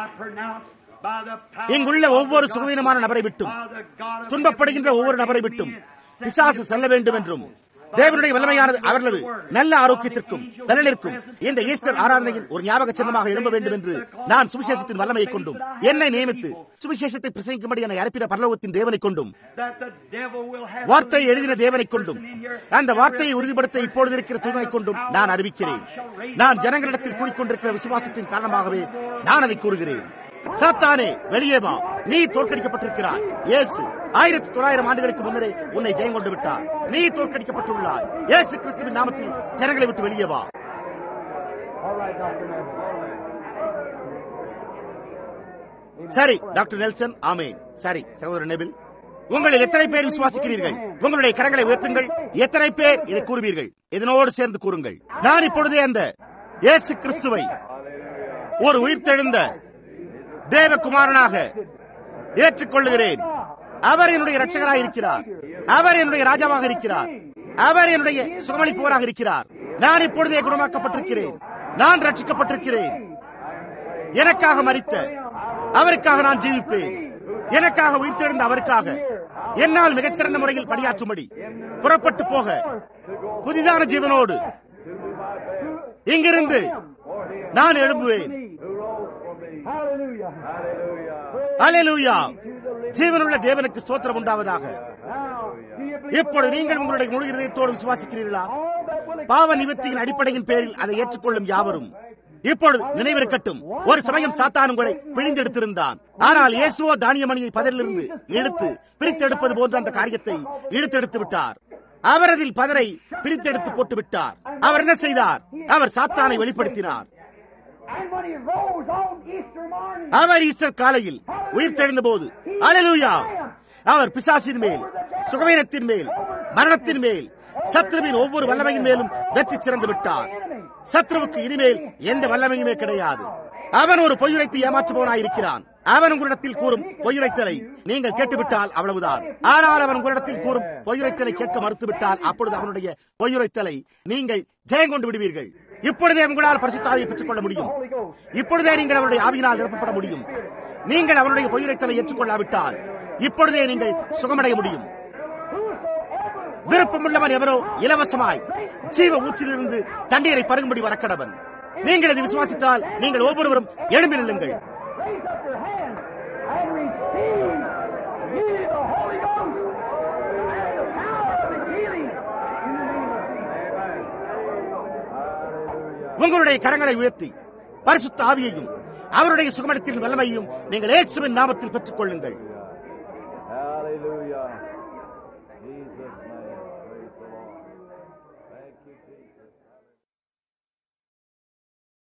இங்குள்ள ஒவ்வொரு சுகவீனமான நபரை விட்டும் துன்பப்படுகின்ற ஒவ்வொரு நபரை விட்டும் பிசாசு செல்ல வேண்டும் என்றும் தேவனுடைய வல்லமையானது அவர்களது நல்ல ஆரோக்கியத்திற்கும் நலனிற்கும் இந்த ஈஸ்டர் ஆராதனையின் ஒரு ஞாபக சின்னமாக எழும்ப வேண்டும் என்று நான் சுவிசேஷத்தின் வல்லமையை கொண்டும் என்னை நியமித்து சுவிசேஷத்தை பிரசங்கிக்கும்படி என்னை அனுப்பின பரலோகத்தின் தேவனை கொண்டும் வார்த்தையை எழுதின தேவனை கொண்டும் அந்த வார்த்தையை உறுதிப்படுத்த இப்பொழுது இருக்கிற தூதனை கொண்டும் நான் அறிவிக்கிறேன் நான் ஜனங்களிடத்தில் கூறிக்கொண்டிருக்கிற விசுவாசத்தின் காரணமாகவே நான் அதை கூறுகிறேன் சாத்தானே வெளியே வா நீ தோற்கடிக்கப்பட்டிருக்கிறாய் இயேசு ஆயிரத்தி தொள்ளாயிரம் ஆண்டுகளுக்கு முன்னரே உன்னை ஜெயம் கொண்டு விட்டார் நீ தோற்கடிக்கப்பட்டுள்ளாய் இயேசு கிறிஸ்துவின் நாமத்தில் ஜனங்களை விட்டு வெளியே வா சரி டாக்டர் நெல்சன் ஆமேன் சரி சகோதரர் நெபில் உங்களில் எத்தனை பேர் விசுவாசிக்கிறீர்கள் உங்களுடைய கரங்களை உயர்த்துங்கள் எத்தனை பேர் இதை கூறுவீர்கள் இதனோடு சேர்ந்து கூறுங்கள் நான் இப்பொழுதே அந்த இயேசு கிறிஸ்துவை ஒரு உயிர்த்தெழுந்த தேவகுமாரனாக ஏற்றுக்கொள்ளுகிறேன் அவர் என்னுடைய ரட்சகராக இருக்கிறார் அவர் என்னுடைய ராஜாவாக இருக்கிறார் அவர் என்னுடைய சுகமளிப்பவராக இருக்கிறார் நான் இப்பொழுதே குணமாக்கப்பட்டிருக்கிறேன் நான் ரட்சிக்கப்பட்டிருக்கிறேன் எனக்காக மறித்த அவருக்காக நான் ஜீவிப்பேன் எனக்காக உயிர்த்தெழுந்த அவருக்காக என்னால் மிகச்சிறந்த முறையில் பணியாற்றும்படி புறப்பட்டு போக புதிதான ஜீவனோடு இங்கிருந்து நான் எழும்புவேன் அலையலூயா ஜீவனுள்ள தேவனுக்கு ஸ்தோத்திரம் உண்டாவதாக இப்பொழுது நீங்கள் உங்களுடைய முழு இதயத்தோடு விசுவாசிக்கிறீர்களா பாவ நிவர்த்தியின் அடிப்படையின் பேரில் அதை ஏற்றுக்கொள்ளும் யாவரும் இப்பொழுது நினைவிருக்கட்டும் ஒரு சமயம் சாத்தான் உங்களை பிழிந்தெடுத்திருந்தான் ஆனால் இயேசுவோ தானியமணியை பதரிலிருந்து இழுத்து பிரித்தெடுப்பது போன்ற அந்த காரியத்தை இழுத்தெடுத்து விட்டார் அவர் அதில் பதரை பிரித்தெடுத்து போட்டு விட்டார் அவர் என்ன செய்தார் அவர் சாத்தானை வெளிப்படுத்தினார் அவர் ஈஸ்டர் காலையில் உயிர் தெழுந்த போது அலலூயா அவர் பிசாசின் மேல் சுகவீனத்தின் மேல் மரணத்தின் மேல் சத்ருவின் ஒவ்வொரு வல்லமையின் மேலும் வெற்றி சிறந்து விட்டார் சத்ருவுக்கு இனிமேல் எந்த வல்லமையுமே கிடையாது அவன் ஒரு பொய்யுரைத்து ஏமாற்றுபவனாயிருக்கிறான் அவன் உங்களிடத்தில் கூறும் பொய்யுரைத்தலை நீங்கள் கேட்டுவிட்டால் அவ்வளவுதான் ஆனால் அவன் உங்களிடத்தில் கூறும் பொய்யுரைத்தலை கேட்க மறுத்துவிட்டால் அப்பொழுது அவனுடைய பொய்யுரைத்தலை நீங்கள் ஜெயம் கொண்டு விடுவீர்கள் இப்பொழுதே உங்களால் பரிசுத்தாவியை பெற்றுக் கொள்ள முடியும் இப்பொழுதே நீங்கள் அவருடைய ஆவியினால் நிரப்பப்பட முடியும் நீங்கள் அவருடைய பொய்யுரைத்தலை ஏற்றுக்கொள்ளாவிட்டால் இப்பொழுதே நீங்கள் சுகமடைய முடியும் விருப்பமுள்ளவன் எவரோ இலவசமாய் ஜீவ ஊற்றிலிருந்து தண்ணீரை பருகும்படி வரக்கடவன் நீங்கள் இதை விசுவாசித்தால் நீங்கள் ஒவ்வொருவரும் எழும்பி நில்லுங்கள் உங்களுடைய கரங்களை உயர்த்தி பரிசுத்த ஆவியையும் அவருடைய சுகமனத்தின் வல்லமையும் நீங்கள் இயேசுவின் நாமத்தில் பெற்றுக் கொள்ளுங்கள் Hallelujah. Jesus' name. Praise the Lord. Thank you, Jesus.